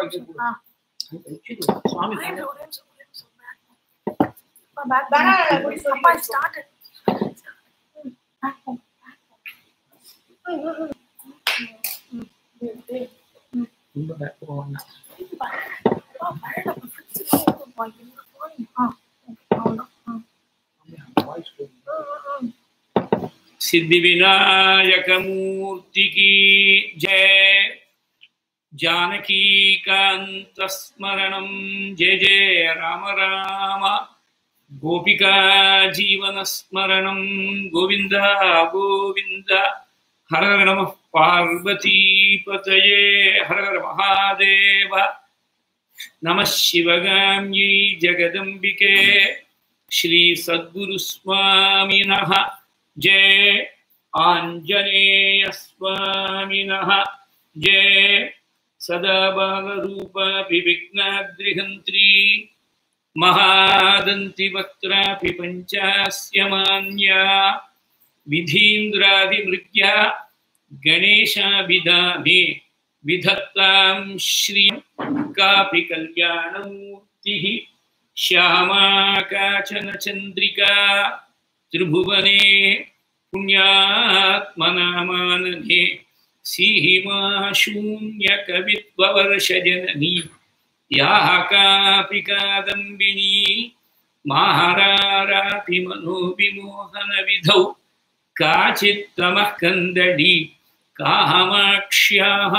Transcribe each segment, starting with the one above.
ஆ. சுவாமி ஒரே நிமிஷம், ஒரே நிமிஷம், ஒரே நிமிஷம். Back. Back. Banana குடி சொல்லி அப்பா, வச்சுக்கோ. started. Back home. ம், ம், ம். ம், ம், ம். ரொம்ப back போவாங்க. அப்பா, பரவாயில்ல, அப்பா, fridge எல்லாம் open பண்ணி, இங்க போறீங்க. ஆ, okay, அவ்வளவுதான். ஆ. Voice tone. ம், ம், ம். सिद्धि विनायक मूर्ति की जय जानकी कांत स्मरणं जय जय राम राम गोपिका जीवन स्मरणं गोविन्द गोविन्द हर हर नमः पार्वती पतये हर हर महादेव नमः शिवगाम्यै जगदम्बिके श्रीसद्गुरुस्वामिनः जय आञ्जनेयस्वामिनः जय सदा बालरूपापि विघ्नाद्रिहन्त्री महादन्तिवक्त्रापि पञ्चास्य मान्या विधीन्द्रादिमृग्या गणेशाभिधाने विधत्तां श्रियं कापि कल्याणमूर्तिः श्यामा काचन चन्द्रिका त्रिभुवने पुण्यात्मनामानने सीमा शून्यकवित्ववर्षजननी याः कापि कादम्बिनी माहारारापि मनोविमोहनविधौ काचित्तमः कन्दडी कामाक्ष्याः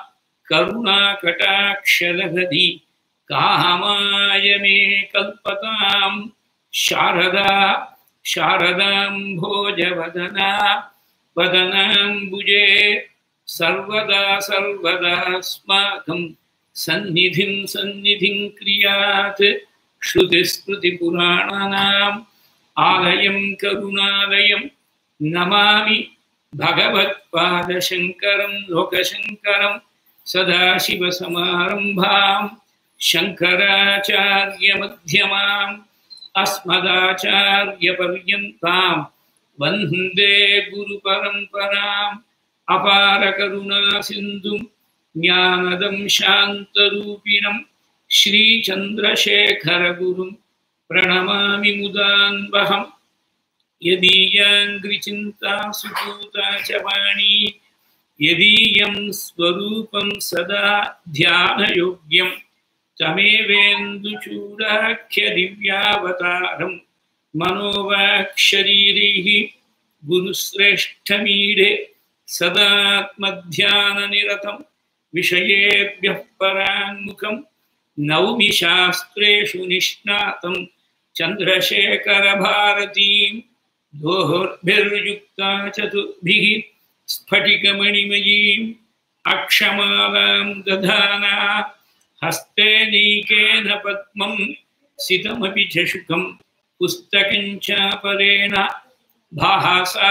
करुणाकटाक्षलहदी कामाय मे कल्पतां शारदा शारदां भोजवदना वदनाम्बुजे सर्वदा सर्वदास्माकं सन्निधिं सन्निधिं क्रियात् श्रुतिस्मृतिपुराणानाम् आलयं करुणालयं नमामि भगवत्पादशङ्करं लोकशङ्करं सदाशिवसमारम्भां शङ्कराचार्यमध्यमाम् अस्मदाचार्यपर्यन्तां वन्दे गुरुपरम्पराम् अपारकरुणासिन्धुं ज्ञानदं शान्तरूपिणं श्रीचन्द्रशेखरगुरुं प्रणमामि मुदान्वहम् यदीयाङ्घ्रिचिन्ता सुपूता च वाणी यदीयं स्वरूपं सदा ध्यानयोग्यं तमेवेन्दुचूडाख्यदिव्यावतारं मनोवाक्शरीरैः गुरुश्रेष्ठमीडे सदात्मध्याननिरतं विषयेभ्यः पराङ्मुखं नौमि शास्त्रेषु निष्णातं चन्द्रशेखरभारतीं दोर्भिर्युक्ता चतुर्भिः स्फटिकमणिमयीम् अक्षमालां दधाना हस्ते नीकेन पद्मं सितमपि च शुकं पुस्तकं चापरेण भासा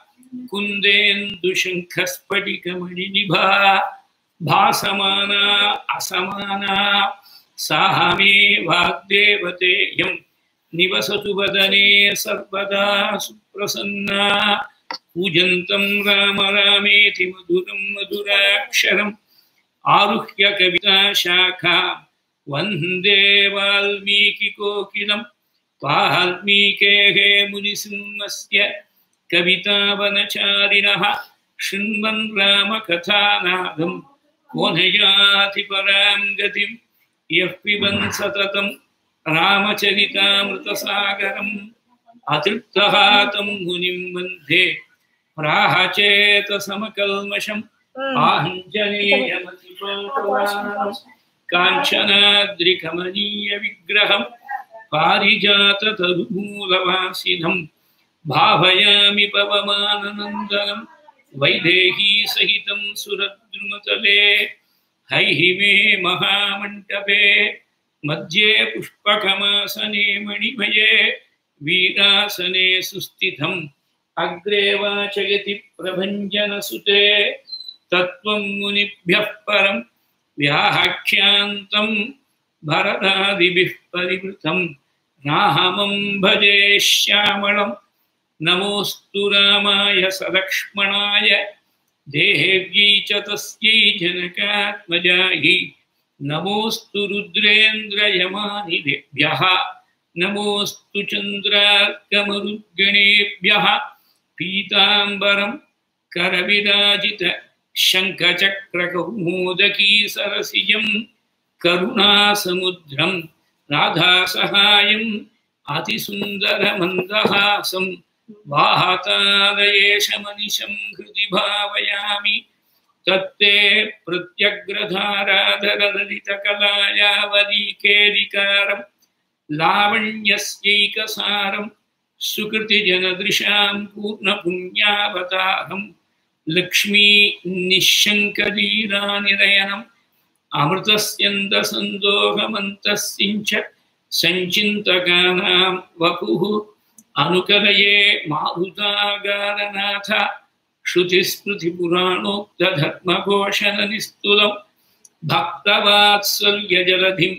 कुन्देन्दुशङ्खस्फटिकमणिनिभा भासमाना असमाना सा मे वाग्देवतेयं निवसतु वदने सर्वदा सुप्रसन्ना पूजन्तं राम रामेति मधुरं मधुराक्षरम् आरुह्य कविताशाखा वन्दे वाल्मीकिकोकिलं वाल्मीकेः मुनिसिंहस्य कवितावनचारिणः शृण्वन् रामकथानादं को न याति परां गतिं यः पिबन् सततं रामचरितामृतसागरम् अतृप्तः तं मुनिं वन्दे प्राहचेतसमकल्मषम् आञ्जनेयमतिपाटलानं काञ्चनाद्रिकमनीयविग्रहं पारिजाततरुमूलवासिनं भावयामि पवमाननन्दनं वैदेहीसहितं सुरद्रुमतले हैः मे महामण्डपे मध्ये पुष्पकमासने मणिमये वीरासने सुस्थितम् अग्रे वाचयति प्रभञ्जनसुते तत्त्वं मुनिभ्यः परं व्याख्यान्तं भरदादिभिः परिवृतं रामं भजे श्यामलं नमोऽस्तु रामाय सलक्ष्मणाय देव्यै च तस्यै जनकात्मजायै नमोऽस्तु रुद्रेन्द्रयमानिलेभ्यः नमोऽस्तु चन्द्रार्कमरुद्गणेभ्यः पीताम्बरं करविराजित शङ्खचक्रकौमोदकी सरसिजं करुणासमुद्रं राधासहायम् अतिसुन्दरमन्दहासं वाहतादयेशमनिशं हृदि भावयामि तत्ते प्रत्यग्रधाराधरललितकलायावलीकेदिकारं लावण्यस्यैकसारं सुकृतिजनदृशां पूर्णपुण्यावतारं लक्ष्मी निःशङ्कलीलानिरयनम् अमृतस्यन्दसन्दोहमन्तस्सिञ्च सञ्चिन्तकानां वपुः अनुकलये मारुतागारनाथ श्रुतिस्मृतिपुराणोक्तधर्मघोषणनिस्तुलं भक्तवात्सल्यजलधिं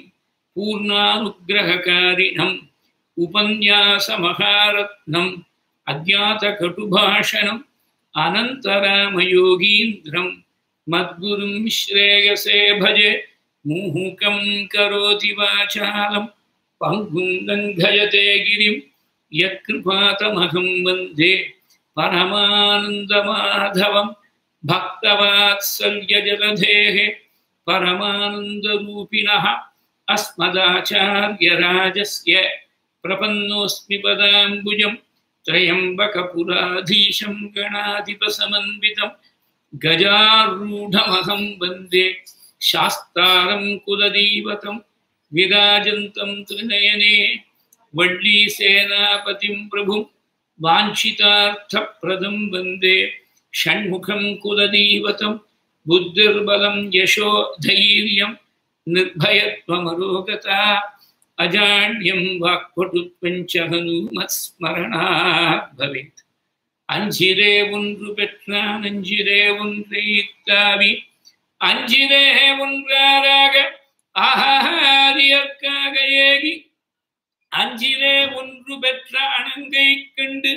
पूर्णानुग्रहकारिणम् उपन्यासमहारत्नम् अज्ञातकटुभाषणम् अनन्तरामयोगीन्द्रं मद्गुरुं श्रेयसे भजे मुहुकं करोति वाचालं पङ्गुं लङ्घयते गिरिं यत्कृपातमहं वन्दे परमानन्दमाधवं भक्तवात्सल्यजलधेः परमानन्दरूपिणः अस्मदाचार्यराजस्य प्रपन्नोऽस्मि पदाम्बुजं त्र्यम्बकपुराधीशं गणाधिपसमन्वितं गजारूढमहं वन्दे शास्तारं कुलदैवतं विराजन्तं त्रिनयने वल्लीसेनापतिं प्रभुं वाञ्छितार्थप्रदं वन्दे षण्मुखं कुलदैवतं बुद्धिर्बलं यशो धैर्यं निर्भयत्वमरोगता अजाड्यं वाक्पटुत्वञ्च हनुमत्स्मरणात् भवेत् அஞ்சிரே ஒன்று பெற்றான் அஞ்சிரே ஒன்றை தாவி அஞ்சிரே ஒன்றாராக ஆகாரியற்காக ஏகி அஞ்சிலே ஒன்று பெற்ற அணங்கை கண்டு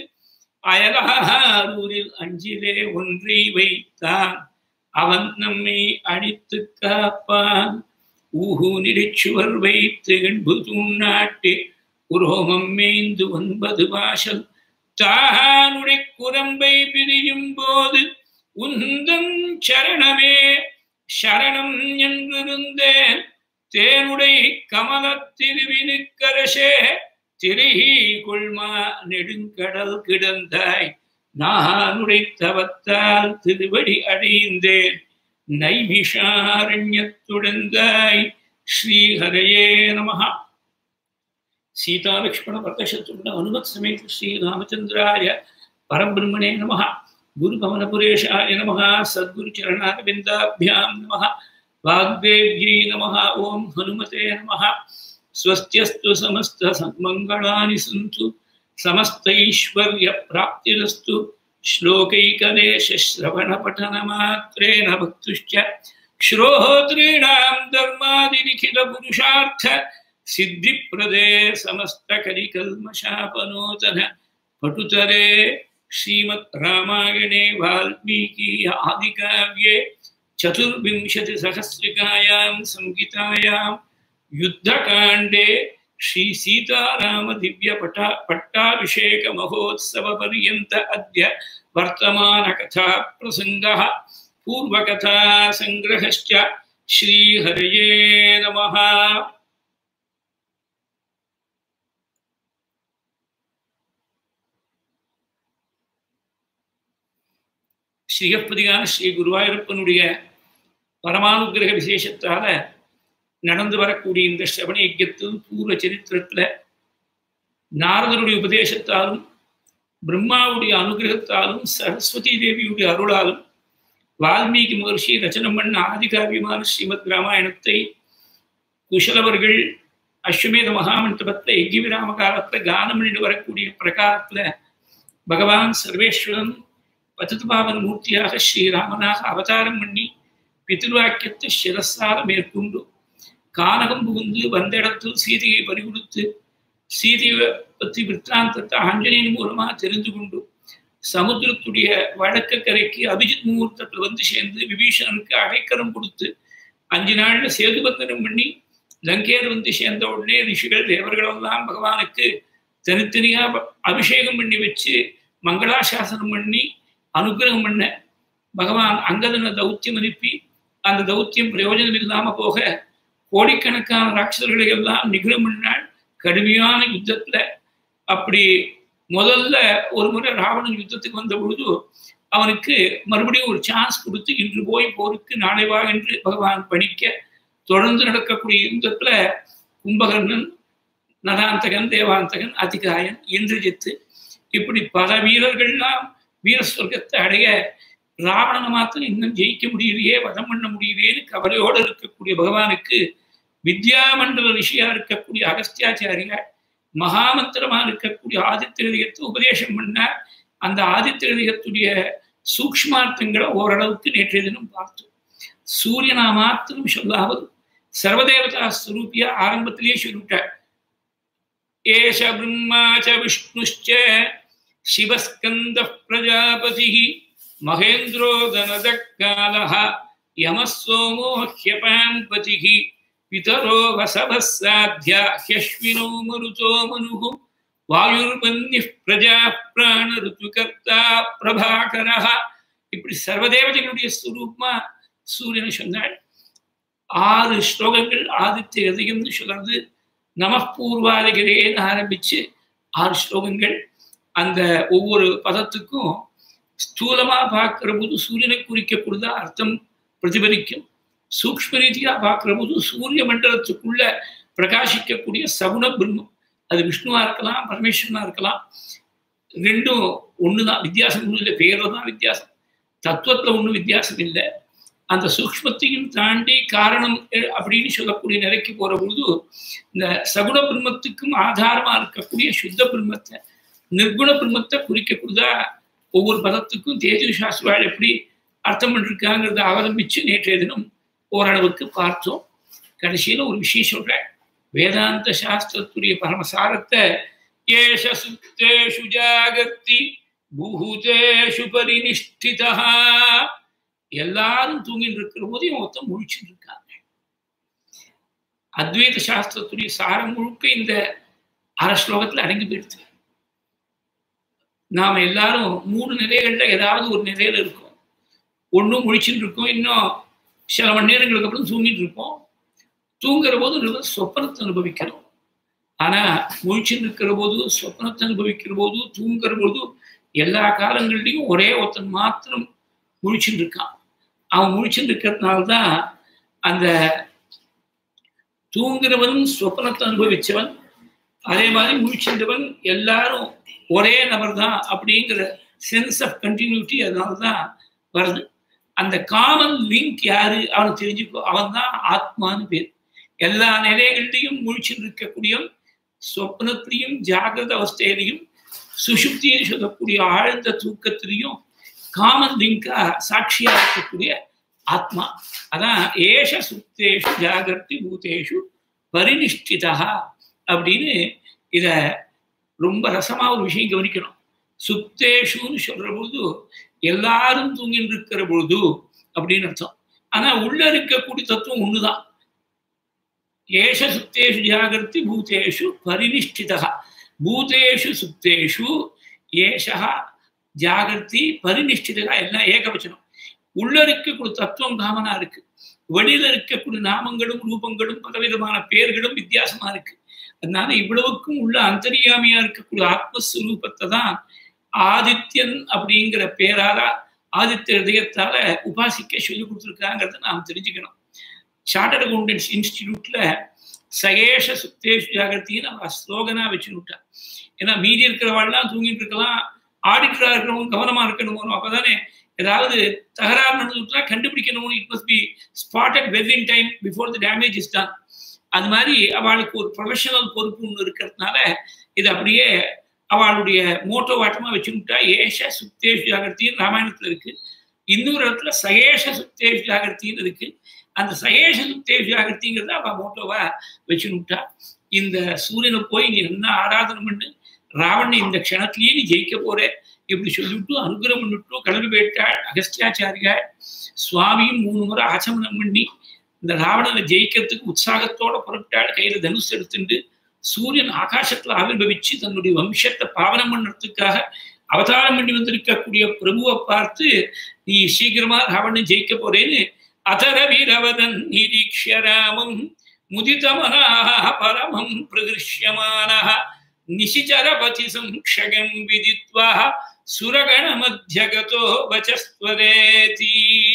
அயலாரூரில் அஞ்சிலே ஒன்றை வைத்தான் அவன் நம்மை அடித்து காப்பான் ஊஹு நிலைச்சுவர் வைத்து எண்பு தூண்ணாட்டு உரோமம் மேய்ந்து ஒன்பது வாசல் தானுடைய குரம்பை பிரியும் போது உந்தன் சரணமே சரணம் என்றிருந்தேன் தேனுடை கமல திருவினுக்கரசே திரைஹி கொள்மா நெடுங்கடல் கிடந்தாய் நானுடை தவத்தால் திருவடி அடைந்தேன் நைமிஷாரண்யத்துடந்தாய் ஸ்ரீஹரையே நமஹா सीतालक्ष्मण वर्तशत्रुघ्न हनुमत् समेत श्री रामचंद्राय परब्रह्मणे नमः गुरुपवनपुरेशाय नमः सद्गुरुचरणारविन्दाभ्यां नमः वाग्देव्यै नमः ॐ हनुमते नमः स्वस्त्यस्तु समस्तमङ्गलानि सन्तु समस्तैश्वर्यप्राप्तिरस्तु श्लोकैकदेशश्रवणपठनमात्रेण भक्तुश्च श्रोत्रीणां धर्मादिलिखितपुरुषार्थ सिद्धिप्रदे समस्तकलिकल्मषापनोतन पटुतरे श्रीमद् रामायणे वाल्मीकि आदिकाव्ये चतुर्विंशतिसहस्रिकायां संहितायां युद्धकाण्डे श्रीसीतारामदिव्यपटा पट्टाभिषेकमहोत्सवपर्यन्त अद्य वर्तमानकथाप्रसङ्गः पूर्वकथासङ्ग्रहश्च श्रीहरये नमः ஸ்ரீகப்பதியான ஸ்ரீ குருவாயூரப்பனுடைய பரமானுகிரக விசேஷத்தால நடந்து வரக்கூடிய இந்த ஸ்ரவண யஜ்யத்தில் பூர்வ சரித்திரத்துல நாரதனுடைய உபதேசத்தாலும் பிரம்மாவுடைய அனுகிரகத்தாலும் சரஸ்வதி தேவியுடைய அருளாலும் வால்மீகி மகர்ஷி ரச்சனம் பண்ண ஆதிகாவியமான ஸ்ரீமத் ராமாயணத்தை குஷலவர்கள் அஸ்வமேத மகாமண்டபத்தில் யஜ்யவிராம காலத்துல கானம் பண்ணிட்டு வரக்கூடிய பிரகாரத்துல பகவான் சர்வேஸ்வரன் பதத்பாவன் மூர்த்தியாக ஸ்ரீராமனாக அவதாரம் பண்ணி பிதிர்வாக்கியத்தை சிரஸால மேற்கொண்டு கானகம் புகுந்து வந்த இடத்தில் சீதையை பறிகொடுத்து சீதையை பற்றி விற்த்தாந்தத்தை ஆஞ்சநேயன் மூலமா தெரிந்து கொண்டு சமுத்திரத்துடைய வடக்கு கரைக்கு அபிஜித் முகூர்த்தத்தில் வந்து சேர்ந்து விபீஷணனுக்கு அடைக்கலம் கொடுத்து அஞ்சு நாள்ல சேதுபந்தனம் பண்ணி லங்கேர் வந்து சேர்ந்த உடனே ரிஷிகள் தேவர்களெல்லாம் பகவானுக்கு தனித்தனியா அபிஷேகம் பண்ணி வச்சு மங்களாசாசனம் பண்ணி அனுகிரகம் பண்ண பகவான் அங்கதன தௌத்தியம் அனுப்பி அந்த தௌத்தியம் பிரயோஜனம் இல்லாம போக கோடிக்கணக்கான ராட்சசர்களை எல்லாம் நிகழும் பண்ணால் கடுமையான யுத்தத்துல அப்படி முதல்ல ஒரு முறை ராவணன் யுத்தத்துக்கு வந்த பொழுது அவனுக்கு மறுபடியும் ஒரு சான்ஸ் கொடுத்து இன்று போய் போருக்கு நாளை வா என்று பகவான் பணிக்க தொடர்ந்து நடக்கக்கூடிய யுத்தத்துல கும்பகர்ணன் நராந்தகன் தேவாந்தகன் அதிகாயன் இந்திரஜித்து இப்படி பல வீரர்கள்லாம் வீர சொர்க்கத்தை அடைய ராவணனை மாத்திரம் இன்னும் ஜெயிக்க முடியலையே வதம் பண்ண முடியலையேன்னு கவலையோடு இருக்கக்கூடிய பகவானுக்கு வித்யாமண்டல ரிஷியா இருக்கக்கூடிய அகஸ்தியாச்சாரியார் மகாமந்திரமா இருக்கக்கூடிய ஆதித்ய ஹிருதயத்தை உபதேசம் பண்ணார் அந்த ஆதித்ய ஹிருதயத்துடைய சூக்ஷ்மார்த்தங்களை ஓரளவுக்கு நேற்றைய தினம் பார்த்தோம் சூரியனா மாத்திரம் சொல்லாமல் சர்வதேவதா ஸ்வரூபியா ஆரம்பத்திலேயே சொல்லிவிட்டார் ஏஷ பிரம்மா ச விஷ்ணுச்ச சிவஸ்கந்த பிரஜாபதி மகேந்திரோ தனதக்காலः யமः சோமோ ஹ்யபாம் பதிः பிதரோ வசவः சாத்யா ஹ்யஸ்வினோ மருதோ மனுः வாயுர்பன்னிः பிரஜா பிராண ருத்துகர்த்தா பிரபாகரः இப்படி சர்வதேவதைகளுடைய ஸ்வரூபமா சூரியனை சொன்னாள் ஆறு ஸ்லோகங்கள் ஆதித்ய ஹதயம்னு சொல்றது நமப்பூர்வாதிகிறேன்னு ஆரம்பிச்சு ஆறு ஸ்லோகங்கள் அந்த ஒவ்வொரு பதத்துக்கும் ஸ்தூலமா பார்க்கிற போது சூரியனை குறிக்கக்கூடியதா அர்த்தம் பிரதிபலிக்கும் சூக்ம ரீதியா பார்க்கிற போது சூரிய மண்டலத்துக்குள்ள பிரகாசிக்கக்கூடிய சகுண பிரம்மம் அது விஷ்ணுவா இருக்கலாம் பரமேஸ்வரனா இருக்கலாம் ரெண்டும் ஒண்ணுதான் வித்தியாசம் ஒன்றும் இல்லை பேர்ல தான் வித்தியாசம் தத்துவத்துல ஒன்றும் வித்தியாசம் இல்லை அந்த சூக்மத்தையும் தாண்டி காரணம் அப்படின்னு சொல்லக்கூடிய நிலைக்கு போற பொழுது இந்த சகுண பிரம்மத்துக்கும் ஆதாரமா இருக்கக்கூடிய சுத்த பிரம்மத்தை நிர்குண பிரம்மத்தை குறிக்கக்கூடியதா ஒவ்வொரு பதத்துக்கும் தேஜு சாஸ்திரால் எப்படி அர்த்தம் பண்ணிருக்காங்கிறத அவலம்பிச்சு நேற்றைய தினம் ஓரளவுக்கு பார்த்தோம் கடைசியில ஒரு விஷயம் சொல்றேன் வேதாந்த சாஸ்திரத்துடைய பரமசாரத்தை ஏஷ சுத்தேஷு ஜாகத்தி பூதேஷு பரிநிஷ்டிதா எல்லாரும் தூங்கிட்டு இருக்கிற போது இவன் மொத்தம் முழிச்சுட்டு இருக்காங்க அத்வைத சாஸ்திரத்துடைய சாரம் முழுக்க இந்த அரை ஸ்லோகத்துல அடங்கி போயிடுது நாம எல்லாரும் மூணு நிலைகள்ல ஏதாவது ஒரு நிலையில இருக்கோம் ஒன்றும் முழிச்சுட்டு இருக்கோம் இன்னும் சில மணி நேரங்களுக்கு அப்புறம் தூங்கிட்டு இருப்போம் தூங்குற போது சொப்பனத்தை அனுபவிக்கிறோம் ஆனா முழிச்சுட்டு இருக்கிற போது சொப்பனத்தை அனுபவிக்கிற போது தூங்குற போது எல்லா காலங்கள்லையும் ஒரே ஒருத்தன் மாத்திரம் முழிச்சுட்டு இருக்கான் அவன் முழிச்சுட்டு இருக்கிறதுனால தான் அந்த தூங்குறவன் சொப்பனத்தை அனுபவிச்சவன் அதே மாதிரி முழிச்சின்றவன் எல்லாரும் ஒரே நபர் தான் அப்படிங்கிற சென்ஸ் ஆஃப் கண்டினியூட்டி அதனால தான் வருது அந்த காமன் லிங்க் யாரு அவனுக்கு தெரிஞ்சுக்கோ அவன் தான் ஆத்மான்னு பேர் எல்லா நிலைகள்லையும் முழிச்சுட்டு இருக்கக்கூடியவன் சொப்னத்திலையும் ஜாகிரத அவஸ்தையிலையும் சுசுப்தியும் சொல்லக்கூடிய ஆழ்ந்த தூக்கத்திலையும் காமன் லிங்கா சாட்சியா இருக்கக்கூடிய ஆத்மா அதான் ஏஷ சுத்தேஷு ஜாகிரதி பூதேஷு பரிநிஷ்டிதா அப்படின்னு இத ரொம்ப ரசமா ஒரு விஷயம் கவனிக்கணும் சுத்தேஷுன்னு சொல்ற பொழுது எல்லாரும் தூங்கிட்டு இருக்கிற பொழுது அப்படின்னு அர்த்தம் ஆனா உள்ள இருக்கக்கூடிய தத்துவம் ஒண்ணுதான் ஏஷ சுத்தேஷு ஜாகிரதி பூதேஷு பரிநிஷ்டிதா பூதேஷு சுத்தேஷு ஏஷா ஜாகிரதி பரிநிஷ்டிதா எல்லாம் ஏகவச்சனம் உள்ள இருக்கக்கூடிய தத்துவம் காமனா இருக்கு வெளியில இருக்கக்கூடிய நாமங்களும் ரூபங்களும் பலவிதமான பெயர்களும் வித்தியாசமா இருக்கு அதனால இவ்வளவுக்கும் உள்ள அந்தரியாமியா இருக்கக்கூடிய ஆத்மஸ்வரூபத்தை தான் ஆதித்யன் அப்படிங்கிற பேரால ஆதித்ய ஹிருதயத்தால உபாசிக்க சொல்லி கொடுத்துருக்காங்கிறத நாம் தெரிஞ்சுக்கணும் சார்ட்டர்ட் அக்கௌண்டன்ஸ் இன்ஸ்டிடியூட்ல சகேஷ சுத்தேஷ் ஜாகிரத்தின்னு அவ ஸ்லோகனா வச்சுனுட்டா ஏன்னா மீதி இருக்கிறவாள்லாம் தூங்கிட்டு இருக்கலாம் ஆடிட்டரா இருக்கிறவங்க கவனமா இருக்கணும் அப்பதானே ஏதாவது தகராறு நடந்துட்டா கண்டுபிடிக்கணும் it must be spotted well in time before the damage is done அது மாதிரி அவளுக்கு ஒரு ப்ரொஃபஷனல் பொறுப்பு ஒன்று இருக்கிறதுனால இது அப்படியே அவளுடைய மோட்டோ வாட்டமா வச்சுக்கிட்டா ஏஷ சுத்தேஷ் ஜாகிரத்தின்னு ராமாயணத்துல இருக்கு இன்னொரு இடத்துல சகேஷ சுத்தேஷ் ஜாகிரத்தின்னு இருக்கு அந்த சகேஷ சுத்தேஷ் ஜாகிரத்திங்கிறத அவ மோட்டோவா வச்சுக்கிட்டா இந்த சூரியனை போய் நீ என்ன ஆராதனை பண்ணு ராவணன் இந்த க்ஷணத்திலேயே நீ ஜெயிக்க போற இப்படி சொல்லிவிட்டு அனுகிரகம் பண்ணிவிட்டு கிளம்பி போயிட்டாள் அகஸ்தியாச்சாரியார் சுவாமியும் மூணு முறை ஆச்சமனம் பண்ணி இந்த ராவணனை ஜெயிக்கிறதுக்கு உற்சாகத்தோட புறப்பட்டாள் கையில தனுசு எடுத்துட்டு சூரியன் ஆகாசத்துல ஆவிர்வவிச்சு தன்னுடைய வம்சத்தை பாவனம் பண்ணுறதுக்காக அவதாரம் பண்ணி வந்திருக்கக்கூடிய பிரபுவை பார்த்து நீ சீக்கிரமா ராவணன் ஜெயிக்க போறேன்னு அதர வீரவதன் நிரீக்ஷ ராமம் முதிதமனாக பரமம் பிரதிருஷ்யமானः நிசிச்சரபதி சம்ஷகம் விதித்வா சுரகண மத்தியகதோ வச்சஸ்வரேதி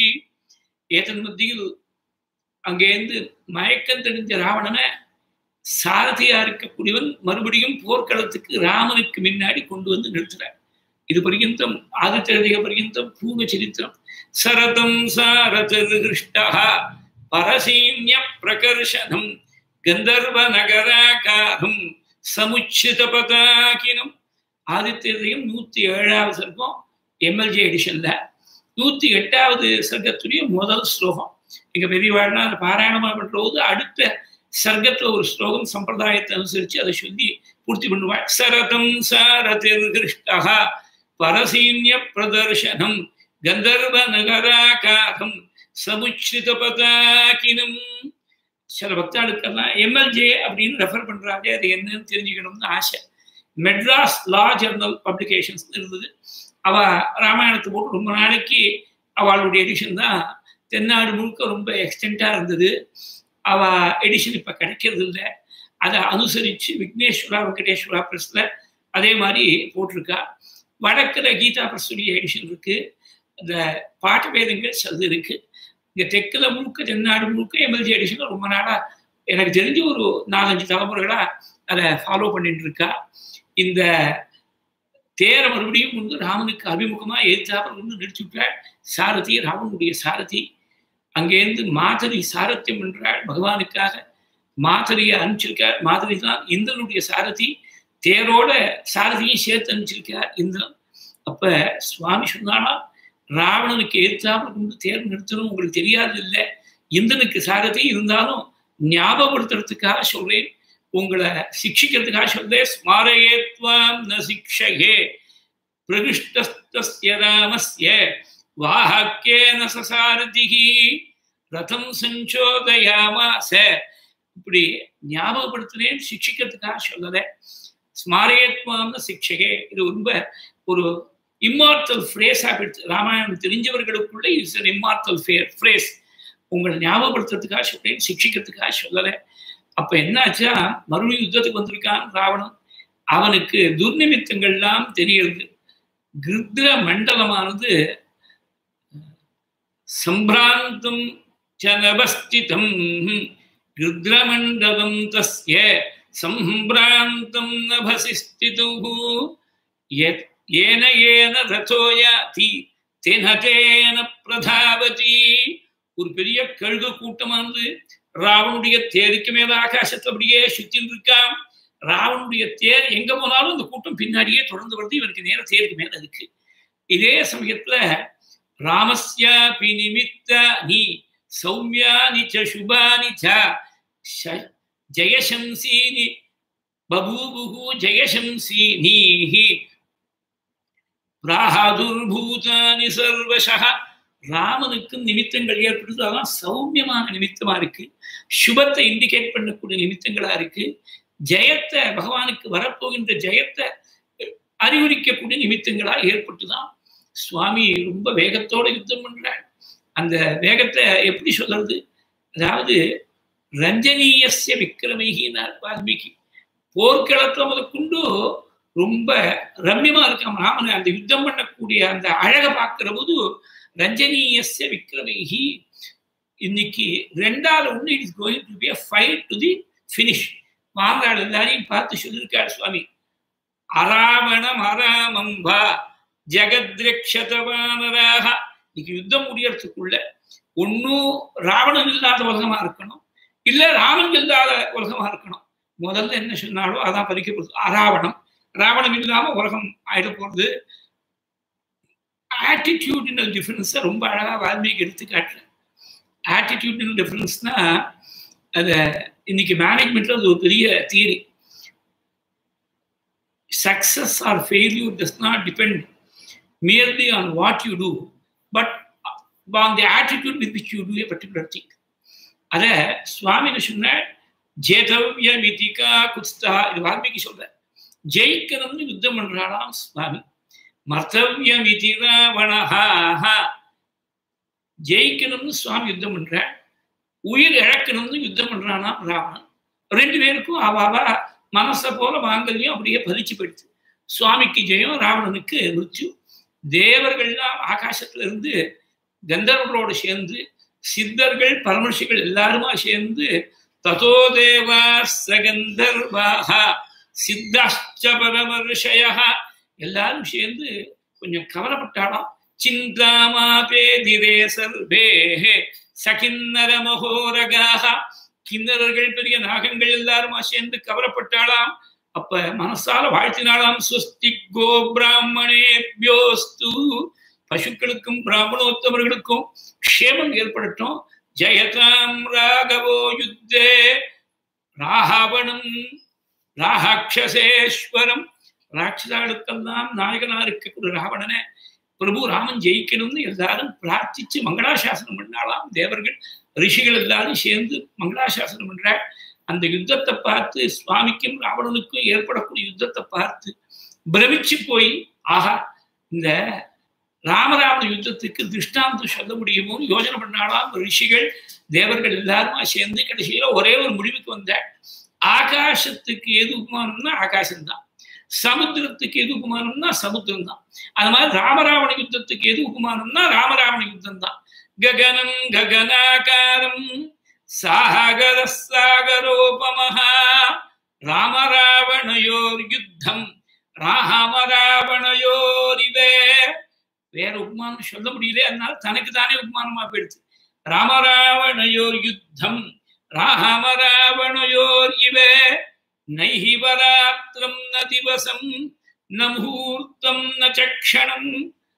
ஏதன் மத்தியில் அங்கேருந்து மயக்கம் தெரிஞ்ச ராவணனை சாரதியா இருக்கக்கூடியவன் மறுபடியும் போர்க்களத்துக்கு ராமனுக்கு முன்னாடி கொண்டு வந்து நிறுத்துறார் இது பர்யந்தம் ஆதித்ய பர்யந்தம் பூர்வ சரித்திரம் சரதம் சாரதிருஷ்டா பரசீன்ய பிரகர்ஷனம் கந்தர்வ நகராகாரம் சமுச்சித பதாகினம் ஆதித்யம் நூத்தி ஏழாவது சர்க்கம் எம்எல்ஜே எடிஷன்ல நூத்தி எட்டாவது சர்க்கத்துடைய முதல் ஸ்லோகம் எங்க பெரியவாழ்னா அதை பாராயணமா பண்றது அடுத்த சர்க்கத்துல ஒரு ஸ்லோகம் சம்பிரதாயத்தை அனுசரிச்சு அதை சொல்லி பூர்த்தி பண்ணுவாள் சரதம் சாரதிர்கிருஷ்டா பரசீன்ய பிரதர்சனம் கந்தர்வ நகராகாரம் சமுச்சித பதாகினம் சில பக்தாளுக்கெல்லாம் எம்எல்ஜே அப்படின்னு ரெஃபர் பண்றாங்க அது என்னன்னு தெரிஞ்சுக்கணும்னு ஆசை மெட்ராஸ் லா ஜர்னல் பப்ளிகேஷன்ஸ் இருந்தது அவ ராமாயணத்தை போட்டு ரொம்ப நாளைக்கு அவளுடைய எடிஷன் தான் தென்னாடு முழுக்க ரொம்ப எக்ஸ்டெண்டா இருந்தது அவ எடிஷன் இப்ப கிடைக்கிறது இல்லை அதை அனுசரிச்சு விக்னேஸ்வரா வெங்கடேஸ்வரா பிரஸ்ல அதே மாதிரி போட்டிருக்கா வடக்குல கீதா பிரஸ்துடைய எடிஷன் இருக்கு அந்த பாட்டு வேதங்கள் சிலது இருக்கு இங்க தெற்குல முழுக்க தென்னாடு முழுக்க எம்எல்ஜி எடிஷன் ரொம்ப நாளா எனக்கு தெரிஞ்சு ஒரு நாலஞ்சு தலைமுறைகளா அதை ஃபாலோ பண்ணிட்டு இருக்கா இந்த தேர மறுபடியும் வந்து ராமனுக்கு அபிமுகமா எதிர்த்தாப்புல வந்து நிறுத்தி விட்டாள் சாரதி ராமனுடைய சாரதி அங்கேருந்து மாதிரி சாரத்தியம் என்றாள் பகவானுக்காக மாதிரியை அனுப்பிச்சிருக்கார் மாதிரி தான் இந்திரனுடைய சாரதி தேரோட சாரதியும் சேர்த்து அனுப்பிச்சிருக்கார் இந்திரன் அப்ப சுவாமி சொன்னானா ராவணனுக்கு எதிர்த்தாப்புல கொண்டு தேர் நிறுத்தணும் உங்களுக்கு தெரியாது இல்லை இந்திரனுக்கு சாரதி இருந்தாலும் ஞாபகப்படுத்துறதுக்காக சொல்றேன் உங்களை சிக்ஷிக்கிறதுக்காக சொல்றேன் ஸ்மாரயேத்வாம் ந சிக்ஷகே பிரகிஷ்டஸ்ய ராமஸ்ய வாஹக்கேன சசாரதிகி ரதம் சஞ்சோதயாமாச இப்படி ஞாபகப்படுத்தினேன் சிக்ஷிக்கிறதுக்காக சொல்லல ஸ்மாரயத்வாம்னு சிக்ஷகே இது ரொம்ப ஒரு இம்மார்த்தல் ஃப்ரேஸ் ஆகிடுச்சு ராமாயணம் தெரிஞ்சவர்களுக்குள்ள இட்ஸ் அன் இம்மார்த்தல் ஃப்ரேஸ் உங்களை ஞாபகப்படுத்துறதுக்காக சொல்றேன் சிக்ஷிக்கிறதுக்காக சொல்லலை அப்ப என்னாச்சா மறுபடியும் யுத்தத்துக்கு வந்திருக்கான் ராவணன் அவனுக்கு துர்நிமித்தங்கள்லாம் தெரியுது கிருத்ர மண்டலமானது சம்பிராந்தம் சனவஸ்திதம் கிருத்ரமண்டலம் தஸ்ய சம்பிராந்தம் நபசிஸ்திது ஏன ஏன ரதோ யாதி தென தேன பிரதாவதி ஒரு பெரிய கழுகு கூட்டமானது ராவனுடைய தேருக்கு மேல ஆகாசத்தை அப்படியே சுத்தின்னு இருக்கான் ராவனுடைய தேர் எங்க போனாலும் அந்த கூட்டம் பின்னாடியே தொடர்ந்து வருது இவனுக்கு நேர தேருக்கு மேல இருக்கு இதே சமயத்துல ராமஸ்யா நிமித்த நீ சௌமியானி ச சுபானி ச ஜெயசம்சீனி பபூபுகு ஜெயசம்சீனீஹி பிராதுர்பூதானி சர்வசக ராமனுக்கு நிமித்தங்கள் ஏற்படுது அதான் சௌமியமான நிமித்தமா இருக்கு சுபத்தை இண்டிகேட் பண்ணக்கூடிய நிமித்தங்களா இருக்கு ஜெயத்தை பகவானுக்கு வரப்போகின்ற ஜெயத்தை அறிகுறிக்கக்கூடிய நிமித்தங்களா ஏற்பட்டுதான் சுவாமி ரொம்ப வேகத்தோட யுத்தம் பண்றார் அந்த வேகத்தை எப்படி சொல்றது அதாவது ரஞ்சனீயசிய விக்கிரமிகினார் வால்மீகி போர்க்களத்துல முதற்கொண்டு ரொம்ப ரம்யமா இருக்காம ராமன் அந்த யுத்தம் பண்ணக்கூடிய அந்த அழகை பார்க்கிற போது ரஞ்சனீயசிய விக்ரமிகி இன்னைக்கு ரெண்டாவது ஒன்று it is going to be a fight to the finish வாங்காள் எல்லாரையும் பார்த்து சொல்லியிருக்கார் சுவாமி அராவணம் அராமம்பா ஜெகத்ரக்ஷதவானராக இன்னைக்கு யுத்தம் முடியறதுக்குள்ள ஒன்னும் ராவணன் இல்லாத உலகமா இருக்கணும் இல்ல ராமன் இல்லாத உலகமா இருக்கணும் முதல்ல என்ன சொன்னாலோ அதான் பறிக்கப்படுது அராவணம் ராவணம் இல்லாம உலகம் ஆயிட போறது ஆட்டிடியூடினல் டிஃபரன்ஸை ரொம்ப அழகாக வால்மீகி எடுத்து காட்டுறேன் ஆட்டிடியூடினல் டிஃபரன்ஸ்னா அதை இன்னைக்கு மேனேஜ்மெண்ட்ல அது ஒரு பெரிய theory success or failure does not depend merely on what you do but on the attitude with which you do a particular thing அத சுவாமின்னு சொன்ன ஜேதவ்ய மிதிகா குஸ்தா இது வால்மீகி சொல்ற ஜெயிக்கணும்னு யுத்தம் பண்றாளாம் சுவாமி மர்த்தவ்ய மிதி ராவணஹா ஜெயிக்கணும்னு சுவாமி யுத்தம் பண்ற உயிர் இழக்கணும்னு யுத்தம் பண்றானா ராவணன் ரெண்டு பேருக்கும் அவாவா மனசை போல மாங்கல்யம் அப்படியே பதிச்சு போயிடுச்சு சுவாமிக்கு ஜெயம் ராவணனுக்கு மிருத்யு தேவர்கள்லாம் ஆகாசத்துல இருந்து கந்தர்வர்களோடு சேர்ந்து சித்தர்கள் பரமர்ஷிகள் எல்லாருமா சேர்ந்து ததோ தேவா சகந்தர்வாக சித்தாஷ்ட பரமர்ஷய எல்லாரும் சேர்ந்து கொஞ்சம் கவலைப்பட்டாலாம் சிந்தாமாபேதிரே சர்வே சகின்னர மகோரகாக கிண்ணறர்கள் பெரிய நாகங்கள் எல்லாருமா சேர்ந்து கவலைப்பட்டாளாம் அப்ப மனசால வாழ்த்தினாலாம் ஸ்வஸ்தி கோ பிராமணேபியோஸ்து பசுக்களுக்கும் பிராமணோத்தமர்களுக்கும் க்ஷேமம் ஏற்படட்டும் ஜெயதாம் ராகவோ யுத்தே ராகவணம் ராகாட்சசேஸ்வரம் ராட்சசாளுக்கெல்லாம் நாயகனா இருக்கக்கூடிய ராவணனை பிரபு ராமன் ஜெயிக்கணும்னு எல்லாரும் பிரார்த்திச்சு மங்களாசாசனம் பண்ணாலாம் தேவர்கள் ரிஷிகள் எல்லாரும் சேர்ந்து மங்களாசாசனம் பண்ற அந்த யுத்தத்தை பார்த்து சுவாமிக்கும் ராவணனுக்கும் ஏற்படக்கூடிய யுத்தத்தை பார்த்து பிரமிச்சு போய் ஆஹா இந்த ராமராவண யுத்தத்துக்கு திருஷ்டாந்தம் சொல்ல முடியுமோன்னு யோசனை பண்ணாலாம் ரிஷிகள் தேவர்கள் எல்லாருமா சேர்ந்து கடைசியில ஒரே ஒரு முடிவுக்கு வந்த ஆகாசத்துக்கு எது உபமானம்னா ஆகாசம்தான் சமுத்திரத்துக்கு எது உபமானம்னா சமுத்திரம் தான் அது மாதிரி ராமராவண யுத்தத்துக்கு எது உபமானம்னா ராமராவண யுத்தம் தான் ககனம் ககனாகாரம் சாகர சாகரோபமஹா ராமராவணயோர் யுத்தம் ராமராவணயோரிவே வேற உபமானம் சொல்ல முடியல அதனால தனக்கு தானே உபமானமா போயிடுச்சு ராமராவணயோர் யுத்தம் ராமராவணயோர் இவே நைஹி பராத்திரம் ந திவசம் ந முகூர்த்தம் ந சக்ஷணம்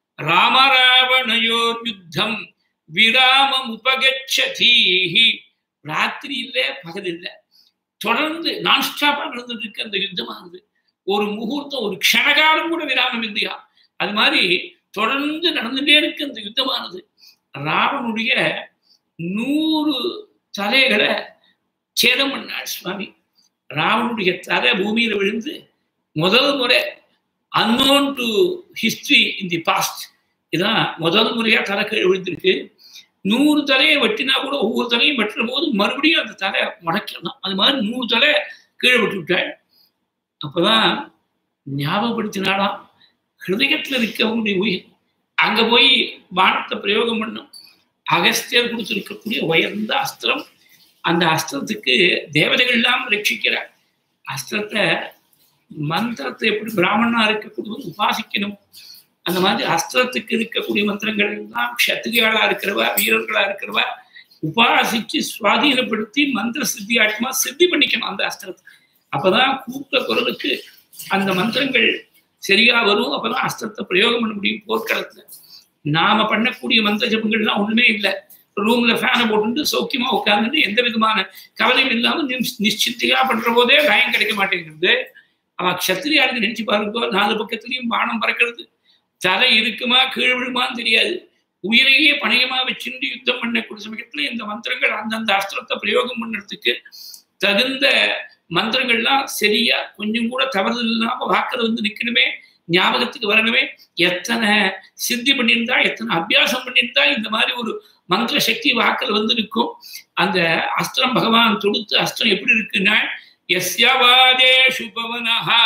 ராமராவணயோர் யுத்தம் விராமம் உபகச்சதீஹி ராத்திரி இல்லை பகல் இல்லை தொடர்ந்து நான் ஸ்டாப்பா நடந்துட்டு இருக்க அந்த யுத்தமானது ஒரு முகூர்த்தம் ஒரு க்ஷணகாலம் கூட விராமம் இல்லையா அது மாதிரி தொடர்ந்து நடந்துட்டே இருக்கு அந்த யுத்தமானது ராவனுடைய நூறு தலைகளை சேதம் பண்ணார் சுவாமி ராவனுடைய தலை பூமியில விழுந்து முதல் முறை unknown to history in the past இதான் முதல் முறையா தலை கீழே விழுந்திருக்கு நூறு தலையை வெட்டினா கூட ஒவ்வொரு தலையும் வெட்டுற போது மறுபடியும் அந்த தலை முடக்கலாம் அது மாதிரி நூறு தலை கீழே விட்டு விட்டாள் அப்பதான் ஞாபகப்படுத்தினாலாம் ஹிருதயத்துல இருக்கவங்களுடைய உயிர் அங்க போய் பானத்தை பிரயோகம் பண்ணும் அகஸ்தியர் கொடுத்திருக்கக்கூடிய உயர்ந்த அஸ்திரம் அந்த அஸ்திரத்துக்கு தேவதைகள் எல்லாம் ரட்சிக்கிறார் அஸ்திரத்தை மந்திரத்தை எப்படி பிராமணனா இருக்கக்கூடிய உபாசிக்கணும் அந்த மாதிரி அஸ்திரத்துக்கு இருக்கக்கூடிய மந்திரங்கள் எல்லாம் க்ஷத்திரியாளா இருக்கிறவா வீரர்களா இருக்கிறவா உபாசிச்சு சுவாதீனப்படுத்தி மந்திர சித்தி ஆட்டமா சித்தி பண்ணிக்கணும் அந்த அஸ்திரத்தை அப்பதான் கூப்பிட்ட குரலுக்கு அந்த மந்திரங்கள் சரியா வரும் அப்பதான் அஸ்திரத்தை பிரயோகம் பண்ண முடியும் போர்க்களத்துல நாம பண்ணக்கூடிய மந்திர ஜபங்கள்லாம் ஒண்ணுமே இல்லை ரூம்ல ஃபேனை போட்டுட்டு சௌக்கியமா உட்கார்ந்துட்டு எந்த விதமான கவலையும் இல்லாம நிச்சித்திகா பண்ற போதே பயம் கிடைக்க மாட்டேங்கிறது அவன் க்ஷத்திரியாளுக்கு நினைச்சு பாருங்க நாலு பக்கத்துலயும் பானம் பறக்கிறது தலை இருக்குமா கீழ் விழுமான்னு தெரியாது உயிரையே பணையமா வச்சுட்டு யுத்தம் பண்ணக்கூடிய சமயத்துல இந்த மந்திரங்கள் அந்தந்த அஸ்திரத்தை பிரயோகம் பண்ணுறதுக்கு தகுந்த மந்திரங்கள்லாம் சரியா கொஞ்சம் கூட தவறு இல்லாம வாக்குல வந்து நிக்கணுமே ஞாபகத்துக்கு வரணுமே எத்தனை சித்தி பண்ணியிருந்தா எத்தனை அபியாசம் பண்ணியிருந்தா இந்த மாதிரி ஒரு மந்திர சக்தி வாக்கில் வந்து நிற்கும் அந்த அஸ்திரம் பகவான் தொடுத்து அஸ்திரம் எப்படி இருக்குன்னா எஸ்யவாதேஷு பவனஹா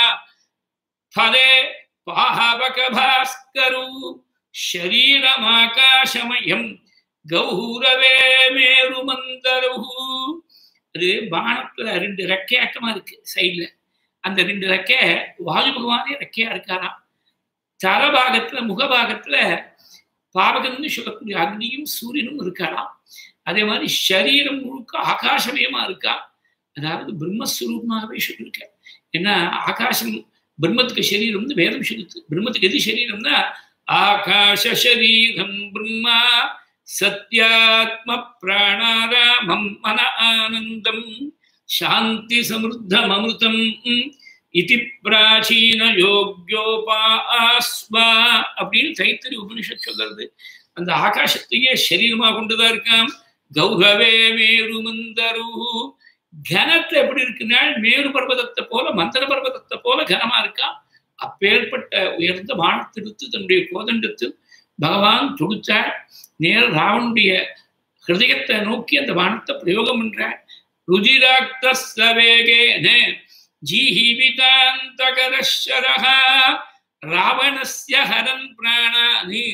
ஃபலே பாஹவக பாஸ்கரு ஷரீரமாகாசமயம் கௌரவே மேரு மந்தருஹு அது பானத்துல ரெண்டு ரெக்கையாட்டமா இருக்கு சைட்ல அந்த ரெண்டு ரெக்கை வாயு பகவானே ரெக்கையா இருக்காராம் தலபாகத்துல முகபாகத்துல பாவகம்னு சொல்லக்கூடிய அக்னியும் சூரியனும் இருக்காராம் அதே மாதிரி சரீரம் முழுக்க ஆகாசமயமா இருக்கா அதாவது பிரம்மஸ்வரூபமாகவே சொல்லியிருக்க ஏன்னா ஆகாசம் பிரம்மத்துக்கு சரீரம் வந்து வேதம் சொல்லுது பிரம்மத்துக்கு எது சரீரம்னா ஆகாஷ சரீரம் பிரம்மா சத்யாத்ம பிராணாராமம் மன ஆனந்தம் சாந்தி சமிருத்தம் அமிர்தம் இதி பிராச்சீன யோக்யோபாஸ்வா அப்படின்னு தைத்தறி உபனிஷத் சொல்றது அந்த ஆகாசத்தையே சரீரமா கொண்டுதான் இருக்கான் கௌரவே மேரு மந்தரு கனத்தை எப்படி இருக்குன்னா மேரு பர்வதத்தை போல மந்திர பர்வதத்தை போல கனமா இருக்கா அப்பேற்பட்ட உயர்ந்த வானத்தெடுத்து தன்னுடைய கோதண்டத்தில் பகவான் தொடுத்தார் நேர ராவனுடைய ஹிருதயத்தை நோக்கி அந்த வானத்தை பிரயோகம் பண்றார் ருஜிராக்தவேகேன ஜீவிதாந்தகரஷரஹ ராவணஸ்ய ஹரன் பிராணானி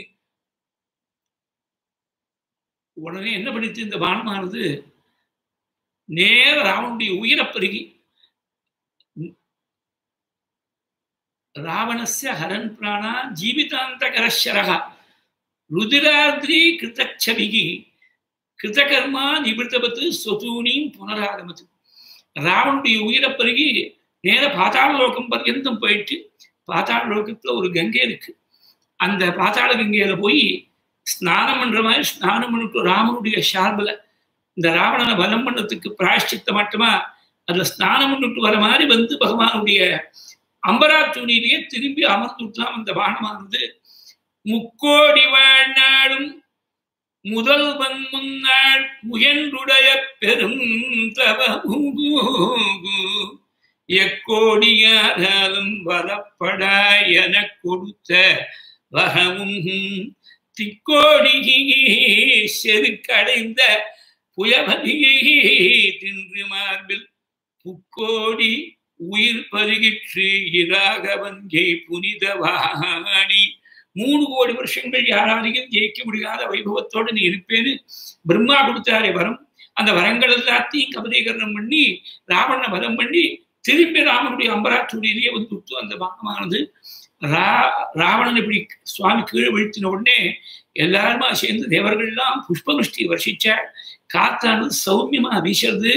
உடனே என்ன பண்ணிச்சு இந்த வானமானது நேர ராவனுடைய உயிரை பெருகி ராவணஸ்ய ஹரன் பிராணா ஜீவிதாந்தகரஷரஹ ருதிராத்ரி கிருத்தச்சவிகி கிருத்தகர்மா நிபிருத்தபத்து சொதூனியும் புனராகமத்து ராவனுடைய உயிரை பெருகி நேர பாதாள லோகம் பர்யந்தம் போயிட்டு பாதாள லோகத்துல ஒரு கங்கை இருக்கு அந்த பாதாள கங்கையில போய் ஸ்நானம் பண்ற மாதிரி ஸ்நானம் பண்ணிட்டு ராமனுடைய ஷார்பில் இந்த ராவணனை வலம் பண்ணதுக்கு பிராயஷ்சித்த மட்டுமா அதுல ஸ்நானம் பண்ணிட்டு வர மாதிரி வந்து பகவானுடைய அம்பரா துணியிலேயே திரும்பி அமர்ந்து விட்டான் அந்த வானமானது முக்கோடி வாழ்நாளும் முதல்வன் முன்னாள் முயன்றுடைய பெரும் தவமுகு எக்கோடியாராலும் வரப்படா என கொடுத்த வரமும் திக்கோடி செருக்கடைந்த புயபதியை தின்று மார்பில் புக்கோடி உயிர் பருகிற்று இராகவன் ஜெய் புனிதவாணி மூணு கோடி வருஷங்கள் யாராலையும் ஜெயிக்க முடியாத வைபவத்தோடு நீ இருப்பேன்னு பிரம்மா கொடுத்தாரே வரம் அந்த வரங்கள் எல்லாத்தையும் கபதீகரணம் பண்ணி ராவண வரம் பண்ணி திரும்பி ராமனுடைய அம்பராச்சூடியிலேயே வந்து விட்டு அந்த பாகமானது ரா ராவணன் இப்படி சுவாமி கீழே வீழ்த்தின உடனே எல்லாருமா சேர்ந்து தேவர்கள்லாம் புஷ்பகிருஷ்டி வருஷிச்ச காத்தானது சௌமியமா வீசுறது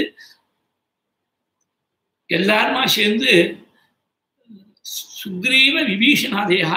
எல்லாருமா சேர்ந்து சுக்ரீவ விபீஷணாதேகா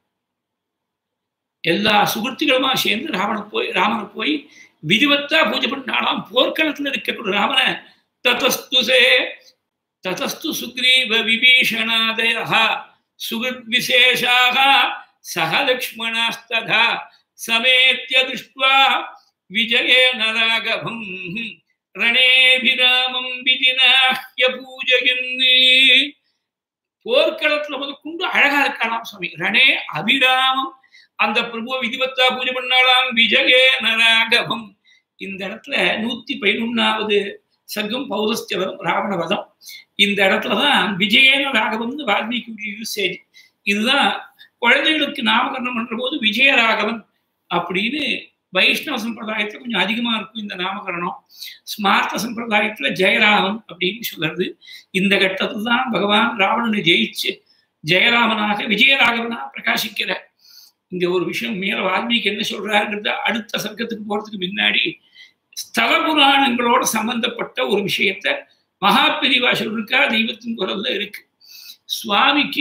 எல்லா சுகிருத்திகளுமா சேர்ந்து ராவண போய் ராமனை போய் விதிவத்தா பூஜை பண்ணாலாம் போர்க்களத்துல இருக்கக்கூடிய ராமனை ததஸ்துசே ததஸ்து சுக்ரீவ விபீஷணாதயா சுகிருத் விசேஷாக சக லக்ஷ்மணாஸ்ததா சமேத்ய திருஷ்டுவா விஜயேன ராகவம் ரணேபிராமம் விதினாஹ்ய பூஜயன்னு போர்க்களத்துல முதற்கொண்டு அழகா இருக்கலாம் சுவாமி ரணே அபிராமம் அந்த பிரபுவ விதிவத்தா பூஜை பண்ணாலாம் விஜயே நராகவம் இந்த இடத்துல நூத்தி பதினொன்னாவது சர்க்கம் பௌரஸ்தியவரம் ராவணவதம் இந்த இடத்துலதான் விஜயன ராகவம்னு வால்மீகி யூசேஜ் இதுதான் குழந்தைகளுக்கு நாமகரணம் பண்ற போது விஜயராகவன் அப்படின்னு வைஷ்ணவ சம்பிரதாயத்துல கொஞ்சம் அதிகமா இருக்கும் இந்த நாமகரணம் ஸ்மார்த்த சம்பிரதாயத்துல ஜெயராமன் அப்படின்னு சொல்றது இந்த கட்டத்துல தான் பகவான் ராவணனை ஜெயிச்சு ஜெயராமனாக விஜயராகவனாக பிரகாசிக்கிற இங்க ஒரு விஷயம் மேல வால்மீகி என்ன சொல்றாருங்கிறத அடுத்த சர்க்கத்துக்கு போறதுக்கு முன்னாடி ஸ்தல புராணங்களோட சம்பந்தப்பட்ட ஒரு விஷயத்த மகா பிரிவா சொல்லிருக்கா தெய்வத்தின் குரல்ல இருக்கு சுவாமிக்கு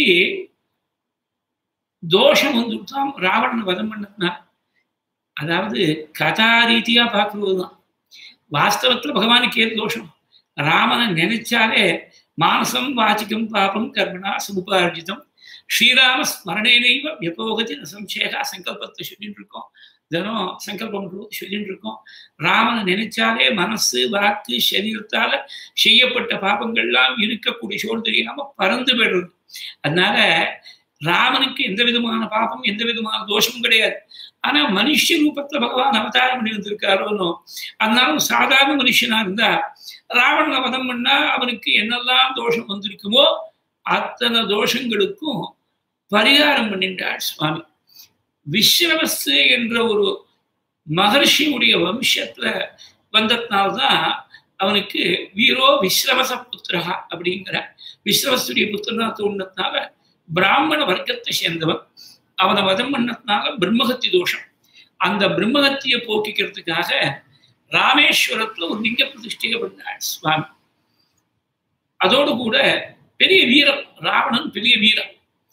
தோஷம் வந்துட்டான் ராவணனை வதம் பண்ணதுனா அதாவது கதா ரீதியா பார்க்கறதுதான் வாஸ்தவத்துல பகவானுக்கு ஏது தோஷம் ராமனை நினைச்சாலே மானசம் வாச்சிக்கம் பாபம் கர்மனா சமுபார்ஜிதம் ஸ்ரீராம ஸ்மரணேனைவ வியபோகதி நசம்சேகா சங்கல்பத்தை சொல்லிட்டு இருக்கோம் தினம் சங்கல்பம் சொல்லிட்டு இருக்கோம் ராமனை நினைச்சாலே மனசு வாக்கு சரீரத்தால செய்யப்பட்ட பாபங்கள்லாம் இருக்கக்கூடிய சோழ் தெரியாம பறந்து போயிடுறது அதனால ராமனுக்கு எந்த விதமான பாபம் எந்த விதமான தோஷமும் கிடையாது ஆனா மனுஷ ரூபத்துல பகவான் அவதாரம் பண்ணி இருந்திருக்காரோனோ அதனால சாதாரண மனுஷனா இருந்தா ராவணனை வதம் பண்ணா அவனுக்கு என்னெல்லாம் தோஷம் வந்திருக்குமோ அத்தனை தோஷங்களுக்கும் பரிகாரம் பண்ணிட்டார் சுவாமி விஸ்வவசு என்ற ஒரு மகர்ஷியுடைய வம்சத்துல வந்ததுனால்தான் அவனுக்கு வீரோ விஸ்வவச புத்திரகா அப்படிங்கிற விஸ்வவசுடைய புத்திரனா தோணுனதுனால பிராமண வர்க்கத்தை சேர்ந்தவன் அவனை வதம் பண்ணதுனால பிரம்மகத்தி தோஷம் அந்த பிரம்மகத்தியை போக்கிக்கிறதுக்காக ராமேஸ்வரத்துல ஒரு லிங்க பிரதிஷ்டிகை பண்ணார் சுவாமி அதோடு கூட பெரிய வீரம் ராவணன் பெரிய வீரம்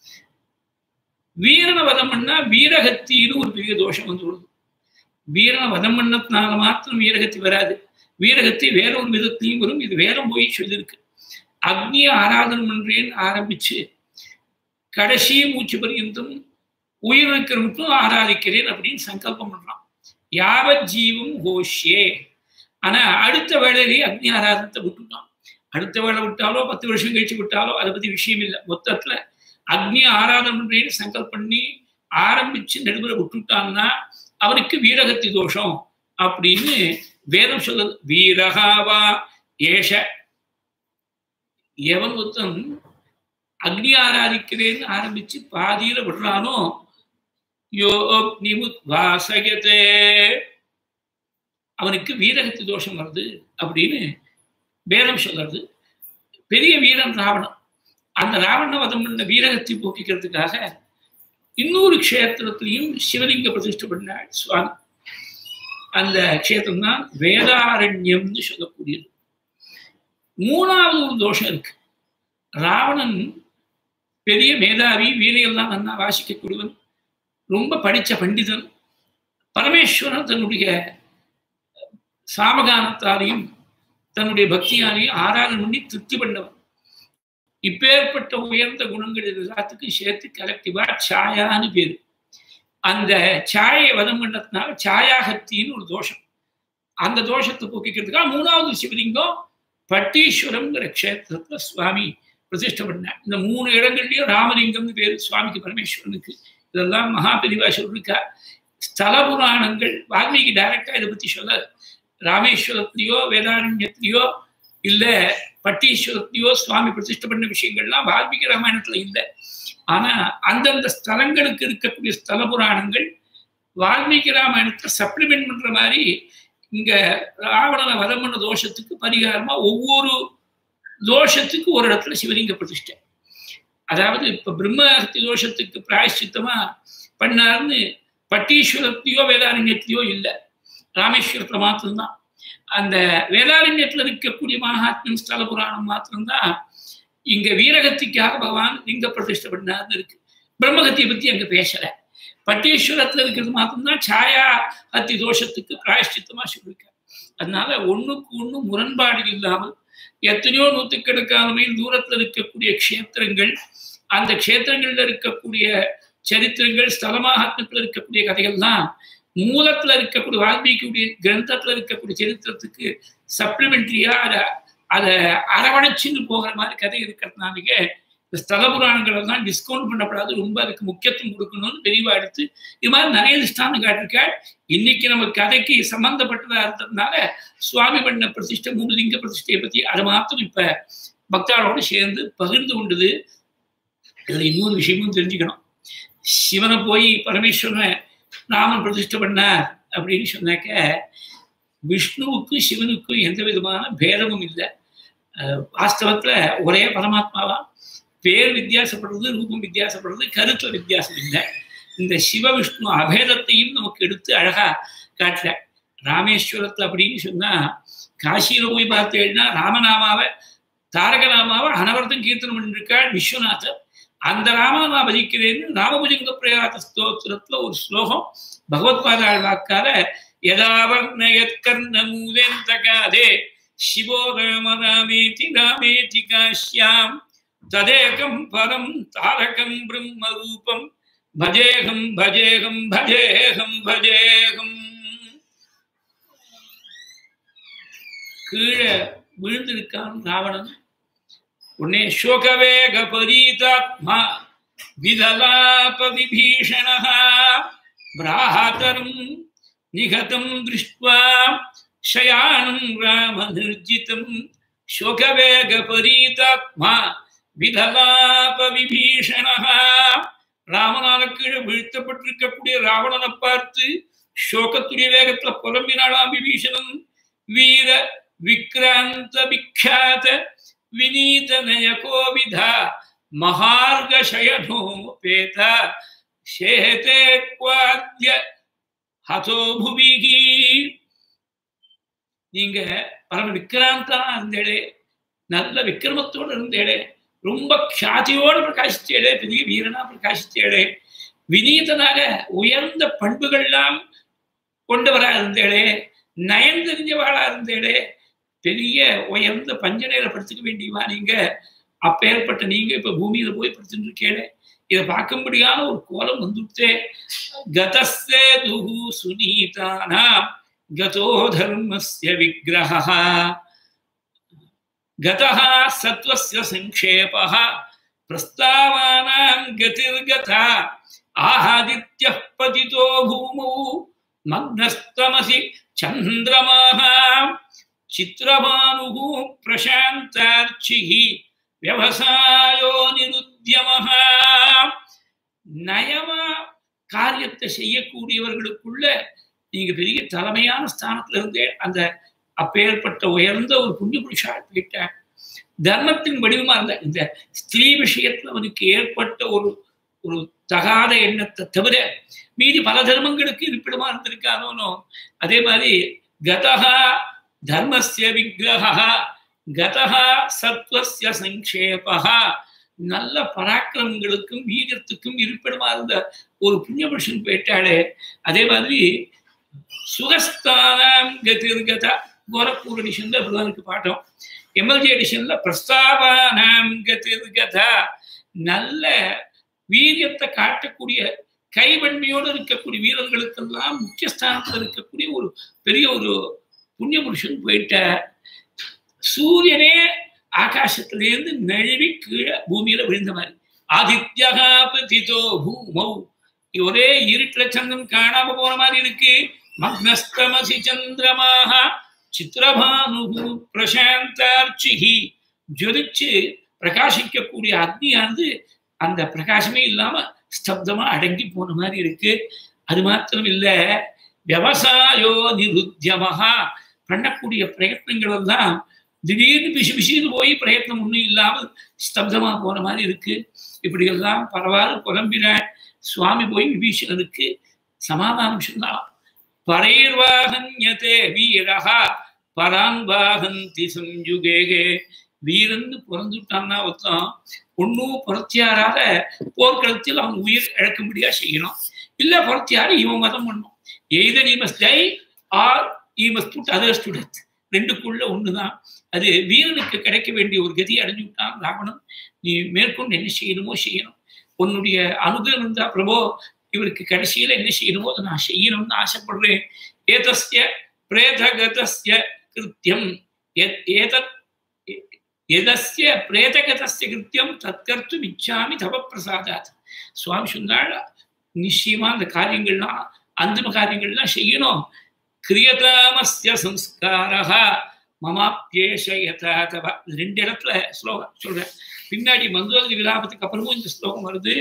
வீரனை வதம் பண்ணா வீரகத்தின்னு ஒரு பெரிய தோஷம் வந்து விடுது வீரனை வதம் பண்ணதுனால மாத்திரம் வீரகத்தி வராது வீரகத்தி வேற ஒரு விதத்திலையும் வரும் இது வேறம் போய் சொல்லியிருக்கு அக்னிய ஆராதனம் பண்றேன்னு ஆரம்பிச்சு கடைசி மூச்சு பரியந்தம் உயிர் இருக்கிறவனுக்கும் ஆராதிக்கிறேன் அப்படின்னு சங்கல்பம் பண்றான் யாவத் ஜீவம் கோஷ்யே ஆனா அடுத்த வேளையிலேயே அக்னி ஆராதனத்தை விட்டுட்டான் அடுத்த வேலை விட்டாலோ பத்து வருஷம் கழிச்சு விட்டாலோ அதை பத்தி விஷயம் இல்லை மொத்தத்துல அக்னி ஆராதனை சங்கல்பம் பண்ணி ஆரம்பிச்சு நடுவுல விட்டுட்டான்னா அவனுக்கு வீரகத்தி தோஷம் அப்படின்னு வேதம் சொல்லுது வீரகாவா ஏஷ எவன் ஒருத்தன் அக்னி ஆராதிக்கிறேன்னு ஆரம்பிச்சு பாதியில விடுறானோ யோ அக்னிமுத் வாசகத்தே அவனுக்கு வீரகத்தி தோஷம் வருது அப்படின்னு வேதம் சொல்றது பெரிய வீரன் ராவணன் அந்த ராவண வதம் பண்ண வீரகத்தை போக்கிக்கிறதுக்காக இன்னொரு க்ஷேத்திரத்திலையும் சிவலிங்க பிரதிஷ்டை பண்ணாள் சுவாமி அந்த க்ஷேத்திரம் தான் வேதாரண்யம்னு சொல்லக்கூடியது மூணாவது ஒரு தோஷம் இருக்கு ராவணன் பெரிய மேதாவி வீணையெல்லாம் நன்னா வாசிக்கக்கூடியவன் ரொம்ப படித்த பண்டிதன் பரமேஸ்வரன் தன்னுடைய சாமகானத்தாலையும் தன்னுடைய பக்தியாலையும் ஆராதனை பண்ணி திருப்தி பண்ணவன் இப்பேற்பட்ட உயர்ந்த குணங்கள் எல்லாத்துக்கும் சேர்த்து கலெக்டிவா சாயான்னு பேரு அந்த சாயை வதம் பண்ணதுனால சாயாகத்தின்னு ஒரு தோஷம் அந்த தோஷத்தை போக்கிக்கிறதுக்காக மூணாவது சிவலிங்கம் பட்டீஸ்வரம்ங்கிற க்ஷேத்திரத்துல சுவாமி பிரதிஷ்டை பண்ணார் இந்த மூணு இடங்கள்லயும் ராமலிங்கம்னு பேரு சுவாமிக்கு பரமேஸ்வரனுக்கு இதெல்லாம் மகாபெரிவா சொல்லிருக்கா ஸ்தல புராணங்கள் வால்மீகி டைரக்டா இதை பத்தி சொல்ல ராமேஸ்வரத்திலேயோ வேதாரண்யத்திலேயோ இல்ல பட்டீஸ்வரத்திலேயோ சுவாமி பிரதிஷ்டை பண்ண விஷயங்கள்லாம் வால்மீகி ராமாயணத்துல இல்லை ஆனா அந்தந்த ஸ்தலங்களுக்கு இருக்கக்கூடிய ஸ்தல புராணங்கள் வால்மீகி ராமாயணத்தை சப்ளிமெண்ட் பண்ற மாதிரி இங்க ராவணனை வதம் பண்ண தோஷத்துக்கு பரிகாரமா ஒவ்வொரு தோஷத்துக்கு ஒரு இடத்துல சிவலிங்க பிரதிஷ்டை அதாவது இப்ப பிரம்மஹத்தி தோஷத்துக்கு பிராயஷ்சித்தமா பண்ணாருன்னு பட்டீஸ்வரத்திலையோ வேதாரண்யத்திலையோ இல்லை ராமேஸ்வரத்துல மாத்திரம்தான் அந்த வேதாரண்யத்துல இருக்கக்கூடிய மகாத்மியம் ஸ்தல புராணம் மாத்திரம்தான் இங்க வீரகத்திக்காக பகவான் லிங்க பிரதிஷ்டை பண்ணார்னு இருக்கு பிரம்மகத்தியை பத்தி அங்க பேசல பட்டீஸ்வரத்துல இருக்கிறது மாத்திரம்தான் சாயா ஹத்தி தோஷத்துக்கு பிராயஷ்டித்தமா சொல்லியிருக்காரு அதனால ஒண்ணுக்கு ஒண்ணு முரண்பாடு இல்லாமல் எத்தனையோ நூத்துக்கணக்கான மைல் தூரத்துல இருக்கக்கூடிய க்ஷேத்திரங்கள் அந்த க்ஷேத்திரங்கள்ல இருக்கக்கூடிய சரித்திரங்கள் ஸ்தலமாகத்துல இருக்கக்கூடிய கதைகள்லாம் மூலத்துல இருக்கக்கூடிய வால்மீகியுடைய கிரந்தத்துல இருக்கக்கூடிய சரித்திரத்துக்கு சப்ளிமெண்ட்ரியா அதை அதை அரவணைச்சுன்னு போகிற மாதிரி கதை இருக்கிறதுனாலே இந்த ஸ்தல புராணங்கள் எல்லாம் டிஸ்கவுண்ட் பண்ணப்படாது ரொம்ப அதுக்கு முக்கியத்துவம் கொடுக்கணும்னு தெளிவா எடுத்து இது மாதிரி நிறைய திஷ்டாந்தம் காட்டிருக்காள் இன்னைக்கு நம்ம கதைக்கு சம்பந்தப்பட்டதா இருந்ததுனால சுவாமி பண்ண பிரதிஷ்டை மூணு லிங்க பிரதிஷ்டையை பத்தி அதை மாத்திரம் இப்ப பக்தாளோடு சேர்ந்து பகிர்ந்து கொண்டது இதுல இன்னொரு விஷயமும் தெரிஞ்சுக்கணும் சிவனை போய் பரமேஸ்வரனை ராமன் பிரதிஷ்டை பண்ணார் அப்படின்னு சொன்னாக்க விஷ்ணுவுக்கும் சிவனுக்கும் எந்த விதமான பேதமும் இல்லை வாஸ்தவத்துல ஒரே பரமாத்மாவா பேர் வித்தியாசப்படுறது ரூபம் வித்தியாசப்படுறது கருத்துல வித்தியாசம் இல்லை இந்த சிவ விஷ்ணு அபேதத்தையும் நமக்கு எடுத்து அழகா காட்டுற ராமேஸ்வரத்துல அப்படின்னு சொன்னா காசியில போய் பார்த்தேன்னா ராமநாமாவை தாரகநாமாவை அனவர்த்தம் கீர்த்தனம் பண்ணிருக்காள் விஸ்வநாதர் அந்த ராமனை நான் பஜிக்கிறேன்னு ராமபுஜங்க பிரயாத ஸ்தோத்திரத்துல ஒரு ஸ்லோகம் பகவத்பாதாள் வாக்கால யதாவர்ணயத்கர்ணமூலேந்தகாதே சிவோ ராம ராமேதி ராமேதி காஷ்யாம் ததேகம் பரம் தாரகம் பிரம்மரூபம் பஜேகம் பஜேகம் பஜேகம் பஜேகம் கீழே விழுந்திருக்கான் ராவணன் உடனே சோகவேக பரீதாத்மா விதலாப விபீஷண பிராத்தரம் நிகதம் திருஷ்டுவா शयानं रामनिर्जितं शोकवेगपरीतात्मा விதலாப விபீஷணः ராமனால கீழே வீழ்த்தப்பட்டிருக்கக்கூடிய ராவணனை பார்த்து சோகத்துடைய வேகத்துல புலம்பினாளாம் விபீஷணன் வீர விக்ராந்த விக்யாத வினீத நயகோவிதா மகார்கசயனோபேத சேதே குவாத்ய ஹதோ புவிகி நீங்க பரம விக்ராந்தா இருந்தேடே நல்ல விக்கிரமத்தோடு இருந்தேடே ரொம்ப க்ஷாதியோடு பிரகாசித்தேடே பெரிய வீரனா பிரகாசித்தேடே வினீதனாக உயர்ந்த பண்புகள்லாம் கொண்டவரா இருந்தேடே நயன் தெரிஞ்சவாளா இருந்தேடே பெரிய உயர்ந்த பஞ்சனையில படுத்துக்க வேண்டியவா நீங்க அப்பேற்பட்ட நீங்க இப்ப பூமியில போய் படுத்துட்டு இருக்கேடே இதை பார்க்கும்படியான ஒரு கோலம் வந்துட்டே கதஸ்தே துகு சுனீதானாம் गतो धर्मस्य विग्रहः गतः सत्त्वस्य संक्षेपः प्रस्तावानां गतिर्गता आहादित्यः पतितो भूमौ मग्नस्तमसि चन्द्रमाः चित्रभानुः प्रशान्तार्चिः व्यवसायो निरुद्यमः நயமா காரியத்தை செய்யக்கூடியவர்களுக்குள்ள நீங்க பெரிய தலைமையான ஸ்தானத்துல இருந்தே அந்த அப்பேற்பட்ட உயர்ந்த ஒரு புண்ணிய புருஷா போயிட்ட தர்மத்தின் வடிவமா இருந்த இந்த ஸ்திரீ விஷயத்துல அவனுக்கு ஏற்பட்ட ஒரு ஒரு தகாத எண்ணத்தை தவிர மீதி பல தர்மங்களுக்கு இருப்பிடமா இருந்திருக்கானோ அதே மாதிரி கதகா தர்மஸ்ய விக்கிரகா கதகா சத்வஸ்ய சங்கேபா நல்ல பராக்கிரமங்களுக்கும் வீரத்துக்கும் இருப்பிடமா இருந்த ஒரு புண்ணிய புருஷன் போயிட்டாளே அதே மாதிரி சுகஸ்தானம் கதிர்கதா கோரப்பூர் எடிஷன்ல அப்படிதான் இருக்கு பாட்டம் எம்எல்ஜி எடிஷன்ல பிரஸ்தாபானாம் கதிர்கதா நல்ல வீரியத்தை காட்டக்கூடிய கைவன்மையோடு இருக்கக்கூடிய வீரர்களுக்கெல்லாம் முக்கிய ஸ்தானத்தில் இருக்கக்கூடிய ஒரு பெரிய ஒரு புண்ணிய புருஷன் போயிட்ட சூரியனே ஆகாசத்திலேருந்து நழுவி கீழே பூமியில விழுந்த மாதிரி ஆதித்யகா பதிதோ பூமௌ ஒரே இருட்டுல சந்திரன் காணாம போன மாதிரி இருக்கு மக்னஸ்தமசி சந்திரமாக சித்திரபானு பிரசாந்தார்ச்சிகி ஜொலிச்சு பிரகாசிக்கக்கூடிய அக்னியானது அந்த பிரகாசமே இல்லாம ஸ்தப்தமா அடங்கி போன மாதிரி இருக்கு அது மாத்திரம் இல்ல விவசாயோ நிருத்தியமகா பண்ணக்கூடிய பிரயத்னங்கள் எல்லாம் திடீர்னு பிசு பிசுன்னு போய் பிரயத்னம் ஒன்றும் இல்லாமல் ஸ்தப்தமா போன மாதிரி இருக்கு இப்படி எல்லாம் பரவாயில்ல புலம்பின சுவாமி போய் விபீஷணனுக்கு சமாதானம் சொன்னாலாம் பரைர்வாகன்யதே வீரகா பரான்வாகந்தி சஞ்சுகேகே வீரன்னு பிறந்துட்டான்னா ஒருத்தன் ஒன்றும் புரட்சியாராத போர்க்களத்தில் அவன் உயிர் இழக்கும்படியா செய்யணும் இல்ல புரட்சியார இவன் மதம் பண்ணும் either he must die or he must put others to death ரெண்டுக்குள்ள ஒண்ணுதான் அது வீரனுக்கு கிடைக்க வேண்டிய ஒரு கதி அடைஞ்சு விட்டான் ராவணன் நீ மேற்கொண்டு என்ன செய்யணுமோ செய்யணும் உன்னுடைய அனுகிரகம் இருந்தா பிரபோ இவருக்கு கடைசியில என்ன செய்யணுமோ அதை நான் செய்யணும்னு ஆசைப்படுறேன் ஏதஸ்ய பிரேதகதஸ்ய கிருத்தியம் ஏதத் எதஸ்ய பிரேதகதஸ்ய கிருத்தியம் தற்கர்த்தும் இச்சாமி தவ பிரசாதாத் சுவாமி சொன்னாள் நிச்சயமா அந்த காரியங்கள்லாம் அந்திம காரியங்கள்லாம் செய்யணும் கிரியதாமஸ்ய சம்ஸ்காரா மமாப்பியேஷ யதா தவ ரெண்டு இடத்துல ஸ்லோகம் சொல்றேன் பின்னாடி மந்தோதரி விலாபத்துக்கு அப்புறமும் இந்த ஸ்லோகம் வருது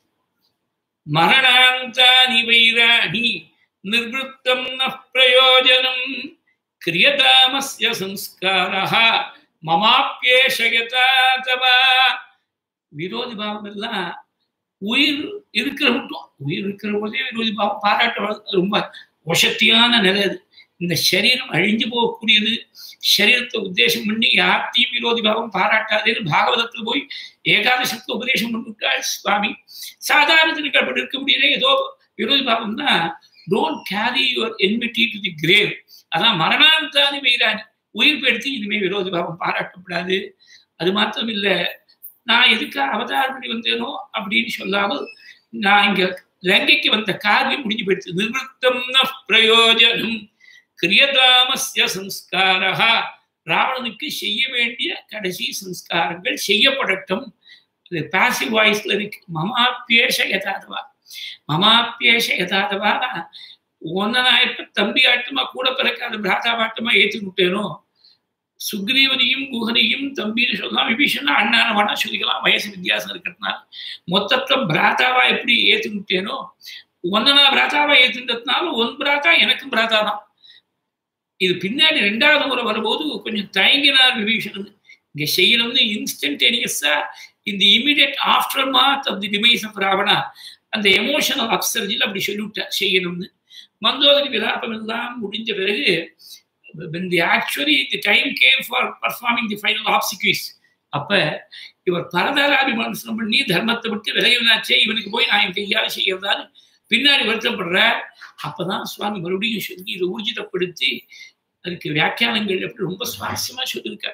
மரணாந்தானி வைராணி நிர்வத்தம் ந பிரயோஜனம் கிரியதாமஸ்ய சம்ஸ்காரா மமாப்பியேஷயதா தவா விரோதி பாவம் எல்லாம் உயிர் இருக்கிற மட்டும் உயிர் இருக்கிற போதே விரோதி பாவம் பாராட்ட ரொம்ப வசத்தியான நிலை அது இந்த சரீரம் அழிஞ்சு போகக்கூடியது சரீரத்தை உத்தேசம் பண்ணி யார்த்தையும் விரோதி பாவம் பாராட்டாதேன்னு பாகவதத்தில் போய் ஏகாதசத்தை உபதேசம் பண்ணிவிட்டாள் சுவாமி சாதாரணத்திற்கு அப்படி இருக்க முடியல ஏதோ விரோதி பாவம்னா don't carry your enmity to the grave அதான் மரணாந்தானி வைராணி உயிர் பெடுத்து இனிமே விரோதி பாவம் பாராட்டப்படாது அது மாத்திரம் இல்லை நான் எதுக்கு அவதாரம் பண்ணி வந்தேனோ அப்படின்னு சொல்லாமல் நான் இங்க லங்கைக்கு வந்த காரியம் முடிஞ்சு போயிடுச்சு நிர்வத்தம் ந பிரயோஜனம் கிரியதாமஸ்ய சம்ஸ்காரா ராவணனுக்கு செய்ய வேண்டிய கடைசி சம்ஸ்காரங்கள் செய்யப்படட்டும் இது பாசிவ் வாய்ஸ்ல இருக்கு மமாப்பியேஷ யதாதவா மமாப்பியேஷ யதாதவா ஒன்ன நான் இப்ப தம்பி ஆட்டமா கூட பிறக்காத பிராதா ஆட்டமா ஏற்றுக்கிட்டேனோ சுக்ரீவனையும் குஹனையும் தம்பின்னு சொல்லலாம் விபீஷனா அண்ணான வேணா சொல்லிக்கலாம் வயசு வித்தியாசம் இருக்கிறதுனால மொத்தத்துல பிராதாவா எப்படி ஏத்துக்கிட்டேனோ ஒன்ன நான் பிராதாவா ஏத்துன்றதுனால ஒன் பிராதா எனக்கும் பிராதா தான் இது பின்னாடி ரெண்டாவது முறை வரும்போது கொஞ்சம் தயங்கினார் விபீஷணன் இங்க செய்யணும்னு இன்ஸ்டன்டேனியஸா இந்த immediate aftermath of the demise of Ravana அந்த எமோஷனல் அப்சர்ஜில் அப்படி சொல்லிவிட்டார் செய்யணும்னு மந்தோதரி விலாபம் எல்லாம் முடிஞ்ச பிறகு when the actually the time came for performing the final obsequies அப்ப இவர் பரதாராபிமானம் பண்ணி தர்மத்தை விட்டு விலகினாச்சே இவனுக்கு போய் நான் என் கையால செய்யறதான்னு பின்னாடி வருத்தப்படுறார் அப்பதான் சுவாமி மறுபடியும் சொல்லி இதை ஊர்ஜிதப்படுத்தி அதுக்கு வியாக்கியானங்கள் எப்படி ரொம்ப சுவாரஸ்யமா சொல்லியிருக்கார்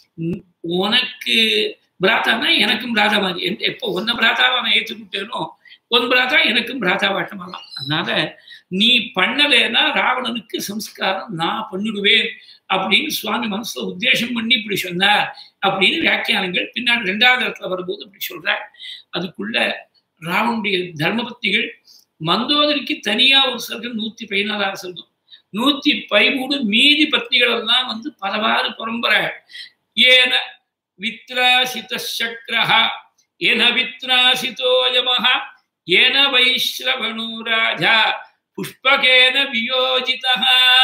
உனக்கு பிராத்தானா எனக்கும் பிராதா மாதிரி எப்போ ஒன்ன பிராதாவை நான் ஏற்றுக்கிட்டேனோ ஒன் பிராதா எனக்கும் பிராதாவாட்டமாகலாம் அதனால நீ பண்ணலைன்னா ராவணனுக்கு சம்ஸ்காரம் நான் பண்ணிடுவேன் அப்படின்னு சுவாமி மனசுல உத்தேசம் பண்ணி இப்படி சொன்னார் அப்படின்னு வியாக்கியானங்கள் பின்னாடி ரெண்டாவது இடத்துல வரும்போது இப்படி சொல்றார் அதுக்குள்ள ராவனுடைய தர்மபத்திகள் மந்தோதரிக்கு தனியா ஒரு சர்க்கம் நூத்தி பதினாலாறு சர்க்கம் நூத்தி பதிமூணு மீதி பத்னிகள் எல்லாம் வந்து பலவாறு பரம்பரை ஏன வித்ராசித சக்கரஹா ஏன வித்ராசிதோ யமஹ ஏன வைஸ்ரவணோ ராஜா புஷ்பகேன வியோஜிதா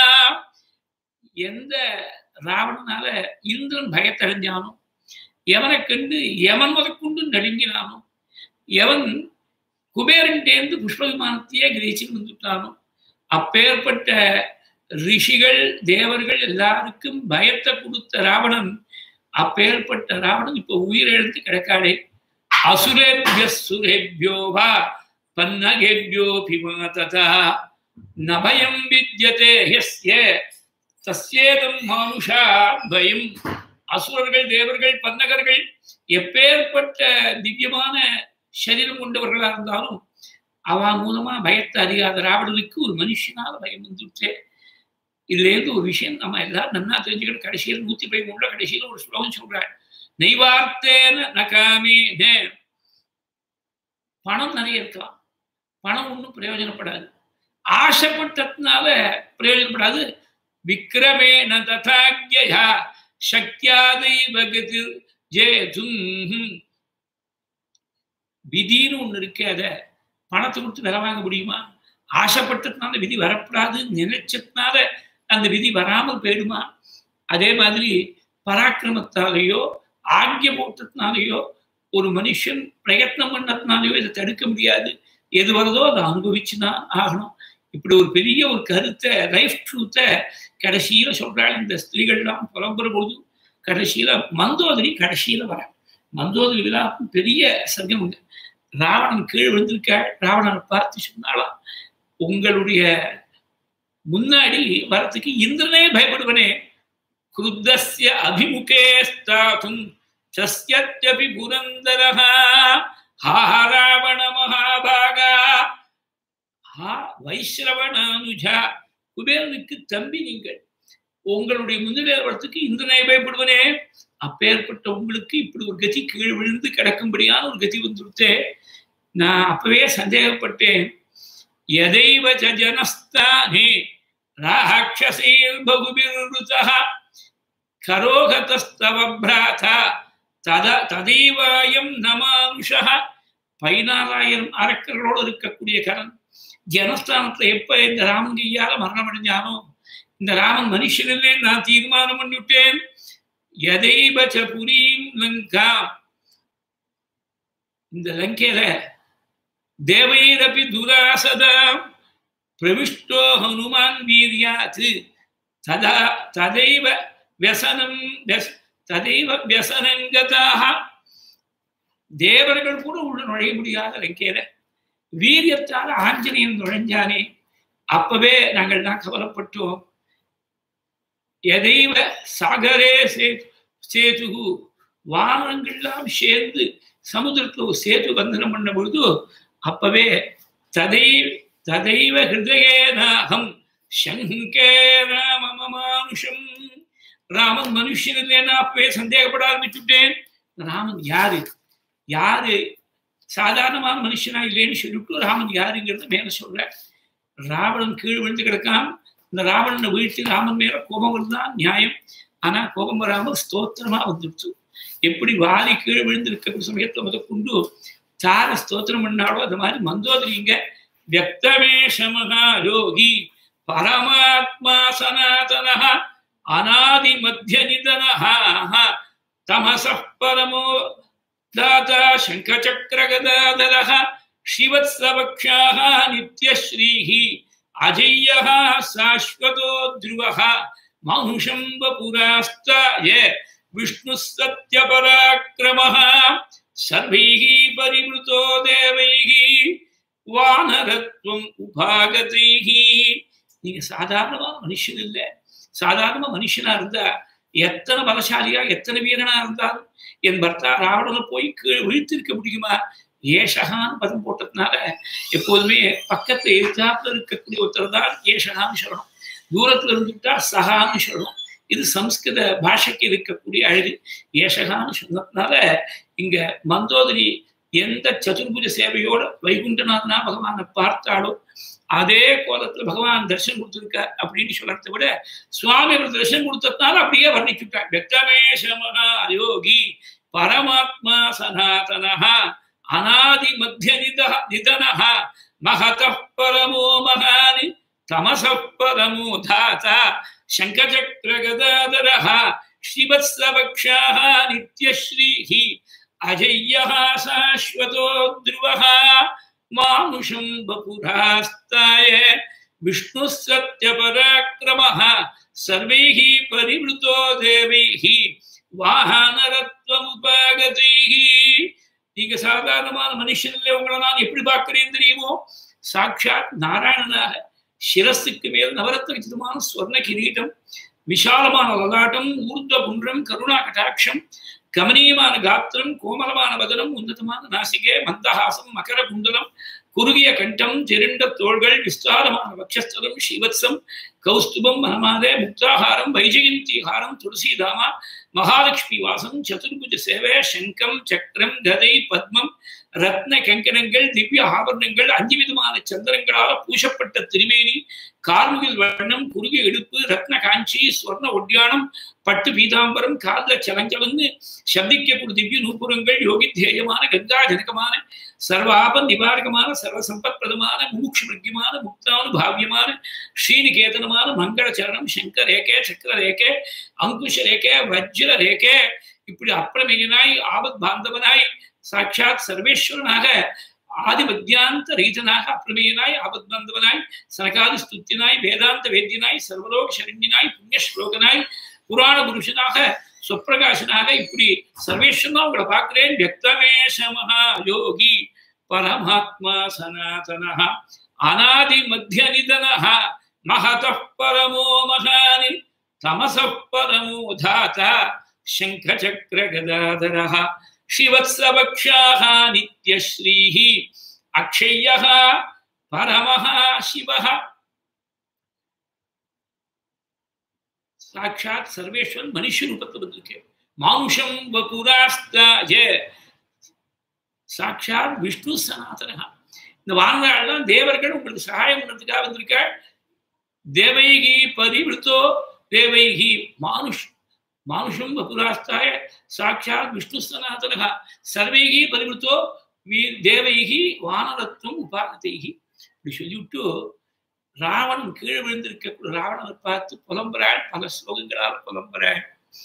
எந்த ராவணனால இந்திரன் பயத்தடைஞ்சானோ எவனை கண்டு எவன் முதற்கொண்டு நடுங்கினானோ எவன் குபேரன்டேந்து புஷ்ப விமானத்தையே கிரகிச்சு வந்துட்டானோ அப்பேற்பட்ட ரிஷிகள் தேவர்கள் எல்லாருக்கும் பயத்தை கொடுத்த ராவணன் அப்பேற்பட்ட ராவணன் இப்ப உயிரிழந்து கிடக்காடே அசுரேபிய சுரேபியோவா பன்னகேபியோபிமாததா நபயம் வித்யதே ஹஸ்ய தஸ்யேதம் மானுஷா பயம் அசுரர்கள் தேவர்கள் பன்னகர்கள் எப்பேற்பட்ட திவ்யமான சரீரம் கொண்டவர்களா இருந்தாலும் அவ மூலமா பயத்தை அறியாத ராவணனுக்கு ஒரு மனுஷனால பயம் வந்துட்டே இதுல இருந்து ஒரு விஷயம் நம்ம எல்லாரும் நன்னா தெரிஞ்சுக்கிட்டு கடைசியில் நூத்தி பதிமூணுல கடைசியில் ஒரு ஸ்லோகம் சொல்றாள் நெய்வார்த்தேன நகாமேன பணம் நிறைய இருக்கலாம் பணம் ஒன்றும் பிரயோஜனப்படாது ஆசைப்பட்டதுனால பிரயோஜனப்படாது விக்ரமேன ததாக்யா சக்தியாதை பகதி ஜேதும் விதின்னு ஒண்ணு இருக்கு அத பணத்தை கொடுத்து விலை வாங்க முடியுமா ஆசைப்பட்டதுனால விதி வரப்படாது நினைச்சதுனால அந்த விதி வராமல் போயிடுமா அதே மாதிரி பராக்கிரமத்தாலேயோ ஆக்கிய போட்டதுனாலேயோ ஒரு மனுஷன் பிரயத்னம் பண்ணதுனாலேயோ இதை தடுக்க முடியாது எது வருதோ அதை அனுபவிச்சுதான் ஆகணும் இப்படி ஒரு பெரிய ஒரு கருத்தை லைஃப் ட்ரூத்தை கடைசியில சொல்றாள் இந்த ஸ்திரீகள்லாம் புலம்புற போது கடைசியில மந்தோதரி கடைசியில வர மந்தோதரி விழாக்கும் பெரிய சர்க்கம் உண்டு ராவணன் கீழ் விழுந்திருக்காள் ராவணனை பார்த்து சொன்னாலாம் உங்களுடைய முன்னாடி வரத்துக்கு இந்திரனே பயப்படுவனே குருத்தஸ்ய அபிமுகே ஸ்தாதும் சஸ்யத்யபி புரந்தரஹ ஹா ராவண மகாபாகா ஹா வைஸ்ரவணானுஜா குபேரனுக்கு தம்பி நீங்கள் உங்களுடைய முன்னிலை வரத்துக்கு இந்திரனை பயப்படுவனே அப்பேற்பட்ட உங்களுக்கு இப்படி ஒரு கதி கீழ் விழுந்து கிடக்கும்படியான ஒரு கதி வந்துருத்தே நான் அப்பவே சந்தேகப்பட்டேன் எதைவ ஜனஸ்தானே ராட்சசீர் பகுபிருதா கரோகதஸ்தவ பிராதா தத ததைவாயம் நமானுஷா பதினாலாயிரம் அரக்கர்களோடு இருக்கக்கூடிய கரன் ஜனஸ்தானத்துல எப்ப இந்த ராமன் கையால மரணம் அடைஞ்சானோ இந்த ராமன் மனுஷனிலே நான் தீர்மானம் பண்ணிவிட்டேன் எதைபச்ச புரீம் லங்கா இந்த லங்கையில தேவைரபி துராசதா பிரவிஷ்டோ ஹனுமான் வீரியாத் ததா ததைவ व्यसனம் ததைவ व्यसனங்கதாக தேவர்கள் கூட உள்ள நுழைய முடியாத லங்கையில வீரியத்தால் ஆஞ்சநேயன் நுழைஞ்சானே அப்பவே நாங்கள் தான் கவலைப்பட்டோம் எதைவ சாகரே சே சேது வானங்கள்லாம் சேர்ந்து சமுதிரத்துல ஒரு சேது பந்தனம் பண்ண பொழுது அப்பவே ததை ததைவ ஹிருதயேனாகம் சங்கே ராமமானுஷம் ராமன் மனுஷன் இல்லைன்னா அப்பவே சந்தேகப்பட ஆரம்பிச்சுட்டேன் ராமன் யாரு யாரு சாதாரணமான மனுஷனா இல்லைன்னு சொல்லிட்டு ராமன் யாருங்கிறத மேல சொல்ற ராவணன் கீழ் விழுந்து கிடக்கான் இந்த ராவணனை வீழ்த்தி ராமன் மேல கோபம் வருதான் நியாயம் ஆனா கோபம் வராமல் ஸ்தோத்திரமா வந்துடுச்சு எப்படி வாரி கீழ் விழுந்து இருக்க சமயத்துல முத கொண்டு சார ஸ்தோத்திரம் பண்ணாலோ அது மாதிரி மந்தோதரிங்க வியக்தமேஷ மகாயோகி பரமாத்மா சனாதன அநாதி மத்திய நிதன தமச பரமோ தாத்தா சங்கச்சக்கரகதாதரः शिवत्सवक्षाः नित्यश्रीः अजय्यः शाश्वतो ध्रुवः मानुषं वपुरास्ताय विष्णुः सत्यपराक्रमः सर्वैः परिवृतो देवैः வானரத்வம் உபாகதைகி நீங்க சாதாரணமா மனுஷன் இல்லை சாதாரண மனுஷனா இருந்தா எத்தனை பலசாலியா எத்தனை வீரனா இருந்தாலும் என் பர்த்தா ராவணனை போய் கீழே விழித்திருக்க முடியுமா ஏஷகான்னு பதம் போட்டதுனால எப்போதுமே பக்கத்துல எதிர்த்தாப்புல இருக்கக்கூடிய ஒருத்தர் தான் ஏஷகான்னு சொல்லணும் தூரத்துல இருந்துட்டா சகான்னு சொல்லணும் இது சம்ஸ்கிருத பாஷைக்கு இருக்கக்கூடிய அழகு ஏஷகான்னு சொன்னதுனால இங்க மந்தோதரி எந்த சதுர்புஜ சேவையோட வைகுண்டநாதனா பகவானை பார்த்தாலோ அதே கோலத்துல பகவான் தரிசனம் கொடுத்திருக்க அப்படின்னு சொல்றதை விட சுவாமி அவர் தரிசனம் கொடுத்ததுனால அப்படியே வர்ணிச்சுட்டார் வெக்கமேஷமகா யோகி பரமாத்மா சனாதனஹ அநாதி மத்திய நித நிதனஹ மகத பரமோ மகானி தமச பரமோ தாதா சங்கச்சக்ர கதாதரஹ ஸ்ரீவத்ஸவக்ஷாः நித்யஸ்ரீः அஜய்யः சாஸ்வதோ த்ருவः மானுஷம் வபுராஸ்தாய விஷ்ணு சத்யபராக்கிரமः சர்வைः பரிவృతో தேவைः வாகனரத்வமுபாகதைः நீங்க சாதாரணமான மனுஷன்ல உங்களை நான் எப்படி பார்க்கிறேன் தெரியுமோ சாட்சாத் நாராயணனாக சிரஸுக்கு மேல் நவரத்ன விசிதமான ஸ்வர்ண கிரீட்டம் விஷாலமான லலாட்டம் ஊர்த புன்றம் கருணா கட்டாட்சம் கமனீயமான காத்திரம் கோமலமான வதனம் உன்னதமான நாசிகே மந்தஹாசம் மகர குண்டலம் குறுகிய கண்டம் திரண்ட தோள்கள் விஸ்தாரமான வக்ஷஸ்தலம் ஸ்ரீவத்சம் கௌஸ்துபம் மனமாதே முக்தாகாரம் வைஜெயந்திஹாரம் துளசிதாமா மகாலட்சுமி வாசம் சதுர்புஜ சேவை சங்கம் சக்கரம் கதை பத்மம் ரத்ன கங்கணங்கள் திவ்ய ஆபரணங்கள் அஞ்சு விதமான சந்திரங்களால் பூசப்பட்ட திருமேனி கார்முகில் வண்ணம் குறுகிய இடுப்பு ரத்ன காஞ்சி ஸ்வர்ண ஒட்டியானம் பட்டு பீதாம்பரம் காதல சலஞ்சலன்னு சப்திக்கக்கூடிய திவ்ய நூபுரங்கள் யோகித்தேயமான கங்கா ஜனகமான சர்வாப நிவாரகமான சர்வசம்பத்பிரதமான மூக்ஷ முக்கியமான முக்தானுபாவியமான ஸ்ரீநிகேதனமான மங்கள சரணம் சங்கர ரேகே சக்கர ரேகே அங்குஷ ரேகே வஜ்ர ரேகே இப்படி அப்பிரமேயனாய் ஆபத் பாந்தவனாய் சாட்சாத் சர்வேஸ்வரனாக ஆதி மத்தியாந்த ரீதனாக அப்பிரமேயனாய் ஆபத் பாந்தவனாய் சனகாதி ஸ்துத்தினாய் வேதாந்த வேத்தியனாய் சர்வலோக சரண்யனாய் புண்ணிய ஸ்லோகனாய் புராண புருஷனாக சுப்பிரகாசனாக இப்படி சர்வேஸ்வரனா உங்களை பார்க்கிறேன் வியக்தமேஷ மகா யோகி பரமாத்மா சனாதனஹ அநாதி மத்திய நிதனஹ மகத பரமோ மகானி தமச பரமோ தாத்தா சங்கச்சக்ர கதாதரஹ ஸ்ரீவத்ஸவக்ஷாः நித்யஸ்ரீः அக்ஷய்யः பரமः சிவः சாட்சாத் சர்வேஸ்வரன் மனுஷ ரூபத்தில் வந்திருக்கேன் மானுஷம் வபுராஸ்தாய சாட்சாத் விஷ்ணு சனாதனா இந்த வாழ்நாள்லாம் தேவர்கள் உங்களுக்கு சகாயம் பண்ணுறதுக்காக வந்திருக்காள் தேவைகி பரிவிருத்தோ தேவைகி மானுஷ் மானுஷம் வபுராஸ்தாய சாட்சாத் விஷ்ணு சனாதனா சர்வைகி பரிவிருத்தோ தேவைகி வானரத்துவம் உபாகதைகி இப்படி சொல்லிவிட்டு ராவணன் கீழே விழுந்திருக்க ராவணனை பார்த்து புலம்புறாள் பல ஸ்லோகங்களால் புலம்புறாள்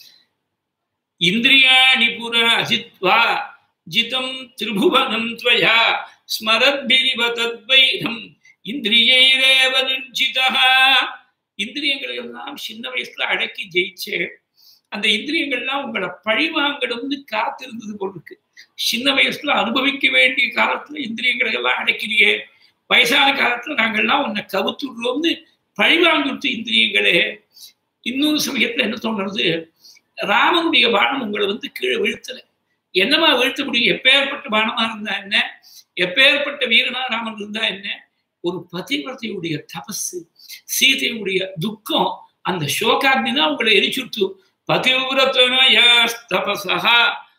இந்திரியாணி புர அஜித்வா ஜிதம் திரிபுவனம் துவயா ஸ்மரத்பிரிவ தத்வைரம் இந்திரியைரேவ நிர்ஜிதா இந்திரியங்களை எல்லாம் சின்ன வயசுல அடக்கி ஜெயிச்சே அந்த இந்திரியங்கள்லாம் உங்களை பழி வாங்கணும்னு காத்திருந்தது போல் இருக்கு சின்ன வயசுல அனுபவிக்க வேண்டிய காலத்துல இந்திரியங்களை எல்லாம் அடக்கிறியே வயசான காலத்துல நாங்கள்லாம் உன்னை கவுத்துடுறோம்னு பழிவாங்கிட்டு இந்திரியங்களே இன்னொரு சமயத்துல என்ன தோணுறது ராமனுடைய பானம் உங்களை வந்து கீழே வீழ்த்தல என்னமா வீழ்த்த முடியும் எப்பேற்பட்ட பானமா இருந்தா என்ன எப்பேற்பட்ட வீரனா ராமன் இருந்தா என்ன ஒரு பதிவிரத்தையுடைய தபசு சீதையுடைய துக்கம் அந்த சோகாக்னி தான் உங்களை எரிச்சுட்டு பதிவிரதனயாஸ்தபசா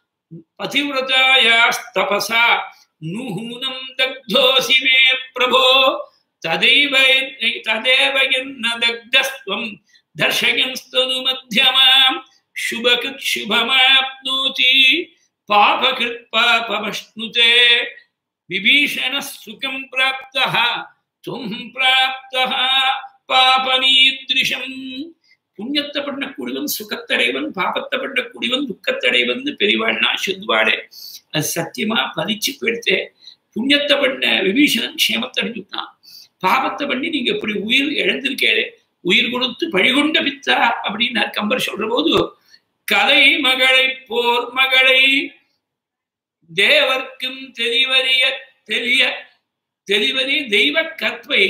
பதிவிரதாயாஸ்தபசா நூனம் தக்தோசி மே பிரபோ ததைவ ததேவ என்ன தக்தஸ்வம் தர்ஷயன்ஸ்தனு மத்தியமாம் சுபகிருத் சுபமாப்னோதி பாபகிருத் பாபமஷ்ணுதே விபீஷண சுகம் பிராப்தः துவம் பிராப்தः பாபமீத்ரிஷம் புண்ணியத்தை பண்ணக்கூடியவன் சுகத்தடைவன் பாபத்தை பண்ணக்கூடியவன் துக்கத்தடைவன் பெரியவாள்னா சொல்லுவாளே அது சத்தியமா பலிச்சு போயிடுத்தே புண்ணியத்தை பண்ண விபீஷணன் க்ஷேமத்தை அடைஞ்சுட்டான் பாபத்தை பண்ணி நீங்க இப்படி உயிர் இழந்திருக்கே உயிர் கொடுத்து பழிகொண்ட பித்தா அப்படின்னு கம்பர் சொல்ற போது கலை மகளை போர் மகளை தேவர்க்கும் தெளிவறிய தெரிய தெளிவறி தெய்வ கற்பை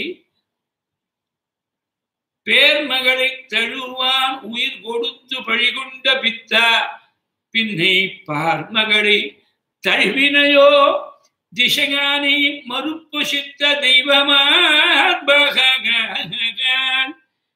பேர்மகளை தழுவான் உயிர் கொடுத்து பழிகொண்ட பித்தா பின்னை பார்மகளை தழுவினையோ திசையானை மறுப்புசித்த தெய்வமான்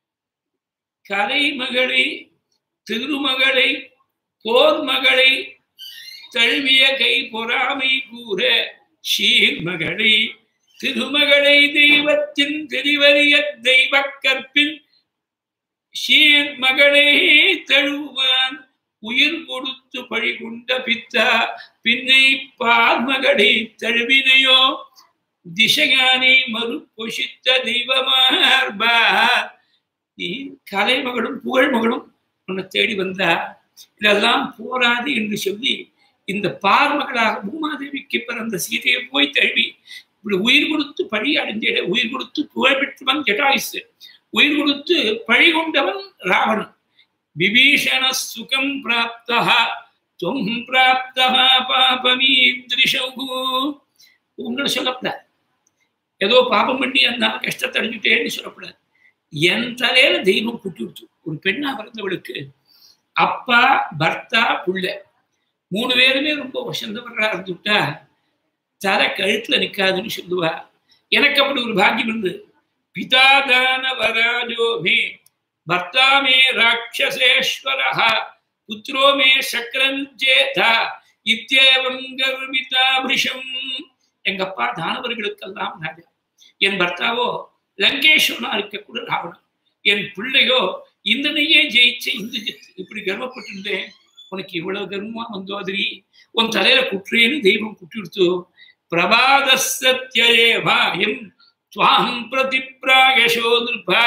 கலைமகளை திருமகளை போர் மகளை தழுவிய கை பொறாமை கூற ஷீர்மகளை திருமகளை தெய்வத்தின் திருவரிய தெய்வ கற்பின் ஷீர் மகளை தழுவான் உயிர் கொடுத்து பழி கொண்ட பித்தா பின்னை பார்மகளை தழுவினையோ திசையானை மறுபொஷித்த தெய்வமார்பா நீ கலைமகளும் புகழ் மகளும் உன்னை தேடி வந்தா இதெல்லாம் போராது என்று சொல்லி இந்த பார்மகளாக பூமாதேவிக்கு பிறந்த சீதையை போய் தழுவி இப்படி உயிர் கொடுத்து பழி அடைஞ்சிட உயிர் கொடுத்து புகழ் பெற்றவன் ஜட்டாயுசு உயிர் கொடுத்து பழி கொண்டவன் ராவணன் விபீஷண சுகம் பிராப்தா தொம் பிராப்தா பாபமீதிருஷகு உங்களை சொல்லக்கூடாது ஏதோ பாபம் பண்ணி அதனால கஷ்டத்தை அடைஞ்சுட்டேன்னு சொல்லக்கூடாது என் தலையில தெய்வம் குட்டி ஒரு பெண்ணா பிறந்தவளுக்கு அப்பா பர்த்தா புள்ள மூணு பேருமே ரொம்ப வசந்தவர்களா இருந்துட்டா தர கழுத்துல நிக்காதுன்னு சொல்லுவா எனக்கு அப்படி ஒரு பாக்கியம் இருந்து பிதாதான வராஜோ மே பர்த்தா மே ராட்சசேஸ்வர புத்திரோ மே சக்கரஞ்சேதா இத்தியேவம் கர்விதா விஷம் எங்க அப்பா தானவர்களுக்கெல்லாம் ராஜா என் பர்த்தாவோ லங்கேஸ்வரனா இருக்கக்கூட ராவணன் என் பிள்ளையோ இந்தனையே ஜெயிச்ச இந்துஜித் இப்படி கர்வப்பட்டிருந்தேன் உனக்கு இவ்வளவு கர்வமா வந்தோதிரி உன் தலையில குற்றேன்னு தெய்வம் குட்டிடுத்து பிரபாத சத்யேவாயம் துவாம் பிரதிப்ராயசோ நிருபா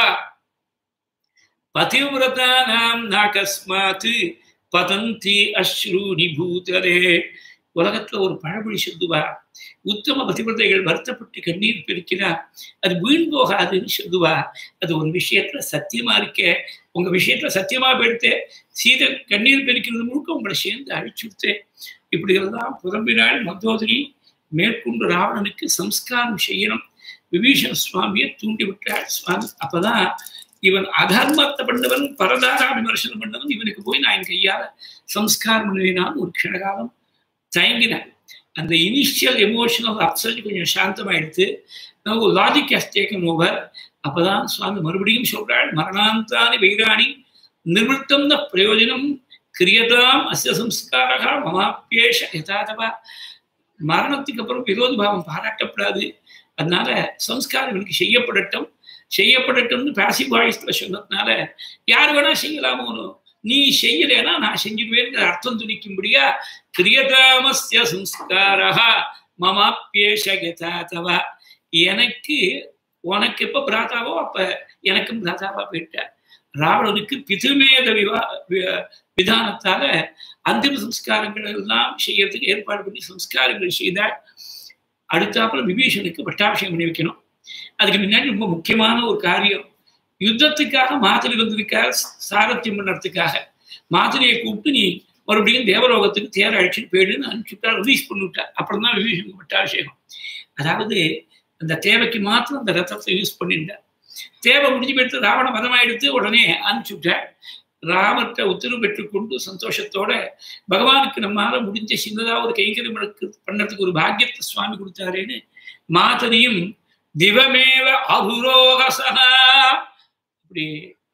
பதிவிரதானாம் நாகஸ்மாத் பதந்தி அஸ்ரூனி பூதரே உலகத்துல ஒரு பழமொழி சொல்லுவா உத்தம பதிவிரதைகள் வருத்தப்பட்டு கண்ணீர் பெருக்கினா அது வீண் போகாதுன்னு சொல்லுவா அது ஒரு விஷயத்துல சத்தியமா இருக்க உங்க விஷயத்துல சத்தியமா போயிடுத்து சீத கண்ணீர் பெருக்கிறது முழுக்க உங்களை சேர்ந்து அழிச்சுடுத்து இப்படி எல்லாம் புலம்பினாள் மந்தோதரி மேற்கொண்டு ராவணனுக்கு சம்ஸ்காரம் செய்யணும் விபீஷண சுவாமியை தூண்டி விட்டாள் சுவாமி அப்பதான் இவன் அதர்மத்தை பண்ணவன் பரதாரா விமர்சனம் பண்ணவன் இவனுக்கு போய் நான் என் கையால சம்ஸ்காரம் பண்ணுவேனான்னு ஒரு க்ஷணகாலம் தயங்கினேன் அந்த இனிஷியல் எமோஷனல் அப்சல்ட் கொஞ்சம் சாந்தமாயிடுத்து நம்ம லாஜிக் ஹஸ் டேக்கன் ஓவர் அப்பதான் சுவாமி மறுபடியும் சொல்றாள் மரணாந்தானி வைராணி நிவృత్తం ந பிரயோஜனம் கிரியதாம் அஸ்ய சம்ஸ்காரகா மமாப்பியேஷ யதாதவா மரணத்துக்கு அப்புறம் விரோத பாவம் பாராட்டப்படாது அதனால சம்ஸ்காரம் எனக்கு செய்யப்படட்டும் செய்யப்படட்டும்னு பாசிவ் வாய்ஸ்ல சொன்னதுனால யார் வேணா செய்யலாமோனோ நீ செய்யலைன்னா நான் செஞ்சிடுவேன் அர்த்தம் துணிக்கும்படியா கிரியதாமஸ்ய சம்ஸ்காரா மமாப்பியேஷ யதாதவா எனக்கு உனக்கு எப்ப பிராதாவோ அப்ப எனக்கும் பிராதாவா போயிட்டார் ராவணனுக்கு பிதுமேத விவா விதானத்தால அந்திம சம்ஸ்காரங்கள் எல்லாம் செய்யறதுக்கு ஏற்பாடு பண்ணி சம்ஸ்காரங்கள் செய்தால் அடுத்தாப்புல விபீஷனுக்கு பட்டாபிஷேகம் பண்ணி வைக்கணும் அதுக்கு முன்னாடி ரொம்ப முக்கியமான ஒரு காரியம் யுத்தத்துக்காக மாதிரி வந்ததுக்காக சாரத்தியம் பண்ணுறதுக்காக மாதிரியை கூப்பிட்டு நீ மறுபடியும் தேவலோகத்துக்கு தேர அழிச்சுட்டு போயிடுன்னு அனுப்பிச்சுட்டா ரிலீஸ் பண்ணிவிட்டா அப்புறம் தான் விபீஷனுக்கு பட்டாபிஷேகம் அதாவது அந்த தேவைக்கு மாத்திரம் அந்த ரத்தத்தை யூஸ் பண்ணிட்டார் தேவை முடிஞ்சு போயிட்டு ராவண மதமாயிடுத்து உடனே அனுப்பிச்சுட்டார் ராமர்கிட்ட உத்தரவு பெற்றுக்கொண்டு சந்தோஷத்தோட பகவானுக்கு நம்மால முடிஞ்ச சின்னதா ஒரு கைங்கரியம் பண்ணறதுக்கு ஒரு பாக்கியத்தை சுவாமி கொடுத்தாருன்னு மாதரியும் திவமேவ அபுரோகசனா இப்படி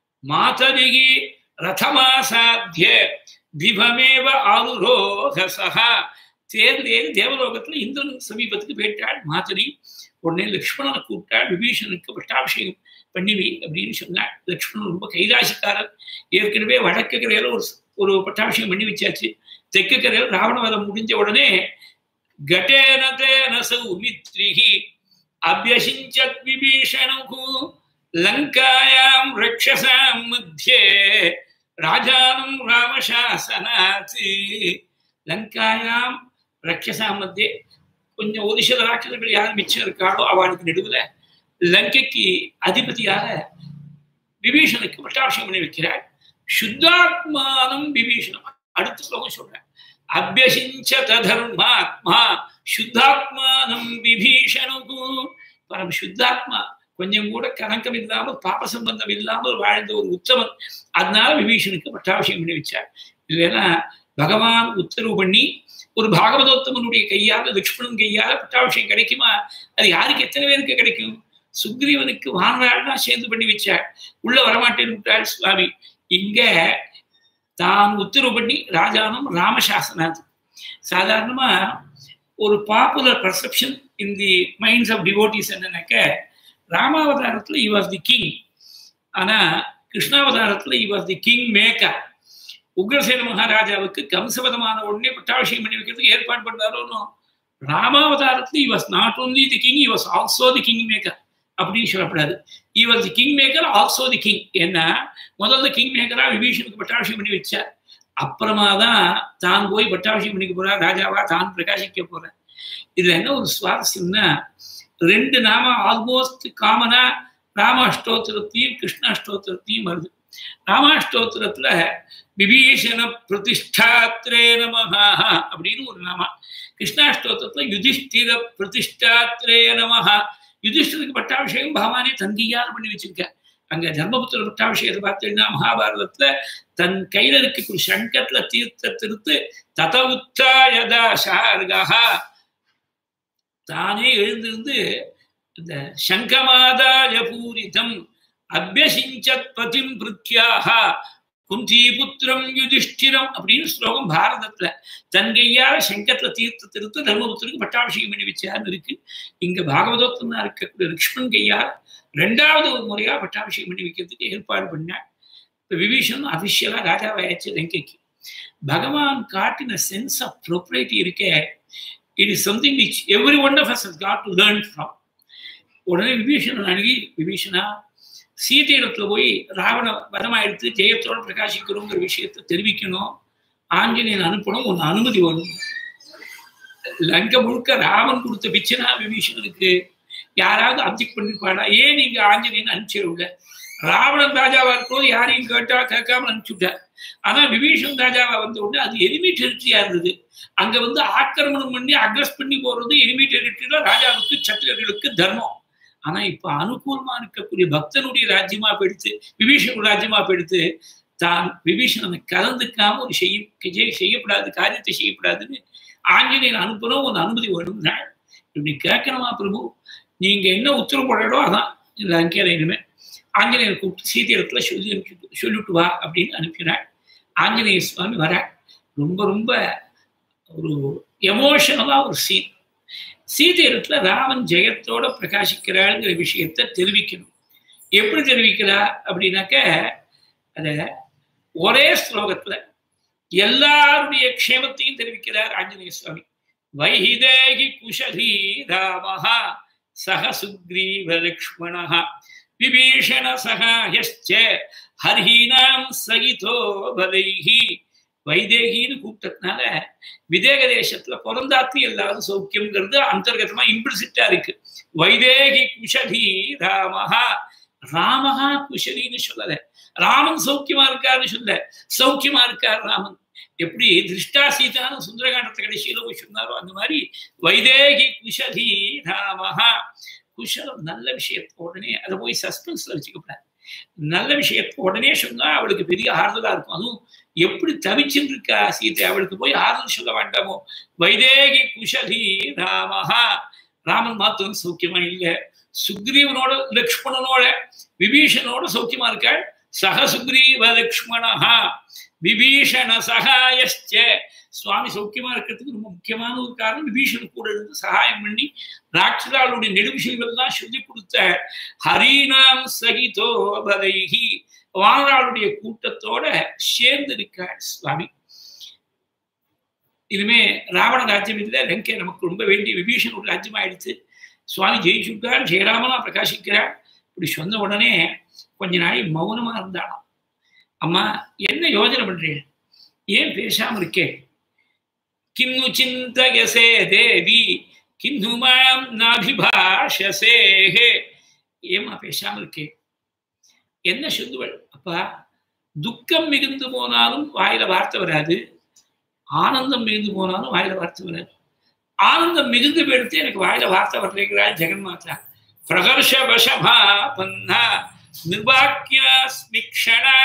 மாதரிகி ரதமாசாத்திய திவமேவ ஆருரோகசா தேர்ந்தேறி தேவலோகத்துல இந்திரன் சமீபத்துக்கு போயிட்டாள் மாதரி உடனே லக்ஷ்மணனை கூப்பிட்டாள் விபீஷனுக்கு பட்டாபிஷேகம் பண்ணிவி அப்படின்னு சொன்னாள் லக்ஷ்மணன் ரொம்ப கைலாசிக்காரர் ஏற்கனவே வடக்கு கரையில ஒரு ஒரு பட்டாபிஷேகம் பண்ணி வச்சாச்சு தெற்கு கரையில் ராவணவதம் முடிஞ்ச உடனே கட்டேன தேன சௌமித்ரிஹி அபியசிஞ்சத் விபீஷணுகு லங்காயாம் ரக்ஷசாம் மத்தியே ராஜானம் ராமசாசனாத் லங்காயாம் ரக்ஷசாம் மத்தியே கொஞ்சம் ஒரு சில ராட்சசர்கள் யார் மிச்சம் இருக்காளோ அவளுக்கு நடுவில் லங்கைக்கு அதிபதியாக விபீஷனுக்கு பட்டாபிஷேகம் பண்ணி வைக்கிறார் சுத்தாத்மானம் விபீஷணம் அடுத்த ஸ்லோகம் சொல்றேன் அபியசிஞ்ச தர்மாத்மா சுத்தாத்மானம் விபீஷணுகு பரம் சுத்தாத்மா கொஞ்சம் கூட கணக்கம் இல்லாமல் பாப சம்பந்தம் இல்லாமல் வாழ்ந்த ஒரு உத்தமன் அதனால விபீஷனுக்கு பட்டாபிஷேகம் பண்ணி வச்சார் இல்லைன்னா பகவான் உத்தரவு பண்ணி ஒரு பாகவதோத்தமனுடைய கையால லக்ஷ்மணன் கையால பட்டாபிஷேகம் கிடைக்குமா அது யாருக்கு எத்தனை பேருக்கு கிடைக்கும் சுக்ரீவனுக்கு வானராள்னா சேர்ந்து பண்ணி வச்சார் உள்ள வரமாட்டேன்னு விட்டார் சுவாமி இங்க தான் உத்தரவு பண்ணி ராஜானம் ராமசாசனாது சாதாரணமா ஒரு popular perception in the minds of devotees என்னன்னாக்க ராமாவதாரத்துல இ வாஸ் தி கிங் ஆனா கிருஷ்ணாவதாரத்துல he was the king maker உக்ரசேன மகாராஜாவுக்கு கம்சவதமான உடனே பட்டாபிஷேகம் பண்ணி வைக்கிறதுக்கு ஏற்பாடு பண்ணாரோனோ ராமாவதாரத்துல he was not only the king he was also the king maker அப்படின்னு சொல்லப்படாது he was the king maker also the king ஏன்னா முதல்ல கிங் மேக்கரா விபீஷனுக்கு பட்டாபிஷேகம் பண்ணி வச்சார் அப்புறமா தான் தான் போய் பட்டாபிஷேகம் பண்ணிக்க போறார் ராஜாவா தான் பிரகாசிக்க போறார் இதுல என்ன ஒரு சுவாரஸ்யம்னா ரெண்டு நாம ஆல்மோஸ்ட் காமனா ராம அஷ்டோத்திரத்தையும் கிருஷ்ண அஷ்டோத்திரத்தையும் வருது ராமாஷ்டோத்திரத்துல விபீஷண பிரதிஷ்டாத்ரே நமஹா அப்படின்னு ஒரு நாமா கிருஷ்ணாஷ்டோத்திரத்துல யுதிஷ்டிர பிரதிஷ்டாத்ரே நமஹா யுதிஷ்டருக்கு பட்டாபிஷேகம் பகவானே தங்கியார் பண்ணி வச்சிருக்க அங்க தர்மபுத்திர பட்டாபிஷேகத்தை பார்த்தீங்கன்னா மகாபாரதத்துல தன் கையில இருக்கக்கூடிய சங்கத்துல தீர்த்த திருத்து தத உத்தாயதா ஷார்கா தானே எழுந்திருந்து இந்த சங்கமாதாய பூரிதம் அபியசிஞ்சத் பதிம் பிருத்யாக குந்தி புத்திரம் யுதிஷ்டிரம் அப்படின்னு ஸ்லோகம் பாரதத்துல தன் கையால சங்கத்துல தீர்த்த திருத்து தர்மபுத்திரருக்கு பட்டாபிஷேகம் பண்ணி வச்சார்னு இருக்கு இங்க பாகவதோத்தனா இருக்கக்கூடிய லக்ஷ்மண் கையால் ரெண்டாவது ஒரு முறையா பட்டாபிஷேகம் பண்ணி வைக்கிறதுக்கு ஏற்பாடு பண்ணார் இப்ப விபீஷன் அபிஷியலா ராஜாவாயாச்சு லங்கைக்கு பகவான் காட்டின சென்ஸ் ஆஃப் ப்ரொப்ரேட்டி இருக்கே it is something which every one of us got to learn from உடனே விபீஷணன் அணுகி விபீஷணா சீதையிடத்துல போய் ராவண வதமா எடுத்து ஜெயத்தோட பிரகாசிக்கிறோங்கிற விஷயத்தை தெரிவிக்கணும் ஆஞ்சநேயன் அனுப்பணும் உன் அனுமதி வேணும் லங்கை முழுக்க ராமன் கொடுத்த பிச்சனா விபீஷணனுக்கு யாராவது அப்ஜெக்ட் பண்ணிருப்பாடா ஏன் நீங்க ஆஞ்சநேயன் அனுப்பிச்சிடல ராவணன் ராஜாவா இருக்கும்போது யாரையும் கேட்டா கேட்காம அனுப்பிச்சுட்டார் ஆனா விபீஷன் ராஜாவா வந்த உடனே அது எனிமி டெரிட்டரியா இருந்தது அங்க வந்து ஆக்கிரமணம் பண்ணி அக்ரஸ் பண்ணி போறது எனிமி டெரிட்டரியில ராஜாவுக்கு சத்திரர்களுக்கு தர்மம் ஆனா இப்ப அனுகூலமா இருக்கக்கூடிய பக்தனுடைய ராஜ்யமா போயிடுத்து விபீஷன் ராஜ்யமா போயிடுத்து தான் விபீஷணனை கலந்துக்காம ஒரு செய்ய செய்யப்படாது காரியத்தை செய்யப்படாதுன்னு ஆஞ்சநேயன் அனுப்புறோம் ஒரு அனுமதி வேணும்னா இப்படி கேட்கணுமா பிரபு நீங்க என்ன உத்தரவு போடறோ அதான் லங்கையில இனிமே ஆஞ்சநேயர் கூப்பிட்டு சீதை இடத்துல சொல்லி அனுப்பிச்சு சொல்லிட்டு வா அப்படின்னு அனுப்பினார் ஆஞ்சநேய சுவாமி வர ரொம்ப ரொம்ப ஒரு எமோஷனலா ஒரு சீன் சீதை இடத்துல ராமன் ஜெயத்தோட பிரகாசிக்கிறாளுங்கிற விஷயத்த தெரிவிக்கணும் எப்படி தெரிவிக்கிறா அப்படின்னாக்க அத ஒரே ஸ்லோகத்துல எல்லாருடைய க்ஷேமத்தையும் தெரிவிக்கிறார் ஆஞ்சநேய சுவாமி வைஹிதேகி குஷலி ராமஹா சக சுக்ரீவ லக்ஷ்மணா விபீஷண சகாயச்ச ஹர்ஹீனாம் சகிதோ பதைஹி வைதேகின்னு கூப்பிட்டதுனால விதேக தேசத்துல பிறந்தாத்தி எல்லாரும் சௌக்கியம்ங்கிறது அந்தர்கதமா இம்பிளிசிட்டா இருக்கு வைதேகி குஷலி ராமஹா ராமஹா குஷலின்னு சொல்லல ராமன் சௌக்கியமா இருக்காருன்னு சொல்ல சௌக்கியமா இருக்கார் ராமன் எப்படி திருஷ்டா சீதான்னு சுந்தரகாண்டத்தை கடைசியில போய் சொன்னாரோ அந்த மாதிரி வைதேகி குஷலி ராமஹா குஷலம் நல்ல விஷயத்த உடனே அதை போய் சஸ்பென்ஸ்ல வச்சுக்கப்படாது நல்ல விஷயத்த உடனே சொன்னா அவளுக்கு பெரிய ஆறுதலா இருக்கும் அதுவும் எப்படி தவிச்சுட்டு இருக்கா சீதை அவளுக்கு போய் ஆறுதல் சொல்ல வேண்டாமோ வைதேகி குஷலி ராமஹா ராமன் மாத்திரம் சௌக்கியமா இல்ல சுக்ரீவனோட லக்ஷ்மணனோட விபீஷனோட சௌக்கியமா இருக்காள் சக சுக்ரீவ லக்ஷ்மணஹா விபீஷண சகாயச்ச சுவாமி சௌக்கியமா இருக்கிறதுக்கு ரொம்ப முக்கியமான ஒரு காரணம் விபீஷன் கூட இருந்து சகாயம் பண்ணி ராட்சதாளுடைய நெடுவிஷயங்கள் தான் சொல்லி கொடுத்த ஹரிநாம் சகிதோ பதைஹி வானராளுடைய கூட்டத்தோட சேர்ந்து இருக்கார் சுவாமி இனிமே ராவண ராஜ்யம் இல்லை லங்கை நமக்கு ரொம்ப வேண்டிய விபீஷன் ஒரு ராஜ்யம் ஆயிடுச்சு சுவாமி ஜெயிச்சுட்டார் ஜெயராமனா பிரகாசிக்கிறார் இப்படி சொன்ன உடனே கொஞ்ச நாள் மௌனமா இருந்தாளாம் அம்மா என்ன யோஜனை பண்றீங்க ஏன் பேசாம இருக்கே கிண்ணு சிந்தயசே தேவி கிண்ணு மாம் நாபிபாஷசே ஏமா பேசாம இருக்கே என்ன சொல்லுவள் அப்பா துக்கம் மிகுந்து போனாலும் வாயில வார்த்தை வராது ஆனந்தம் மிகுந்து போனாலும் வாயில வார்த்தை வராது ஆனந்தம் மிகுந்து போயிடுத்து எனக்கு வாயில வார்த்தை வரலைங்கிறாள் ஜெகன்மாதா பிரகர்ஷ வசபா பன்னா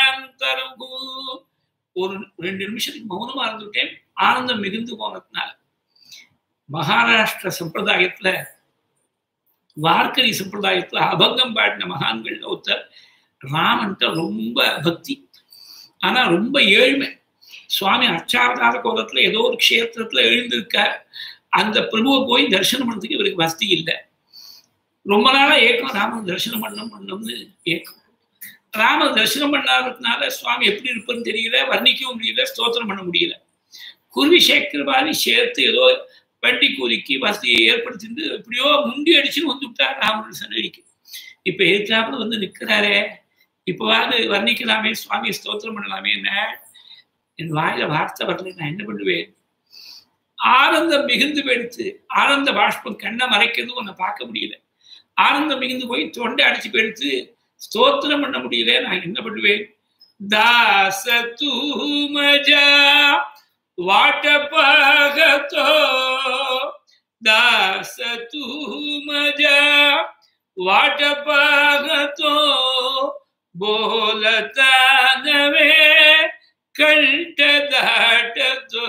நிர்வாக்கியாஸ்மிக்ஷணாந்தரகு ஒரு ரெண்டு நிமிஷத்துக்கு மௌனமா இருந்துட்டேன் ஆனந்தம் மிகுந்து போனதுனால மகாராஷ்டிர சம்பிரதாயத்துல வார்க்கரி சம்பிரதாயத்துல அபங்கம் பாடின மகான்கள் ஒருத்தர் ராமன்ட்ட ரொம்ப பக்தி ஆனா ரொம்ப ஏழ்மை சுவாமி அச்சாவதார கோலத்துல ஏதோ ஒரு க்ஷேத்திரத்துல எழுந்திருக்கார் அந்த பிரபுவை போய் தரிசனம் பண்ணதுக்கு இவருக்கு வசதி இல்லை ரொம்ப நாளா ஏக்கம் ராமன் தரிசனம் பண்ணணும் பண்ணணும்னு ஏக்கம் ராமன் தரிசனம் பண்ணாததுனால சுவாமி எப்படி இருப்புன்னு தெரியல வர்ணிக்கவும் முடியல ஸ்தோத்திரம் பண்ண முடியல குருவி சேக்கிரபாதி சேர்த்து ஏதோ வண்டி கூலிக்கு வசதியை ஏற்படுத்திட்டு எப்படியோ முண்டி அடிச்சுன்னு வந்து விட்டார் ராமன் சன்னதிக்கு இப்ப எதிர்த்தாப்புல வந்து நிக்கிறாரே இப்பவாது வர்ணிக்கலாமே சுவாமியை ஸ்தோத்திரம் பண்ணலாமே என்ன என் வாயில வார்த்தை வரல நான் என்ன பண்ணுவேன் ஆனந்தம் மிகுந்து போயிடுத்து ஆனந்த பாஷ்பம் கண்ணை மறைக்கிறது உன்னை பார்க்க முடியல ஆனந்தம் மிகுந்து போய் தொண்டை அடிச்சு போயிடுத்து ஸ்தோத்திரம் பண்ண முடியல நான் என்ன பண்ணுவேன் தாச தூமஜா வாட்டபாகத்தோ தாச தூமஜா வாட்டபாகத்தோ ಬೋಲತಾನವೇ ಕಂಠ ದಾಟತೋ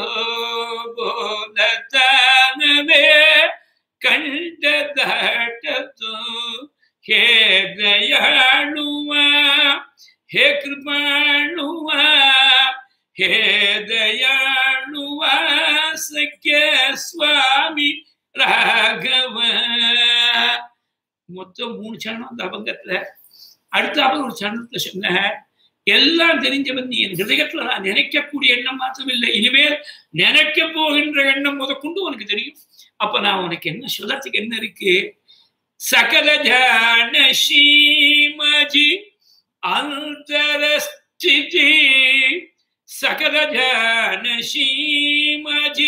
ಬೋಲತಾನವೇ ಕಂಠ ದಾಟತೋ ಹೇ ದಯಾಳುವ ಹೇ ಕೃಪಾಳುವ ಹೇ ದಯಾಳುವ ಸಖ್ಯ ಸ್ವಾಮಿ ராகவ மொத்தம் மூணு சரணம் அந்த அபங்கத்துல அடுத்தாப்புல ஒரு சரணத்துல சொன்ன எல்லாம் தெரிஞ்சவன் நீ என் ஹிருதயத்துல நான் நினைக்கக்கூடிய எண்ணம் மாத்திரம் இல்லை இனிமேல் நினைக்க போகின்ற எண்ணம் முதற்கொண்டு உனக்கு தெரியும் அப்ப நான் உனக்கு என்ன சொல்லத்துக்கு என்ன இருக்கு சகல ஜான ஸ்ரீமஜி அந்தரஸ்திதி சகல ஜான ஸ்ரீமஜி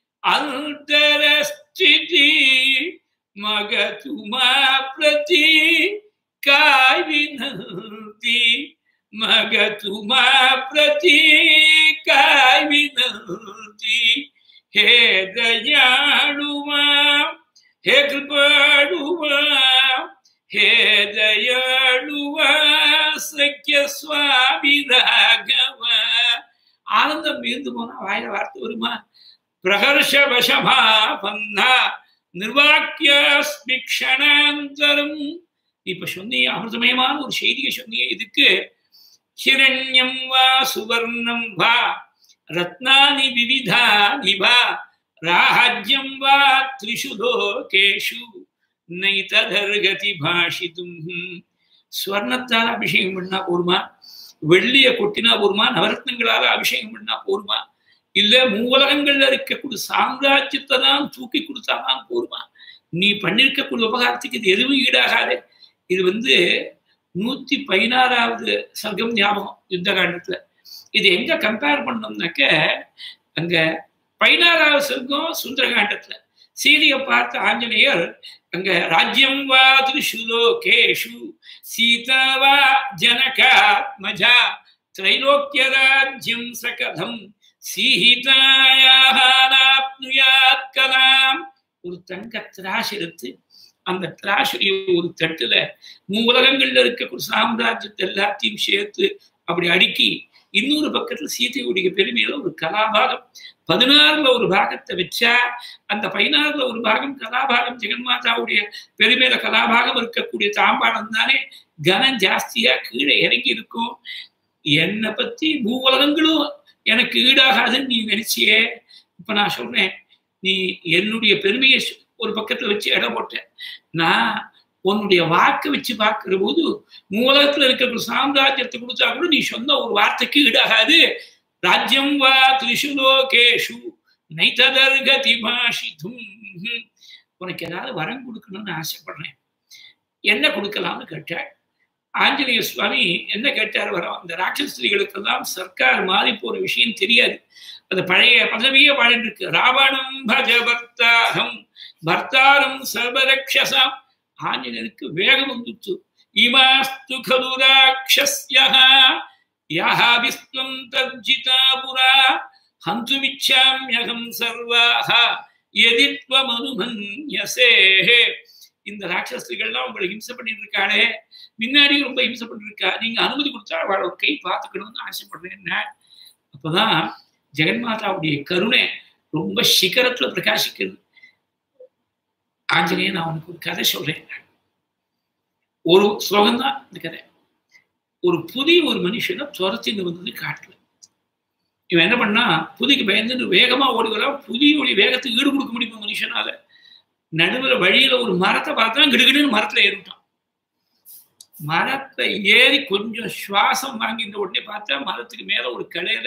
அந்தரஸ்திதி மகதுமா பிரதி काय विनंती मग तुम्हा प्रती काय विनंती हे दयाळुवा हे कृपाळुवा हे दयाळुवा सख्य சுவாமி ராகவ ஆனந்தம் மீந்து போனா வாயில வார்த்தை வருமா பிரகர்ஷ வசமா பந்தா நிர்வாக்கியஸ்மி க்ஷணாந்தரம் இப்ப சொன்னிய அமிர்தமயமான ஒரு செய்தியை சொன்னிய இதுக்கு ஹிரண்யம் வா சுவர்ணம் வா ரத்னானி விவிதானி வா ராஜ்யம் வா த்ரிஷு லோகேஷு நைதர்கதி பாஷிதும் ஸ்வர்ணத்தால் அபிஷேகம் பண்ணா போருமா வெள்ளிய கொட்டினா போருமா நவரத்னங்களால அபிஷேகம் பண்ணா போருமா இல்ல மூலகங்கள்ல இருக்கக்கூடிய சாம்ராஜ்யத்தை தான் தூக்கி கொடுத்தாதான் போருமா நீ பண்ணிருக்கக்கூடிய உபகாரத்துக்கு இது எதுவும் ஈடாகாது இது வந்து நூத்தி பதினாறாவது சர்க்கம் ஞாபகம் யுத்த காண்டத்துல இது எங்க கம்பேர் பண்ணோம்னாக்க அங்க பதினாறாவது சர்க்கம் சுந்தரகாண்டத்துல சீதையை பார்த்த ஆஞ்சநேயர் அங்க ராஜ்யம் வா திருஷுலோகேஷு சீதா வா ஜனகாத்மஜா திரைலோக்கிய ராஜ்யம் சகதம் சீதாயாப்னுயாத் கலாம் ஒரு தங்க திராஷ் எடுத்து அந்த திராஷுடைய ஒரு தட்டுல மூலகங்கள்ல இருக்கக்கூடிய சாம்ராஜ்யத்தை எல்லாத்தையும் சேர்த்து அப்படி அடுக்கி இன்னொரு பக்கத்துல சீதையுடைய பெருமையில ஒரு கலாபாகம் பதினாறுல ஒரு பாகத்தை வச்சா அந்த பதினாறுல ஒரு பாகம் கலாபாகம் ஜெகன்மாதாவுடைய பெருமையில கலாபாகம் இருக்கக்கூடிய தாம்பாளம் தானே கனம் ஜாஸ்தியா கீழே இறங்கி இருக்கும் என்னை பத்தி மூலகங்களும் எனக்கு ஈடாகாதுன்னு நீ நினைச்சியே இப்ப நான் சொல்றேன் நீ என்னுடைய பெருமையை ஒரு பக்கத்துல வச்சு இடம் போட்டேன் நான் உன்னுடைய வாக்கை வச்சு பார்க்கிற போது மூலத்துல இருக்கிற சாம்ராஜ்யத்தை கொடுத்தா கூட நீ சொன்ன ஒரு வார்த்தைக்கு ஈடாகாது ராஜ்யம் வா திரிசுலோகேஷு நைதர்கதி பாஷிதும் உனக்கு ஏதாவது வரம் கொடுக்கணும்னு ஆசைப்படுறேன் என்ன கொடுக்கலாம்னு கேட்டாள் ஆஞ்சநேய சுவாமி என்ன கேட்டார் வரோம் அந்த ராட்சஸ்திரிகளுக்கெல்லாம் சர்க்கார் மாறி போற விஷயம் தெரியாது அது பழைய பதவியே பாடிட்டு இருக்கு ராவணம் பஜ பர்த்தாரம் பர்த்தாரம் சர்வரக்ஷசாம் ஆஞ்சநேயனுக்கு வேகம் வந்துச்சு இமாஸ்து கலு ராட்சஸ்யா யஹா விஸ்வம் தர்ஜிதா புரா ஹந்துமிச்சாமியகம் சர்வாக எதித்வமனுமன்யசே இந்த ராட்சஸ்திரிகள்லாம் உங்களை ஹிம்சை பண்ணிட்டு இருக்காளே முன்னாடி ரொம்ப ஹிம்சை பண்ணிருக்கா நீங்க அனுமதி கொடுத்தா அவளோட கை பார்த்துக்கணும்னு ஆசைப்படுறேன் அப்பதான் ஜெகன்மாதாவுடைய கருணை ரொம்ப சிகரத்துல பிரகாசிக்கிறது ஆஞ்சநேயன் நான் உனக்கு ஒரு கதை சொல்றேன் ஒரு ஸ்லோகம் தான் இந்த கதை ஒரு புதிய ஒரு மனுஷனை துரத்தின்னு வந்தது காட்டுல இவன் என்ன பண்ணா புதிக்கு பயந்துட்டு வேகமா ஓடி வரான் புதிய ஒளி வேகத்துக்கு ஈடு கொடுக்க முடியுமா மனுஷனால நடுவில் வழியில ஒரு மரத்தை பார்த்தா கிடுகிடுன்னு மரத்துல ஏறிட்டான் மரத்தை ஏறி கொஞ்சம் சுவாசம் வாங்கின உடனே பார்த்தா மரத்துக்கு மேல ஒரு கலையில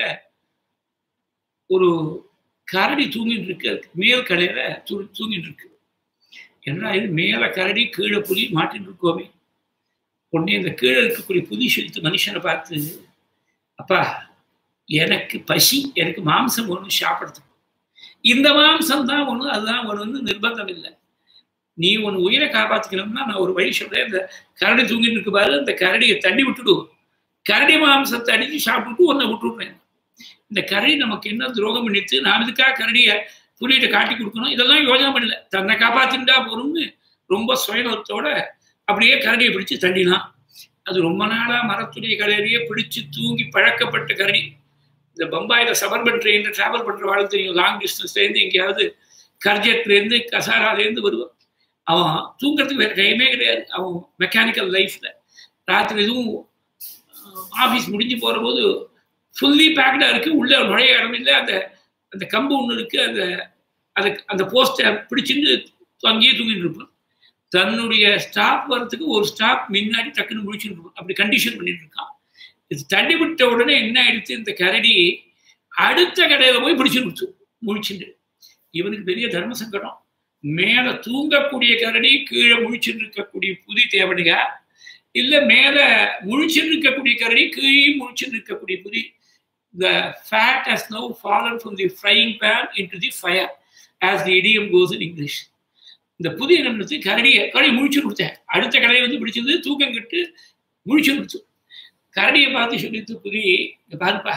ஒரு கரடி தூங்கிட்டு இருக்கு அதுக்கு மேல் கலையில தூ தூங்கிட்டு இருக்கு என்ன இது மேல கரடி கீழே புலி மாட்டின்னு இருக்கோமே உடனே இந்த கீழே இருக்கக்கூடிய புலி செலுத்து மனுஷனை பார்த்து அப்பா எனக்கு பசி எனக்கு மாம்சம் ஒன்று சாப்பிடுறது இந்த மாம்சம் தான் ஒன்று அதுதான் ஒன்று நிர்பந்தம் இல்லை நீ உன் உயிரை காப்பாற்றிக்கணும்னா நான் ஒரு வழி சொல்றேன் இந்த கரடி தூங்கிட்டு இருக்கு பாரு இந்த கரடியை தண்ணி விட்டுடு கரடி மாம்சத்தை அடிச்சு சாப்பிட்டுட்டு உன்னை விட்டுடுறேன் இந்த கரடி நமக்கு என்ன துரோகம் பண்ணிட்டு நான் இதுக்காக கரடியை புலியிட்ட காட்டி கொடுக்கணும் இதெல்லாம் யோஜனை பண்ணல தன்னை காப்பாத்திண்டா போறோம்னு ரொம்ப சுயநலத்தோட அப்படியே கரடியை பிடிச்சு தள்ளினான் அது ரொம்ப நாளா மரத்துடைய கரடியை பிடிச்சு தூங்கி பழக்கப்பட்ட கரடி இந்த பம்பாயில சபர்பன் ட்ரெயின்ல டிராவல் பண்ற வாழ் தெரியும் லாங் டிஸ்டன்ஸ்லேருந்து எங்கேயாவது கர்ஜெட்லேருந்து கசாராலேருந்து வருவான் அவன் தூங்குறதுக்கு வேற டைமே கிடையாது அவன் மெக்கானிக்கல் லைஃப்ல ராத்திரி எதுவும் ஆஃபீஸ் முடிஞ்சு போகிற போது ஃபுல்லி பேக்டாக இருக்கு உள்ள நுழைய இடம் இல்லை அந்த அந்த கம்பு ஒன்று இருக்கு அந்த அது அந்த போஸ்ட்டை பிடிச்சிட்டு அங்கேயே தூங்கிட்டு இருப்பான் தன்னுடைய ஸ்டாப் வர்றதுக்கு ஒரு ஸ்டாப் முன்னாடி டக்குன்னு முடிச்சுட்டு இருப்பான் அப்படி கண்டிஷன் பண்ணிட்டு இருக்கான் இது தள்ளி விட்ட உடனே என்ன ஆயிடுச்சு இந்த கரடி அடுத்த கடையில போய் பிடிச்சு கொடுத்து முழிச்சுட்டு இவனுக்கு பெரிய தர்ம சங்கடம் மேல தூங்கக்கூடிய கரடி கீழே முழிச்சுட்டு இருக்கக்கூடிய புதி தேவனுகா இல்ல மேல முழிச்சுட்டு இருக்கக்கூடிய கரடி கீழே முழிச்சுட்டு இருக்கக்கூடிய புதி the fat has now fallen from the frying pan into the fire as the idiom goes in English. இந்த புதிய நிமிடத்து கரடியை கரடி முழிச்சு கொடுத்தேன் அடுத்த கடையை வந்து பிடிச்சது தூக்கம் கட்டு முழிச்சு கொடுத்து கரடியை பார்த்து சொல்லித்து புதி இங்க பாருப்பா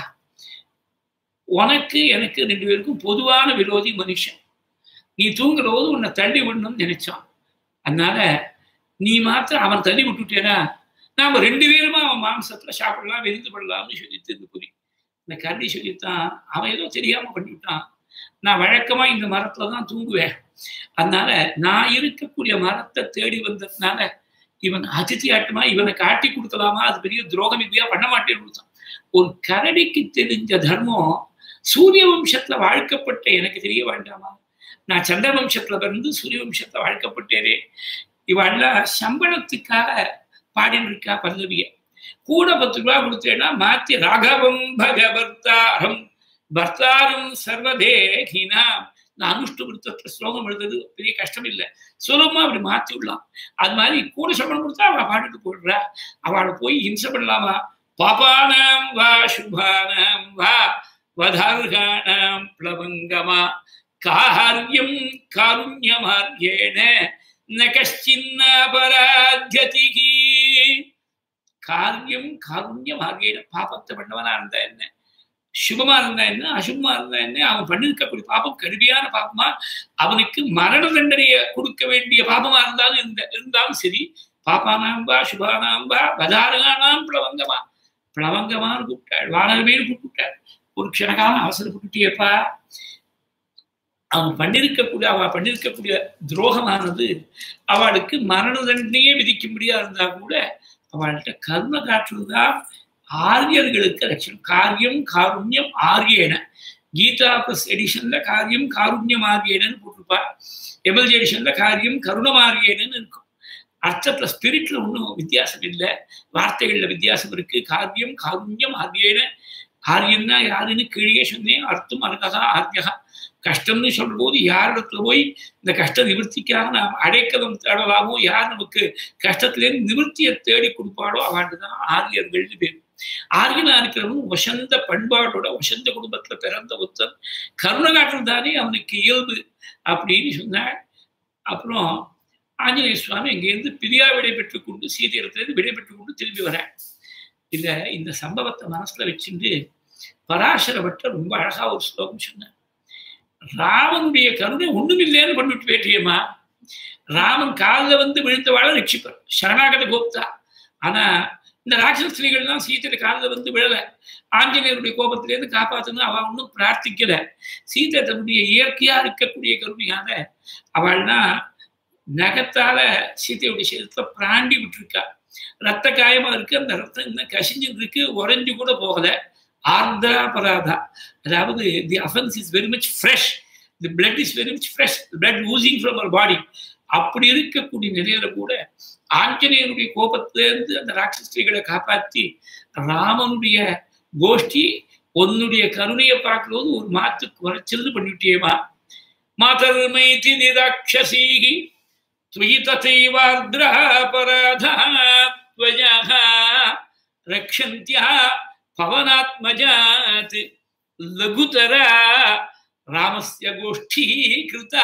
உனக்கு எனக்கு ரெண்டு பேருக்கும் பொதுவான விரோதி மனுஷன் நீ தூங்குற போது உன்னை தள்ளி விடணும்னு நினைச்சான் அதனால நீ மாத்திரம் அவன் தள்ளி விட்டுட்டேனா நாம ரெண்டு பேருமா அவன் மாம்சத்துல சாப்பிடலாம் விருந்து பண்ணலாம்னு சொல்லிட்டு இந்த புதி இந்த கரடி சொல்லித்தான் அவன் ஏதோ தெரியாம பண்ணிவிட்டான் நான் வழக்கமா இந்த மரத்துல தான் தூங்குவேன் அதனால நான் இருக்கக்கூடிய மரத்தை தேடி வந்ததுனால இவன் அதிர்ச்சி ஆட்டமா இவனை காட்டி கொடுக்கலாமா அது பெரிய துரோகம் இல்லையா பண்ண மாட்டேன்னு கொடுத்தான் ஒரு கரடிக்கு தெரிஞ்ச தர்மம் சூரிய வம்சத்துல வாழ்க்கப்பட்ட எனக்கு தெரிய வேண்டாமா நான் சந்திர வம்சத்துல பிறந்து சூரிய வம்சத்துல வாழ்க்கப்பட்டேனே இவெல்லாம் சம்பளத்துக்காக பாடின்னு இருக்கா பல்லவிய கூட பத்து ரூபா கொடுத்தேன்னா மாத்தி ராகவம் பகவர்த்தாரம் பர்த்தாரும் சர்வதே ஹீனா நான் அனுஷ்டு விருத்தத்துல ஸ்லோகம் எழுதுறது பெரிய கஷ்டம் இல்லை சுலபமா அப்படி மாத்தி விடலாம் அது மாதிரி கூட சம்பளம் கொடுத்தா அவள் பாட்டுக்கு போடுறா அவளை போய் ஹிம்சை பண்ணலாமா பாபானாம் வா சுபானாம் வா வதார்கானாம் பிளவங்கமா காரியம் காருண்யமார்கேண ந கஷ்டின்ன அபராத்தியதிகி காரியம் காருண்யம் ஆகிய பாபத்தை பண்ணவனா இருந்தா என்ன சுபமா இருந்தா என்ன அசுபமா இருந்தா என்ன அவன் பண்ணிருக்கக்கூடிய பாபம் கடுமையான பாபமா அவனுக்கு மரண தண்டனையை கொடுக்க வேண்டிய பாபமா இருந்தாலும் இருந்த இருந்தாலும் சரி பாப்பானாம் வா சுபானாம் வா பதாரகானாம் பிளவங்கமா பிளவங்கமான்னு கூப்பிட்டாள் வானரமேனு கூப்பிட்டாள் ஒரு க்ஷணகாலம் அவசரப்பட்டுட்டியப்பா அவன் பண்ணிருக்கக்கூடிய அவ பண்ணிருக்கக்கூடிய துரோகமானது அவளுக்கு மரண தண்டனையே விதிக்க முடியாது இருந்தா கூட அவள்கிட்ட கருணை காட்டுறதுதான் ஆரியர்களுக்கு லட்சணம் காரியம் காருண்யம் ஆரியேன கீதா பிளஸ் எடிஷன்ல காரியம் காருண்யம் ஆரியேனன்னு போட்டிருப்பா எமர்ஜி எடிஷன்ல காரியம் கருணமாரியேனன்னு இருக்கும் அர்த்தத்துல ஸ்பிரிட்ல ஒன்றும் வித்தியாசம் இல்லை வார்த்தைகள்ல வித்தியாசம் இருக்கு காரியம் காருண்யம் ஆரியேன ஆரியன்னா யாருன்னு கீழே சொன்னேன் அர்த்தம் அருகதா ஆர்யகா கஷ்டம்னு சொல்ற போது யாரிடத்துல போய் இந்த கஷ்ட நிவர்த்திக்காக நாம் அடைக்கலம் தேடலாமோ யார் நமக்கு கஷ்டத்திலேருந்து நிவர்த்தியை தேடி கொடுப்பாளோ அவன் தான் ஆரியர்கள்னு பேர் ஆரியனா இருக்கிறவன் வசந்த பண்பாட்டோட வசந்த குடும்பத்துல பிறந்த ஒருத்தன் கருணை காட்டுறது தானே அவனுக்கு இயல்பு அப்படின்னு சொன்னாள் அப்புறம் ஆஞ்சநேய சுவாமி இங்கேருந்து பிரியா விடை பெற்றுக் கொண்டு சீதையிடத்திலிருந்து விடை பெற்றுக் கொண்டு திரும்பி வர இந்த இந்த சம்பவத்தை மனசுல வச்சுட்டு பராசரவற்ற ரொம்ப அழகா ஒரு ஸ்லோகம் சொன்னார் ராமனுடைய கருணை ஒண்ணுமில்லைன்னு பண்ணிட்டு போயிட்டியம்மா ராமன் காலில் வந்து விழுந்தவாழ ரட்சிப்பார் சரணாகத கோப்தா ஆனா இந்த ராட்சச ஸ்திரீகள் தான் சீத்தை காலில் வந்து விழல ஆஞ்சநேயருடைய கோபத்திலேருந்து காப்பாற்றணும் அவள் ஒன்றும் பிரார்த்திக்கல சீத்தை தன்னுடைய இயற்கையா இருக்கக்கூடிய கருணையாக அவள்னா நகத்தால சீதையுடைய சரீரத்துல பிராண்டி விட்டுருக்கா ரத்த காயமா இருக்கு அந்த ரத்தம் இன்னும் கசிஞ்சுட்டு இருக்கு உறைஞ்சு கூட போகல ஆர்திராபராதா அதாவது the offence is very much fresh the blood is very much fresh blood oozing from her body அப்படி இருக்கக்கூடிய நிலையில கூட ஆஞ்சநேயனுடைய கோபத்திலேருந்து அந்த ராட்சஸ்திரிகளை காப்பாற்றி ராமனுடைய கோஷ்டி உன்னுடைய கருணையை பார்க்கறது ஒரு மாத்து குறைச்சல்னு பண்ணிவிட்டேமா மாதர் மைதி நிராட்சசீகி त्वयि तथैवार्द्रापराधात्वजाः रक्षन्त्या पवनात्मजात् लघुतरा ராமஸ்ய கோஷ்டி கிருதா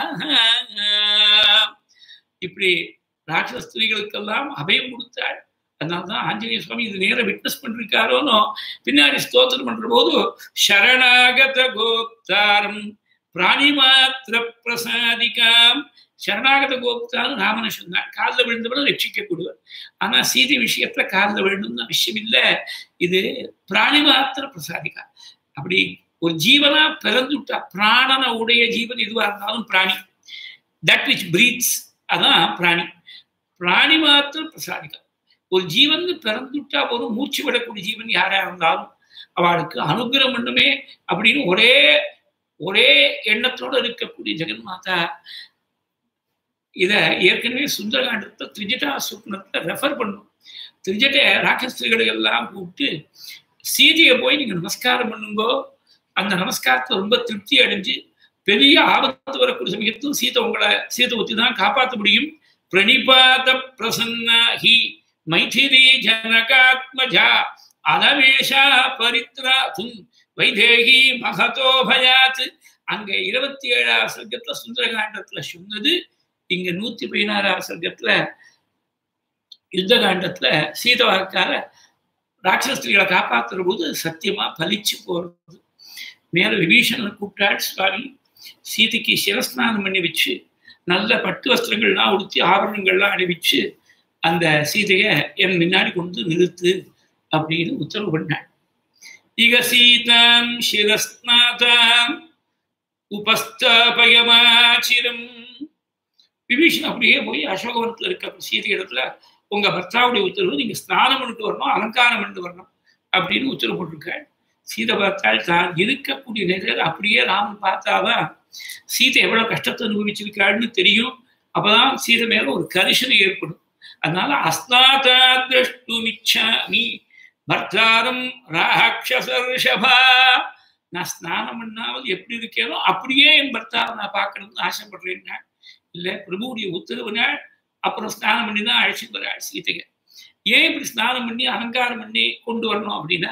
இப்படி ராட்சச ஸ்திரீகளுக்கெல்லாம் அபயம் கொடுத்தாள் அதனால்தான் ஆஞ்சநேய சுவாமி இது நேர விட்னஸ் பண்ணிருக்காரோனோ பின்னாடி ஸ்தோத்திரம் பண்ற போது சரணாகத கோப்தாரம் பிராணி மாத்திர பிரசாதிகாம் சரணாகத கோப்தான்னு ராமனை சொன்னார் காலில் விழுந்தவரை ரட்சிக்கக்கூடியவர் ஆனா சீதை விஷயத்துல காலில் விழணும்னு அவசியம் இல்லை இது பிராணி மாத்திர பிரசாதிகா அப்படி ஒரு ஜீவனா பிறந்துட்டா பிராணன உடைய ஜீவன் எதுவா இருந்தாலும் பிராணி தட் விச் பிரீத்ஸ் அதான் பிராணி பிராணி மாத்திரம் பிரசாதிக்கா ஒரு ஜீவன் பிறந்துட்டா ஒரு மூச்சு விடக்கூடிய ஜீவன் யாரா இருந்தாலும் அவளுக்கு அனுகிரகம் பண்ணுமே அப்படின்னு ஒரே ஒரே எண்ணத்தோட இருக்கக்கூடிய ஜெகன்மாதா இத ஏற்கனவே சுந்தரகாண்டத்தை திரிஜட்டா சுப்னத்தை ரெஃபர் பண்ணும் திரிஜட்ட ராட்சஸ்திரிகளை எல்லாம் கூப்பிட்டு சீதையை போய் நீங்க நமஸ்காரம் பண்ணுங்கோ அந்த நமஸ்காரத்தை ரொம்ப திருப்தி அடைஞ்சு பெரிய ஆபத்து வரக்கூடிய சமயத்தில் சீதை உங்களை சீதை ஒத்தி தான் காப்பாற்ற முடியும் பிரணிபாத பிரசன்னாகி மைதிரி ஜனகாத்மஜா அலமேஷா பரித்ராதும் வைதேகி மகதோ பயாத் அங்க இருபத்தி ஏழாம் சர்க்கத்துல சுந்தரகாண்டத்துல சொன்னது இங்க நூத்தி பதினாறாம் சர்க்கத்துல யுத்த காண்டத்துல சீதவாக்கார ராட்சஸ்திரிகளை காப்பாத்துற போது சத்தியமா பலிச்சு போறது மேல விபீஷணன் கூப்பிட்டாள் சுவாமி சீதைக்கு சிவஸ்நானம் பண்ணி வச்சு நல்ல பட்டு வஸ்திரங்கள்லாம் உடுத்தி ஆபரணங்கள்லாம் அணிவிச்சு அந்த சீதைய என் முன்னாடி கொண்டு நிறுத்து அப்படின்னு உத்தரவு பண்ணாள் இக சீதாம் சிரஸ்நாதாம் உபஸ்தாபயமாச்சிரம் விபீஷன் அப்படியே போய் அசோகவனத்துல இருக்க சீதை இடத்துல உங்க பர்த்தாவுடைய உத்தரவு நீங்க ஸ்நானம் பண்ணிட்டு வரணும் அலங்காரம் பண்ணிட்டு வரணும் அப்படின்னு உத்தரவு போட்டிருக்காள் சீதை பார்த்தால் தான் இருக்கக்கூடிய நிலையில் அப்படியே ராமன் பார்த்தாதான் சீதை எவ்வளவு கஷ்டத்தை அனுபவிச்சிருக்காள்னு தெரியும் அப்பதான் சீதை மேல ஒரு கரிசனை ஏற்படும் அதனால அஸ்நாதா திரஷ்டுமிச்சாமி பர்த்தாரம் ராட்சசர்ஷபா நான் ஸ்நானம் பண்ணாமல் எப்படி இருக்கேனோ அப்படியே என் பர்த்தாவை நான் பார்க்கணும்னு ஆசைப்படுறேன் இல்ல பிரபுடைய உத்தரவுனா அப்புறம் ஸ்நானம் பண்ணி தான் அழைச்சிட்டு வர சீதைங்க ஏன் இப்படி ஸ்நானம் பண்ணி அலங்காரம் பண்ணி கொண்டு வரணும் அப்படின்னா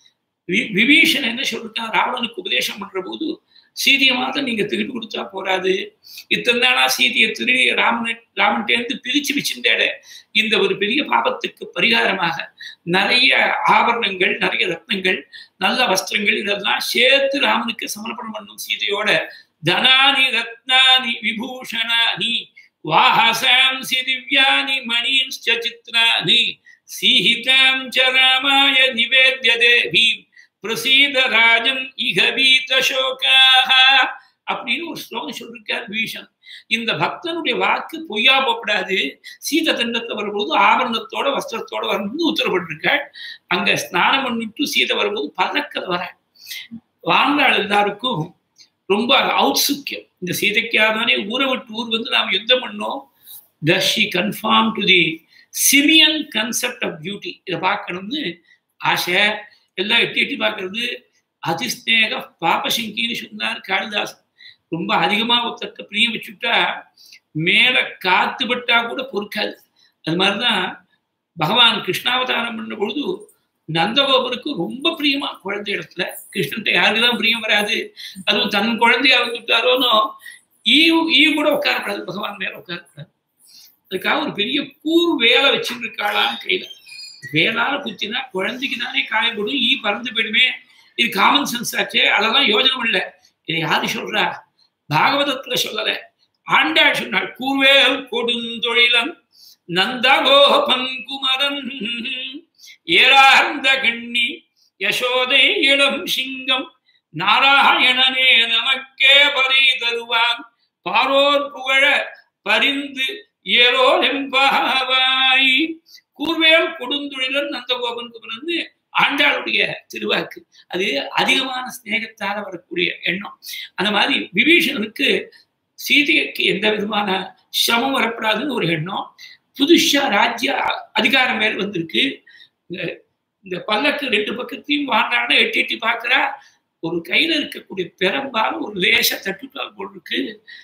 விபீஷன் என்ன சொல்லிருக்கான் ராவணனுக்கு உபதேசம் பண்ற போது சீதையை மாத்திரம் நீங்க திருப்பி கொடுத்தா போறாது இத்தனை நாளா சீதையை திருடி ராமன் ராமன்டேருந்து பிரிச்சு வச்சிருந்தேட இந்த ஒரு பெரிய பாபத்துக்கு பரிகாரமாக நிறைய ஆபரணங்கள் நிறைய ரத்னங்கள் நல்ல வஸ்திரங்கள் இதெல்லாம் சேர்த்து ராமனுக்கு சமர்ப்பணம் பண்ணும் சீதையோட தனானி ரத்னானி விபூஷணானி வாஹசாம்சி திவ்யானி மணீன்ச்ச சித்ரானி சீஹிதாம் ச ராமாய நிவேத்ய தேவீம் பிரசீத ராஜன் இக வீத சோகாக அப்படின்னு ஒரு ஸ்லோகம் சொல்லிருக்கார் பீஷன் இந்த பக்தனுடைய வாக்கு பொய்யா போகக்கூடாது சீத தண்டத்துல வரும்போது ஆபரணத்தோட வஸ்திரத்தோட வரணும்னு உத்தரப்பட்டிருக்காள் அங்க ஸ்நானம் பண்ணிட்டு சீதை வரும்போது பதக்கல் வர வாழ்நாள் எல்லாருக்கும் ரொம்ப ஔத்சுக்கியம் இந்த சீதைக்காதானே ஊரை விட்டு ஊர் வந்து நாம் யுத்தம் பண்ணோம் thus she conform to the simian concept of beauty இதை பார்க்கணும்னு ஆசை எல்லாம் எட்டி எட்டி பார்க்கறது அதிஸ்நேக பாபசங்கின்னு சொன்னார் காளிதாசன் ரொம்ப அதிகமா ஒருத்தர்கிட்ட பிரியம் வச்சுட்டா மேல காத்து பட்டா கூட பொறுக்காது அது மாதிரிதான் பகவான் கிருஷ்ணாவதாரம் பண்ண பொழுது நந்தகோபருக்கு ரொம்ப பிரியமா குழந்தை இடத்துல கிருஷ்ணன்ட்ட யாருக்குதான் பிரியம் வராது அதுவும் தன் குழந்தையா வந்துட்டாரோனோ ஈ ஈ கூட உட்காரக்கூடாது பகவான் மேல உட்காரக்கூடாது அதுக்காக ஒரு பெரிய கூர் வேலை வச்சுட்டு இருக்காளான்னு கையில வேளால குத்தினா குழந்தைக்கு தானே காயப்படும் ஈ பறந்து போயிடுமே இது காமன் சென்ஸ் ஆச்சே அதெல்லாம் யோஜனை பண்ணல இதை யாரு சொல்றா பாகவதத்துல சொல்லல ஆண்டாள் சொன்னாள் கூர்வேல் கொடுந்தொழிலன் நந்தகோபன் குமரன் ஏழார்ந்த கண்ணி யசோதை இளம் சிங்கம் நாராயணனே நமக்கே பறை தருவான் பாரோர் புகழ பரிந்து ஏரோலெம்பாவாய் கூர்வேல் கொடுந்துழிலன் நந்தகோபன் வந்து ஆண்டாளுடைய திருவாக்கு அது அதிகமான சிநேகத்தால வரக்கூடிய எண்ணம் அந்த மாதிரி விபீஷணனுக்கு சீதைக்கு எந்த விதமான சிரமம் வரப்படாதுன்னு ஒரு எண்ணம் புதுசா ராஜ்ய அதிகாரம் மேல் வந்திருக்கு இந்த- இந்த பல்லக்கு ரெண்டு பக்கத்தையும் வாண்டான எட்டி எட்டி பார்க்கிறா ஒரு கையில இருக்கக்கூடிய பெரம்பால் ஒரு லேச தட்டுப்பால் போல் இருக்கு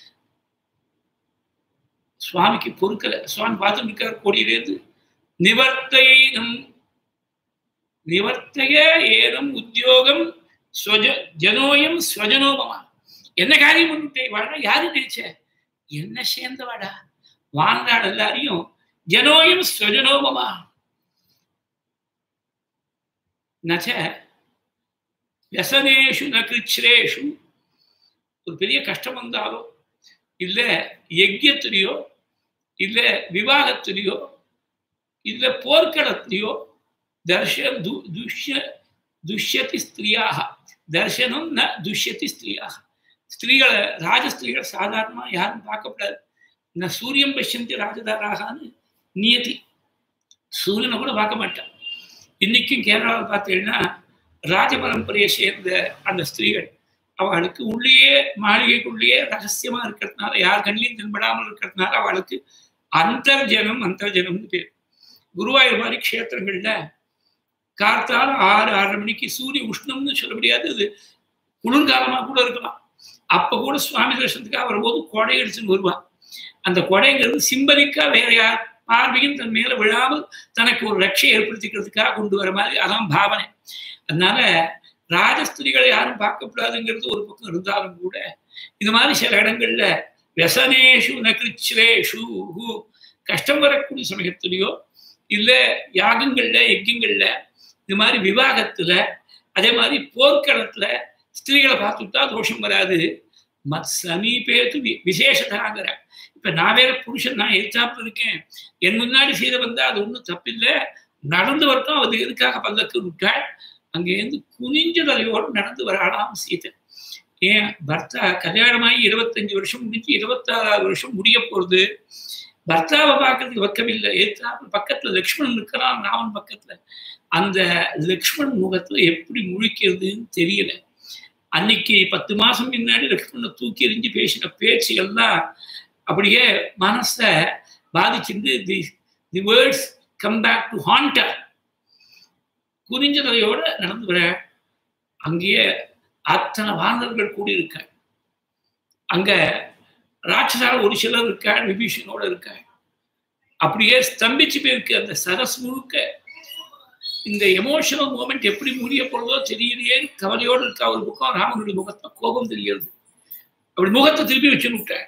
சுவாமிக்கு பொறுக்கல சுவாமி பார்த்துட்டு இருக்கார் கோடியிலேருந்து நிவர்த்தையினம் நிவர்த்தைய ஏனம் உத்தியோகம் ஸ்வஜ ஜனோயம் ஸ்வஜனோபமா என்ன காரியம் பண்ணிட்டே வாடா யாரு நினைச்ச என்ன சேர்ந்தவாடா வாழ்நாள் எல்லாரையும் ஜனோயம் ஸ்வஜனோபமா நச்ச வியசனேஷு ந கிருச்ரேஷு ஒரு பெரிய கஷ்டம் வந்தாலோ இல்ல யஜ்யத்திலேயோ இல்ல விவாகத்திலேயோ இல்ல போர்க்களத்திலேயோ தர்ஷன் து துஷ்ய துஷ்யதி ஸ்திரியாக தர்சனம் ந துஷ்யதி ஸ்திரியாக ஸ்திரீகளை ராஜஸ்திரீகளை சாதாரணமா யாரும் பார்க்கப்படாது ந சூரியம் பஷ்யந்தி ராஜதாராகான்னு நியதி சூரியனை கூட பார்க்க மாட்டான் இன்னைக்கும் கேரளாவில் பார்த்தீங்கன்னா ராஜ பரம்பரையை சேர்ந்த அந்த ஸ்திரீகள் அவளுக்கு உள்ளேயே மாளிகைக்குள்ளேயே ரகசியமா இருக்கிறதுனால யார் கண்ணிலையும் தென்படாமல் இருக்கிறதுனால அவளுக்கு அந்தர்ஜனம் அந்தர்ஜனம்னு பேர் குருவாயூர் மாதிரி க்ஷேத்திரங்கள்ல கார்த்தால ஆறு ஆறரை மணிக்கு சூரிய உஷ்ணம்னு சொல்ல முடியாது அது குளிர்காலமா கூட இருக்கலாம் அப்ப கூட சுவாமி தரிசனத்துக்காக வரும்போது கொடை எடுத்துன்னு வருவான் அந்த கொடைங்கிறது சிம்பலிக்கா வேற யார் பார்வையும் தன் மேல விழாமல் தனக்கு ஒரு ரட்சை ஏற்படுத்திக்கிறதுக்காக கொண்டு வர மாதிரி அதான் பாவனை அதனால ராஜஸ்திரிகளை யாரும் பார்க்கக்கூடாதுங்கிறது ஒரு பக்கம் இருந்தாலும் கூட இந்த மாதிரி சில இடங்கள்ல व्यसनेஷு நகிருச்சிரேஷு கஷ்டம் வரக்கூடிய சமயத்திலேயோ இல்ல யாகங்கள்ல யஜ்யங்கள்ல இந்த மாதிரி விவாகத்துல அதே மாதிரி போர்க்களத்துல ஸ்திரீகளை பார்த்துட்டா தோஷம் வராது மத் சமீபேத்து வி விசேஷதாங்கிற இப்ப நான் வேற புருஷன் நான் எதிர்த்தாப்புல இருக்கேன் என் முன்னாடி சீதை வந்தா அது ஒன்றும் தப்பில்லை நடந்து வரட்டும் அது எதுக்காக பல்லக்கு விட்டாள் அங்கேருந்து குனிஞ்ச தலையோடு நடந்து வராளாம் சீதை ஏன் பர்த்தா கல்யாணமாகி இருபத்தஞ்சு வருஷம் முடிஞ்சு இருபத்தாறாவது வருஷம் முடிய போறது பர்த்தாவை பார்க்கறதுக்கு பக்கமில்லை ஏத்தாப்பு பக்கத்துல லக்ஷ்மணன் இருக்கிறான் ராவன் பக்கத்துல அந்த லக்ஷ்மண் முகத்துல எப்படி முழிக்கிறதுன்னு தெரியல அன்னைக்கு பத்து மாசம் முன்னாடி லக்ஷ்மணனை தூக்கி எறிஞ்சு பேசின பேச்சு எல்லாம் அப்படியே மனச பாதிச்சிருந்து the the words come back to haunt her குனிஞ்ச தலையோட நடந்து வர அங்கேயே அத்தனை வானர்கள் கூடியிருக்க அங்க ராட்சசால ஒரு சிலர் இருக்கா விபீஷனோட இருக்க அப்படியே ஸ்தம்பிச்சு போயிருக்கு அந்த சரஸ் முழுக்க இந்த எமோஷனல் மூமெண்ட் எப்படி முடிய போறதோ தெரியலையே கவலையோடு இருக்கா ஒரு பக்கம் ராமனுடைய முகத்துல கோபம் தெரிகிறது அப்படி முகத்தை திருப்பி வச்சு விட்டேன்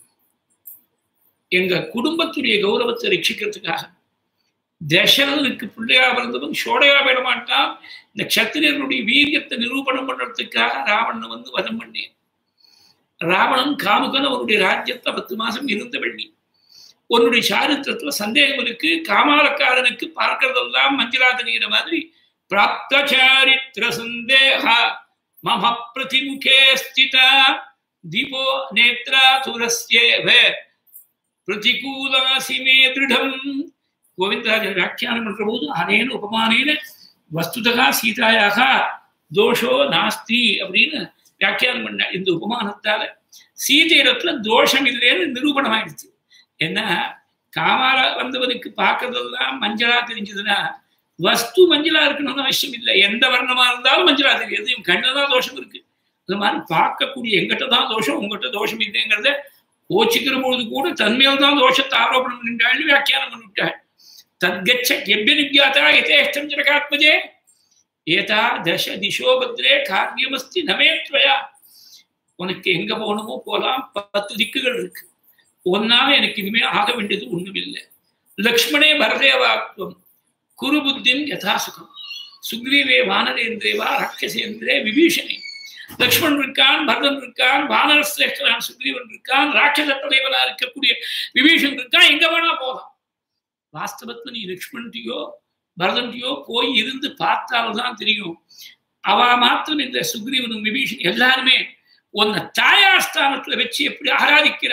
எங்க குடும்பத்துடைய கௌரவத்தை ரட்சிக்கிறதுக்காக தசரனுக்கு பிள்ளையா பிறந்தவன் சோடையா விட மாட்டான் இந்த கத்திரியர்களுடைய வீரியத்தை நிரூபணம் பண்றதுக்காக ராவணனை வந்து வதம் பண்ணேன் ராவணன் காமுகன் அவனுடைய ராஜ்யத்தை பத்து மாசம் இருந்த வெள்ளி உன்னுடைய சாரித்திரத்துல சந்தேகம் இருக்கு காமாலக்காரனுக்கு பார்க்கறதெல்லாம் மஞ்சளாதனிகிற மாதிரி பிராப்த சாரித்திர சந்தேக மம பிரதிமுகே ஸ்திதா தீபோ நேத்ரா துரஸ்யேவ பிரதிகூலாசி மே திருடம் கோவிந்தராஜன் வியாக்கியானம் பண்ற போது அனேன உபமானேன வஸ்துதகா சீதாயாக தோஷோ நாஸ்தி அப்படின்னு வியாக்கியானம் பண்ண இந்த உபமானத்தால சீதையிடத்துல தோஷம் இல்லைன்னு நிரூபணம் ஆயிடுச்சு ஏன்னா காமால வந்தவனுக்கு பார்க்கறதெல்லாம் மஞ்சளா தெரிஞ்சதுன்னா வஸ்து மஞ்சளா இருக்கணும்னு அவசியம் இல்லை எந்த வர்ணமா இருந்தாலும் மஞ்சளா தெரியாது இவன் கண்ணில் தான் தோஷம் இருக்கு அது மாதிரி பார்க்கக்கூடிய எங்கிட்ட தான் தோஷம் உங்ககிட்ட தோஷம் இல்லைங்கிறத கோச்சிக்கிற பொழுது கூட தன்மையில் தான் தோஷத்தை ஆரோபணம் பண்ணிட்டாள் வியாக்கியானம் பண்ணிவிட்டாள் தத்கச்ச எவ்யனுஜாதா யதேஷ்டம் ஜனகாத்மஜே ஏதா தச திசோ பத்ரே காரியமஸ்தி நமேத்வயா உனக்கு எங்க போகணுமோ போலாம் பத்து திக்குகள் இருக்கு ஒன்னால எனக்கு இனிமே ஆக வேண்டியது ஒண்ணுமில்லை லக்ஷ்மணே பரதேவாத்வம் குரு புத்தின் யதாசுகம் சுக்ரீவே வானரேந்திரேவா ராட்சசேந்திரே விபீஷணே லக்ஷ்மணன் இருக்கான் பரதன் இருக்கான் வானர சிரேஷ்டனான் சுக்ரீவன் இருக்கான் ராட்சச தலைவனா இருக்கக்கூடிய விபீஷன் இருக்கான் எங்க வேணா போகலாம் வாஸ்தவத்துல நீ லக்ஷ்மண்டையோ பரதன்டையோ போய் இருந்து பார்த்தால்தான் தெரியும் அவ மாத்திரம் இந்த சுக்ரீவனும் விபீஷன் எல்லாருமே உன்னை தாயார் ஸ்தானத்துல வச்சு எப்படி ஆராதிக்கிறா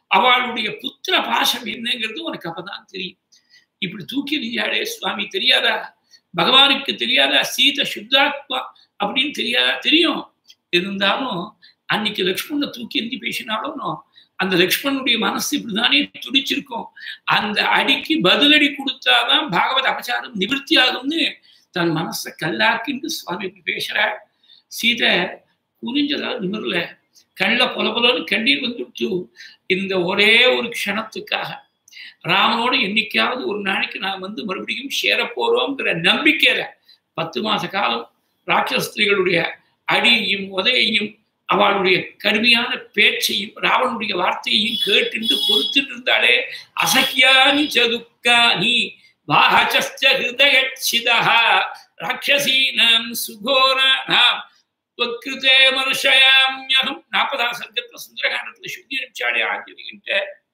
அவளுடைய புத்திர பாசம் என்னங்கிறது உனக்கு அப்பதான் தெரியும் இப்படி தூக்கி எறிஞ்சாளே சுவாமி தெரியாதா பகவானுக்கு தெரியாதா சீத சுத்தாத்மா அப்படின்னு தெரியாதா தெரியும் இருந்தாலும் அன்னைக்கு லக்ஷ்மணனை தூக்கி எந்தி பேசினாலும் அந்த லக்ஷ்மணனுடைய மனசு இப்படிதானே துடிச்சிருக்கும் அந்த அடிக்கு பதிலடி கொடுத்தாதான் பாகவத அபச்சாரம் நிவர்த்தி ஆகும்னு தன் மனசை கல்லாக்கின்னு சுவாமி இப்படி பேசுறார் சீதை குனிஞ்சதா நிமிரல கண்ணில் பொல பொலன்னு கண்ணீர் வந்துடுச்சு இந்த ஒரே ஒரு க்ஷணத்துக்காக ராமனோடு என்னைக்காவது ஒரு நாளைக்கு நான் வந்து மறுபடியும் சேர போறோங்கிற நம்பிக்கையில பத்து மாச காலம் ராட்சஸ்திரிகளுடைய அடியையும் உதையையும் அவளுடைய கடுமையான பேச்சையும் ராவனுடைய வார்த்தையையும் கேட்டு பொறுத்துட்டு இருந்தாலே அசக்கியானி சதுக்கானி வாஹச்சஸ்ச ஹிருதயச்சிதா ராட்சசீனாம் சுகோராணாம் त्वत्कृते மனுஷயாமியகம் நாற்பதாம் சர்க்கத்துல சுந்தரகாண்டத்துல சுத்தி அனுப்பிச்சாடே ஆஞ்சலிகிட்ட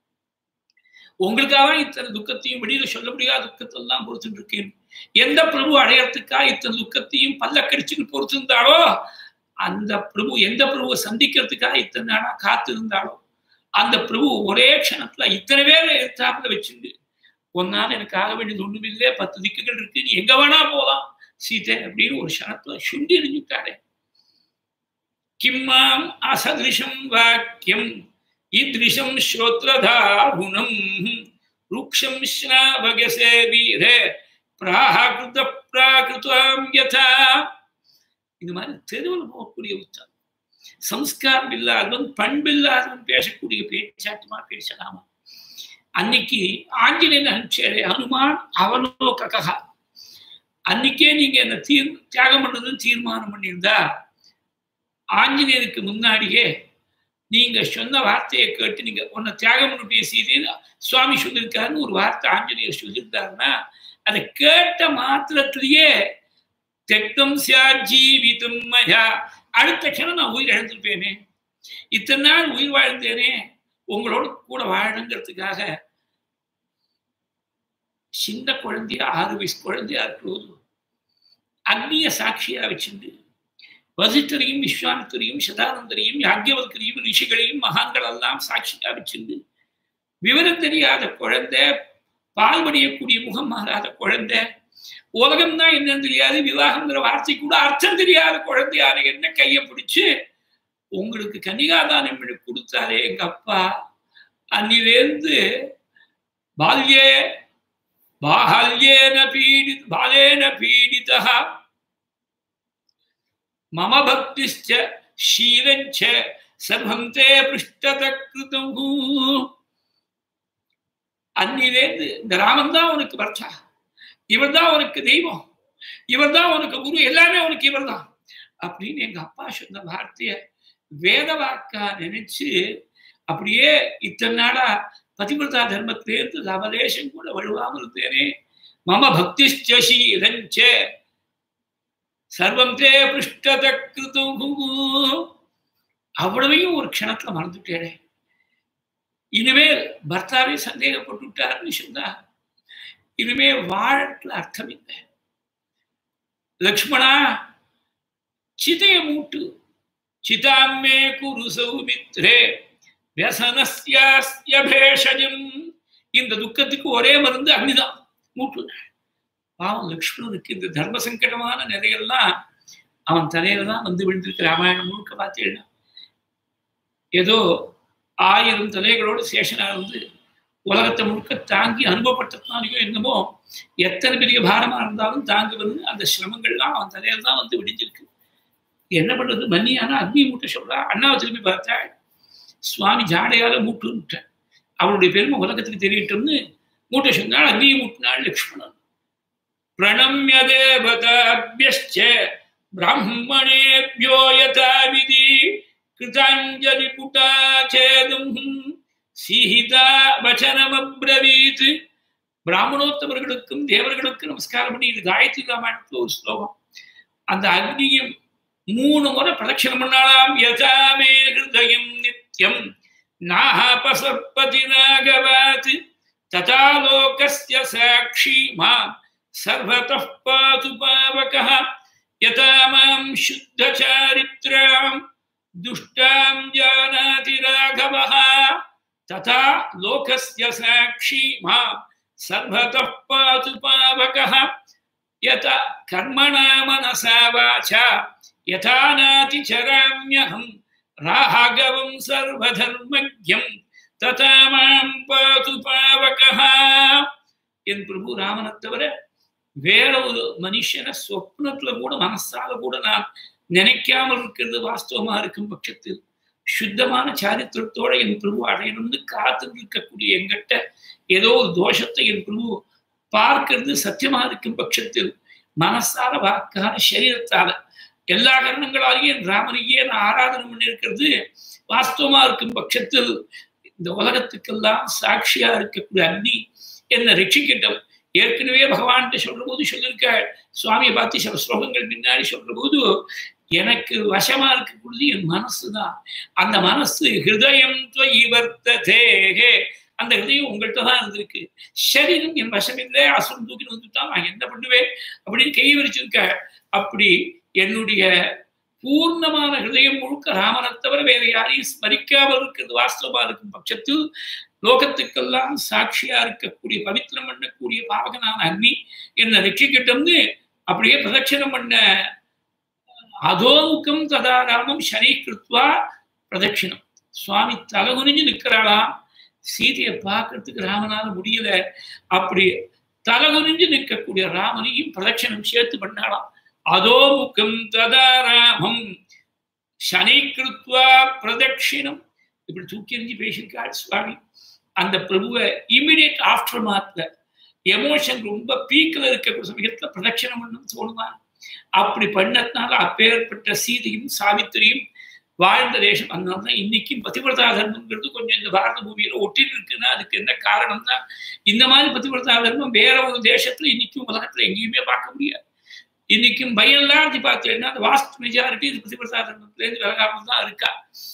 உங்களுக்காக இத்தனை துக்கத்தையும் வெளியில சொல்ல முடியாத துக்கத்தெல்லாம் பொறுத்துட்டு இருக்கேன் எந்த பிரபு அடையறதுக்காக இத்தனை துக்கத்தையும் பல்ல கடிச்சுட்டு பொறுத்திருந்தாளோ அந்த பிரபு எந்த பிரபுவை சந்திக்கிறதுக்காக இத்தனை நாளா காத்து இருந்தாலோ அந்த பிரபு ஒரே க்ஷணத்துல இத்தனை பேர் எதிர்த்தாப்புல வச்சுண்டு ஒன்னால எனக்கு ஆக வேண்டியது ஒண்ணுமில்லை பத்து திக்குகள் இருக்கு நீ எங்க வேணா போலாம் சீதை அப்படின்னு ஒரு க்ஷணத்துல சுண்டி எறிஞ்சுட்டாரே கிம்மாம் அசதிருஷம் வாக்கியம் ஈத்ரிஷம் ஸ்ரோத்ரதாருணம் ருக்ஷம் ஸ்ராவகசே வீர பிராகிருத பிராகிருதாம் யதா இந்த மாதிரி தெருவில் போகக்கூடிய உத்தம் சம்ஸ்காரம் இல்லாதவன் பண்பில்லாதவன் பேசக்கூடிய பேச்சாட்டுமா பேசலாமா அன்னைக்கு ஆஞ்சநேயன் அனுப்பிச்சாரு ஹனுமான் அவலோககா அன்னைக்கே நீங்க என்ன தீர் தியாகம் பண்றதுன்னு தீர்மானம் பண்ணியிருந்தா ஆஞ்சநேயருக்கு முன்னாடியே நீங்க சொன்ன வார்த்தையை கேட்டு நீங்க உன்னை தியாகம் பண்ண பேசியது சுவாமி சொல்லியிருக்காருன்னு ஒரு வார்த்தை ஆஞ்சநேயர் சொல்லியிருந்தாருன்னா அதை கேட்ட மாத்திரத்திலேயே தெக்தம் சியா ஜீவிதம் மயா அடுத்த க்ஷணம் நான் உயிர் இழந்திருப்பேனே இத்தனை நாள் உயிர் வாழ்ந்தேனே உங்களோட கூட வாழணுங்கிறதுக்காக சின்ன குழந்தையா ஆறு வயசு குழந்தையா இருக்கிறது அக்னிய சாட்சியா வச்சிருந்து வசிஷ்டரையும் விஸ்வாமித்தரையும் சதானந்தரையும் யாக்கியவல்கரையும் ரிஷிகளையும் மகான்கள் எல்லாம் சாட்சியா வச்சிருந்து விவரம் தெரியாத குழந்தை பால்வடியக்கூடிய முகம் மாறாத குழந்தை உலகம் தான் என்னன்னு தெரியாது விவாகம்ங்கிற வார்த்தை கூட அர்த்தம் தெரியாத குழந்தையான என்ன கையை பிடிச்சு உங்களுக்கு கன்னிகாதானம் கொடுத்தாரே எங்க அப்பா அன்னிலேருந்து பால்யே பால்யேன பீடி பாலேன பீடிதா மம பக்திச்ச ஷீலஞ்ச சர்வம் தே பிருஷ்டத கிருதம் அன்னிலேருந்து இந்த ராமன் தான் உனக்கு பர்த்தா இவர் தான் உனக்கு தெய்வம் இவர் தான் உனக்கு குரு எல்லாமே உனக்கு இவர் தான் அப்படின்னு எங்க அப்பா சொன்ன வார்த்தைய வேத வாக்கா நினைச்சு அப்படியே இத்தனை நாளா பதிவிரதா தர்மத்திலேருந்து லவலேஷம் கூட வழுவாம இருந்தேனே மம பக்திஷ்டீலஞ்ச சர்வம் தே பிருஷ்டத கிருதம் அவ்வளவையும் ஒரு க்ஷணத்துல மறந்துட்டேனே இனிமேல் பர்த்தாவே சந்தேகப்பட்டு விட்டாருன்னு சொன்னா இனிமே வாழத்துல அர்த்தம் இல்லை லக்ஷ்மணா சிதைய மூட்டு சிதாமே குரு சௌமித்ரே வியசனஸ்ய பேஷஜம் இந்த துக்கத்துக்கு ஒரே மருந்து அக்னிதான் மூட்டு பாவம் லக்ஷ்மணனுக்கு இந்த தர்ம சங்கடமான நிலையெல்லாம் அவன் தலையில தான் வந்து விழுந்திருக்கு ராமாயணம் முழுக்க பார்த்தீங்கன்னா ஏதோ ஆயிரம் தலைகளோடு சேஷனா இருந்து உலகத்தை முழுக்க தாங்கி அனுபவப்பட்டதுனாலையோ என்னமோ எத்தனை பெரிய பாரமா இருந்தாலும் தாங்குவது அந்த சிரமங்கள்லாம் அவன் தலையில தான் வந்து விடிஞ்சிருக்கு என்ன பண்றது மன்னியானா அக்னி மூட்டை சொல்றா அண்ணாவை திரும்பி பார்த்தா சுவாமி ஜாடையால மூட்டு விட்டார் அவனுடைய பெருமை உலகத்துக்கு தெரியட்டும்னு மூட்டை சொன்னாள் அக்னியை மூட்டினாள் லக்ஷ்மணன் பிரணம்ய தேவதாபியச்ச பிராமணேபியோ யதா விதி கிருதாஞ்சலி புட்டாச்சேதும் சீஹிதா வச்சனமப்ரவீத் பிராமணோத்தமர்களுக்கும் தேவர்களுக்கும் நமஸ்காரம் பண்ணி இது காயத்ரி ராமாயணத்துல ஒரு ஸ்லோகம் அந்த அக்னியும் மூணு முறை பிரதட்சணம் பண்ணாலாம் யதாமே ஹிருதயம் நித்யம் நாஹபசற்பதி நாகவாத் ததா லோகஸ்ய சாட்சி மாம் சர்வதः பாது பாவகः யதா மாம் சுத்தசாரித்ராம் துஷ்டாம் ஜானாதி ராகவः ததா லோகஸ்ய சாட்சி மாம் சர்வதः பாது பாவகः யதா கர்மணா மனசா வாச்சா யதா நாதி சராம்யஹம் ராகவம் சர்வதர்மஜம் ததா மாம் பாது பாவகः என் பிரபு ராமனை தவிர வேற ஒரு மனுஷனை சொப்னத்துல கூட மனசால கூட நான் நினைக்காமல் இருக்கிறது வாஸ்தவமா இருக்கும் பட்சத்தில் சுத்தமான சாரித்திரத்தோட என் பிரபு அடையணும்னு காத்து இருக்கக்கூடிய எங்கிட்ட ஏதோ ஒரு தோஷத்தை என் பிரபு பார்க்கிறது சத்தியமா இருக்கும் பட்சத்தில் மனசால வாக்கால சரீரத்தால எல்லா கரணங்களாலேயும் என் ராமனையே நான் ஆராதனை பண்ணியிருக்கிறது வாஸ்தவமா இருக்கும் பட்சத்தில் இந்த உலகத்துக்கெல்லாம் சாட்சியா இருக்கக்கூடிய அக்னி என்னை ரட்சிக்கட்டும் ஏற்கனவே பகவான்கிட்ட சொல்ற போது சொல்லியிருக்க சுவாமியை பார்த்து சில ஸ்லோகங்கள் பின்னாடி சொல்ற போது எனக்கு வசமா இருக்கக்கூடியது என் மனசு தான் அந்த மனசு ஹிருதயம் வர்த்ததேகே அந்த ஹிருதயம் உங்கள்கிட்ட தான் இருந்திருக்கு சரீரம் என் வசம் இல்லை அசுரம் தூக்கிட்டு வந்துட்டான் நான் என்ன பண்ணுவேன் அப்படின்னு கை விரிச்சிருக்க அப்படி என்னுடைய பூர்ணமான ஹிருதயம் முழுக்க ராமனை தவிர வேற யாரையும் ஸ்மரிக்காமல் இருக்கிறது வாஸ்தவமா இருக்கும் பட்சத்தில் லோகத்துக்கெல்லாம் சாட்சியா இருக்கக்கூடிய பவித்திரம் பண்ணக்கூடிய பாவகனான அக்னி என்னை ரட்சிக்கட்டும்னு அப்படியே பிரதட்சணம் பண்ண அதோமுகம் ததா ராமம் சனி கிருத்வா பிரதட்சிணம் சுவாமி தலகுனிஞ்சு நிற்கிறாளாம் சீதையை பார்க்கறதுக்கு ராமனால முடியல அப்படி தலகுனிஞ்சு நிற்கக்கூடிய ராமனையும் பிரதட்சணம் சேர்த்து பண்ணாளாம் அதோமுகம் ததா ராமம் சனி கிருத்வா பிரதட்சிணம் இப்படி தூக்கி எறிஞ்சு பேசியிருக்காள் சுவாமி அந்த பிரபுவை இமிடியட் ஆஃப்டர் மாத்ல எமோஷன் ரொம்ப பீக்கில் இருக்கக்கூடிய சமயத்துல பிரதட்சணம் பண்ணும் தோணுமா அப்படி பண்ணதுனால அப்பேற்பட்ட சீதையும் சாவித்திரியும் வாழ்ந்த தேசம் அதனால தான் இன்னைக்கும் பதிவிரதா தர்மங்கிறது கொஞ்சம் இந்த பாரத பூமியில ஒட்டிட்டு இருக்குன்னா அதுக்கு என்ன காரணம்னா இந்த மாதிரி பதிவிரதா தர்மம் வேற ஒரு தேசத்துல இன்னைக்கும் உலகத்துல எங்கேயுமே பார்க்க முடியாது இன்னைக்கும் பயன்லார்ஜி பார்த்தீங்கன்னா அந்த வாஸ்ட் மெஜாரிட்டி இது பதிவிரதா தர்மத்திலேருந்து விலகாமல் தான் இருக்கா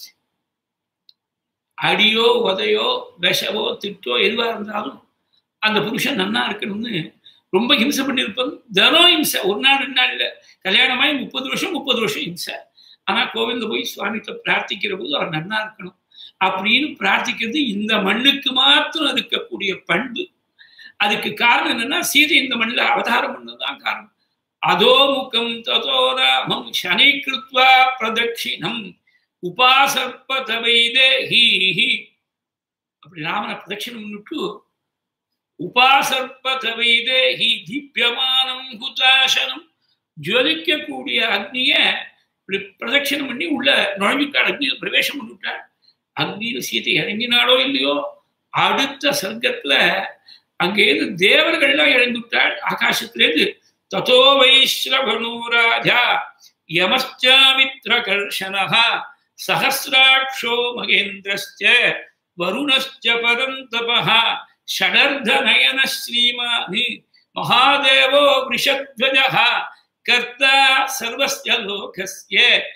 அடியோ உதையோ விஷவோ திட்டோ எதுவாக இருந்தாலும் அந்த புருஷன் நன்னா இருக்கணும்னு ரொம்ப ஹிம்சை பண்ணியிருப்பது தினம் ஹிம்சை ஒரு நாள் ரெண்டு நாள் இல்லை கல்யாணமாகி முப்பது வருஷம் முப்பது வருஷம் ஹிம்சை ஆனால் கோவிலில் போய் சுவாமிகிட்ட பிரார்த்திக்கிற போது அவர் நன்னா இருக்கணும் அப்படின்னு பிரார்த்திக்கிறது இந்த மண்ணுக்கு மாத்திரம் இருக்கக்கூடிய பண்பு அதுக்கு காரணம் என்னன்னா சீதை இந்த மண்ணில் அவதாரம் பண்ணதுதான் காரணம் அதோ முகம் ததோ ராமம் சனை கிருத்வா பிரதட்சிணம் உபாசர்பத வைதேஹி அப்படி ராமனை பிரதட்சிணம் பண்ணிட்டு உபாசர்பத வைதேஹி தீபியமானம் ஹுதாசனம் ஜொலிக்கக்கூடிய அக்னிய இப்படி பிரதட்சிணம் பண்ணி உள்ள நுழைஞ்சுட்டாள் அக்னியில் பிரவேசம் பண்ணிவிட்டாள் அக்னியில் சீதை இறங்கினாலோ இல்லையோ அடுத்த சர்க்கத்துல அங்கேருந்து தேவர்கள்லாம் இறங்கிவிட்டாள் ஆகாசத்திலேருந்து ததோ வைஸ்ரவணோ ராஜா யமஸ்சாமித்ரகர்ஷணः सहस्राक्षो महेन्द्रश्च वरुणश्च परन्तपः षडर्धनयनः श्रीमानि महादेवो वृषध्वजः कर्ता सर्वस्य लोकस्य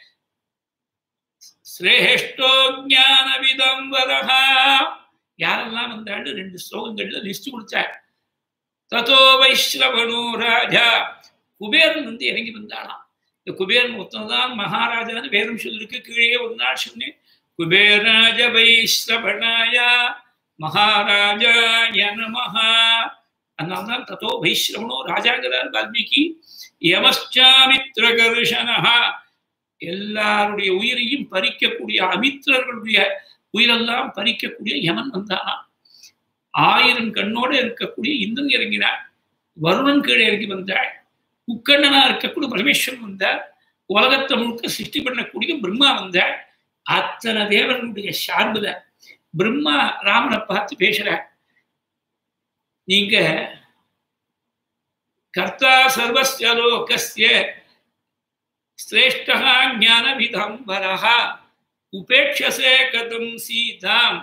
श्रेष्ठो ज्ञानविदम्बरः யாரெல்லாம் வந்தாண்டு ரெண்டு ஸ்லோகங்கள்ல லிஸ்ட் கொடுத்தார் ததோ வைஸ்ரவணோ ராஜா குபேரன் வந்து இறங்கி வந்தாளாம் இந்த குபேரன் ஒருத்தன் தான் மகாராஜான்னு வேதம் சொல்லிருக்கு கீழே ஒரு நாள் சொன்னேன் குபேராஜ வைஸ்ரவணாய மகாராஜாய நமஹா அதனால தான் தத்தோ வைஸ்ரவணோ ராஜாங்கிறார் வால்மீகி யமஸ்சாமித்ரகர்ஷனஹா எல்லாருடைய உயிரையும் பறிக்கக்கூடிய அமித்திரர்களுடைய உயிரெல்லாம் பறிக்கக்கூடிய யமன் வந்தானா ஆயிரம் கண்ணோடு இருக்கக்கூடிய இந்திரன் இறங்கினார் வருணன் கீழே இறங்கி வந்தாள் உக்கண்ணனா இருக்கக்கூடிய பரமேஸ்வரன் வந்தார் உலகத்தை முழுக்க சிருஷ்டி பண்ணக்கூடிய பிரம்மா வந்தார் அத்தனை தேவர்களுடைய சார்புல பிரம்மா ராமனை பார்த்து பேசுறார் நீங்க கர்த்தா சர்வஸ்ய லோகஸ்ய சிரேஷ்டா ஞான விதம்பரா உபேட்சசே கதம் சீதாம்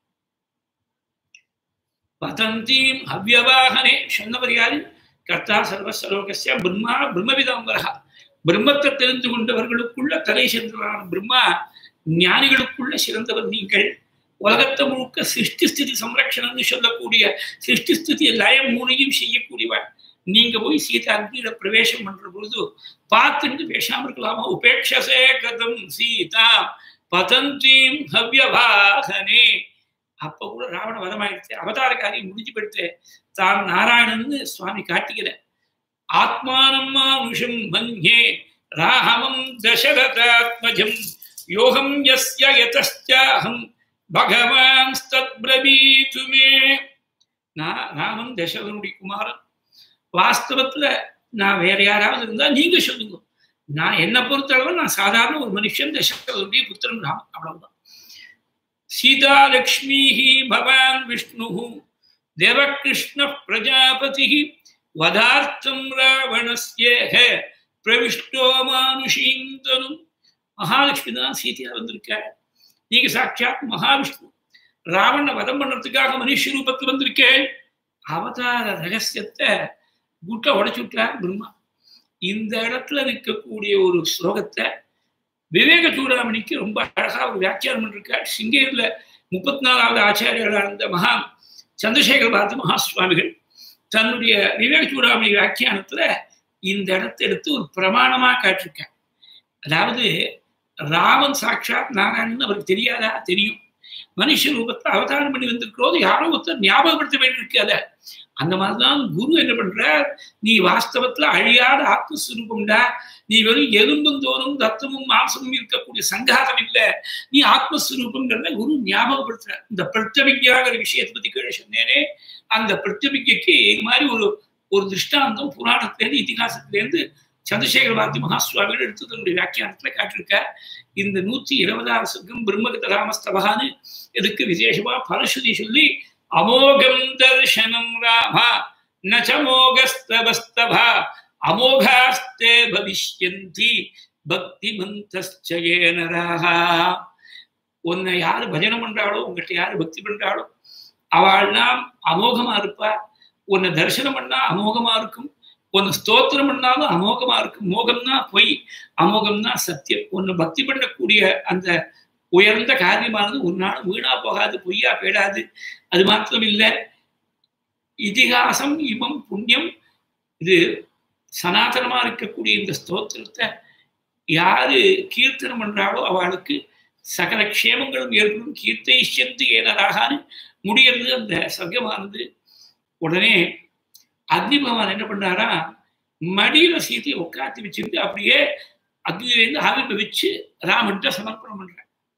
வதந்தீம் அவ்வவாகனே சொன்னவர் யாரு கர்த்தா சர்வஸ்வலோகசிய பிரம்மா பிரம்மவிதம்பரா பிரம்மத்தை தெரிந்து கொண்டவர்களுக்குள்ள தலை சென்றவரான பிரம்மா ஞானிகளுக்குள்ள சிறந்தவர் நீங்கள் உலகத்தை முழுக்க சிருஷ்டி ஸ்திதி சம்ரட்சணம்னு சொல்லக்கூடிய சிருஷ்டி ஸ்திதி லயம் மூணையும் செய்யக்கூடியவன் நீங்க போய் சீதா அக்னியில பிரவேசம் பண்ற பொழுது பார்த்துட்டு பேசாம இருக்கலாமா உபேட்சசே கதம் சீதா பதந்தீம் ஹவ்யவாகனே அப்ப கூட ராவண வதமாயிடுச்சு அவதார காரியம் முடிஞ்சு போயிடுத்து தான் நாராயணன்னு சுவாமி காட்டிக்கிற ஆத்மானம் மானுஷம் மன்யே ராமம் தசரதாத்மஜம் யோகம் யஸ்ய யதஸ்யாஹம் பகவான் தத்பிரவீது மே நான் ராமன் தசரனுடைய குமாரன் வாஸ்தவத்துல நான் வேற யாராவது இருந்தா நீங்க சொல்லுங்க நான் என்ன பொறுத்தளவு நான் சாதாரண ஒரு மனுஷன் தசரனுடைய புத்திரன் ராமன் அவ்வளவுதான் சீதா லக்ஷ்மி பவான் விஷ்ணு தேவகிருஷ்ண பிரஜாபதி வதார்த்தம் ராவணஸ்யேஹ பிரவிஷ்டோ மானுஷீம் தனும் மகாலட்சுமி தான் சீதையா வந்திருக்க நீங்க சாட்சாத் மகாவிஷ்ணு ராவண வதம் பண்றதுக்காக மனுஷ ரூபத்தில் வந்திருக்கேன் அவதார ரகசியத்தை குட்ட உடைச்சு விட்டார் பிரம்மா இந்த இடத்துல இருக்கக்கூடிய ஒரு ஸ்லோகத்தை விவேக சூடாமணிக்கு ரொம்ப அழகா ஒரு வியாக்கியானம் பண்ணிருக்கார் சிங்கேரில் முப்பத்தி நாலாவது ஆச்சாரியரான இருந்த மகா சந்திரசேகர பாரதி மகா சுவாமிகள் தன்னுடைய விவேக சூடாமணி வியாக்கியானத்துல இந்த இடத்தை எடுத்து ஒரு பிரமாணமா காட்டிருக்கார் அதாவது ராமன் சாட்சாத் நாராயணன் அவருக்கு தெரியாதா தெரியும் மனுஷ ரூபத்தை அவதாரம் பண்ணி வந்திருக்கிறோது யாரோ ஒருத்தர் ஞாபகப்படுத்த வேண்டியிருக்கு அதை அந்த மாதிரிதான் குரு என்ன பண்றார் நீ வாஸ்தவத்துல அழியாத ஆத்மஸ்வரூபம்டா நீ வெறும் எலும்பும் தோறும் ரத்தமும் மாம்சமும் இருக்கக்கூடிய சங்காதம் இல்ல நீ ஆத்மஸ்வரூபங்கிறத குரு ஞாபகப்படுத்துற இந்த பிரத்யபிக்யாங்கிற விஷயத்தை பத்தி கீழே சொன்னேனே அந்த பிரத்யபிக்கைக்கு இது மாதிரி ஒரு ஒரு திருஷ்டாந்தம் புராணத்திலேருந்து இதிகாசத்திலேருந்து சந்திரசேகர பாரதி மகாசுவாமிகள் எடுத்து தன்னுடைய வியாக்கியானத்துல காட்டிருக்க இந்த நூத்தி இருபதாவது சர்க்கம் பிரம்மகத ராமஸ்தபகான்னு இதுக்கு விசேஷமா பரஸ்வதி சொல்லி அமோகம் தர்சனம் ராமா நச்சமோகஸ்தபஸ்தபா அமோகாஸ்தே பவிஷ்யந்தி பக்தி மந்தஸ்சயேனராகா உன்னை யாரு பஜனை பண்றாளோ உங்ககிட்ட யாரு பக்தி பண்றாளோ அவள்னா அமோகமா இருப்பா உன்னை தரிசனம் பண்ணா அமோகமா இருக்கும் உன்னை ஸ்தோத்திரம் பண்ணாலும் அமோகமா இருக்கும் மோகம்னா பொய் அமோகம்னா சத்தியம் உன்னை பக்தி பண்ணக்கூடிய அந்த உயர்ந்த காரியமானது ஒரு நாள் வீணா போகாது பொய்யா போயிடாது அது மாத்திரம் இல்லை இதிகாசம் இமம் புண்ணியம் இது சனாதனமா இருக்கக்கூடிய இந்த ஸ்தோத்திரத்தை யாரு கீர்த்தனம் பண்றாளோ அவளுக்கு சகல க்ஷேமங்களும் ஏற்படும் கீர்த்தை செந்து ஏனராகான்னு முடியறது அந்த சர்க்கமானது உடனே அக்னி பகவான் என்ன பண்ணாரா மடியில சீத்தையை உட்காந்து வச்சிருந்து அப்படியே அக்னியிலேருந்து ஆவிர்வவிச்சு ராமன்ட்ட சமர்ப்பணம் பண்ற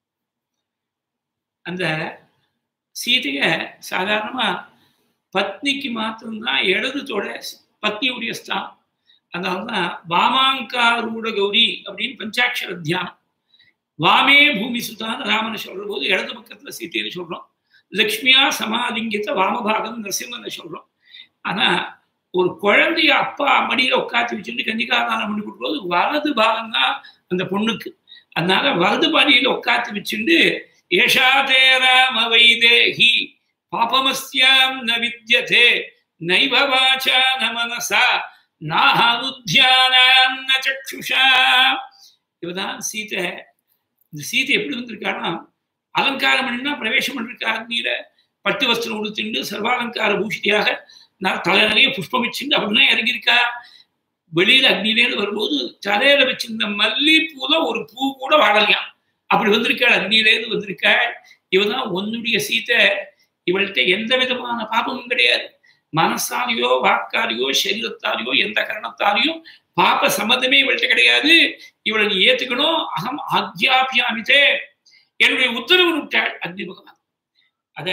அந்த சீதைய சாதாரணமா பத்னிக்கு மாத்திரம்தான் இடது தொட பத்னியுடைய ஸ்தானம் அதனால்தான் வாமாங்காரூட கௌரி அப்படின்னு பஞ்சாட்சர தியானம் வாமே பூமி சுதான் ராமனை சொல்ற போது இடது பக்கத்துல சீத்தைன்னு சொல்றோம் லக்ஷ்மியா சமாதிங்கித்த வாமபாகம் நரசிம்மனை சொல்றோம் ஆனா ஒரு குழந்தைய அப்பா மடியில உட்காந்து வச்சுட்டு கன்னிகாதானம் பண்ணி கொடுக்கும்போது வலது பாகம் தான் அந்த பொண்ணுக்கு அதனால வலது பாடியில உட்காந்து வச்சுட்டு ஏஷா தே ராம வைதேகி பாபமஸ்யாம் ந வித்யதே நைவ வாச்சா ந மனசா நாஹானுத்தியானாம் ந சக்ஷுஷா இவதான் சீதை இந்த சீதை எப்படி வந்திருக்கான்னா அலங்காரம் பண்ணினா பிரவேசம் பண்ணிருக்கா அக்னியில பட்டு வஸ்திரம் உடுத்திண்டு சர்வாலங்கார பூஷிதியாக நான் தலை நிறைய புஷ்பம் வச்சுட்டு அப்படின்னா இறங்கியிருக்கா வெளியில அக்னியிலேருந்து வரும்போது தலையில வச்சிருந்த மல்லிப்பூல ஒரு பூ கூட வாழலையாம் அப்படி வந்திருக்காள் அக்னியிலேருந்து வந்திருக்காள் இவதான் உன்னுடைய சீத்தை இவள்கிட்ட எந்த விதமான பாபமும் கிடையாது மனசாலேயோ வாக்காலேயோ சரீரத்தாலேயோ எந்த காரணத்தாலேயும் பாப்ப சம்மந்தமே இவள்கிட்ட கிடையாது இவளை நீ ஏத்துக்கணும் அகம் ஆக்யாபியாமிதே என்னுடைய உத்தரவு விட்டாள் அக்னி பகவான் அத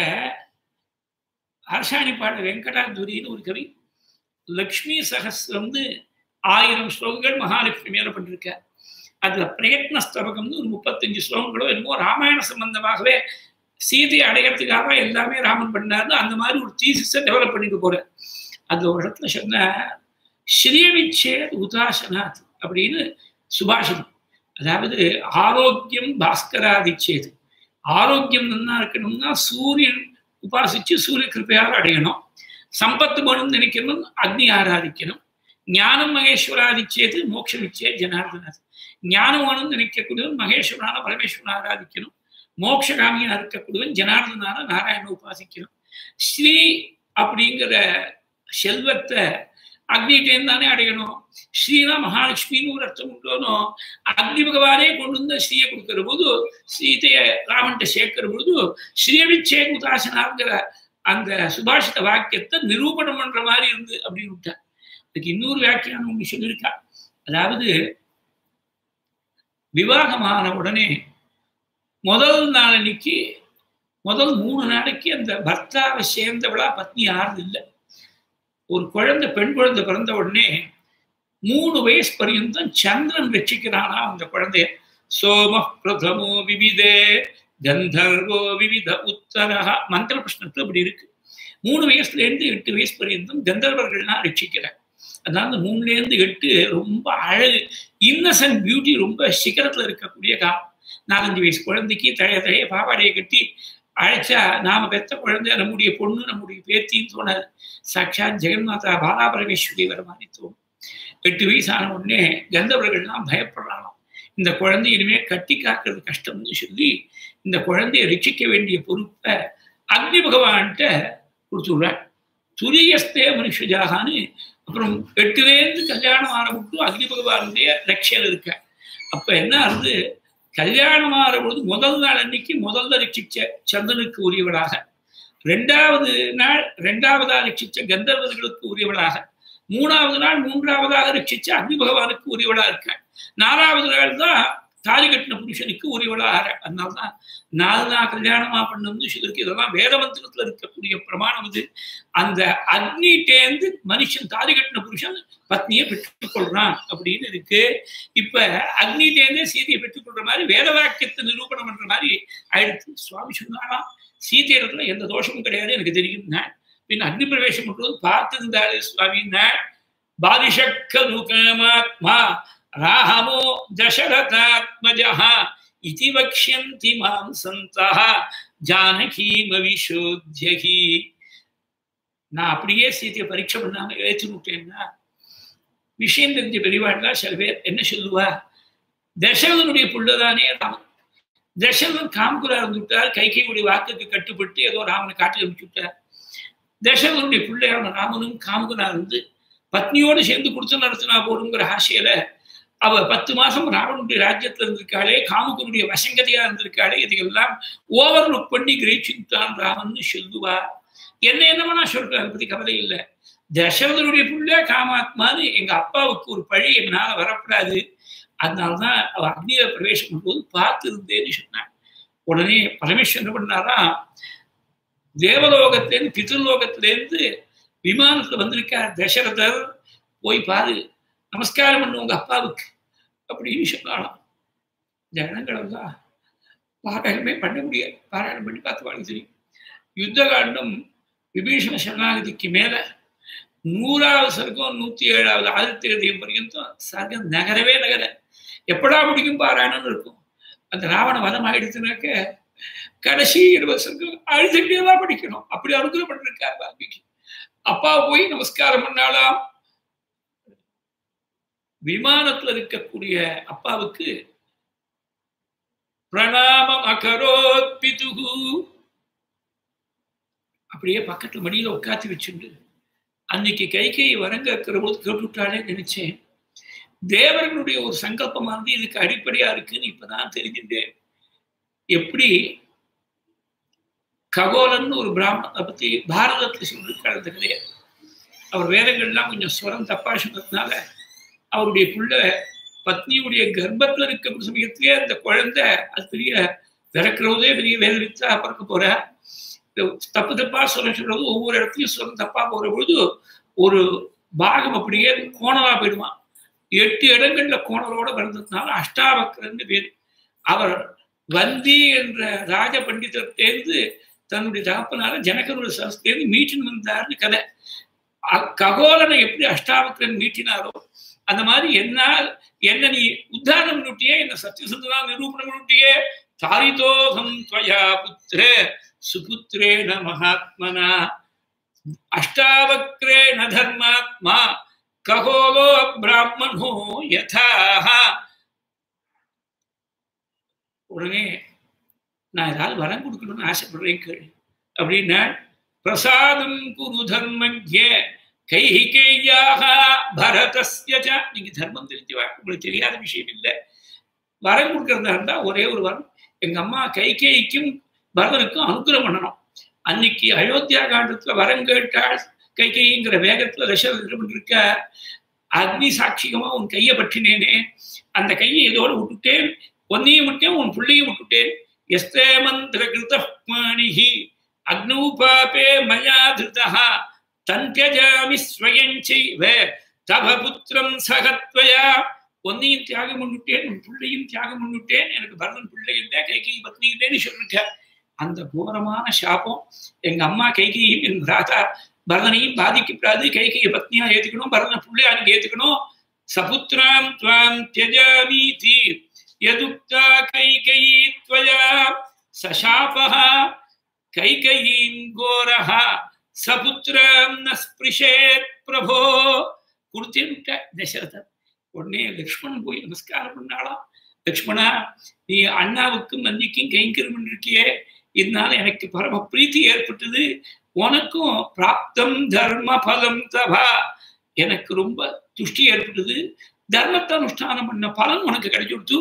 அரசாணி பாட வெங்கடாதுரின்னு ஒரு கவி லக்ஷ்மி சகசிரம்னு ஆயிரம் ஸ்லோகங்கள் மகாலட்சுமி மேல பண்ணிருக்க அதுல பிரயத்ன ஸ்தபகம்னு ஒரு முப்பத்தஞ்சு ஸ்லோகங்களோ என்னமோ ராமாயண சம்பந்தமாகவே சீதையை அடையறதுக்காக எல்லாமே ராமன் பண்ணாரு அந்த மாதிரி ஒரு தீசிஸை டெவலப் பண்ணிட்டு போறேன் அது ஒரு இடத்துல சொன்ன ஸ்ரீவிச்சேத் உதாசனாத் அப்படின்னு சுபாஷிதம் அதாவது ஆரோக்கியம் பாஸ்கராதிச்சேது ஆரோக்கியம் நல்லா இருக்கணும்னா சூரியன் உபாசிச்சு சூரிய கிருப்பையால் அடையணும் சம்பத்து வேணும்னு நினைக்கணும் அக்னி ஆராதிக்கணும் ஞானம் மகேஸ்வராதிச்சேது மோட்சம் இச்சே ஜனார்தனாத் ஞானம் வேணும்னு நினைக்கக்கூடியவன் மகேஸ்வரனான பரமேஸ்வரன் ஆராதிக்கணும் மோட்சகாமியா இருக்கக்கூடியவன் ஜனார்தனான நாராயண உபாசிக்கணும் ஸ்ரீ அப்படிங்கிற செல்வத்தை அக்னிட்டேன் தானே அடையணும் ஸ்ரீனா மகாலட்சுமின்னு ஒரு அர்த்தம் உண்டோனோ அக்னி பகவானே கொண்டு வந்து ஸ்ரீயை கொடுக்கிற போது சீதைய ராமன்ட்ட சேர்க்கிற பொழுது ஸ்ரீவிச்சே குதாசனாங்கிற அந்த சுபாஷித வாக்கியத்தை நிரூபணம் பண்ற மாதிரி இருந்து அப்படின்னு விட்டார் அதுக்கு இன்னொரு வியாக்கியானம் ஒண்ணு சொல்லியிருக்கா அதாவது விவாகமான உடனே முதல் நாளன்னைக்கு முதல் மூணு நாளைக்கு அந்த பர்த்தாவை சேர்ந்தவளா பத்னி யாரும் இல்லை ஒரு குழந்தை பெண் குழந்தை பிறந்த உடனே மூணு வயசு பர்யந்தம் சந்திரன் ரட்சிக்கிறானா அந்த குழந்தைய சோம பிரதமோ விவிதே கந்தர்வோ விவித உத்தரஹா மந்திர பிரஷ்னத்துல அப்படி இருக்கு மூணு வயசுல இருந்து எட்டு வயசு பர்யந்தம் கந்தர்வர்கள்லாம் ரட்சிக்கிறார் அதாவது மூணுல இருந்து எட்டு ரொம்ப அழகு இன்னசென்ட் பியூட்டி ரொம்ப சிகரத்துல இருக்கக்கூடிய காலம் நாலஞ்சு வயசு குழந்தைக்கு தழைய தழைய பாவாடையை கட்டி அழைச்சா நாம பெத்த குழந்தை நம்முடைய பொண்ணு நம்முடைய பேத்தின்னு தோணாது சாட்சாத் ஜெகன்மாதா பாலா பரமேஸ்வரி வர மாதிரி தோணும் எட்டு வயசு ஆன உடனே கந்தவர்கள்லாம் பயப்படுறாங்களாம் இந்த குழந்தை இனிமே கட்டி காக்கிறது கஷ்டம்னு சொல்லி இந்த குழந்தையை ரட்சிக்க வேண்டிய பொறுப்பை அக்னி பகவான்கிட்ட கொடுத்துடுறார் துரியஸ்தே மனுஷஜாகான்னு அப்புறம் எட்டுலேருந்து கல்யாணம் ஆரம்பிட்டு அக்னி பகவானுடைய ரட்சையில் இருக்க அப்ப என்ன ஆகுது கல்யாணம் ஆகிற பொழுது முதல் நாள் அன்னைக்கு முதல்ல ரட்சிச்ச சந்திரனுக்கு உரியவளாக ரெண்டாவது நாள் ரெண்டாவதா ரட்சிச்ச கந்தர்வர்களுக்கு உரியவளாக மூணாவது நாள் மூன்றாவதாக ரட்சிச்ச அக்னி பகவானுக்கு உரியவளா இருக்க நாலாவது நாள் தான் தாலி கட்டின புருஷனுக்கு உரியவளாக அதனால்தான் நாலு நாள் கல்யாணமா பண்ணணும்னு சொல்லியிருக்கு இதெல்லாம் வேத மந்திரத்துல இருக்கக்கூடிய பிரமாணம் இது அந்த அக்னிட்டேந்து மனுஷன் தாலி கட்டின புருஷன் பத்னியை பெற்றுக்கொள்றான் அப்படின்னு இருக்கு இப்ப அக்னிட்டேந்தே சீதையை பெற்றுக்கொள்ற மாதிரி வேத வாக்கியத்தை நிரூபணம் பண்ற மாதிரி ஆயிடுச்சு சுவாமி சொன்னாராம் சீதை இடத்துல எந்த தோஷமும் கிடையாது எனக்கு தெரியும் பின் அக்னி பிரவேசம் பண்றது பார்த்திருந்தாரு சுவாமின்னா பாதிஷக்க நுகமாத்மா ராஹமோ தசரதாத்மஜா இதி வக்ஷந்தி மாம் சந்தः ஜானகீமவிஷோத்யகி நான் அப்படியே சீத்தையை பரீட்சை பண்ணாம ஏற்றி விட்டேன்னா விஷயம் தெரிஞ்ச பெரியவாள்லாம் சில பேர் என்ன சொல்லுவா தசரதனுடைய புள்ளதானே ராமன் தசரதன் காம்குரா இருந்துவிட்டார் கைகையுடைய வாக்குக்கு கட்டுப்பட்டு ஏதோ ராமனை காட்டி அனுப்பிச்சு விட்டார் தசரதனுடைய பிள்ளையான ராமனும் காமுகனா இருந்து பத்னியோடு சேர்ந்து கொடுத்து நடத்தினா போடுங்கிற ஆசையில அவ பத்து மாசம் ராவனுடைய ராஜ்யத்துல இருந்திருக்காளே காமுகனுடைய வசங்கதையா இருந்திருக்காளே இதையெல்லாம் ஓவர் லுக் பண்ணி கிரகிச்சுட்டான் ராமன் சொல்லுவா என்ன என்னமா சொல்றேன் அதை பத்தி கவலை இல்லை தசரதனுடைய புள்ள காமாத்மான்னு எங்க அப்பாவுக்கு ஒரு பழி என்னால வரப்படாது அதனால்தான் அவ அக்னியில பிரவேசம் பண்ணும்போது பார்த்து இருந்தேன்னு சொன்னான் உடனே பரமேஸ்வரன் என்ன பண்ணாரா தேவலோகத்திலேருந்து பிதர்லோகத்திலேருந்து விமானத்துல வந்திருக்கார் தசரதர் போய் பாரு நமஸ்காரம் பண்ணு உங்க அப்பாவுக்கு அப்படின்னு சொன்னாலாம் ஜனங்களெல்லாம் பாராயணமே பண்ண முடியாது பாராயணம் பண்ணி பார்த்து வாங்க தெரியும் யுத்த காண்டம் விபீஷண சரணாகதிக்கு மேல நூறாவது சர்க்கம் நூத்தி ஏழாவது ஆதித்ய கதியம் பர்யந்தம் சர்க்கம் நகரவே நகர எப்படா முடிக்கும் பாராயணம்னு இருக்கும் அந்த ராவண வதம் ஆயிடுச்சுனாக்க கடைசி இருபது சர்க்கம் அழுதுகிட்டே தான் படிக்கணும் அப்படி அனுகிரகம் பண்ணிருக்காரு வால்மீகி அப்பா போய் நமஸ்காரம் பண்ணாலாம் விமானத்துல இருக்கக்கூடிய அப்பாவுக்கு பிரணாமம் அகரோத் பிதுகு அப்படியே பக்கத்துல மடியில உட்காத்தி வச்சுண்டு அன்னைக்கு கை கை வரங்க இருக்கிற போது கேட்டுவிட்டாலே நினைச்சேன் தேவர்களுடைய ஒரு சங்கல்பமானது இதுக்கு அடிப்படையா இருக்குன்னு இப்பதான் தெரிஞ்சுட்டேன் எப்படி ககோலன்னு ஒரு பிராமணனை பத்தி பாரதத்துல சொல்லியிருக்காரு அந்த கதையை அவர் வேதங்கள்லாம் கொஞ்சம் ஸ்வரம் தப்பா சொன்னதுனால அவருடைய புள்ள பத்னியுடைய கர்ப்பத்துல இருக்க சமயத்திலே அந்த குழந்தை அது பெரிய பிறக்கிறதே பெரிய வேதனைத்தா பிறக்க போற தப்பு தப்பா சொல்ல சொல்றது ஒவ்வொரு இடத்துலயும் சொல்ல தப்பா போற பொழுது ஒரு பாகம் அப்படியே கோணலா போயிடுவான் எட்டு இடங்கள்ல கோணலோட பிறந்ததுனால அஷ்டாவக்கரன்னு பேர் அவர் வந்தி என்ற ராஜ பண்டிதத்தேர்ந்து தன்னுடைய தகப்பனால ஜனகனுடைய சரஸ்தேர்ந்து மீட்டின் வந்தார்னு கதை ககோலனை எப்படி அஷ்டாவக்கரன் மீட்டினாரோ அந்த மாதிரி என்ன என்ன நீ உத்தாரணம் பண்ணிட்டியே என்ன சத்தியசந்தனா நிரூபணம் பண்ணிட்டியே தாரிதோகம் துவயா புத்திர சுபுத்திரேன மகாத்மனா அஷ்டாவக்ரேண தர்மாத்மா ககோலோ பிராமணோ யதாக உடனே நான் ஏதாவது வரம் கொடுக்கணும்னு ஆசைப்படுறேன் கேள் அப்படின்னா பிரசாதம் குரு தர்மஜ்ய கைகேயாக பரதஸ்ய ச நீங்க தர்மம் தெரிஞ்சு வா- உங்களுக்கு தெரியாத விஷயம் இல்லை வரம் கொடுக்கறதா இருந்தா ஒரே ஒரு வரம் எங்க அம்மா கைகேயிக்கும் பரதனுக்கும் அனுகிரகம் பண்ணணும் அன்னைக்கு அயோத்தியா காண்டத்துல வரம் கேட்டாள் கைகைங்கிற வேகத்துல தசரதன் இருக்க அக்னி சாட்சிகமா உன் கையை பற்றினேனே அந்த கையை இதோடு விட்டுட்டேன் ஒன்னையும் விட்டேன் உன் பிள்ளையும் விட்டுட்டேன் எஸ்தே மந்திர கிருத மாணிஹி அக்னௌ பாபே மயா திருதா தன்யஜாமி ஸ்வயஞ்சைவ தவ புத்திரம் சகத்வயா ஒன்னையும் தியாகம் பண்ணிவிட்டேன் உன் பிள்ளையும் தியாகம் பண்ணிவிட்டேன் எனக்கு பரதன் பிள்ளை இல்லை கைகை பத்னி இல்லைன்னு சொல்லிருக்க அந்த கோரமான சாபம் எங்க அம்மா கைகையும் என் பிராதா பரதனையும் பாதிக்கப்படாது கைகையை பத்னியா ஏத்துக்கணும் பரதனை பிள்ளையா நீங்க ஏத்துக்கணும் சபுத்திராம் துவாம் தியஜாமீதி யதுக்தா கைகையீ त्वया சசாபः கைகையீம் கோரஹ சபுத்திரம் ந ஸ்பிருஷேத் பிரபோ கொடுத்தேன்ட்ட தசரதன் உடனே லக்ஷ்மணன் போய் நமஸ்காரம் பண்ணாலாம் லக்ஷ்மணா நீ அண்ணாவுக்கும் நந்திக்கும் கைங்கரம் பண்ணிருக்கியே இதனால எனக்கு பரம பிரீத்தி ஏற்பட்டது உனக்கும் பிராப்தம் தர்ம பலம் தபா எனக்கு ரொம்ப துஷ்டி ஏற்பட்டது தர்மத்தை அனுஷ்டானம் பண்ண பலன் உனக்கு கிடைச்சு கொடுத்து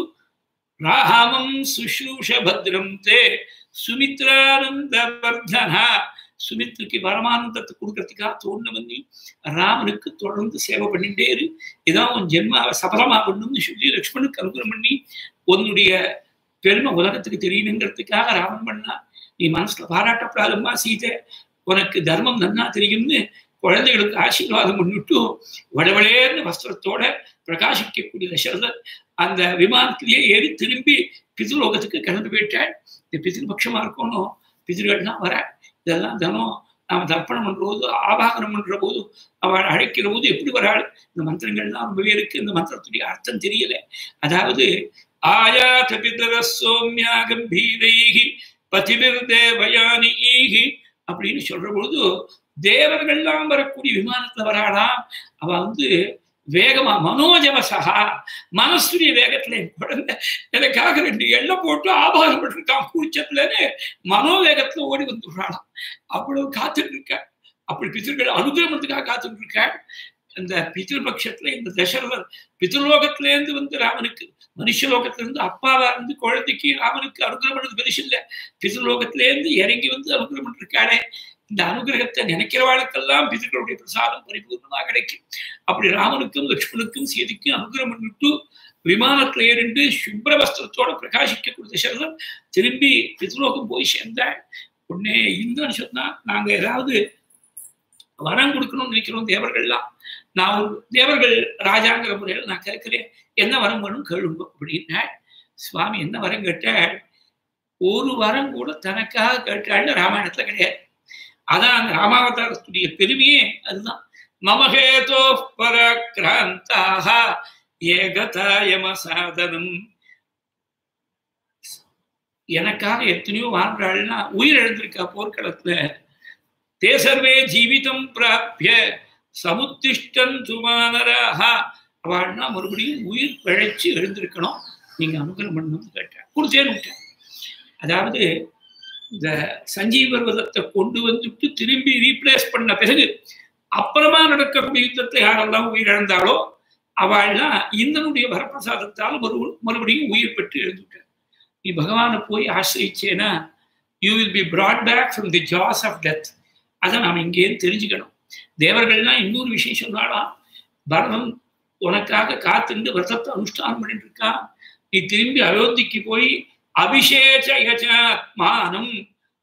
ராமம் சுஷூஷ பத்ரம் தே சுமித்ரானந்த வர்தனா சுமித்ருக்கு பரமானந்தத்தை கொடுக்கறதுக்காக தோணு பண்ணி ராமனுக்கு தொடர்ந்து சேவை பண்ணிட்டே இரு இதான் உன் ஜென்மாவை சபலமா பண்ணணும்னு சொல்லி லக்ஷ்மணுக்கு அனுகிரகம் பண்ணி உன்னுடைய பெருமை உலகத்துக்கு தெரியணுங்கிறதுக்காக ராமன் பண்ணா நீ மனசுல பாராட்டப்படாதம்மா சீதை உனக்கு தர்மம் நன்னா தெரியும்னு குழந்தைகளுக்கு ஆசீர்வாதம் பண்ணிட்டு வடவளேர்னு வஸ்திரத்தோட பிரகாசிக்கக்கூடிய தசரதர் அந்த விமானத்திலேயே ஏறி திரும்பி பிதிர்லோகத்துக்கு கிளம்பி போயிட்டாள் இந்த பிதிர்பட்சமா இருக்கணும் பிதிர்கள்லாம் வர இதெல்லாம் தினம் நாம தர்ப்பணம் பண்ற போது ஆபாகனம் பண்ற போது அவள் அழைக்கிற போது எப்படி வராள் இந்த மந்திரங்கள்லாம் ரொம்பவே இருக்கு இந்த மந்திரத்துடைய அர்த்தம் தெரியல அதாவது ஆயாத பிதர சோம்யா கம்பீரைகி பதிபிர் தேவயானி ஈகி அப்படின்னு சொல்ற பொழுது தேவர்கள்லாம் வரக்கூடிய விமானத்துல வராளாம் அவ வந்து வேகமா மனோஜவசகா மனசுடைய வேகத்துல என் குழந்தை எனக்காக ரெண்டு எண்ணெய் போட்டு ஆபாரம் பண்ணிருக்கான் கூச்சத்துலன்னு மனோவேகத்துல ஓடி வந்துடுறாளாம் அவ்வளவு காத்துட்டு இருக்க அப்படி பித்திருக்கள் அனுகிரமத்துக்காக காத்துட்டு இருக்க அந்த பித்திருபட்சத்துல இந்த தசரதர் பித்ருலோகத்துல இருந்து வந்து ராமனுக்கு மனுஷலோகத்துல இருந்து அப்பாவா இருந்து குழந்தைக்கு ராமனுக்கு அனுகிரகம் பண்ணது பெருசு இல்ல பித்ருலோகத்துல இருந்து இறங்கி வந்து அனுகிரகம் பண்ணிருக்காளே இந்த அனுகிரகத்தை நினைக்கிறவாளுக்கெல்லாம் பிதர்களுடைய பிரசாதம் பரிபூர்ணமாக கிடைக்கும் அப்படி ராமனுக்கும் லக்ஷ்மணுக்கும் சீதைக்கும் அனுகிரகம் பண்ணிட்டு விமானத்துல ஏறிண்டு சுப்ர வஸ்திரத்தோட பிரகாசிக்கக்கூடிய தசரதன் திரும்பி பித்ருலோகம் போய் சேர்ந்தாள் உடனே இந்திரன் சொன்னா நாங்க ஏதாவது வரம் கொடுக்கணும்னு நினைக்கிறோம் தேவர்கள்லாம் நான் ஒரு தேவர்கள் ராஜாங்கிற முறையில் நான் கேட்கிறேன் என்ன வரம் வேணும் கேளுங்க அப்படின்னா சுவாமி என்ன வரம் கேட்டாள் ஒரு வரம் கூட தனக்காக கேட்டாள்னு ராமாயணத்துல கிடையாது அதான் அந்த ராமாவதாரத்துடைய பெருமையே அதுதான் மமஹேதோ பராக்கிராந்தாக ஏகதாயம சாதனம் எனக்காக எத்தனையோ வாழ்றாள்னா உயிர் எழுந்திருக்கா போர்க்களத்துல தே சர்வே ஜீவிதம் பிராபிய சமுத்திஷ்டன் துமானராக அவள்னா மறுபடியும் உயிர் பிழைச்சு எழுந்திருக்கணும் நீங்க அனுகிரகம் பண்ணணும்னு கேட்டேன் கொடுத்தேன்னு விட்டேன் அதாவது இந்த சஞ்சீவ பர்வதத்தை கொண்டு வந்துட்டு திரும்பி ரீப்ளேஸ் பண்ண பிறகு அப்புறமா நடக்கக்கூடிய யுத்தத்தை யாரெல்லாம் உயிரிழந்தாலோ அவள்லாம் இந்தனுடைய வரப்பிரசாதத்தால் மறு மறுபடியும் உயிர் பெற்று எழுந்துட்டார் நீ பகவானை போய் ஆசிரிச்சேன்னா you will be brought back from the jaws of death அதை நாம் இங்கேயும் தெரிஞ்சுக்கணும் தேவர்கள்லாம் இன்னொரு விஷயம் சொன்னாலாம் பரதம் உனக்காக காத்துண்டு விரதத்தை அனுஷ்டானம் பண்ணிட்டு இருக்கான் நீ திரும்பி அயோத்திக்கு போய் அபிஷேகாத்மானம்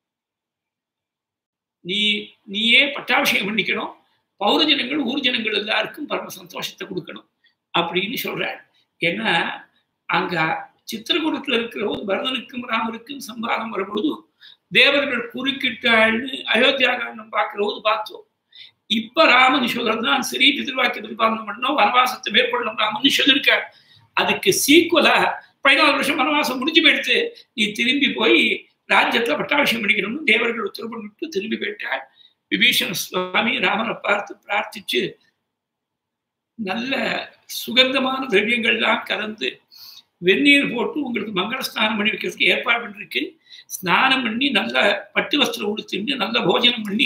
நீ நீயே பட்டாபிஷேகம் பண்ணிக்கணும் பௌரஜனங்கள் ஊர் ஜனங்கள் எல்லாருக்கும் பரம சந்தோஷத்தை கொடுக்கணும் அப்படின்னு சொல்றாள் ஏன்னா அங்க சித்திரகூடத்துல இருக்கிற போது பரதனுக்கும் ராமருக்கும் சம்பாதம் வரும்பொழுது தேவர்கள் குறுக்கிட்டாள்னு அயோத்தியா காண்டம் பார்க்கிற போது பார்த்தோம் இப்ப ராமன் சொல்றது தான் சரி பிதிர்வாக்கிய பரிபாலனம் பண்ணணும் வனவாசத்தை மேற்கொள்ளணும் ராமன் சொல்லியிருக்காள் அதுக்கு சீக்குவலா பதினாலு வருஷம் வனவாசம் முடிஞ்சு போயிடுத்து நீ திரும்பி போய் ராஜ்யத்துல பட்டாபிஷேகம் பண்ணிக்கணும்னு தேவர்கள் உத்தரவு பண்ணிட்டு திரும்பி போயிட்டாள் விபீஷண சுவாமி ராமனை பார்த்து பிரார்த்திச்சு நல்ல சுகந்தமான திரவியங்கள்லாம் கலந்து வெந்நீர் போட்டு உங்களுக்கு மங்கள ஸ்நானம் பண்ணி வைக்கிறதுக்கு ஏற்பாடு பண்ணிருக்கு ஸ்நானம் பண்ணி நல்ல பட்டு வஸ்திரம் உடுத்திட்டு நல்ல போஜனம் பண்ணி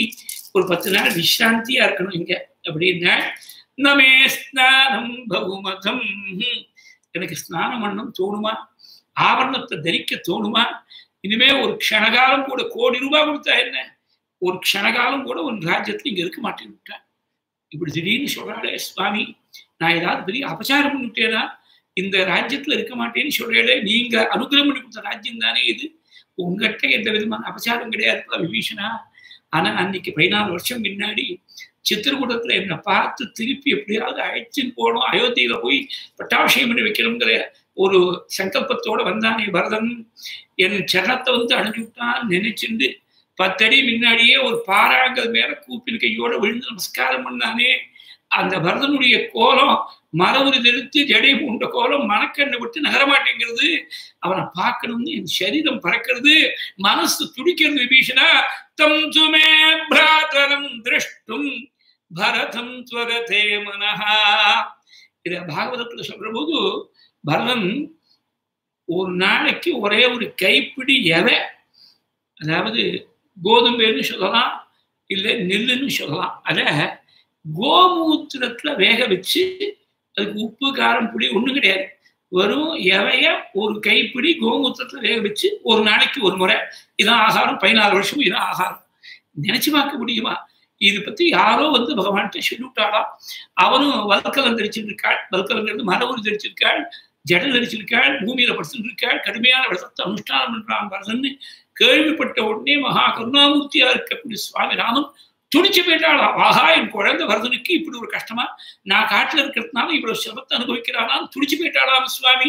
ஒரு பத்து நாள் விசிராந்தியா இருக்கணும் இங்க அப்படின்னா நமே ஸ்நானம் பகுமதம் எனக்கு ஸ்நானம் பண்ணணும் தோணுமா ஆவரணத்தை தரிக்க தோணுமா இனிமே ஒரு க்ஷணகாலம் கூட கோடி ரூபாய் கொடுத்தா என்ன ஒரு க்ஷணகாலம் கூட ஒரு ராஜ்யத்துல இங்க இருக்க மாட்டேன்னுட்டேன் இப்படி திடீர்னு சொல்றாளே சுவாமி நான் ஏதாவது பெரிய அபச்சாரம் பண்ணிவிட்டேனா இந்த ராஜ்யத்துல இருக்க மாட்டேன்னு சொல்றீங்களே நீங்க அனுகிரகம் பண்ணி கொடுத்த ராஜ்யம் தானே இது உங்ககிட்ட எந்த விதமான அபச்சாரம் கிடையாது விபீஷணா ஆனா அன்னைக்கு பதினாலு வருஷம் முன்னாடி சித்திரகூடத்துல என்னை பார்த்து திருப்பி எப்படியாவது அழைச்சின்னு போகணும் அயோத்தியில போய் பட்டாபிஷேகம் பண்ணி வைக்கணுங்கிற ஒரு சங்கல்பத்தோட வந்தானே பரதன் என் சரணத்தை வந்து அடைஞ்சு விட்டான் நினைச்சுண்டு பத்தடி முன்னாடியே ஒரு பாறாங்கல் மேல கூப்பின் கையோட விழுந்து நமஸ்காரம் பண்ணானே அந்த பரதனுடைய கோலம் மரவுரி தெளித்து ஜடை பூண்ட கோலம் மனக்கண்ணை விட்டு நகரமாட்டேங்கிறது அவனை பார்க்கணும்னு என் சரீரம் பறக்கிறது மனசு துடிக்கிறது விபீஷணா தம் சுமே பிராதரம் திருஷ்டும் பரதம் துவரதே மனஹா இத பாகவதத்துல சொல்ற போது பரதன் ஒரு நாளைக்கு ஒரே ஒரு கைப்பிடி எவை அதாவது கோதுமைன்னு சொல்லலாம் இல்லை நெல்லுன்னு சொல்லலாம் அத கோமூத்திரத்துல வேக வச்சு அதுக்கு உப்பு காரம் புளி ஒண்ணும் கிடையாது வெறும் எவைய ஒரு கைப்பிடி கோமூத்திரத்துல வேக வச்சு ஒரு நாளைக்கு ஒரு முறை இதான் ஆகாரம் பதினாறு வருஷம் இதான் ஆகாரம் நினைச்சு பார்க்க முடியுமா இது பத்தி யாரோ வந்து பகவான்கிட்ட சொல்லிவிட்டாளா அவனும் வல்கலம் தரிச்சிருக்காள் வல்கலங்கிறது மரபுரி தரிச்சிருக்காள் ஜடல் தரிச்சிருக்காள் பூமியில படுத்துட்டு இருக்காள் கடுமையான விரதத்தை அனுஷ்டானம் பண்றான் பரதன்னு கேள்விப்பட்ட உடனே மகா கருணாமூர்த்தியா இருக்கக்கூடிய சுவாமி ராமன் துணிச்சு போயிட்டாளா ஆஹா என் குழந்தை வரதனுக்கு இப்படி ஒரு கஷ்டமா நான் காட்டுல இருக்கிறதுனால இவ்வளவு சிரமத்தை அனுபவிக்கிறானா துணிச்சு போயிட்டாளாம் சுவாமி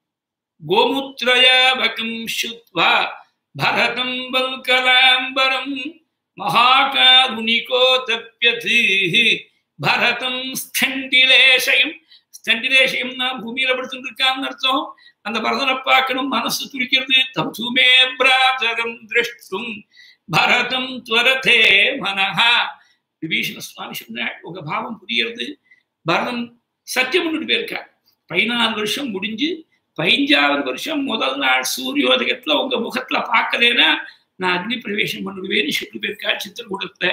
கோமுத்ரயாபகம் சுத்வா பரதம் வல்கலாம்பரம் மகாகாருணிகோ தப்பியது பரதம் ஸ்தண்டிலேஷயம் ஸ்தண்டிலேஷயம்னா பூமியில படுத்துட்டு இருக்கான்னு அர்த்தம் அந்த பரதனை பார்க்கணும் மனசு துடிக்கிறது தம் துமே பிராதரம் திருஷ்டும் பரதம் துவரதே மனஹா விபீஷண சுவாமி சொன்னாள் உங்க பாவம் புரியுறது பரதன் சத்தியம் பண்ணிட்டு போயிருக்கா பதினாலு வருஷம் முடிஞ்சு பதினஞ்சாவது வருஷம் முதல் நாள் சூரியோதயத்துல உங்க முகத்துல பார்க்கலேன்னா நான் அக்னி பிரவேசம் பண்ணிடுவேன்னு சொல்லி போயிருக்கா சித்திரகூடத்துல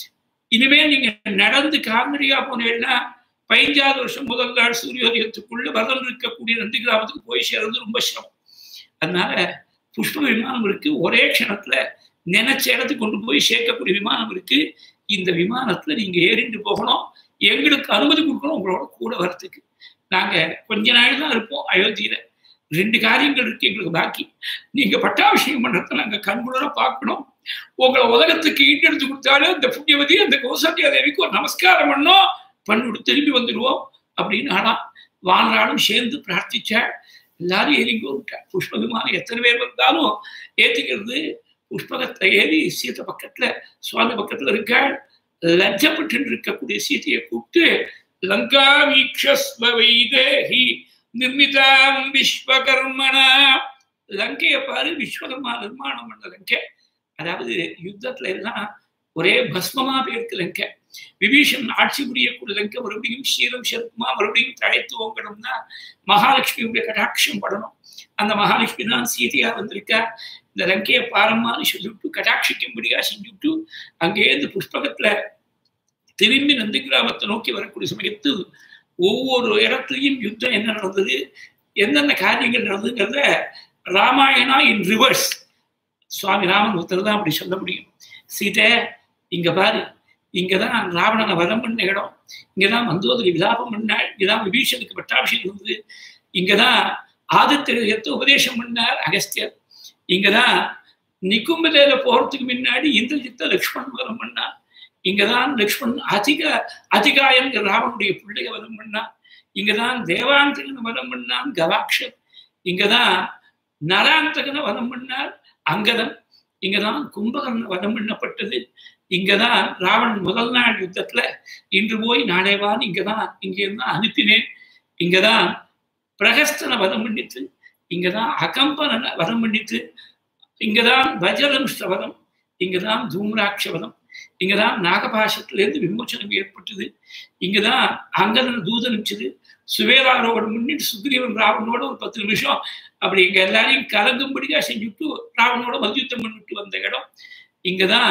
இனிமே நீங்க நடந்து கால்நடையா போனீங்கன்னா பதினஞ்சாவது வருஷம் முதல் நாள் சூரியோதயத்துக்குள்ள பரதன் இருக்கக்கூடிய நந்தி கிராமத்துக்கு போய் சேர்றது ரொம்ப சிரமம் அதனால புஷ்ப விமானம் இருக்கு ஒரே க்ஷணத்துல நினைச்ச இடத்துக்கு கொண்டு போய் சேர்க்கக்கூடிய விமானம் இருக்கு இந்த விமானத்துல நீங்க ஏறிட்டு போகணும் எங்களுக்கு அனுமதி கொடுக்கணும் உங்களோட கூட வரத்துக்கு நாங்க கொஞ்ச நாள் தான் இருப்போம் அயோத்தியில ரெண்டு காரியங்கள் இருக்கு எங்களுக்கு பாக்கி நீங்க பட்டாபிஷேகம் பண்றத நாங்க கண்குளர பார்க்கணும் உங்களை உலகத்துக்கு ஈட்டெடுத்து கொடுத்தாலும் இந்த புண்ணியவதி அந்த கௌசல்யா தேவிக்கு ஒரு நமஸ்காரம் பண்ணோம் பண்ணிவிட்டு திரும்பி வந்துடுவோம் அப்படின்னு ஆனா வானராலும் சேர்ந்து பிரார்த்திச்சா எல்லாரும் ஏறி விட்டா புஷ்ப விமானம் எத்தனை பேர் வந்தாலும் ஏத்திக்கிறது புஷ்பகத்தை ஏறி சீத்தை பக்கத்துல சுவாமி பக்கத்துல இருக்காள் லஜ்ஜப்பட்டு இருக்கக்கூடிய சீத்தையை கூப்பிட்டு லங்கா வீக்ஷஸ்வ வைதேகி நிர்மிதாம் விஸ்வகர்மனா லங்கையை பாரு விஸ்வகர்மா நிர்மாணம் பண்ண லங்கை அதாவது யுத்தத்துல எல்லாம் ஒரே பஸ்மமா போயிருக்கு லங்கை விபீஷன் ஆட்சி புரியக்கூடிய லங்கை மறுபடியும் ஸ்ரீரம் சருக்குமா மறுபடியும் தழைத்து ஓங்கணும்னா மகாலட்சுமியுடைய கடாட்சம் படணும் அந்த மகாலட்சுமி தான் சீதையா வந்திருக்கா இந்த லங்கையை பாரம்மான்னு சொல்லிவிட்டு கடாட்சிக்கும்படியா செஞ்சுட்டு அங்கேருந்து புஷ்பகத்துல திரும்பி நந்தி கிராமத்தை நோக்கி வரக்கூடிய சமயத்து ஒவ்வொரு இடத்துலையும் யுத்தம் என்ன நடந்தது என்னென்ன காரியங்கள் நடந்ததுங்கிறத ராமாயணா இன் ரிவர்ஸ் சுவாமி ராமன் ஒருத்தர் தான் அப்படி சொல்ல முடியும் சீதை இங்க பாரு இங்கதான் ராவணனை வதம் பண்ண இடம் இங்கதான் மந்தோதரி விலாபம் பண்ணாள் இங்கதான் விபீஷனுக்கு பட்டாபிஷேகம் இருந்தது இங்கதான் ஆதித்யத்தை உபதேசம் பண்ணார் அகஸ்தியர் இங்கதான் நிக்கும்பதேல போறதுக்கு முன்னாடி இந்திரஜித்த லக்ஷ்மண் வதம் பண்ணார் இங்கதான் லக்ஷ்மண் அதிக அதிகாயங்கிற ராவனுடைய பிள்ளைய வதம் பண்ணான் இங்கதான் தேவாந்தகனை வதம் பண்ணான் கவாக்ஷர் இங்கதான் நராந்தகனை வதம் பண்ணார் அங்கதன் இங்கதான் கும்பகர்ண வதம் பண்ணப்பட்டது இங்கதான் ராவணன் முதல் நாள் யுத்தத்துல இன்று போய் நாளேவான் இங்கதான் இங்கே தான் அனுப்பினேன் இங்கதான் பிரகஸ்தனை வதம் பண்ணித்து இங்கதான் அகம்பனனை வதம் பண்ணித்து இங்கதான் வஜரனுஷ்ட வதம் இங்கதான் தூம்ராட்ச வதம் இங்கதான் நாகபாசத்திலேருந்து விமோச்சனம் ஏற்பட்டது இங்கதான் அங்கதன் தூதன் அனுப்பிச்சது சுவேதாரோட முன்னிட்டு சுக்ரீவன் ராவனோட ஒரு பத்து நிமிஷம் அப்படி இங்க எல்லாரையும் கலங்கும்படியா செஞ்சுட்டு ராவனோட மல்யுத்தம் பண்ணிட்டு வந்த இடம் இங்கதான்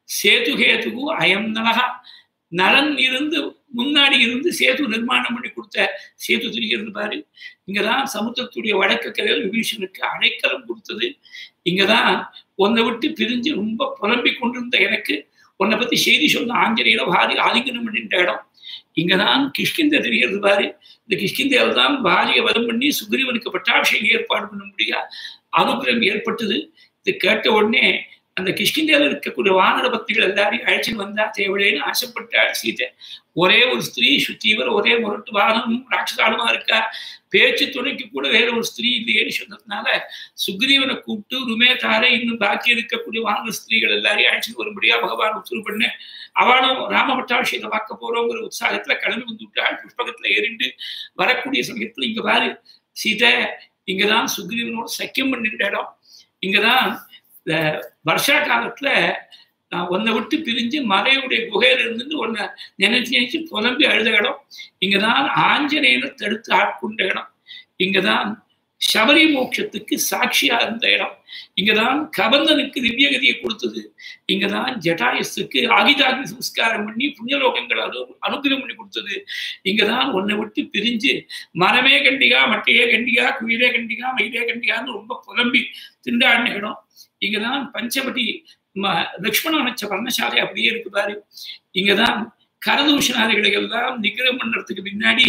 சேதுகேதுகு அயம் நலகா நலன் இருந்து முன்னாடி இருந்து சேது நிர்மாணம் பண்ணி கொடுத்த சேது தெரிகிறது பாரு இங்கதான் சமுத்திரத்துடைய வடக்கு கரையில் விபீஷனுக்கு அடைக்கலம் கொடுத்தது இங்கதான் உன்னை விட்டு பிரிஞ்சு ரொம்ப புலம்பிக் கொண்டிருந்த எனக்கு உன்னை பத்தி செய்தி சொன்ன ஆஞ்சநேயர பாரி ஆலிங்கனம் பண்ணிட்ட இடம் இங்கதான் கிஷ்கிந்த தெரிகிறது பாரு இந்த கிஷ்கிந்தையில தான் பாரியை வதம் பண்ணி சுக்ரீவனுக்கு பட்டாபிஷேகம் ஏற்பாடு பண்ண முடியா அனுகிரகம் ஏற்பட்டது இது கேட்ட உடனே அந்த கிஷ்கிந்தையில இருக்கக்கூடிய வானர பக்திகள் எல்லாரையும் அழைச்சிட்டு வந்தா தேவையில்லைன்னு ஆசைப்பட்டாள் சீதை ஒரே ஒரு ஸ்திரீ சுத்தீவர் ஒரே முரட்டு வாகனமும் ராட்சசாலுமா இருக்கா பேச்சு துணைக்கு கூட வேற ஒரு ஸ்திரீ இல்லையேன்னு சொன்னதுனால சுக்ரீவனை கூப்பிட்டு ருமேதார இன்னும் பாக்கி இருக்கக்கூடிய வானர ஸ்திரீகள் எல்லாரையும் அழைச்சிட்டு வரும்படியா பகவான் உத்தரவு பண்ண அவளும் ராம பட்டாபிஷேகத்தை பார்க்க போறோங்கிற உற்சாகத்துல கிளம்பி வந்து விட்டாள் புஷ்பகத்துல ஏறிண்டு வரக்கூடிய சமயத்துல இங்க பாரு சீதை இங்கதான் சுக்ரீவனோட சக்கியம் பண்ணிட்ட இடம் இங்கதான் இந்த வருஷா காலத்துல நான் உன்னை விட்டு பிரிஞ்சு மலையுடைய குகையில இருந்து உன்னை நினைச்சு நினைச்சு புலம்பி அழுத இடம் இங்கதான் ஆஞ்சநேயனை தடுத்து ஆட்கொண்ட இடம் இங்கதான் சபரி மோட்சத்துக்கு சாட்சியா இருந்த இடம் இங்கதான் கபந்தனுக்கு திவ்யகதியை கொடுத்தது இங்கதான் ஜட்டாயுஸுக்கு ஆகிதாகி சம்ஸ்காரம் பண்ணி புண்ணியலோகங்கள் அனு அனுகிரகம் பண்ணி கொடுத்தது இங்கதான் உன்னை விட்டு பிரிஞ்சு மரமே கண்டிகா மட்டையே கண்டிகா குயிலே கண்டிகா மயிலே கண்டிகான்னு ரொம்ப புலம்பி திண்டாடின இடம் இங்கதான் பஞ்சவட்டி லக்ஷ்மண அமைச்ச பர்ணசாலை அப்படியே இருக்கு பாரு இங்கதான் கரதூஷணாதிகளை எல்லாம் நிகிரம் பண்றதுக்கு பின்னாடி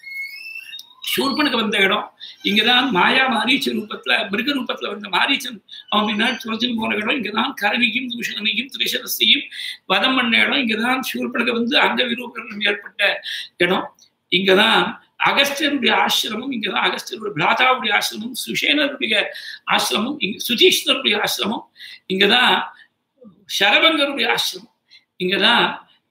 சூர்பனுக்கு வந்த இடம் இங்கதான் மாயா மாரீச்ச ரூபத்துல மிருக ரூபத்துல வந்த மாரீச்சன் அவன் பின்னாடி துளைச்சுன்னு போன இடம் இங்கதான் கரணிக்கும் தூஷணையும் திரிசரசையும் வதம் பண்ண இடம் இங்கதான் சூர்பனுக்கு வந்து அங்க விரூபரணம் ஏற்பட்ட இடம் இங்கதான் அகஸ்தியருடைய ஆசிரமம் இங்கதான் அகஸ்தியருடைய பிராதாவுடைய ஆசிரமம் சுஷேனருடைய ஆசிரமம் இங்க சுதீஷ்ணருடைய ஆசிரமம் இங்கதான் சரபங்கருடைய ஆசிரமம் இங்கதான்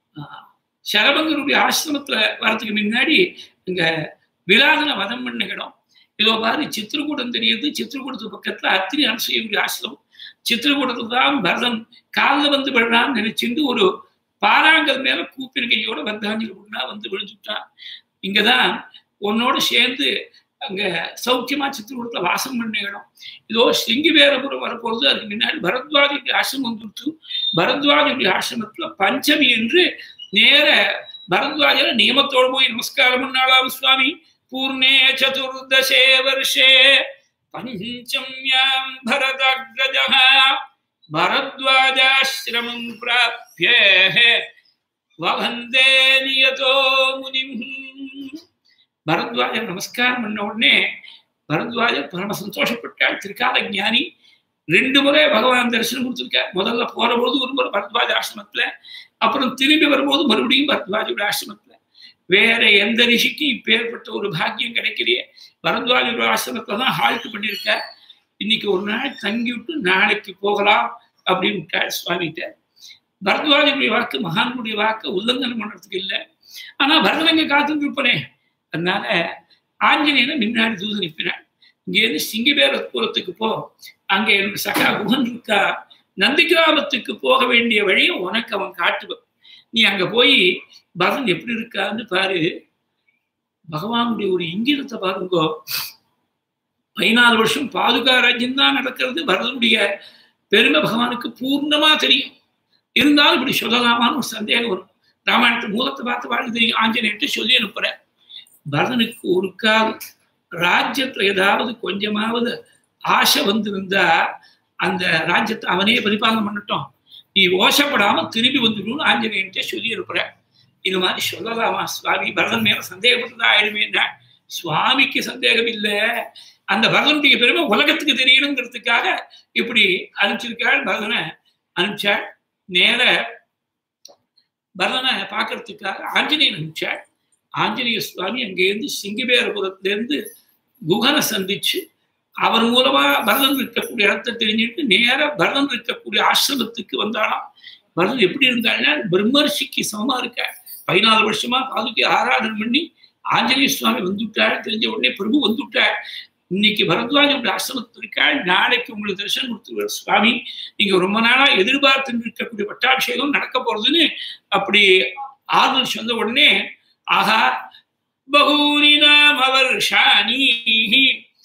சரபங்கருடைய ஆசிரமத்துல வரதுக்கு முன்னாடி இங்க விராதனை வதம் பண்ண இடம் இதோ பாரு சித்திரக்கூடம் தெரியுது சித்திரக்கூடத்து பக்கத்துல அத்திரி அனுசையுடைய ஆசிரமம் சித்திரக்கூடத்துல தான் பரதன் காலில் வந்து விழுறான்னு நினைச்சிட்டு ஒரு பாறாங்கல் மேல கூப்பின கையோட வந்தாஞ்சலி பண்ணா வந்து விழுந்துட்டான் இங்கதான் உன்னோட சேர்ந்து அங்க சௌக்கியமா சித்திரக்கூடத்துல வாசம் பண்ண இடம் இதோ ஸ்ருங்கிவேரபுரம் வரப்போகுது அதுக்கு முன்னாடி பரத்வாஜுடைய ஆசிரமம் வந்துட்டு பரத்வாஜுடைய ஆசிரமத்துல பஞ்சமி என்று நேர பரத்வாஜர நியமத்தோடு போய் நமஸ்காரம் பண்ணாளாம் சுவாமி பூர்ணே சதுர்தசே வருஷே பஞ்சம்யாம் பரதக்ரஜ பரத்வாஜாசிரமம் பிராபிய வவந்தே நியதோ முனிம் பரத்வாஜர் நமஸ்காரம் பண்ண உடனே பரத்வாஜர் பரம சந்தோஷப்பட்டாள் திருக்கால ஞானி ரெண்டு முறை பகவான் தரிசனம் கொடுத்துருக்கார் முதல்ல போற போது ஒரு முறை பரத்வாஜ ஆசிரமத்துல அப்புறம் திரும்பி வரும்போது மறுபடியும் பரத்வாஜோட ஆசிரமத்துல வேற எந்த ரிஷிக்கும் இப்பேற்பட்ட ஒரு பாக்கியம் கிடைக்கலையே பரத்வாஜோட ஆசிரமத்துல தான் ஹால்ட் பண்ணியிருக்கார் இன்னைக்கு ஒரு நாள் தங்கி விட்டு நாளைக்கு போகலாம் அப்படின்னு விட்டார் சுவாமிகிட்ட பரத்வாஜனுடைய வாக்கு மகான்களுடைய வாக்கு உல்லங்கனம் பண்றதுக்கு இல்லை ஆனா பரதனங்க காத்து இருப்பனே அதனால ஆஞ்சநேயனை முன்னாடி தூது நிற்பினான் இங்கேருந்து சிங்கபேரபுரத்துக்கு போ அங்க எனக்கு சகா குகன் இருக்கா நந்தி கிராமத்துக்கு போக வேண்டிய வழியை உனக்கு அவன் காட்டுவான் நீ அங்க போய் பரதன் எப்படி இருக்கான்னு பாரு பகவானுடைய ஒரு இங்கிலத்தை பாருங்கோ பதினாலு வருஷம் பாதுகா ராஜ்யம் தான் நடக்கிறது பரதனுடைய பெருமை பகவானுக்கு பூர்ணமா தெரியும் இருந்தாலும் இப்படி சொல்லலாமான்னு ஒரு சந்தேகம் வரும் ராமாயணத்தை மூலத்தை பார்த்து வாழ்ந்து தெரியும் ஆஞ்சநேயர்கிட்ட சொல்லி அனுப்புறேன் பரதனுக்கு ஒரு கால் ராஜ்யத்துல ஏதாவது கொஞ்சமாவது ஆசை வந்திருந்தா அந்த ராஜ்யத்தை அவனே பரிபாலனை பண்ணட்டும் நீ ஓசப்படாம திரும்பி வந்துடணும்னு ஆஞ்சநேயன்ட்டே சொல்லி இருக்கிற இது மாதிரி சொல்லலாமா சுவாமி பரதன் மேல சந்தேகப்பட்டதா ஆயிடுமேன்னா சுவாமிக்கு சந்தேகம் இல்லை அந்த பரதனுடைய பெருமை உலகத்துக்கு தெரியணுங்கிறதுக்காக இப்படி அனுப்பிச்சிருக்காள் பரதனை அனுப்பிச்சாள் நேர பரதனை பார்க்கறதுக்காக ஆஞ்சநேயன் அனுப்பிச்சாள் ஆஞ்சநேய சுவாமி அங்கேருந்து சிங்கபேரபுரத்திலேருந்து குகனை சந்திச்சு அவர் மூலமா பரதன் இருக்கக்கூடிய இடத்தை தெரிஞ்சுட்டு நேர பரதன் இருக்கக்கூடிய ஆசிரமத்துக்கு வந்தாலாம் பரதன் எப்படி இருந்தாள்னா பிரம்மர்ஷிக்கு சமமா இருக்க பதினாலு வருஷமா பாதுகை ஆராதனை பண்ணி ஆஞ்சநேய சுவாமி வந்துவிட்டாள் தெரிஞ்ச உடனே பிரபு வந்துவிட்டாள் இன்னைக்கு பரத்வாஜோட ஆசிரமத்தில் இருக்காள் நாளைக்கு உங்களுக்கு தரிசனம் கொடுத்துருவார் சுவாமி நீங்க ரொம்ப நாளா எதிர்பார்த்து இருக்கக்கூடிய பட்டாபிஷேகம் நடக்க போறதுன்னு அப்படி ஆறுதல் சொன்ன உடனே ஆஹா பகூனி நாம வருஷாணி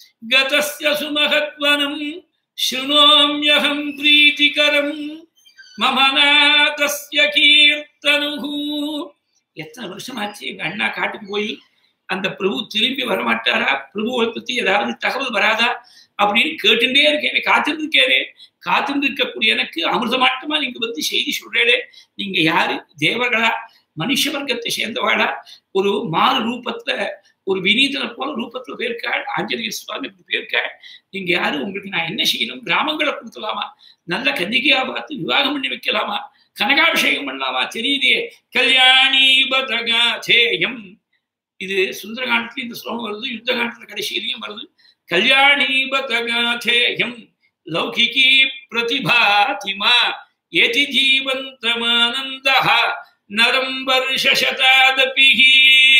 கதஸ்ய சுமகத்வனம் शृणोम्यहं प्रीतिकरं மமநாதஸ்ய கீர்த்தனுகு எத்தனை வருஷமாச்சு எங்க அண்ணா காட்டுக்கு போய் அந்த பிரபு திரும்பி வரமாட்டாரா பிரபுவை பத்தி ஏதாவது தகவல் வராதா அப்படின்னு கேட்டுட்டே இருக்கேன் காத்திருந்திருக்கேனே காத்திருந்திருக்கக்கூடிய எனக்கு அமிர்தமாட்டமா நீங்க வந்து செய்தி சொல்றேனே நீங்க யாரு தேவர்களா மனுஷ வர்க்கத்தை சேர்ந்தவாளா ஒரு மாறு ரூபத்துல ஒரு வினீதனை போல ரூபத்துல போயிருக்காள் ஆஞ்சநேய சுவாமி இப்படி போயிருக்காள் நீங்க யாரு உங்களுக்கு நான் என்ன செய்யணும் கிராமங்களை கொடுக்கலாமா நல்ல கன்னிகையா பார்த்து விவாகம் பண்ணி வைக்கலாமா கனகாபிஷேகம் பண்ணலாமா தெரியுதே கல்யாணி பதகா சேயம் இது சுந்தரகாண்டத்துல இந்த ஸ்லோகம் வருது யுத்த காண்டத்துல கடைசியிலையும் வருது கல்யாணி பதகா சேயம் லௌகிகி பிரதிபாதிமா ஏதி ஜீவந்தமானந்தா நரம் வருஷதாதபிஹி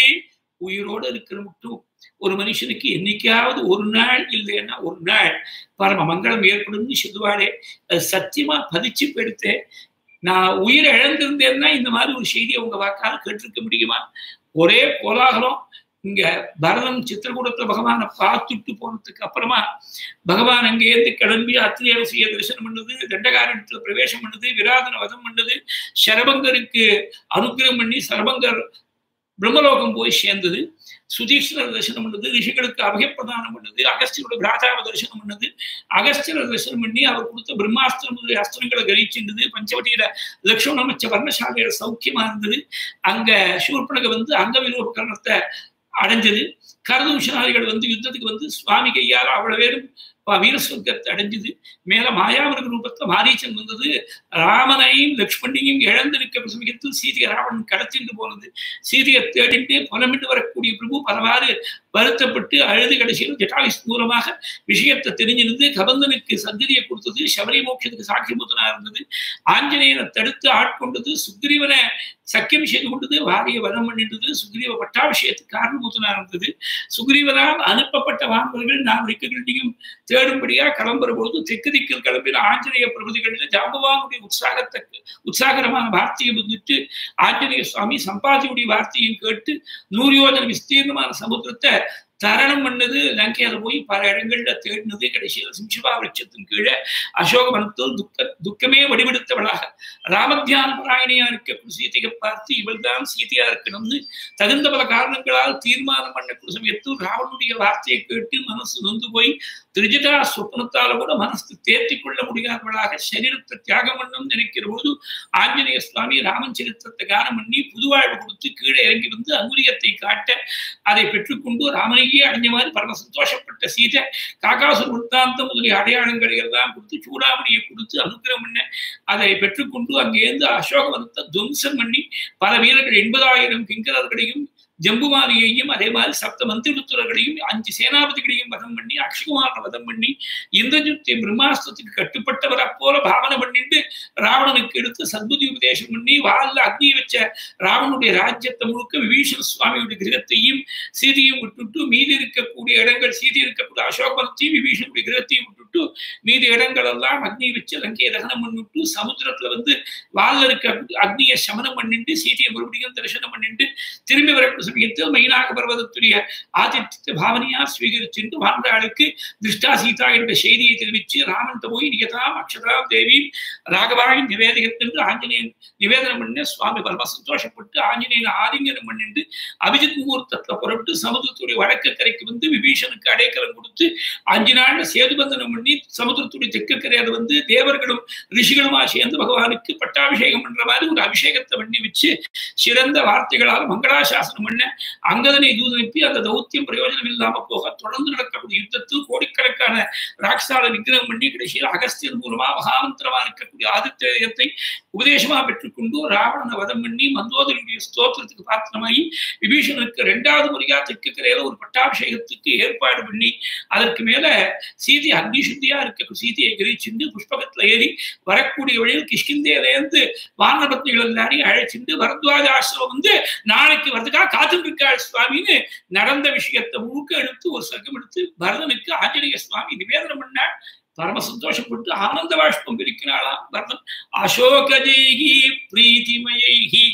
உயிரோடு இருக்கிற மட்டும் ஒரு மனுஷனுக்கு என்னைக்காவது ஒரு நாள் இல்லைன்னா ஒரு நாள் பரம மங்களம் ஏற்படும்னு சொல்லுவாளே அது சத்தியமா பதிச்சு போயிடுத்தேன் நான் உயிரை இழந்திருந்தேன்னா இந்த மாதிரி ஒரு செய்தியை உங்க வாக்கால கேட்டிருக்க முடியுமா ஒரே கோலாகலம் இங்க பரதம் சித்திரகூடத்துல பகவானை பார்த்துட்டு போனதுக்கு அப்புறமா பகவான் அங்கேருந்து கிளம்பி அத்திரேவசிய தரிசனம் பண்ணது தண்டகாரண்யத்துல பிரவேசம் பண்ணது விராதன வதம் பண்ணது சரபங்கருக்கு அனுகிரகம் பண்ணி சரபங்கர் பிரம்மலோகம் போய் சேர்ந்தது சுதீஷ்ணர் தரிசனம் பண்ணது ரிஷிகளுக்கு அபயப்பிரதானம் பண்ணது அகஸ்தியோட பிராதாவ தரிசனம் பண்ணது அகஸ்தியர் தரிசனம் பண்ணி அவர் கொடுத்த பிரம்மாஸ்திரம் முதலிய அஸ்திரங்களை கழிச்சிருந்தது பஞ்சவட்டியில லட்சுமணம் வச்ச வர்ணசாலையில சௌக்கியமா இருந்தது அங்க சூர்பனக வந்து அங்க விரோபகரணத்தை அடைஞ்சது கரதூஷணாதிகள் வந்து யுத்தத்துக்கு வந்து சுவாமி கையால் அவ்வளவு பேரும் வீர சொர்க்கத்தை அடைஞ்சது மேல மாயாவிரக ரூபத்துல மாரீச்சன் வந்தது ராமனையும் லக்ஷ்மணியும் இழந்திருக்க சமயத்தில் சீதையை ராவணன் கடத்திட்டு போனது சீதையை தேடிட்டு புலமிட்டு வரக்கூடிய பிரபு பலவாறு வருத்தப்பட்டு அழுது கடைசியில் ஜட்டாலிஸ் மூலமாக விஷயத்தை தெரிஞ்சிருந்து கபந்தனுக்கு சந்ததியை கொடுத்தது சபரி மோட்சத்துக்கு சாட்சிபூத்தனா இருந்தது ஆஞ்சநேயனை தடுத்து ஆட்கொண்டது சுக்ரீவனை சக்கியம் செய்து கொண்டது வாரிய வதம் பண்ணிட்டது சுக்ரீவ பட்டாபிஷேகத்துக்கு காரணபூத்தனா இருந்தது சுக்ரீவனால் அனுப்பப்பட்ட வானவர்கள் நாம் ரிக்ககண்டியும் தேடும்படியா கிளம்புற பொழுது தெற்கு திக்கில் கிளம்பின ஆஞ்சநேய பிரபதிகளில் ஜாம்பவானுடைய உற்சாகத்தை உற்சாகரமான வார்த்தையை வந்துட்டு ஆஞ்சநேய சுவாமி சம்பாதியுடைய வார்த்தையும் கேட்டு நூறு யோஜன விஸ்தீர்ணமான சமுத்திரத்தை தரணம் பண்ணது லங்கையில போய் பல இடங்கள்ல தேடினது கடைசியில் சிம்சிபா விருட்சத்தின் கீழே அசோகவனத்தில் துக்க துக்கமே வடிவெடுத்தவளாக ராமத்தியான பராயணியா இருக்க சீதையை பார்த்து இவள் தான் சீதையா இருக்கணும்னு தகுந்த பல காரணங்களால் தீர்மானம் பண்ணக்கூடிய சமயத்தில் ராவனுடைய வார்த்தையை கேட்டு மனசு நொந்து போய் திருஜிதா சொப்பனத்தால கூட மனசு தேர்த்தி கொள்ள முடியாதவளாக சரீரத்தை தியாகம் பண்ணும் நினைக்கிற போது ஆஞ்சநேய சுவாமி ராமன் சரித்திரத்தை கானம் பண்ணி புதுவாழ்வு கொடுத்து கீழே இறங்கி வந்து அங்குரியத்தை காட்ட அதை பெற்றுக்கொண்டு ராமனையே அடைஞ்ச மாதிரி பரம சந்தோஷப்பட்ட சீதை காக்காசுர் வృత్తాந்தம் முதலிய அடையாளங்களை எல்லாம் கொடுத்து சூடாமணியை கொடுத்து அனுகிரகம் பண்ண அதை பெற்றுக்கொண்டு அங்கேருந்து அசோகவனத்தை துவம்சம் பண்ணி பல வீரர்கள் எண்பதாயிரம் கிங்கரர்களையும் ஜம்புமாரியையும் அதே மாதிரி சப்த மந்திரிபுத்திரர்களையும் அஞ்சு சேனாபதிகளையும் வதம் பண்ணி அக்ஷகுமாரனை வதம் பண்ணி இந்திரஜித்தை பிரம்மாஸ்திரத்துக்கு கட்டுப்பட்டவர் அப்போல பாவனை பண்ணிட்டு ராவணனுக்கு எடுத்து சத்புதி உபதேசம் பண்ணி வால்ல அக்னி வச்ச ராவனுடைய ராஜ்யத்தை முழுக்க விபீஷண சுவாமியுடைய கிரகத்தையும் சீதையும் விட்டுட்டு மீதி இருக்கக்கூடிய இடங்கள் சீதை இருக்கக்கூடிய அசோகவனத்தையும் விபீஷனுடைய கிரகத்தையும் விட்டுட்டு மீதி இடங்கள் எல்லாம் அக்னி வச்சு லங்கையை தகனம் பண்ணிட்டு சமுத்திரத்துல வந்து வால்ல இருக்க அக்னியை சமனம் பண்ணிட்டு சீதையை மறுபடியும் தரிசனம் பண்ணிட்டு திரும்பி வரக்கூடிய சமயத்தில் மைனாக பர்வதத்துடைய ஆதித்யத்தை பாவனையா ஸ்வீகரிச்சுட்டு வாழ்ந்தாளுக்கு திருஷ்டா சீதா என்ற செய்தியை தெரிவித்து ராமன் போய் நிகதாம் அக்ஷதாம் தேவி ராகவாயின் நிவேதகத்தென்று ஆஞ்சநேயன் நிவேதனம் பண்ண சுவாமி பரம சந்தோஷப்பட்டு ஆஞ்சநேயன் ஆலிங்கனம் பண்ணிட்டு அபிஜித் முகூர்த்தத்துல புறப்பட்டு சமுதிரத்துடைய வடக்கு கரைக்கு வந்து விபீஷனுக்கு அடைக்கலம் கொடுத்து அஞ்சு நாள்ல சேதுபந்தனம் பண்ணி சமுதிரத்துடைய தெற்கு கரையில வந்து தேவர்களும் ரிஷிகளுமா சேர்ந்து பகவானுக்கு பட்டாபிஷேகம் பண்ற மாதிரி ஒரு அபிஷேகத்தை பண்ணி வச்சு சிறந்த வார்த்தைகளால் மங்களாசாசனம் பண்ண அங்கதனை தூதனுப்பி அந்த தௌத்தியம் பிரயோஜனம் இல்லாம போக தொடர்ந்து நடக்கக்கூடிய யுத்தத்தில் கோடிக்கணக்கான ராட்சால விக்கிரகம் பண்ணி கடைசியில் அகஸ்தியர் மூலமா மகாமந்திரமா இருக்கக்கூடிய ஆதித்யத்தை உபதேசமா பெற்றுக்கொண்டு ராவணனை வதம் பண்ணி மந்தோதரனுடைய ஸ்தோத்திரத்துக்கு பாத்திரமாகி விபீஷணனுக்கு ரெண்டாவது முறையா தெற்கு கரையில ஒரு பட்டாபிஷேகத்துக்கு ஏற்பாடு பண்ணி அதற்கு மேல சீதை அக்னி சுத்தியா இருக்க சீதையை கிரிச்சுண்டு புஷ்பகத்துல ஏறி வரக்கூடிய வழியில் கிஷ்கிந்தேலேருந்து வானபத்னிகள் எல்லாரையும் அழைச்சிட்டு வரத்வாஜ ஆசிரமம் வந்து நாளைக்கு வரதுக்காக காத்துட்டு இருக்காள் சுவாமின்னு நடந்த விஷயத்தை முழுக்க எடுத்து ஒரு சர்க்கம் எடுத்து பரதனுக்கு ஆஞ்சநேய சுவாமி நிவேதனம் பண்ணாள் பரம சந்தோஷப்பட்டு ஆனந்த பாஷ்பம் பிரிக்கிறாளாம் பரதன் அசோகஜெய்கி பிரீத்திமயைகி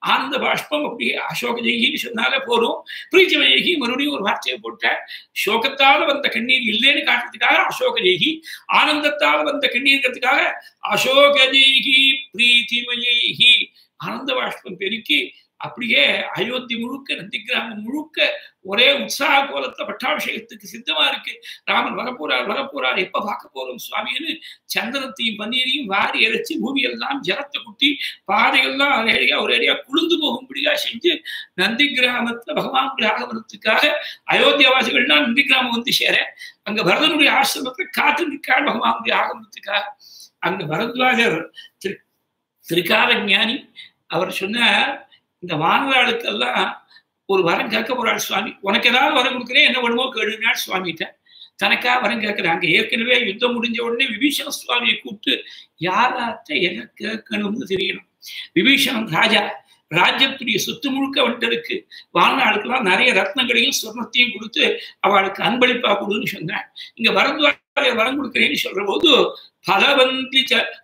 ஆனந்த பாஷ்பம் அப்படியே அசோக ஜெயின்னு சொன்னாலே போதும் பிரீத்தி ஜெயகி மறுபடியும் ஒரு வார்த்தையை போட்ட சோகத்தால் வந்த கண்ணீர் இல்லைன்னு காட்டுறதுக்காக அசோக ஜெயகி ஆனந்தத்தால் வந்த கண்ணீர்கிறதுக்காக அசோக ஜெயகி பிரீத்திமயகி ஆனந்த பாஷ்பம் பெருக்கி அப்படியே அயோத்தி முழுக்க நந்தி கிராமம் முழுக்க ஒரே உற்சாக கோலத்துல பட்டாபிஷேகத்துக்கு சித்தமா இருக்கு ராமன் வரப்போறார் வரப்போறார் எப்ப பார்க்க போறோம் சுவாமின்னு சந்தனத்தையும் பன்னீரையும் வாரி இறைச்சி பூமியெல்லாம் ஜலத்தை குட்டி பாதைகள்லாம் ஒரேடியா ஒரேடியா குளிர்ந்து போகும்படியா செஞ்சு நந்தி கிராமத்துல பகவான் ஆகமனத்துக்காக அயோத்தியாவாசிகள்லாம் நந்தி கிராமம் வந்து சேர அங்க பரதனுடைய ஆசிரமத்துல காத்து நிற்காள் பகவானுடைய ஆகமனத்துக்காக அங்க பரத்வாஜர் திரு திரிகால ஞானி அவர் சொன்னார் இந்த வானவாளுக்கெல்லாம் ஒரு வரம் கேட்க போறாள் சுவாமி உனக்கு ஏதாவது வரம் கொடுக்குறேன் என்ன வேணுமோ கேளுனாள் சுவாமிகிட்ட தனக்கா வரம் கேட்கிறாங்க ஏற்கனவே யுத்தம் முடிஞ்ச உடனே விபீஷண சுவாமியை கூப்பிட்டு யாராட்ட என்ன கேட்கணும்னு தெரியணும் விபீஷணன் ராஜா ராஜ்யத்துடைய சொத்து முழுக்க வந்துருக்கு வாழ்நாளுக்கெல்லாம் நிறைய ரத்னங்களையும் சொர்ணத்தையும் கொடுத்து அவளுக்கு அன்பளிப்பா கொடுன்னு சொன்னேன் இங்க வரத்வார வரம் கொடுக்குறேன்னு சொல்ற போது பலவந்தி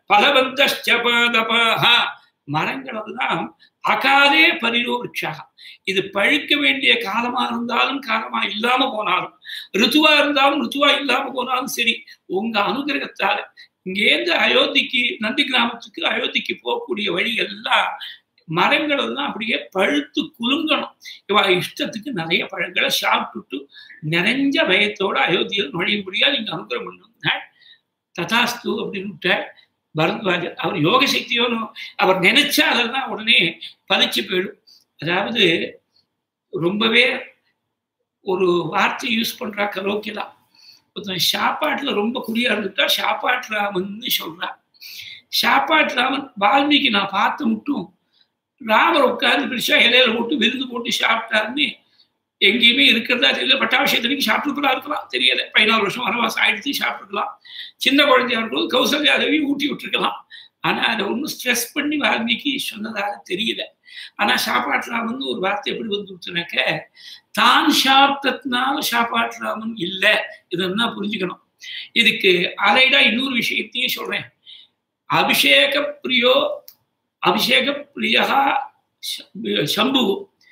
பலவந்தா மரங்கள் எல்லாம் அகாலே பரிரோட்சாக இது பழுக்க வேண்டிய காலமா இருந்தாலும் காலமா இல்லாம போனாலும் ருத்துவா இருந்தாலும் ருத்துவா இல்லாம போனாலும் சரி உங்க அனுகிரகத்தால இங்கேருந்து அயோத்திக்கு நந்தி கிராமத்துக்கு அயோத்திக்கு போகக்கூடிய வழி எல்லாம் மரங்கள் எல்லாம் அப்படியே பழுத்து குலுங்கணும் இவ இஷ்டத்துக்கு நிறைய பழங்களை சாப்பிட்டுட்டு நிறைஞ்ச பயத்தோட அயோத்தியில் நுழையும்படியா நீங்க அனுகிரகம் பண்ணுங்க ததாஸ்து அப்படின்னு பரத்வாஜர் அவர் யோக சக்தியோனும் அவர் நினைச்சா அதெல்லாம் உடனே பதிச்சு போயிடும் அதாவது ரொம்பவே ஒரு வார்த்தை யூஸ் பண்றா கலோக்கியலா ஒருத்தன் சாப்பாட்டுல ரொம்ப குறியா இருந்துட்டா சாப்பாட்டு ராமன் சொல்றா சாப்பாட்டு ராமன் வால்மீகி நான் பார்த்து மட்டும் ராமர் உட்கார்ந்து பிடிச்சா இலையில போட்டு விருந்து போட்டு சாப்பிட்டாருன்னு எங்கேயுமே இருக்கிறதா தெரியல பட்டாபிஷேகத்துக்கு சாப்பிட்டுக்கலாம் இருக்கலாம் தெரியல பதினாறு வருஷம் வனவாசம் ஆயிடுச்சு சாப்பிட்டுக்கலாம் சின்ன குழந்தையா இருக்கும் கௌசல்யா தேவி ஊட்டி விட்டுருக்கலாம் ஆனா அதை ஒன்றும் ஸ்ட்ரெஸ் பண்ணி வால்மீகி சொன்னதாக தெரியல ஆனா சாப்பாட்டுராமன் ஒரு வார்த்தை எப்படி வந்துச்சுனாக்க தான் சாப்பிட்டதுனால சாப்பாட்டுராமன் இல்லை இதெல்லாம் புரிஞ்சுக்கணும் இதுக்கு அலைடா இன்னொரு விஷயத்தையும் சொல்றேன் அபிஷேக பிரியோ அபிஷேக பிரியா சம்பு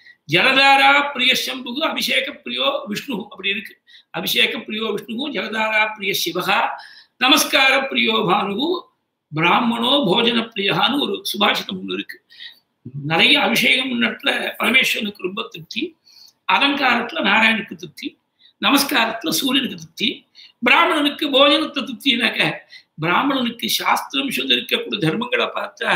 ஜலதாரா பிரிய சம்பு அபிஷேக பிரியோ விஷ்ணு அப்படி இருக்கு அபிஷேக பிரியோ விஷ்ணு ஜலதாரா பிரிய சிவகா நமஸ்கார பிரியோ பானு பிராமணோ போஜன பிரியான்னு ஒரு சுபாஷிதம் ஒன்று இருக்கு நிறைய அபிஷேகம் இடத்துல பரமேஸ்வரனுக்கு ரொம்ப திருப்தி அலங்காரத்துல நாராயணுக்கு திருப்தி நமஸ்காரத்துல சூரியனுக்கு திருப்தி பிராமணனுக்கு போஜனத்தை திருப்தினாக்க பிராமணனுக்கு சாஸ்திரம் சொல்லி இருக்கக்கூடிய தர்மங்களை பார்த்தா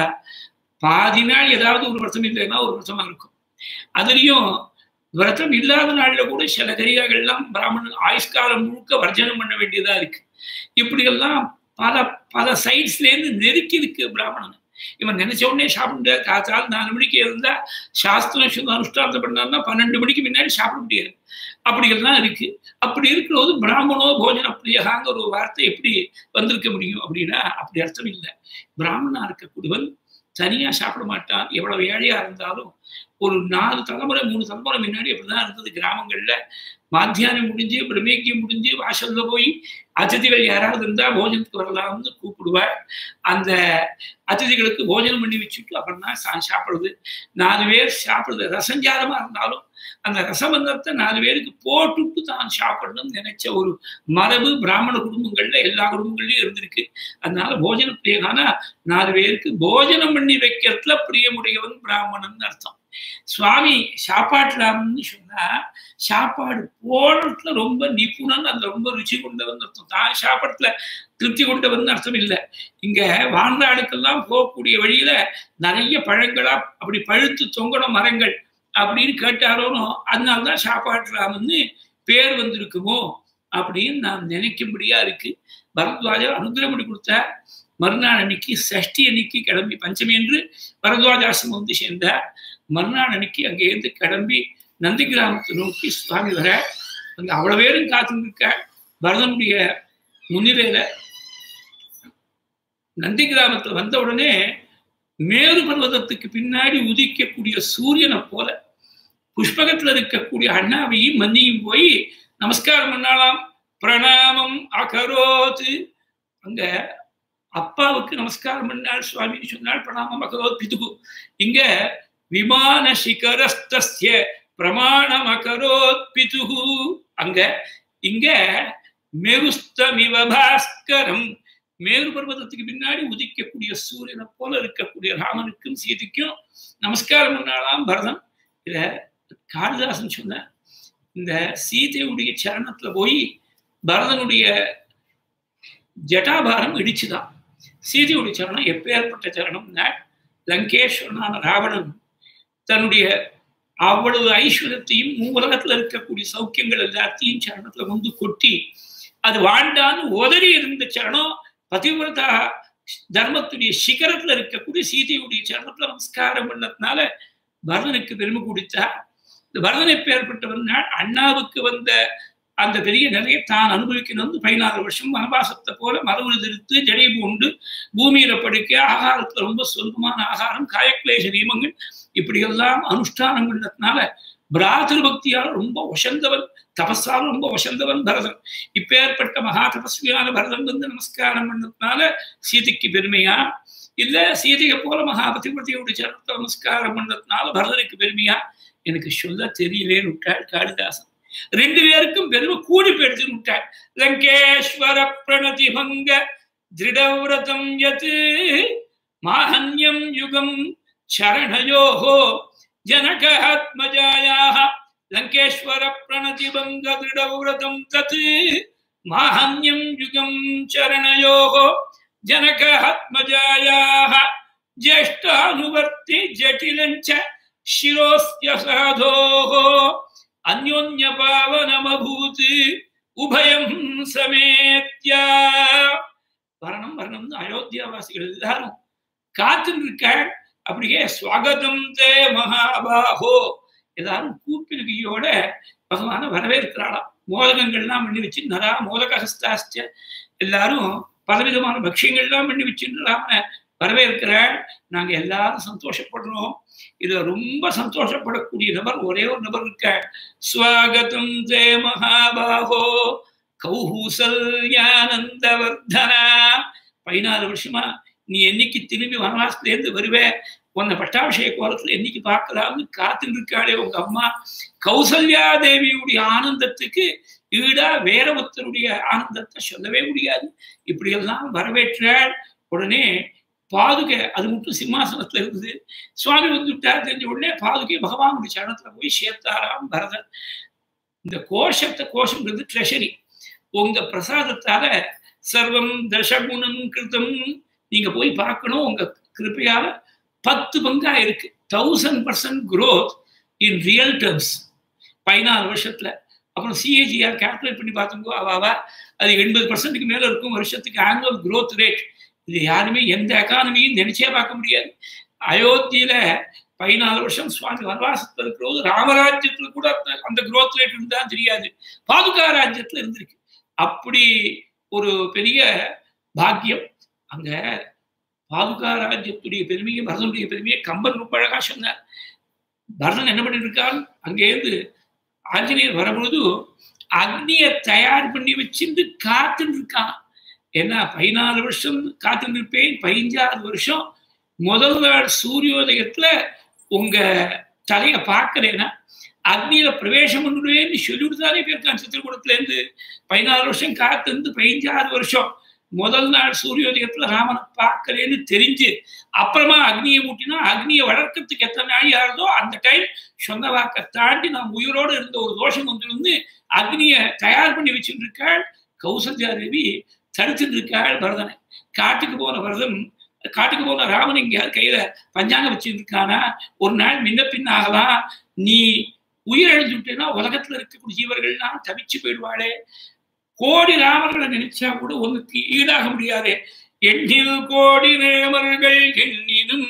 பாதி நாள் ஏதாவது ஒரு விரதம் இல்லைன்னா ஒரு விரதமா இருக்கும் அதுலயும் விரதம் இல்லாத நாள்ல கூட சில கரியாகள்லாம் பிராமணன் ஆயுஷ்காலம் முழுக்க வர்ஜனம் பண்ண வேண்டியதா இருக்கு இப்படியெல்லாம் பல பல சைட்ஸ்ல இருந்து நெருக்கி இருக்கு பிராமணன் இவன் நினைச்ச உடனே சாப்பிட முடியாது காத்தால் நாலு மணிக்கு இருந்தா சாஸ்திரம் சுத்த அனுஷ்டானத்தை பண்ணாருன்னா பன்னெண்டு மணிக்கு முன்னாடி சாப்பிட முடியாது அப்படியெல்லாம் இருக்கு அப்படி இருக்கிறபோது பிராமணோ போஜன பிரியகாங்க ஒரு வார்த்தை எப்படி வந்திருக்க முடியும் அப்படின்னா அப்படி அர்த்தம் இல்லை பிராமணா இருக்கக்கூடியவன் தனியா சாப்பிட மாட்டான் எவ்வளவு ஏழையா இருந்தாலும் ஒரு நாலு தலைமுறை மூணு தலைமுறை முன்னாடி அப்படிதான் இருந்தது கிராமங்கள்ல மாத்தியானம் முடிஞ்சு பிரமேக்கியம் முடிஞ்சு வாசல்ல போய் அதிதிகள் யாராவது இருந்தா போஜனத்துக்கு வரலாம்னு கூப்பிடுவார் அந்த அதிதிகளுக்கு போஜனம் பண்ணி வச்சுட்டு அப்புறம் தான் சாப்பிடுறது நாலு பேர் சாப்பிடுறது ரசஞ்சாரமா இருந்தாலும் அந்த ரசபந்தத்தை நாலு பேருக்கு போட்டுட்டு தான் சாப்பிடணும்னு நினைச்ச ஒரு மரபு பிராமண குடும்பங்கள்ல எல்லா குடும்பங்கள்லயும் இருந்திருக்கு அதனால போஜன பிரியகானா நாலு பேருக்கு போஜனம் பண்ணி வைக்கிறதுல பிரியமுடையவன் பிராமணன் அர்த்தம் சுவாமி சாப்பாட்டுலாம்னு சொன்னா சாப்பாடு போடுறதுல ரொம்ப நிபுணன் அந்த ரொம்ப ருச்சி கொண்டவன் அர்த்தம் தான் சாப்பாட்டுல திருப்தி கொண்டவன் அர்த்தம் இல்லை இங்க வாழ்நாளுக்கெல்லாம் போகக்கூடிய வழியில நிறைய பழங்களா அப்படி பழுத்து தொங்கன மரங்கள் அப்படின்னு கேட்டாரோனோ அதனால்தான் சாப்பாட்டுலாம்னு பேர் வந்திருக்குமோ அப்படின்னு நாம் நினைக்கும்படியா இருக்கு பரத்வாஜர் அனுகிரகம் பண்ணி கொடுத்தா மறுநாள் அன்னைக்கு சஷ்டி அன்னைக்கு கிளம்பி பஞ்சமி என்று பரத்வாஜாசிரமம் வந்து சேர்ந்தார் மறுநாள் அன்னைக்கு அங்கேருந்து கிளம்பி நந்தி கிராமத்தை நோக்கி சுவாமி வர அங்க அவ்வளவு பேரும் காத்துருக்க பரதனுடைய முன்னிலையில நந்தி கிராமத்துல வந்த உடனே மேரு பர்வதத்துக்கு பின்னாடி உதிக்கக்கூடிய சூரியனை போல புஷ்பகத்துல இருக்கக்கூடிய அண்ணாவையும் மன்னியும் போய் நமஸ்காரம் பண்ணாலாம் பிரணாமம் அகரோத்து அங்க அப்பாவுக்கு நமஸ்காரம் பண்ணாள் சுவாமி சொன்னால் பிரணாமம் அகரோத் பிதுகு இங்க விமான சிகரஸ்தஸ்ய பிரமாணமகரோத் பிதுகு அங்க இங்க மெருஸ்தமிவ பாஸ்கரம் மேரு பர்வதத்துக்கு பின்னாடி உதிக்கக்கூடிய சூரியனை போல இருக்கக்கூடிய ராமனுக்கும் சீதைக்கும் நமஸ்காரம் பண்ணாலாம் பரதன் இத காளிதாசன் சொன்ன இந்த சீதையுடைய சரணத்துல போய் பரதனுடைய ஜட்டாபாரம் இடிச்சுதான் சீதையுடைய சரணம் எப்பேற்பட்ட சரணம்னா லங்கேஸ்வரனான ராவணன் தன்னுடைய அவ்வளவு ஐஸ்வர்யத்தையும் மூலகத்துல இருக்கக்கூடிய சௌக்கியங்கள் எல்லாத்தையும் சரணத்துல வந்து கொட்டி அது வாழ்ந்தான்னு உதறி இருந்த சரணம் பதிவிரதா தர்மத்துடைய சிகரத்துல இருக்கக்கூடிய சீதையுடைய சரணத்துல நமஸ்காரம் பண்ணதுனால பரதனுக்கு பெருமை கொடுத்தா இந்த பரதன் எப்பேற்பட்டவன் அண்ணாவுக்கு வந்த அந்த பெரிய நிலையை தான் அனுபவிக்கணும்னு பதினாறு வருஷம் வனவாசத்தை போல மரபு திருத்து ஜடை பூண்டு பூமியில படுக்க ஆகாரத்துல ரொம்ப சொந்தமான ஆகாரம் காயக்லேச நியமங்கள் இப்படியெல்லாம் அனுஷ்டானம் பண்ணதுனால பிராத்திரு பக்தியால் ரொம்ப வசந்தவன் தபஸால் ரொம்ப வசந்தவன் பரதன் இப்பேற்பட்ட மகா தபஸ்வியான பரதன் வந்து நமஸ்காரம் பண்ணதுனால சீதைக்கு பெருமையா இல்ல சீதையை போல மகா பதிபதியோட சரணத்தை நமஸ்காரம் பண்ணதுனால பரதனுக்கு பெருமையா எனக்கு சொல்ல தெரியலேன்னு விட்டாள் காளிதாசன் ரெண்டு பேருக்கும் பெருமை கூடி போயிடுச்சுன்னு விட்டாள் லங்கேஸ்வர பிரணதிபங்க திருடவிரதம் யத் மாஹன்யம் யுகம் சரணயோகோ जनकात्मजायाः लङ्केश्वर प्रणतिभङ्ग दृढव्रतं तत् माहन्यं युगं चरणयोः जनकात्मजायाः ज्येष्ठानुवर्ति जटिलञ्च शिरोस्य साधोः अन्योन्यपावनमभूत् உபயம் சமேத்ய வரணும் வரணும்னு அயோத்தியாவாசிகள் எல்லாரும் காத்துன்னு இருக்க அப்படியே ஸ்வாகதம் தே மகாபாஹோ எல்லாரும் கூப்பிடுகையோட பகவான வரவேற்கிறாளாம் மோதகங்கள்லாம் பண்ணி வச்சு நரா மோதக ஹஸ்தாஸ்ட எல்லாரும் பலவிதமான பக்ஷியங்கள்லாம் பண்ணி வச்சுன்னு ராமனை வரவேற்கிறாள் நாங்க எல்லாரும் சந்தோஷப்படுறோம் இதுல ரொம்ப சந்தோஷப்படக்கூடிய நபர் ஒரே ஒரு நபர் இருக்க ஸ்வாகதம் தே மகாபாகோ கௌஹூசல்யானந்தவர்தனா பதினாலு வருஷமா நீ என்னைக்கு திரும்பி வனவாசத்துல இருந்து வருவே உன்னை பட்டாபிஷேக கோலத்துல என்னைக்கு பார்க்கலாம்னு காத்துட்டு இருக்காளே உங்க அம்மா கௌசல்யா தேவியுடைய ஆனந்தத்துக்கு ஈடா வேற ஒருத்தருடைய ஆனந்தத்தை சொல்லவே முடியாது இப்படியெல்லாம் வரவேற்றாள் உடனே பாதுகை அது மட்டும் சிம்மாசனத்துல இருந்தது சுவாமி வந்து விட்டார் தெரிஞ்ச உடனே பாதுகை பகவானுடைய சரணத்துல போய் சேர்த்தாராம் பரதன் இந்த கோஷத்தை கோஷம்ன்றது ட்ரெஷரி உங்க பிரசாதத்தால சர்வம் தசகுணம் கிருத்தம் நீங்க போய் பார்க்கணும் உங்க கிருப்பையால பத்து பங்கா இருக்கு thousand percent growth in real terms பதினாலு வருஷத்துல அப்புறம் சிஏஜிஆர் கால்குலேட் பண்ணி பார்த்தோங்கோ அவாவா அது எண்பது பர்சன்ட்டுக்கு மேல இருக்கும் வருஷத்துக்கு ஆனுவல் குரோத் ரேட் இது யாருமே எந்த எக்கானமியும் நினைச்சே பார்க்க முடியாது அயோத்தியில பதினாலு வருஷம் சுவாமி வனவாசத்துல இருக்கிறது ராமராஜ்யத்துல கூட அந்த குரோத் ரேட் இருந்தா தெரியாது பாதுகா ராஜ்யத்துல இருந்திருக்கு அப்படி ஒரு பெரிய பாக்கியம் அங்க பாதுகா ராஜ்யத்துடைய பெருமையை பரதனுடைய பெருமையை கம்பன் ரொம்ப அழகா சொன்னார் பரதன் என்ன பண்ணிட்டு இருக்கான் அங்கேருந்து ஆஞ்சநேயர் வரும்பொழுது அக்னியை தயார் பண்ணி வச்சிருந்து காத்துட்டு இருக்கான் ஏன்னா பதினாலு வருஷம் காத்துட்டு இருப்பேன் பதினஞ்சாவது வருஷம் முதல் நாள் சூரியோதயத்துல உங்க தலையை பார்க்கறேன்னா அக்னியில பிரவேசம் பண்ணுவேன்னு சொல்லிட்டு தானே போயிருக்கான் சித்திரக்கூடத்துல இருந்து பதினாலு வருஷம் காத்து இருந்து பதினஞ்சாறு வருஷம் முதல் நாள் சூரியோதயத்துல ராமனை பார்க்கறேன்னு தெரிஞ்சு அப்புறமா அக்னியை மூட்டினா அக்னியை வளர்க்கறதுக்கு எத்தனை நாள் ஆகுதோ அந்த டைம் சொந்த வாக்க தாண்டி நாம் உயிரோடு இருந்த ஒரு தோஷம் வந்துருந்து அக்னியை தயார் பண்ணி வச்சுட்டு இருக்காள் கௌசல்யா தேவி தடுத்துட்டு இருக்காள் பரதனை காட்டுக்கு போன பரதன் காட்டுக்கு போன ராமன் எங்கேயாவது கையில பஞ்சாங்க வச்சுட்டு இருக்கானா ஒரு நாள் முன்ன பின் ஆகலாம் நீ உயிரிழந்து விட்டேன்னா உலகத்துல இருக்கக்கூடிய ஜீவர்கள்லாம் தவிச்சு போயிடுவாளே கோடி ராமர்களை நினைச்சா கூட உனக்கு ஈடாக முடியாது எண்ணில் கோடி ராமர்கள் எண்ணினும்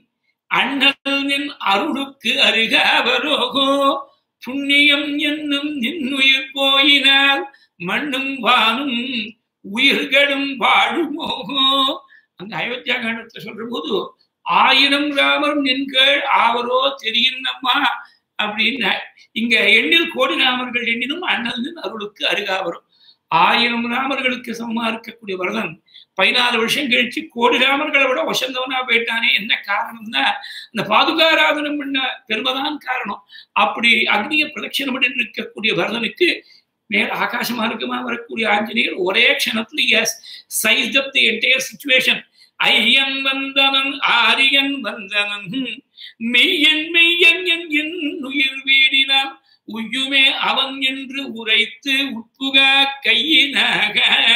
அண்ணல் நின் அருளுக்கு அருகாவரோகோ புண்ணியம் என்னும் நின்னுயிர் போயினால் மண்ணும் வானும் உயிர்களும் வாழுமோகோ அந்த அயோத்தியா காண்டத்தை சொல்ற போது ஆயிரம் ராமர் நின்கள் ஆவரோ தெரியும்னம்மா அப்படின்னா இங்க எண்ணில் கோடி ராமர்கள் எண்ணினும் அண்ணல் நின் அருளுக்கு அருகாவரும் ஆயிரம் ராமர்களுக்கு சமமா இருக்கக்கூடிய வரதன் பதினாலு வருஷம் கழிச்சு கோடி ராமர்களை விட வசந்தவனா போயிட்டானே என்ன காரணம்னா இந்த பாதுகாராதனம் பண்ண பெருமைதான் காரணம் அப்படி அக்னிய பிரதட்சணம் பண்ணி இருக்கக்கூடிய வரதனுக்கு மேல் ஆகாச மார்க்கமா வரக்கூடிய ஆஞ்சநேயர் ஒரே க்ஷணத்துல he's size up the entire situation ஐயன் வந்தனன் ஆரியன் வந்தனன் மெய்யன் மெய்யன் என் என் உயிர் வீடினான் உய்யுமே அவன் என்று உரைத்து உட்புக கையினாக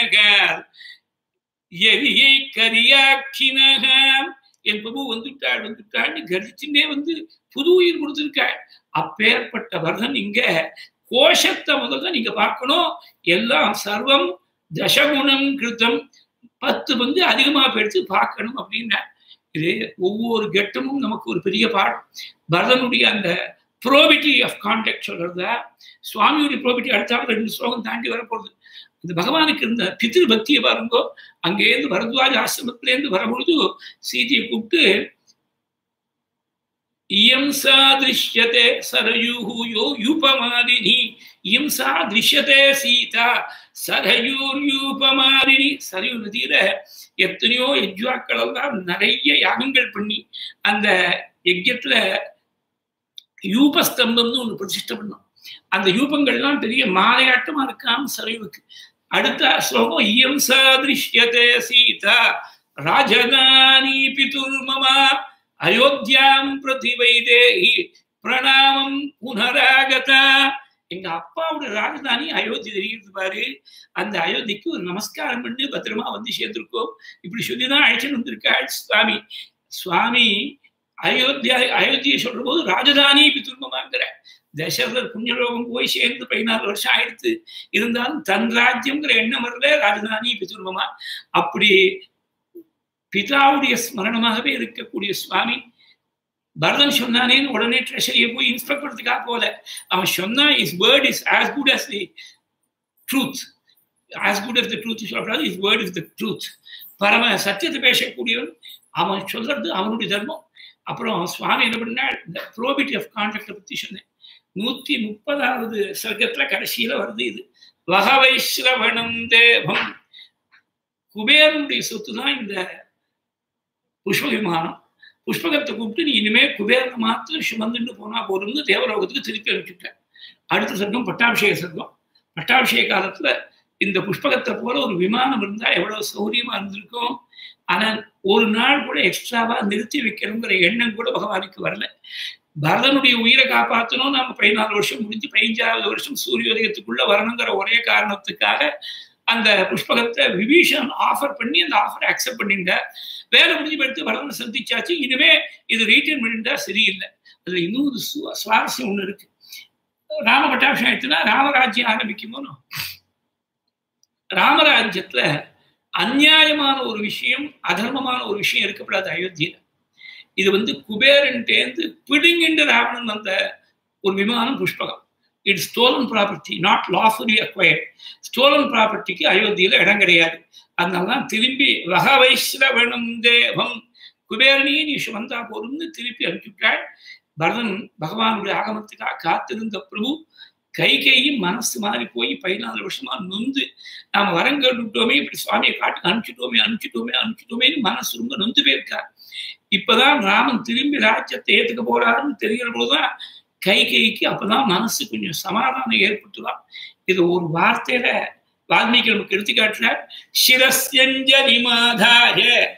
எரியை கரியாக்கினக என் பிரபு வந்துட்டாள் வந்துட்டாள்னு கர்ஜிச்சுட்டே வந்து புது உயிர் கொடுத்திருக்காள் அப்பேற்பட்ட வர்தன் இங்க கோஷத்தை முதல்ல நீங்க பார்க்கணும் எல்லாம் சர்வம் தசகுணம் கிருத்தம் பத்து பங்கு அதிகமா எடுத்து பார்க்கணும் அப்படின்னா இது ஒவ்வொரு கெட்டமும் நமக்கு ஒரு பெரிய பாடம் பரதனுடைய அந்த ப்ரோபிட்டி ஆஃப் கான்டாக்ட் சொல்றதா சுவாமியுடைய ப்ரோபிட்டி அடுத்தாலும் ரெண்டு ஸ்லோகம் தாண்டி வரப்போகுது இந்த பகவானுக்கு இருந்த பிதிரு பக்தியை பாருங்கோ அங்கேருந்து பரத்வாஜ் ஆசிரமத்திலேருந்து வரும்பொழுது சீதையை கூப்பிட்டு இயம் சா திருஷ்யதே சரயூஹு யோ யூபமாதினி இயம் சா திருஷ்யதே சீதா சரயூர் யூபமாதினி சரயூ நதியில எத்தனையோ யஜ்வாக்கள் எல்லாம் நிறைய யாகங்கள் பண்ணி அந்த யஜ்யத்துல யூபஸ்தம்பம்னு ஒண்ணு பிரதிஷ்டை பண்ணோம் அந்த யூபங்கள்லாம் பெரிய மாலையாட்டமா இருக்காம சரைவுக்கு அடுத்த ஸ்லோகம் இயம் சாதிருஷ்யதே சீதா ராஜதானி பிதுர்மமா அயோத்தியாம் பிரதி வைதேகி பிரணாமம் புனராகதா எங்க அப்பாவோட ராஜதானி அயோத்தி தெரிகிறது பாரு அந்த அயோத்திக்கு ஒரு நமஸ்காரம் பண்ணி பத்திரமா வந்து சேர்ந்திருக்கோம் இப்படி சொல்லிதான் அழைச்சிட்டு வந்திருக்காள் சுவாமி சுவாமி அயோத்தியா அயோத்தியை சொல்ற போது ராஜதானி பிதுர்மமாங்கிற தசரதர் புண்ணியலோகம் போய் சேர்ந்து பதினாலு வருஷம் ஆயிடுத்து இருந்தாலும் தன் ராஜ்யம்ங்கிற எண்ணம் வரல ராஜதானி பிதுர்மமா அப்படி பிதாவுடைய ஸ்மரணமாகவே இருக்கக்கூடிய சுவாமி பரதன் சொன்னானேன்னு உடனே ட்ரெஷரியை போய் இன்ஸ்பெக்ட் பண்ணுறதுக்காக போல அவன் சொன்னா his word is as good as the truth as good as the truth சொல்லக்கூடாது his word is the truth பரம சத்தியத்தை பேசக்கூடியவன் அவன் சொல்றது அவனுடைய தர்மம் அப்புறம் சுவாமி என்ன பண்ணால் இந்த ப்ரோபிட்டி ஆஃப் கான்டாக்டை பற்றி சொன்னேன் நூத்தி முப்பதாவது சர்க்கத்துல கடைசியில வருது இது வகவைஸ்ரவணம் தேவம் குபேரனுடைய சொத்து தான் இந்த புஷ்ப விமானம் புஷ்பகத்தை கூப்பிட்டு நீ இனிமே குபேரனை மாத்திரம் சுமந்துட்டு போனா போதும்னு தேவலோகத்துக்கு திருப்பி அனுப்பிச்சுட்டேன் அடுத்த சர்க்கம் பட்டாபிஷேக சர்க்கம் பட்டாபிஷேக காலத்துல இந்த புஷ்பகத்தை போல ஒரு விமானம் இருந்தா எவ்வளவு சௌரியமா இருந்திருக்கும் ஆனா ஒரு நாள் கூட எக்ஸ்ட்ராவா நிறுத்தி வைக்கணுங்கிற எண்ணம் கூட பகவானுக்கு வரல பரதனுடைய உயிரை காப்பாற்றணும் நம்ம பதினாலு வருஷம் முடிஞ்சு பதினஞ்சாவது வருஷம் சூரியோதயத்துக்குள்ள வரணுங்கிற ஒரே காரணத்துக்காக அந்த புஷ்பகத்தை விபீஷன் ஆஃபர் பண்ணி அந்த ஆஃபரை அக்செப்ட் பண்ணிட்டா வேலை முடிஞ்சு எடுத்து பரதனை சந்திச்சாச்சு இனிமே இது ரீட்டைன் பண்ணிட்டா சரியில்லை அதுல இன்னும் ஒரு சுவாரஸ்யம் ஒண்ணு இருக்கு ராம பட்டாபிஷம் ஆயிடுச்சுன்னா ராமராஜ்யம் ஆரம்பிக்கும் போதும் ராமராஜ்யத்துல அந்நியாயமான ஒரு விஷயம் அதர்மமான ஒரு விஷயம் இருக்கப்படாது அயோத்தியில இது வந்து குபேரன்டேந்து பிடுங்கின்ற ராவணன் வந்த ஒரு விமானம் Pushpakam it's stolen property not lawfully acquired stolen ப்ராப்பர்ட்டிக்கு அயோத்தியில இடம் கிடையாது அதனாலதான் திரும்பி வகவைஸ்ரவணம் தேவம் குபேரனையே நீ சுமந்தா போதும்னு திருப்பி அனுப்பிவிட்டாள் பரதன் பகவானுடைய ஆகமத்துக்காக காத்திருந்த பிரபு கை கையும் மனசு மாறி போய் பதினாலு வருஷமா நொந்து நாம வரம் கேட்டுட்டோமே இப்படி சுவாமியை காட்டுக்கு அனுப்பிச்சிட்டோமே அனுப்பிச்சிட்டோமே அனுப்பிச்சிட்டோமேன்னு மனசு ரொம்ப நொந்து போயிருக்கார் இப்பதான் ராமன் திரும்பி ராஜ்யத்தை ஏத்துக்க போறாருன்னு தெரிகிற போதுதான் கை கைக்கு அப்பதான் மனசு கொஞ்சம் சமாதானம் ஏற்படுத்தலாம் இது ஒரு வார்த்தையில வால்மீகி நமக்கு எடுத்துக்காட்டுறார் சிரஸ்யஞ்சலி மாதாய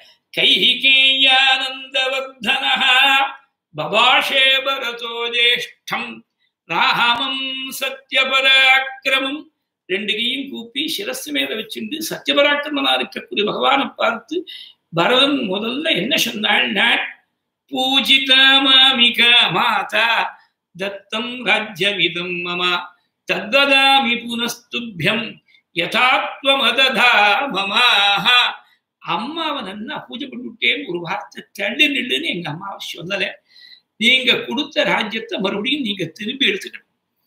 கைகேயானந்தவர்தனஹ பபாஷே பரதோ ஜேஷ்டம் ராமம் சத்யபராக்கிரமம் ரெண்டு கையும் கூப்பி சிரஸ் மேல வச்சுட்டு சத்யபராக்கிரமனா இருக்கக்கூடிய பகவானை பார்த்து பரதன் முதல்ல என்ன சொன்னாள்னா பூஜிதா மாமிகா மாதா தத்தம் ராஜ்யமிதம் மம தத்ததாமி புனஸ்துபியம் யதாத்வமததா மமாக அம்மாவை நல்லா பூஜை பண்ணிவிட்டேன்னு ஒரு வார்த்தை தள்ளி நில்லுன்னு எங்க அம்மாவை சொல்லலை நீங்க கொடுத்த ராஜ்யத்தை மறுபடியும் நீங்க திரும்பி எடுத்துக்கணும்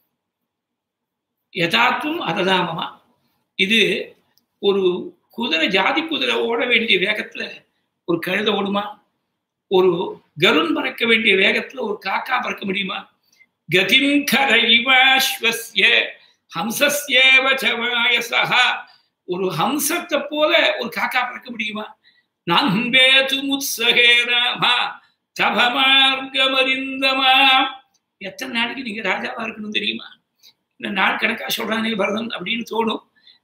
யதார்த்தம் அததாமமா இது ஒரு குதிரை ஜாதி குதிரை ஓட வேண்டிய வேகத்துல ஒரு கழுத ஓடுமா ஒரு கருண் பறக்க வேண்டிய வேகத்துல ஒரு காக்கா பறக்க முடியுமா கதிம் கரைவாஸ்வஸ்ய ஹம்சஸ்யேவ ச வாயசஹ ஒரு ஹம்சத்தை போல ஒரு காக்கா பறக்க முடியுமா நான் வேது முத்சகே ராமா தபமார்கமரிந்தமா எத்தனை நாளைக்கு நீங்க ராஜாவா இருக்கணும் தெரியுமா இந்த நாள் கணக்கா சொல்றானே பரதன் அப்படின்னு தோணும்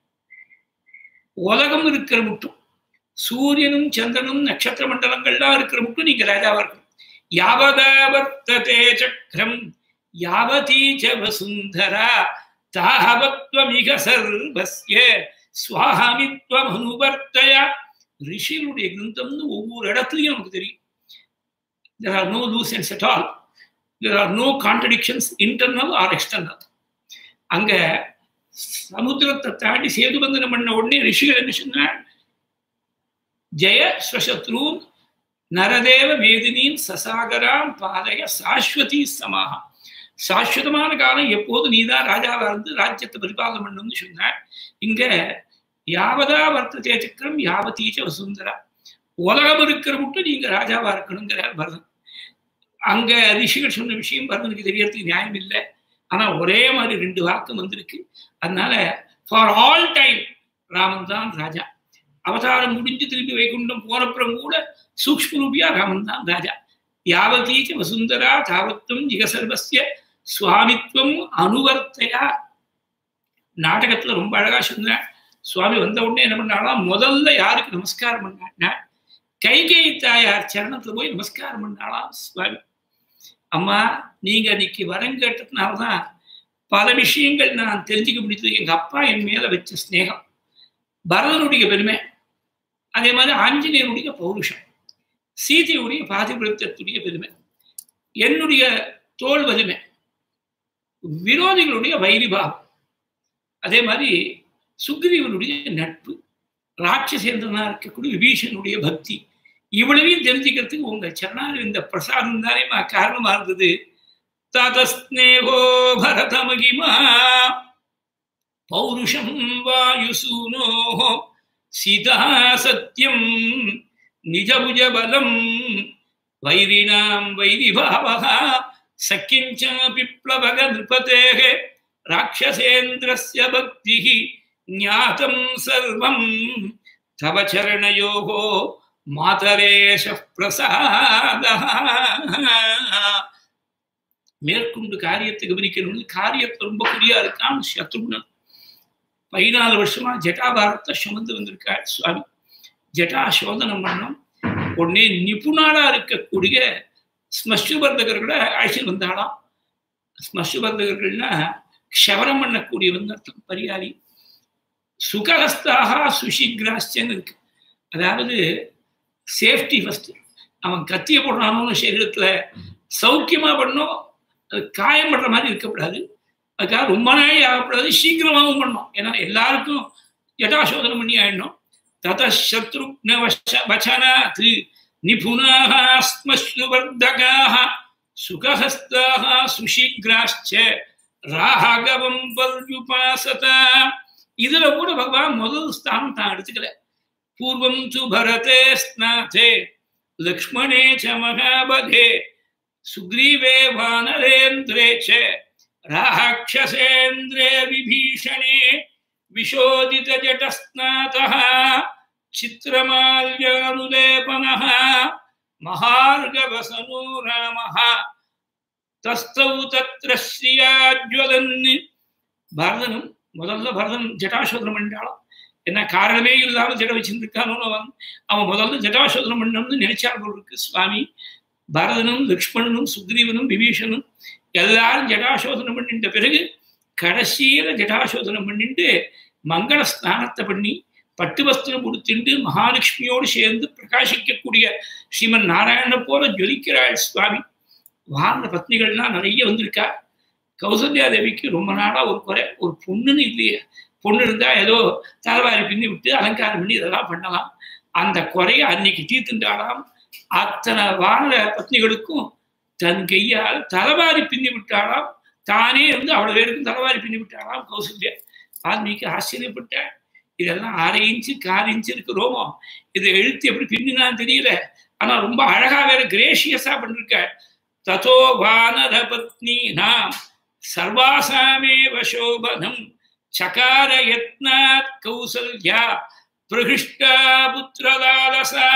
உலகம் இருக்கிற மட்டும் சூரியனும் சந்திரனும் நட்சத்திர மண்டலங்கள்லாம் இருக்கிற மட்டும் நீங்க ராஜாவா இருக்கணும் யாவதாவர்த்ததே சக்கரம் யாவதீ ச வசுந்தரா தாவத்வமிக சர்வஸ்ய சுவாமித்வம் அனுவர்த்தய ரிஷிகளுடைய கிரந்தம்னு ஒவ்வொரு இடத்துலையும் நமக்கு தெரியும் there are no loose ends at all there are no contradictions internal or external அங்க சமுத்திரத்தை தாண்டி சேது பந்தனம் பண்ண உடனே ரிஷிகள் என்ன சொன்னார் ஜெய ஸ்வசத்ரூன் நரதேவ மேதினின் சசாகராம் பாலய சாஸ்வதி சமாகா சாஸ்வதமான காலம் எப்போது நீதான் ராஜாவா இருந்து ராஜ்யத்தை பரிபாலனம் பண்ணணும்னு சொன்னார் இங்க யாவதா வர்த்ததே சக்கரம் யாவதீச்ச வசுந்தரா உலகம் இருக்கிற மட்டும் நீங்க ராஜாவா இருக்கணுங்கிறார் பரதன் அங்க ரிஷிகள் சொன்ன விஷயம் பரதனுக்கு தெரியறதுக்கு நியாயம் இல்லை ஆனா ஒரே மாதிரி ரெண்டு வாக்கு வந்திருக்கு அதனால ஃபார் ஆல் டைம் ராமன் தான் ராஜா அவதாரம் முடிஞ்சு திரும்பி வைகுண்டம் போனப்புறம் கூட சூக்ஷ்ம ரூபியா ராமன் தான் ராஜா யாவதீச்ச வசுந்தரா தாவத்துவம் ஜிகசர்வசிய சுவாமித்வம் அனுவர்த்தையா நாடகத்துல ரொம்ப அழகா சொன்ன சுவாமி வந்த உடனே என்ன பண்ணாலும் முதல்ல யாருக்கு நமஸ்காரம் பண்ணாங்கன்னா கைகை தாயார் சரணத்துல போய் நமஸ்காரம் பண்ணாலாம் சுவாமி அம்மா நீங்க அன்னைக்கு வரம் கேட்டதுனாலதான் பல விஷயங்கள் நான் தெரிஞ்சுக்க முடிஞ்சது எங்க அப்பா என் மேல வச்ச ஸ்நேகம் பரதனுடைய பெருமை அதே மாதிரி ஆஞ்சநேயனுடைய பௌருஷம் சீதையுடைய பாதிபிரத்தத்துடைய பெருமை என்னுடைய தோல் வலிமை விரோதிகளுடைய வைரிபாவம் அதே மாதிரி சுக்ரீவனுடைய நட்பு ராட்சசேந்திரனா இருக்கக்கூடிய விபீஷனுடைய பக்தி இவ்வளவையும் தெரிஞ்சுக்கிறதுக்கு உங்க சரணாரி இந்த பிரசாதம் தானே காரணமா இருந்தது ததஸ்னேகோ பரதமகிமா பௌருஷம் வாயுசூனோ சீதா சத்தியம் நிஜபுஜ பலம் வைரிணாம் வைரிபாவக சக்கிஞ்ச பிப்ளவக நிருபதேக ராட்சசேந்திரஸ்ய பக்திः ஞாதம் சர்வம் தவ சரணயோகோ மாதரேஷ பிரசாத மேற்கொண்டு காரியத்தை கவனிக்கணும்னு காரியத்தை ரொம்ப குறியா இருக்கான் சத்ருகுணன் பதினாலு வருஷமா ஜட்டாபாரத்தை சுமந்து வந்திருக்கார் சுவாமி ஜட்டா சோதனம் பண்ணோம் உடனே நிபுணாளா இருக்கக்கூடிய ஸ்மஷ்டுபர்தகர்களை அழைச்சிட்டு வந்தாலாம் ஸ்மஷ்டுபர்தகர்கள்னா க்ஷவரம் பண்ணக்கூடியவன் அர்த்தம் பரியாரி சுகஹஸ்தாக சுஷிக்ராஸ்டன்னு இருக்கு அதாவது சேஃப்டி ஃபர்ஸ்ட் அவன் கத்திய போடுறானோ சரீரத்துல சௌக்கியமா பண்ணும் அது காயம் பண்ற மாதிரி இருக்கக்கூடாது அதுக்காக ரொம்ப நாள் ஆகக்கூடாது சீக்கிரமாகவும் பண்ணணும் ஏன்னா எல்லாருக்கும் ஜட்டாசோதனம் பண்ணி ஆயிடணும் தத சத்ருக்ன வச்சனாத் நிபுணாக ஸ்மஸ்னுவர்தகாக சுகஹஸ்தாக சுஷீக்ராஷ்ச ராகவம் பல்யுபாசத இதுல கூட பகவான் முதல் ஸ்தானம் தான் எடுத்துக்கல பூர்வம் து பரதே ஸ்நாதே லக்ஷ்மணே ச மகாபதே சுக்ரீவே வானரேந்திரே ச ராட்சசேந்திரே விபீஷணே விஷோதித ஜடஸ்நாதः சித்திரமால்யானுலேபனः மகார்கவசனோ ராமः தஸ்தௌ தத்ர ஸ்ரீயாஜ்வலன் பரதனும் முதல்ல பரதன் ஜட்டாசோதனம் பண்ணாலும் என்ன காரணமே இல்லாம ஜட வச்சிருக்கானோ அவன் அவன் முதல்ல ஜட்டாசோதனம் பண்ணணும்னு நினைச்சார் போல் இருக்கு சுவாமி பரதனும் லக்ஷ்மணனும் சுக்ரீவனும் விபீஷனும் எல்லாரும் ஜடாசோதனம் பண்ணிட்ட பிறகு கடைசியில ஜடாசோதனம் பண்ணிட்டு மங்கள ஸ்நானத்தை பண்ணி பட்டு வஸ்திரம் கொடுத்துட்டு மகாலட்சுமியோடு சேர்ந்து பிரகாசிக்கக்கூடிய ஸ்ரீமன் நாராயண போல ஜொலிக்கிறாள் சுவாமி வாழ்ந்த பத்னிகள்லாம் நிறைய வந்திருக்கா கௌசல்யா தேவிக்கு ரொம்ப நாளா ஒரு குறை ஒரு பொண்ணுன்னு இல்லையே பொண்ணு இருந்தா ஏதோ தலைவாரி பின்னி விட்டு அலங்காரம் பண்ணி இதெல்லாம் பண்ணலாம் அந்த குறைய அன்னைக்கு தீர்த்துட்டாலாம் அத்தனை வாழ பத்னிகளுக்கும் தன் கையால் தலைவாரி பின்னி விட்டாலாம் தானே இருந்து அவ்வளவு பேருக்கும் தலைவாரி பின்னி விட்டாலாம் கௌசல்யா வால்மீகி ஆச்சரியப்பட்டேன் இதெல்லாம் அரை இன்ச்சு கால் இன்ச்சு இருக்கு ரோமம் இதை எழுத்து எப்படி பின்னினான்னு தெரியல ஆனா ரொம்ப அழகா வேற கிரேஷியஸா பண்ணிருக்க ததோ வானர பத்னி நாம் சர்வாசாமேவ சோபனம் சகார யத்னாத் கௌசல்யா பிரகிஷ்டா புத்திரலாலசா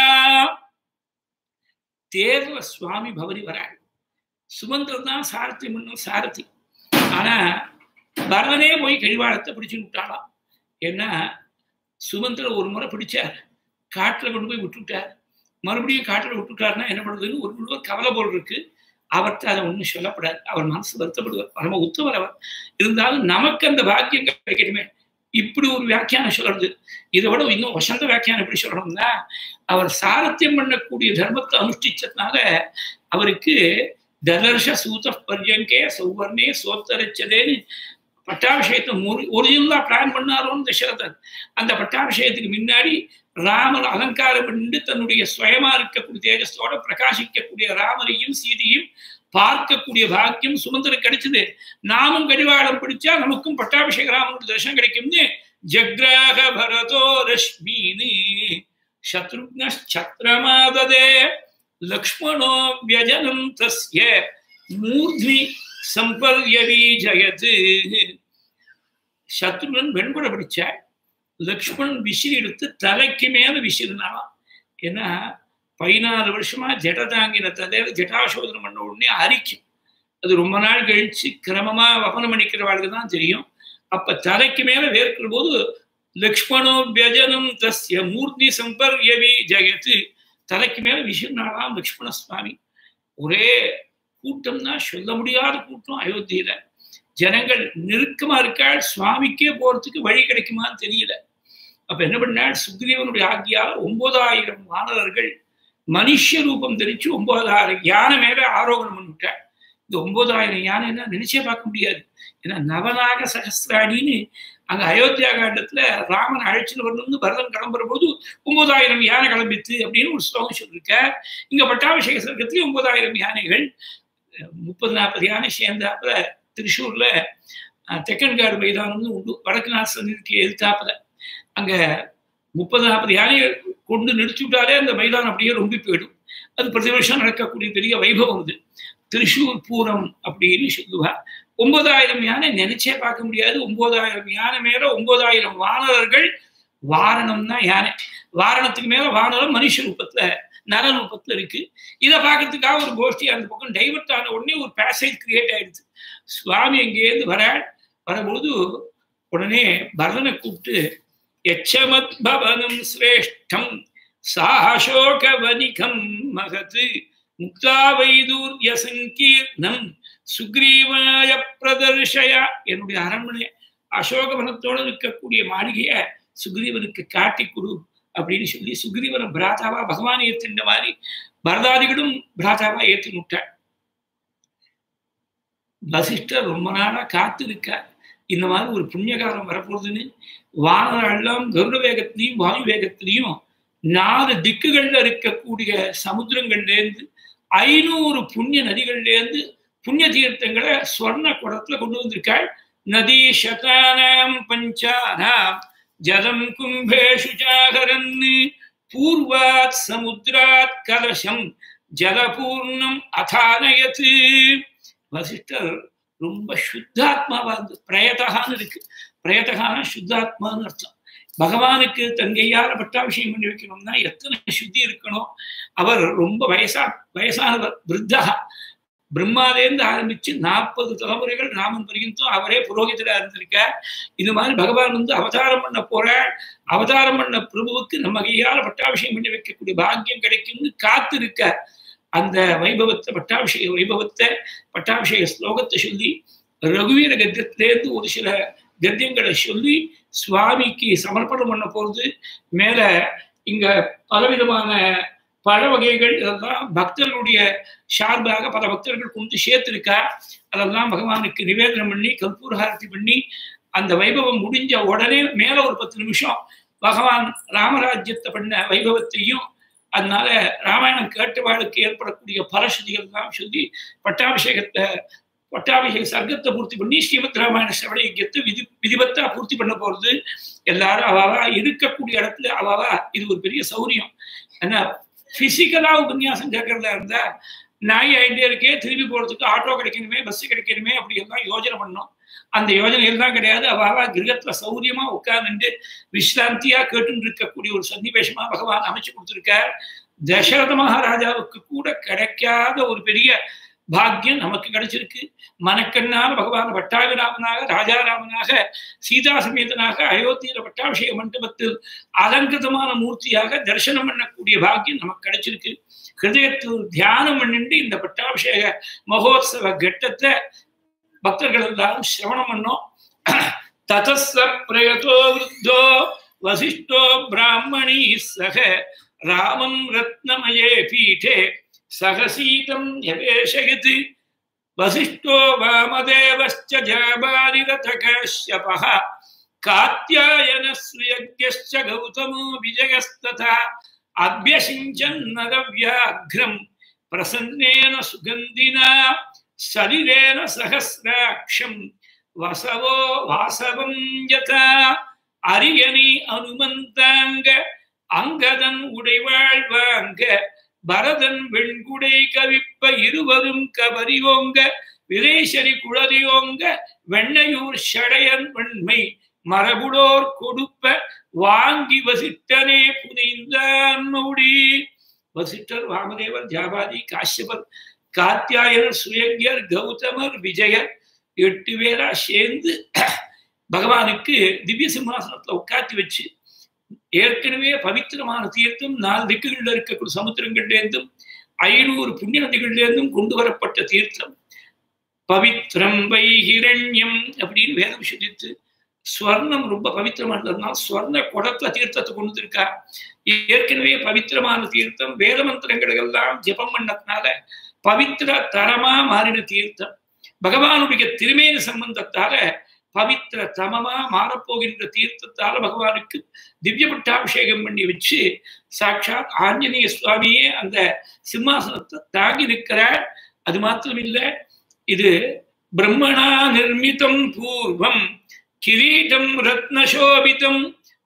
தேர்ல சுவாமி பவனி வராங்க சுமந்திரன் தான் சாரதி முன்னும் சாரதி ஆனா பரதனே போய் கழிவாளத்தை பிடிச்சு விட்டாளாம் ஏன்னா சுமந்திரன் ஒரு முறை பிடிச்சார் காட்டுல கொண்டு போய் விட்டுட்டார் மறுபடியும் காட்டுல விட்டுட்டாருன்னா என்ன பண்ணுறதுன்னு ஒரு முழுவதும் கவலை போல் இருக்கு அவர்கிட்ட அதை ஒன்றும் சொல்லப்படாது அவர் மனசு வருத்தப்படுவார் பரம உத்தவர் அவர் இருந்தாலும் நமக்கு அந்த பாக்கியம் கிடைக்கட்டுமே இப்படி ஒரு வியாக்கியானம் சொல்றது இதை விட இன்னும் வசந்த வியாக்கியானம் எப்படி சொல்லணும்னா அவர் சாரத்தியம் பண்ணக்கூடிய தர்மத்தை அனுஷ்டிச்சதுனால அவருக்கு ததர்ஷ சூத பர்யங்கே சௌவர்ணே சோத்தரச்சதேன்னு பட்டாபிஷேகத்தை ஒரிஜினலா பிளான் பண்ணாரோன்னு தசரதன் அந்த பட்டாபிஷேகத்துக்கு முன்னாடி ராமர் அலங்காரம் பண்ணி தன்னுடைய சுயமா இருக்கக்கூடிய தேஜஸோட பிரகாசிக்கக்கூடிய ராமரையும் சீதையும் பார்க்கக்கூடிய பாக்கியம் சுமந்தருக்கு கிடைச்சது நாமும் கடிவாளம் பிடிச்சா நமக்கும் பட்டாபிஷேக ராமனுடைய தர்ஷனம் கிடைக்கும்னு ஜக்ராக பரதோ ரஷ்மீனி சத்ருக்ன சத்ரமாததே லக்ஷ்மணோ வியஜனம் தஸ்ய மூர்த்தி சம்பர்யவி ஜயது சத்ருகன் வெண்பட பிடிச்ச லக்ஷ்மணன் விசிறி எடுத்து தலைக்கு மேல விசிறினாலாம் ஏன்னா பதினாறு வருஷமா ஜட தாங்கின தலையில ஜட்டாசோதனம் பண்ண உடனே அரிக்கும் அது ரொம்ப நாள் கழிச்சு கிரமமா வபனம் பண்ணிக்கிறவாளுக்கு தான் தெரியும் அப்ப தலைக்கு மேல வேர்க்கிற போது லக்ஷ்மணோ வியஜனம் தஸ்ய மூர்த்தி சம்பர்யவி ஜெயத்து தலைக்கு மேல விசிறினாலாம் லக்ஷ்மண சுவாமி ஒரே கூட்டம்னா சொல்ல முடியாத கூட்டம் அயோத்தியில ஜனங்கள் நெருக்கமா இருக்காள் சுவாமிக்கே போறதுக்கு வழி கிடைக்குமான்னு தெரியல அப்ப என்ன பண்ணாள் சுக்ரீவனுடைய ஆக்கியால ஒன்பதாயிரம் வானரர்கள் மனுஷ ரூபம் தெரிச்சு ஒன்பதாயிரம் யானை மேல ஆரோகணம் பண்ணிவிட்டாள் இந்த ஒன்பதாயிரம் யானை என்ன நினைச்சே பார்க்க முடியாது ஏன்னா நவநாக சகசிராடின்னு அங்க அயோத்தியா காண்டத்துல ராமன் அழைச்சிட்டு வரணும்னு பரதன் கிளம்புற போது ஒன்பதாயிரம் யானை கிளம்பித்து அப்படின்னு ஒரு ஸ்லோகம் சொல்லிருக்க இங்க பட்டாபிஷேக சர்க்கத்துலயும் ஒன்பதாயிரம் யானைகள் முப்பது நாற்பது யானை சேர்ந்தாப்புல திருஷூர்ல தெக்கன்காடு மைதானம்னு உண்டு வடக்கு நாசனுக்கு எதிர்த்தாப்புல அங்க முப்பது நாற்பது யானையை கொண்டு நிறுத்தி விட்டாலே அந்த மைதானம் அப்படியே ரொம்ப போயிடும் அது பிரதி வருஷம் நடக்கக்கூடிய பெரிய வைபவம் அது திருஷூர் பூரம் அப்படின்னு சொல்லுவா ஒன்பதாயிரம் யானை நினைச்சே பார்க்க முடியாது ஒன்பதாயிரம் யானை மேல ஒன்பதாயிரம் வானரர்கள் வாரணம்னா யானை வாரணத்துக்கு மேல வானரம் மனுஷ ரூபத்துல நர ரூபத்துல இருக்கு இதை பார்க்கறதுக்காக ஒரு கோஷ்டி அந்த பக்கம் டைவர்ட் ஆன உடனே ஒரு பேசேஜ் கிரியேட் ஆயிடுச்சு சுவாமி எங்கேருந்து வர வரும்பொழுது உடனே பரதனை கூப்பிட்டு எச்சமத் பவனம் சிரேஷ்டம் சாசோக வனிகம் மகத்து முக்தா வைதூர்ய சங்கீர்ணம் சுக்ரீவாய பிரதர்ஷயா என்னுடைய அரண்மனை அசோகவனத்தோட இருக்கக்கூடிய மாளிகைய சுக்ரீவனுக்கு காட்டி கொடு அப்படின்னு சொல்லி சுக்ரீவனை பிராதாவா பகவான் ஏற்றின மாதிரி பரதாதிகளும் பிராதாவா ஏற்றி விட்டாள் வசிஷ்டர் ரொம்ப நாளா காத்து இருக்கார் இந்த மாதிரி ஒரு புண்ணியகாலம் வரப்போகுதுன்னு வானரெல்லாம் கருட வேகத்திலையும் வாயு வேகத்திலையும் நாலு திக்குகள்ல இருக்கக்கூடிய சமுத்திரங்கள்லேருந்து ஐநூறு புண்ணிய நதிகள்லேருந்து புண்ணிய தீர்த்தங்களை ஸ்வர்ண குடத்துல கொண்டு வந்திருக்காள் நதி சதானாம் பஞ்சானாம் ஜலம் கும்பேஷு ஜாகரன் பூர்வாத் சமுத்திராத் கலசம் ஜலபூர்ணம் அதானயத்து வசிஷ்டர் ரொம்ப சுத்தாத்மாவா இருந்து பிரயதகான்னு இருக்கு பிரயதகான சுத்தாத்மான்னு அர்த்தம் பகவானுக்கு தங்கையால பட்டாபிஷேகம் பண்ணி வைக்கணும்னா எத்தனை சுத்தி இருக்கணும் அவர் ரொம்ப வயசா வயசானவர் விருத்தா பிரம்மாலேருந்து ஆரம்பிச்சு நாற்பது தலைமுறைகள் ராமன் பரியந்தும் அவரே புரோகிதரா இருந்திருக்கார் இது மாதிரி பகவான் வந்து அவதாரம் பண்ண போற அவதாரம் பண்ண பிரபுவுக்கு நம்ம கையால பட்டாபிஷேகம் பண்ணி வைக்கக்கூடிய பாக்கியம் கிடைக்கும்னு காத்து இருக்க அந்த வைபவத்தை பட்டாபிஷேக வைபவத்தை பட்டாபிஷேக ஸ்லோகத்தை சொல்லி ரகுவீர கத்தியத்திலேருந்து ஒரு சில கத்தியங்களை சொல்லி சுவாமிக்கு சமர்ப்பணம் பண்ண போறது மேல இங்க பலவிதமான பழ வகைகள் இதெல்லாம் பக்தர்களுடைய சார்பாக பல பக்தர்கள் கொண்டு சேர்த்திருக்கா அதெல்லாம் பகவானுக்கு நிவேதனம் பண்ணி கற்பூரஹாரத்தி பண்ணி அந்த வைபவம் முடிஞ்ச உடனே மேல ஒரு பத்து நிமிஷம் பகவான் ராமராஜ்யத்தை பண்ண வைபவத்தையும் அதனால ராமாயணம் கேட்டவாளுக்கு ஏற்படக்கூடிய பலஸ்ருதிகள் எல்லாம் சொல்லி பட்டாபிஷேகத்தை பட்டாபிஷேக சர்க்கத்தை பூர்த்தி பண்ணி ஸ்ரீமத் ராமாயண சிரவண யஜ்யத்தை விதி விதிபத்தா பூர்த்தி பண்ண போறது எல்லாரும் அவாவா இருக்கக்கூடிய இடத்துல அவாவா இது ஒரு பெரிய சௌரியம் ஏன்னா பிசிக்கலா உபன்யாசம் கேட்கறதா இருந்தா நாய் ஆயிட்டே இருக்கே திரும்பி போறதுக்கு ஆட்டோ கிடைக்கணுமே பஸ் கிடைக்கணுமே அப்படி எல்லாம் யோஜனை பண்ணோம் அந்த யோஜனை எல்லாம் கிடையாது அவாவா கிரகத்துல சௌரியமா உட்கார்ந்து விஸ்ராந்தியா கேட்டு இருக்கக்கூடிய ஒரு சன்னிவேஷமா பகவான் அமைச்சு கொடுத்திருக்கார் தசரத மகாராஜாவுக்கு கூட கிடைக்காத ஒரு பெரிய பாக்கியம் நமக்கு கிடைச்சிருக்கு மனக்கண்ணால் பகவான் பட்டாபிராமனாக ராஜாராமனாக சீதா சமேதனாக அயோத்தியில பட்டாபிஷேக மண்டபத்தில் அலங்கிருதமான மூர்த்தியாக தரிசனம் பண்ணக்கூடிய பாக்கியம் நமக்கு கிடைச்சிருக்கு ஹிருதயத்தில் தியானம் பண்ணிட்டு இந்த பட்டாபிஷேக மகோத்சவ கட்டத்தை பக்தர்கள் எல்லாரும் சிரவணம் பண்ணோம் ததஸ்ஸ பிரயதோ விருத்தோ வசிஷ்டோ பிராமணி சக ராமம் ரத்னமயே பீఠే சகசீதம் யவேஷயத் வசிஷ்டோ வாமதேவश्च ஜாபாரிரதகஷ்யபः कात्यायनस्यज्ञश्च गौतमो विजयस्तथा अभ्यसिञ्चन्नरव्याघ्रम् प्रसन्नेन सुगन्धिना शरीरेण सहस्राक्षम् वसवो वासवं यथा அரியணி அனுமந்தாங்க அங்கதன் உடைவாழ்வாங்க பரதன் வெண்குடை கவிப்ப இருவரும் கபரியோங்க விரேசரி குழலியோங்க வெண்ணையூர் ஷடையன் வெண்மை மரபுடோர் கொடுப்ப வாங்கி வசிட்டனே புனிந்தான் மௌடி வசிட்டர் வாமதேவர் ஜாபாதி காஷ்யபர் காத்தியாயனர் சுயங்கியர் கௌதமர் விஜயர் எட்டு பேரா சேர்ந்து பகவானுக்கு திவ்ய சிம்மாசனத்துல உட்காத்தி வச்சு ஏற்கனவே பவித்திரமான தீர்த்தம் நாலு திக்குகள்ல இருக்கக்கூடிய சமுத்திரங்கள்லேருந்தும் ஐநூறு புண்ணிய நதிகள்லேருந்தும் கொண்டு வரப்பட்ட தீர்த்தம் பவித்ரம் வை ஹிரண்யம் அப்படின்னு வேதம் சொல்லித்து ஸ்வர்ணம் ரொம்ப பவித்திரமானதுனால ஸ்வர்ண குடத்துல தீர்த்தத்தை கொண்டு வந்திருக்கா ஏற்கனவே பவித்திரமான தீர்த்தம் வேத மந்திரங்கள் எல்லாம் ஜெபம் பண்ணதுனால பவித்திர தரமா மாறின தீர்த்தம் பகவானுடைய திருமேன சம்பந்தத்தால பவித்திர தமமா மாறப்போகின்ற தீர்த்தத்தால பகவானுக்கு திவ்ய பட்டாபிஷேகம் பண்ணி வச்சு சாட்சாத் ஆஞ்சநேய சுவாமியே அந்த சிம்மாசனத்தை தாங்கி நிற்கிறார் அது மாத்திரம் இல்லை இது பிரம்மணா நிர்மிதம் பூர்வம் கிரீடம் ரத்னசோபிதம்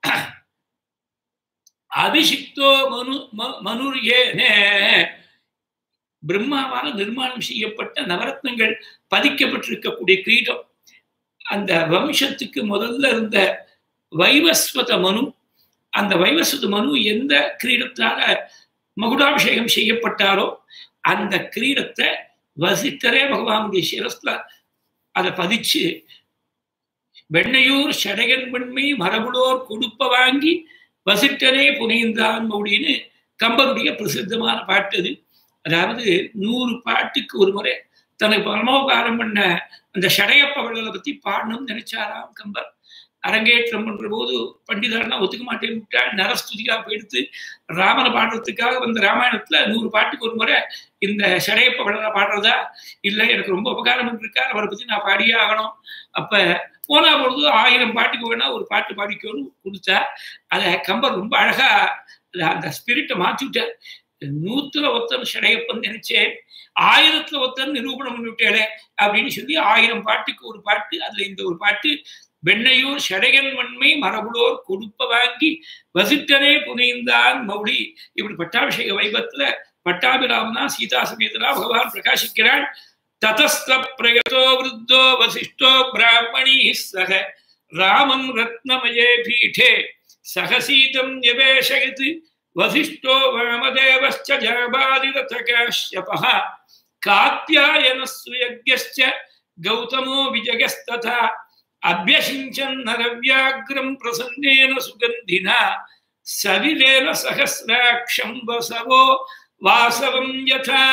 அபிஷிக்தோ மனு மனுர்யேன பிரம்மாவால் நிர்மாணம் செய்யப்பட்ட நவரத்னங்கள் பதிக்கப்பட்டிருக்கக்கூடிய கிரீடம் அந்த வம்சத்துக்கு முதல்ல இருந்த வைவஸ்வத மனு அந்த வைவஸ்வத மனு எந்த கிரீடத்தால மகுடாபிஷேகம் செய்யப்பட்டாரோ அந்த கிரீடத்தை வசித்தரே பகவானுடைய சிரஸ்ல அதை பதிச்சு வெண்ணையூர் சடையன் வெண்மை மரபுளோர் கொடுப்ப வாங்கி வசிட்டனே புனைந்தான் அப்படின்னு கம்பனுடைய பிரசித்தமான பாட்டு அது அதாவது நூறு பாட்டுக்கு ஒரு முறை தனக்கு பரமோபகாரம் பண்ண அந்த ஷடையப்ப வள்ளலை பத்தி பாடணும்னு நினைச்சாராம் கம்பர் அரங்கேற்றம் பண்ற போது பண்டிதர்னா ஒத்துக்க மாட்டேன்னு விட்டால் நரஸ்துதியா போயிடுத்து ராமனை பாடுறதுக்காக வந்த ராமாயணத்துல நூறு பாட்டுக்கு ஒரு முறை இந்த ஷடையப்ப வள்ளலை பாடுறதா இல்லை எனக்கு ரொம்ப உபகாரம் பண்ணிருக்கார் அவரை பத்தி நான் பாடியே ஆகணும் அப்ப போனா பொழுது ஆயிரம் பாட்டுக்கு வேணா ஒரு பாட்டு பாடிக்கணும்னு கொடுத்தா அதை கம்பர் ரொம்ப அழகா அந்த ஸ்பிரிட்டை மாத்தி விட்டார் நூத்துல ஒருத்தர் ஷடையப்பன் நினைச்சேன் ஆயிரத்துல ஒருத்தர் நிரூபணம் பண்ணிவிட்டேளே அப்படின்னு சொல்லி ஆயிரம் பாட்டுக்கு ஒரு பாட்டு அதுல இந்த ஒரு பாட்டு வெண்ணையூர் ஷடையன் வன்மை மரபுளோர் கொடுப்ப வாங்கி வசிட்டனே புனைந்தான் மௌடி இப்படி பட்டாபிஷேக வைபத்துல பட்டாபிராமனா சீதா சமேதனா பகவான் பிரகாசிக்கிறாள் ததஸ்த பிரயதோ விருத்தோ வசிஷ்டோ பிராமணி சக ராமம் ரத்னமயே பீఠே சகசீதம் யவேஷயத் वसिष्ठो वामदेवश्च जाबालिरथकाश्यपः कात्यायनस्वयज्ञश्च गौतमो विजयस्तथा अभ्यसिञ्चन्नरव्याघ्रं प्रसन्नेन सुगन्धिना सलिलेन सहस्राक्षं वसवो वासवं यथा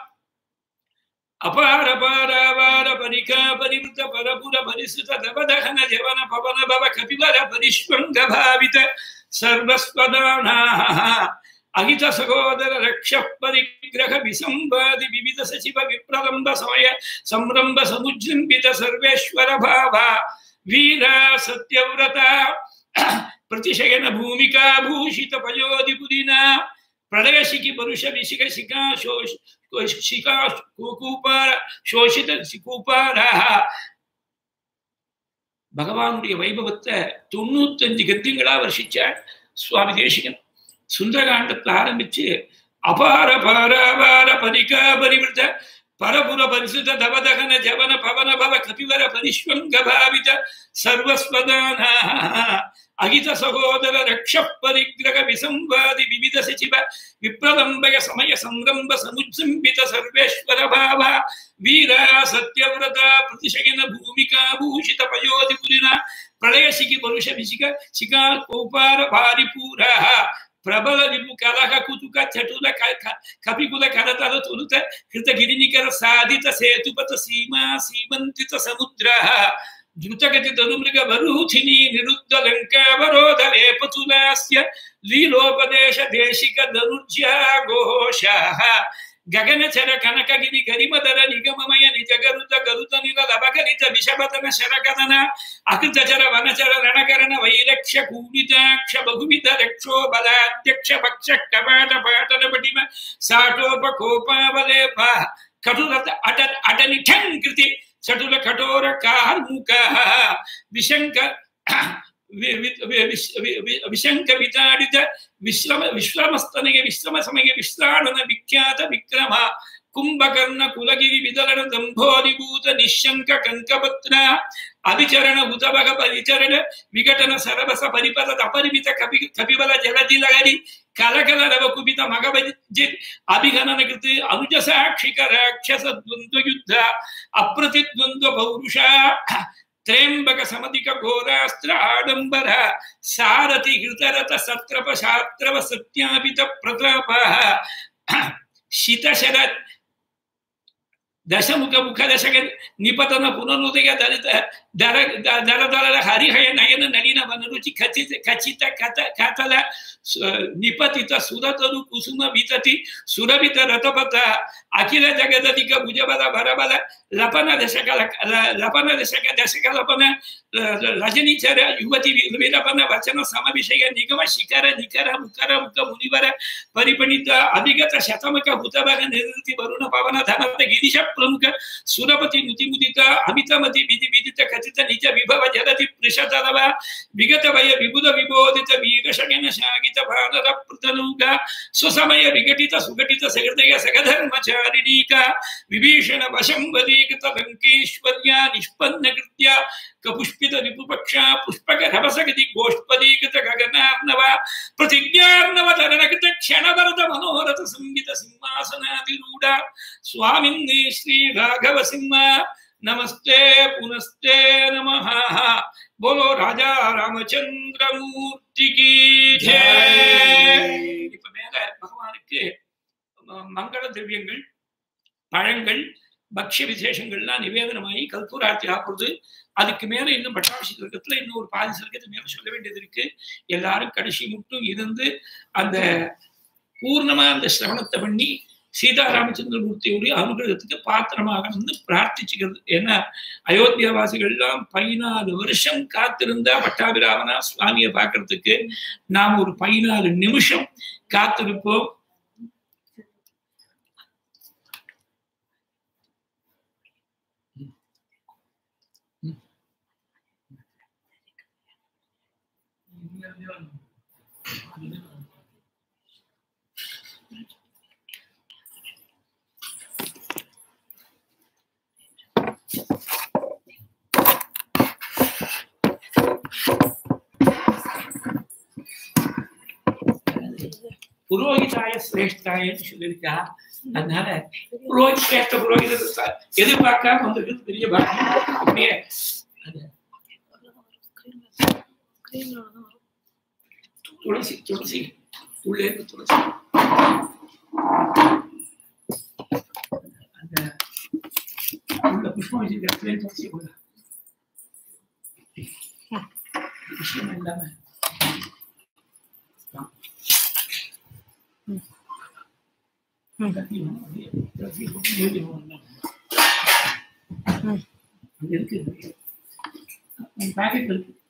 अपारपारावार परिका परिवृत परपुर परिसुत दवदहन जवन पवन भव कपिवर परिष्वङ्गभावित सर्वस्वदानाः अहित सहोदर रक्ष परिग्रह विसंवादि विविध सचिव विप्रलम्ब समय संरम्भ समुजृम्बित सर्वेश्वर भावा वीरा सत्यव्रता प्रतिशयन भूमिका भूषित पयोधि पुदिना प्रलयशिखि परुष विशिख शिखा शोष शिखा கூப்பார சோஷித கூப்பாராக பகவானுடைய வைபவத்தை தொண்ணூத்தஞ்சு கத்தியங்களா வருஷிச்சார் சுவாமி தேசிகன் சுந்தரகாண்டத்துல ஆரம்பிச்சு அபார பாராபார பரிகா பரிவிருத்த பரபுர பரிசுத தவதகன ஜவன பவன பவ கபிவர பரிஷ்வங்க பாவித சர்வஸ்வதான அகித சகோதர ரக்ஷ பரிகிரக விசம்பாதி விவித சச்சிவ விப்ரலம்பய சமய சம்ரம்ப சமுஜம்பித சர்வேஸ்வர பாவ வீர சத்யவிரத பிரதிஷகின பூமிகா பூஷித பயோதி புரின பிரளயசிகி பருஷ விசிக சிகா கோபார பாரிபூர பிரபல ரிபு கலக குதுக ಚಟುಲ ಕಪಿಕುಲ ಕರತಲ ತುರುತ ಕೃತ ಗಿರಿನಿಕರ ಸಾಧಿತ ಸೇತುಪತ ಸೀಮಾ ಸೀಮಂತಿತ ಸಮುದ್ರ ದ್ರುತಗತಿ ತನುಮೃಗ ವರೂಥಿನಿ ನಿರುದ್ಧ ಲಂಕಾವರೋಧ ಲೇಪತುಲಾಸ್ಯ ಲೀಲೋಪದೇಶ ದೇಶಿಕ ಧನುರ್ಜ್ಯ ಘೋಷ ಗಗನಚರ ಕನಕಗಿರಿ ಗರಿಮದರ ನಿಗಮಮಯ ನಿಜ ಗರುತ ಗರುತ ನಿಲ ಲಭಗರಿತ ವಿಷಪತನ ಶರಕದನ ಅಕೃತಚರ ವನಚರ ರಣಕರಣ ವೈಲಕ್ಷ್ಯ ಕೂಡಿತಾಕ್ಷ ಬಹುವಿಧ ರಕ್ಷೋ ಬಲಾಧ್ಯಕ್ಷ ಪಕ್ಷ ಕಪಾಟ ಪಾಟನ ಪಟಿಮ ಸಾಟೋಪ ಕೋಪಾವಲೇಪ ಕಟುರತ ಅಟ ಅಟನಿ ಠನ್ ಕೃತಿ ಚಟುಲ ಕಠೋರ ಕಾರ್ಮುಕ ವಿಶಂಕ ವಿಶಂಕ ವಿತಾಡಿತ ವಿಶ್ರಮ ವಿಶ್ರಮಸ್ತನಿಗೆ ವಿಶ್ರಮ ಸಮಯ ವಿಶ್ರಾಣನ ವಿಖ್ಯಾತ ವಿಕ್ರಮ ಕುಂಭಕರ್ಣ ಕುಲಗಿರಿ ವಿದರಣ ದಂಭೋರಿಭೂತ ನಿಶಂಕ ಕಂಕಪತ್ರ ಅಭಿಚರಣ ಹುತಭಗ ಪರಿಚರಣ ವಿಘಟನ ಸರಬಸ ಪರಿಪದ ಅಪರಿಮಿತ ಕಪಿ ಕಪಿಬಲ ಜಲದಿ ಲಹರಿ ಕಲಕಲ ರವ ಕುಪಿತ ಮಗಬಜಿ ಅಭಿಗಣನ ಕೃತ ಅನುಜ ಸಾಕ್ಷಿಕ ರಾಕ್ಷಸ ದ್ವಂದ್ವ ಯುದ್ಧ ಅಪ್ರತಿದ್ವಂದ್ವ ಪೌರುಷ ತ್ರೇಂಬಕ ಸಮಧಿಕ ಘೋರಾಸ್ತ್ರ ಆಡಂಬರ ಸಾರಥಿ ಹೃತರಥ ಸತ್ರಪ ಶಾತ್ರವ ಸತ್ಯಾಪಿತ ಪ್ರತಾಪ ಶಿತಶರ ದಶಮುಖ ಮುಖ ದಶಕ ನಿಪತನ ಪುನರುದಯ ದಲಿತ ದರ ದರ ದರದ ಹರಿಹಯ ನಯನ ನಳಿನ ವನರುಚಿ ಖಚಿತ ಖಚಿತ ಕಥ ಕಥಲ ನಿಪತಿತ ಸುರತರು ಕುಸುಮ ವಿತತಿ ಸುರವಿತ ರಥಪಥ ಅಖಿಲ ಜಗದಧಿಕ ಭುಜಬಲ ಬರಬಲ ಲಪನ ದಶಕ ಲಪನ ದಶಕ ದಶಕ ಲಪನ ರಜನಿಚರ ಯುವತಿ ವಿಲಪನ ವಚನ ಸಮವಿಷಯ ನಿಗಮ ಶಿಖರ ನಿಖರ ಮುಖರ ಮುಖ ಮುನಿವರ ಪರಿಪಣಿತ ಅಭಿಗತ ಶತಮಕ ಹುತಭಗ ನಿವೃತ್ತಿ ವರುಣ ಪವನ ಧನತ ಗಿರಿಶ ಪ್ರಮುಖ ಸುರಪತಿ ನುತಿ ಮುದಿತ ಅಮಿತಮತಿ ವಿಧಿ ವಿದಿತ ಖಚಿತ ನಿಜ ವಿಭವ ಜಲತಿ ಪೃಷತರವ ವಿಗತ ವಯ ವಿಬುಧ ವಿಬೋಧಿತ ವೀರಶಗನ ಶಾಗಿತ ಭಾರತ ಪೃತನೂಗ ಸುಸಮಯ ವಿಘಟಿತ ಸುಘಟಿತ ಸಹೃದಯ ಸಗಧರ್ಮಚಾರಿಣೀಕ ವಿಭೀಷಣ ವಶಂ ವಲೀಕೃತ ಲಂಕೇಶ್ವರ್ಯ ನಿಷ್ಪನ್ನ ಕೃತ್ಯ ಕಪುಷ್ಪಿತ ರಿಪುಪಕ್ಷ ಪುಷ್ಪಕ ರಭಸಗತಿ ಗೋಷ್ಪದೀಕೃತ ಗಗನಾರ್ಣವ ಪ್ರತಿಜ್ಞಾರ್ಣವ ತರಣಕೃತ ಕ್ಷಣಭರತ ಮನೋರಥ ಸಂಗೀತ ಸಿಂಹಾಸನಾದಿರೂಢ ಸ್ವಾಮಿನ್ನೇ ಶ್ರೀ ರಾಘವ ಸಿಂಹ ನಮಸ್ತೆ ಪುನಸ್ತೆ ನಮಃ போலோ ராஜா ராமச்சந்திர மூர்த்திக்கு இப்ப மேல பகவானுக்கு மங்கள திரவியங்கள் பழங்கள் பக்ஷ்ய விசேஷங்கள்லாம் நிவேதனமாகி கல்பூரார்த்தி ஆக்குறது அதுக்கு மேல இன்னும் பட்டாபிஷி சர்க்கத்துல இன்னும் ஒரு பாதி சர்க்கத்து மேல சொல்ல வேண்டியது இருக்கு எல்லாரும் கடைசி மட்டும் இருந்து அந்த பூர்ணமா அந்த சிரவணத்தை பண்ணி சீதாராமச்சந்திரமூர்த்தியுடைய அனுகிரகத்துக்கு பாத்திரமாகணும்னு பிரார்த்திச்சுக்கிறது ஏன்னா அயோத்தியாவாசிகள் எல்லாம் பதினாலு வருஷம் காத்திருந்தா பட்டாபிராமனா சுவாமியை பார்க்கறதுக்கு நாம் ஒரு பதினாலு நிமிஷம் காத்திருப்போம் புரோகிதாய சிரேஷ்டாயன்னு சொல்லியிருக்கா அதனால புரோஹித் சிரேஷ்ட புரோகிதர் எதிர்பார்க்காம வந்திருக்கிறது பெரிய பாக்கியம் அப்படியே அது துளசி துளசி உள்ளே இருக்கு துளசி அந்த உள்ள புஷ்பம் வச்சிருக்க துளசி கூட விஷயம் இல்லாம இருக்கு பேக்கெட் இருக்கு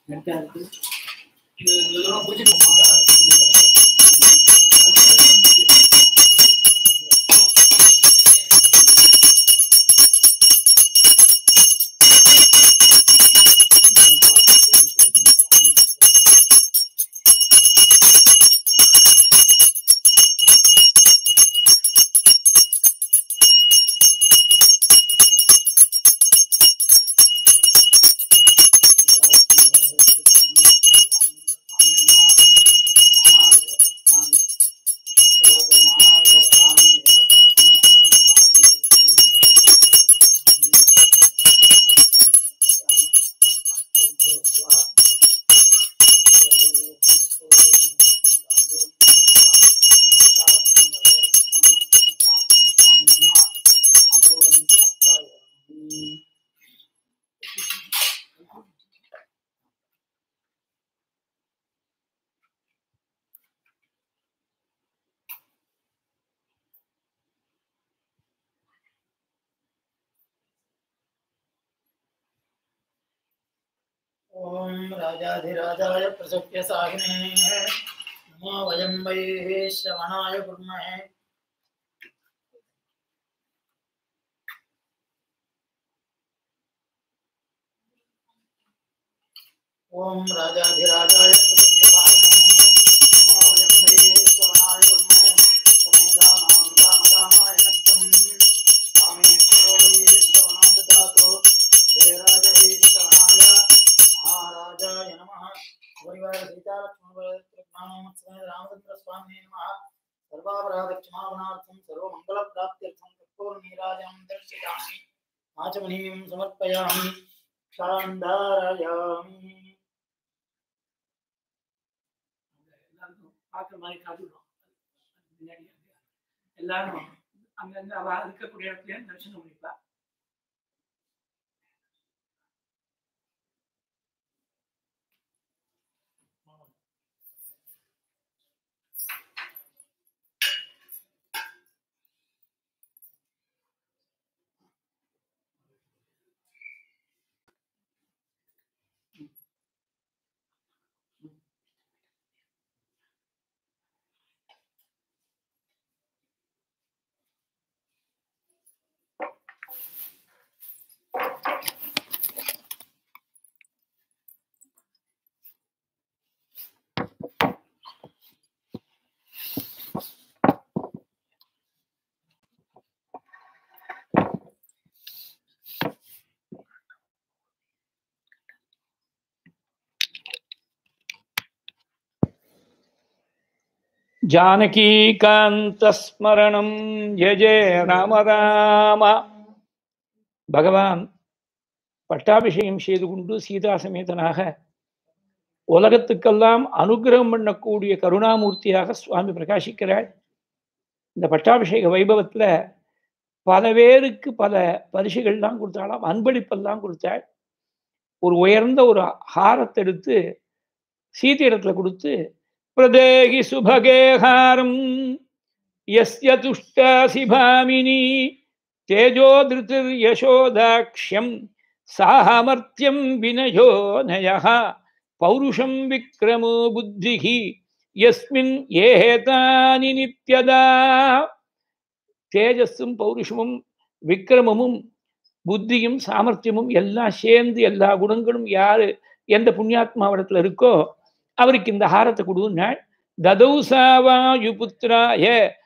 ரெண்டாவது இது இதெல்லாம் பிடிச்சிட்டு ॐ राजाधिराजाय प्रसभ्य साहिने नमो वयं वै श्रवणाय कुर्महे ॐ राजाधिराजाय प्रसभ्य साहिने नमो वयं वै श्रवणाय कुर्महे समेधानां रामरामाय नत्यं स्वामी करो वै श्रवणां ददातु जयराज वै श्रवणाय महाराजाय नमः परिवार सीता लक्ष्मण रामचंद्र स्वामी नमः सर्वापराध क्षमापणार्थं सर्वमंगल प्राप्त्यर्थं कर्पूर नीराजनं दर्शयामि आचमनीयं समर्पयामि शान्दारयामि எல்லாருக்கும் பார்க்குற மாதிரி காட்டுறோம் முன்னாடி எல்லாரும் அங்கங்க அவ இருக்கக்கூடிய இடத்துல தரிசனம் பண்ணிப்பா ஜானகீகாந்தஸ்மரணம் ஜெய ஜெய ராம ராம பகவான் பட்டாபிஷேகம் செய்து கொண்டு சீதா சமேதனாக உலகத்துக்கெல்லாம் அனுகிரகம் பண்ணக்கூடிய கருணாமூர்த்தியாக சுவாமி பிரகாசிக்கிறாள் இந்த பட்டாபிஷேக வைபவத்துல பல பேருக்கு பல பரிசுகள்லாம் கொடுத்தாலாம் அன்பளிப்பெல்லாம் கொடுத்தாள் ஒரு உயர்ந்த ஒரு ஹாரத்தை எடுத்து சீதை இடத்துல கொடுத்து பிரதேகி சுபகேஹாரம் யஸ்ய துஷ்டாசி பாமினி தேஜோதிருதிர் யசோதாக்ஷ்யம் சாமர்த்தியம் வினயோ நயः பௌருஷம் விக்ரமோ புத்திகி யஸ்மின் ஏதானி நித்யதா தேஜஸும் பௌருஷமும் விக்ரமமும் புத்தியும் சாமர்த்தியமும் எல்லாம் சேர்ந்து எல்லா குணங்களும் யாரு எந்த புண்ணியாத்மாவிடத்துல இருக்கோ அவருக்கு இந்த ஹாரத்தை கொடுன்னாள் ததௌசாவாயு புத்திராய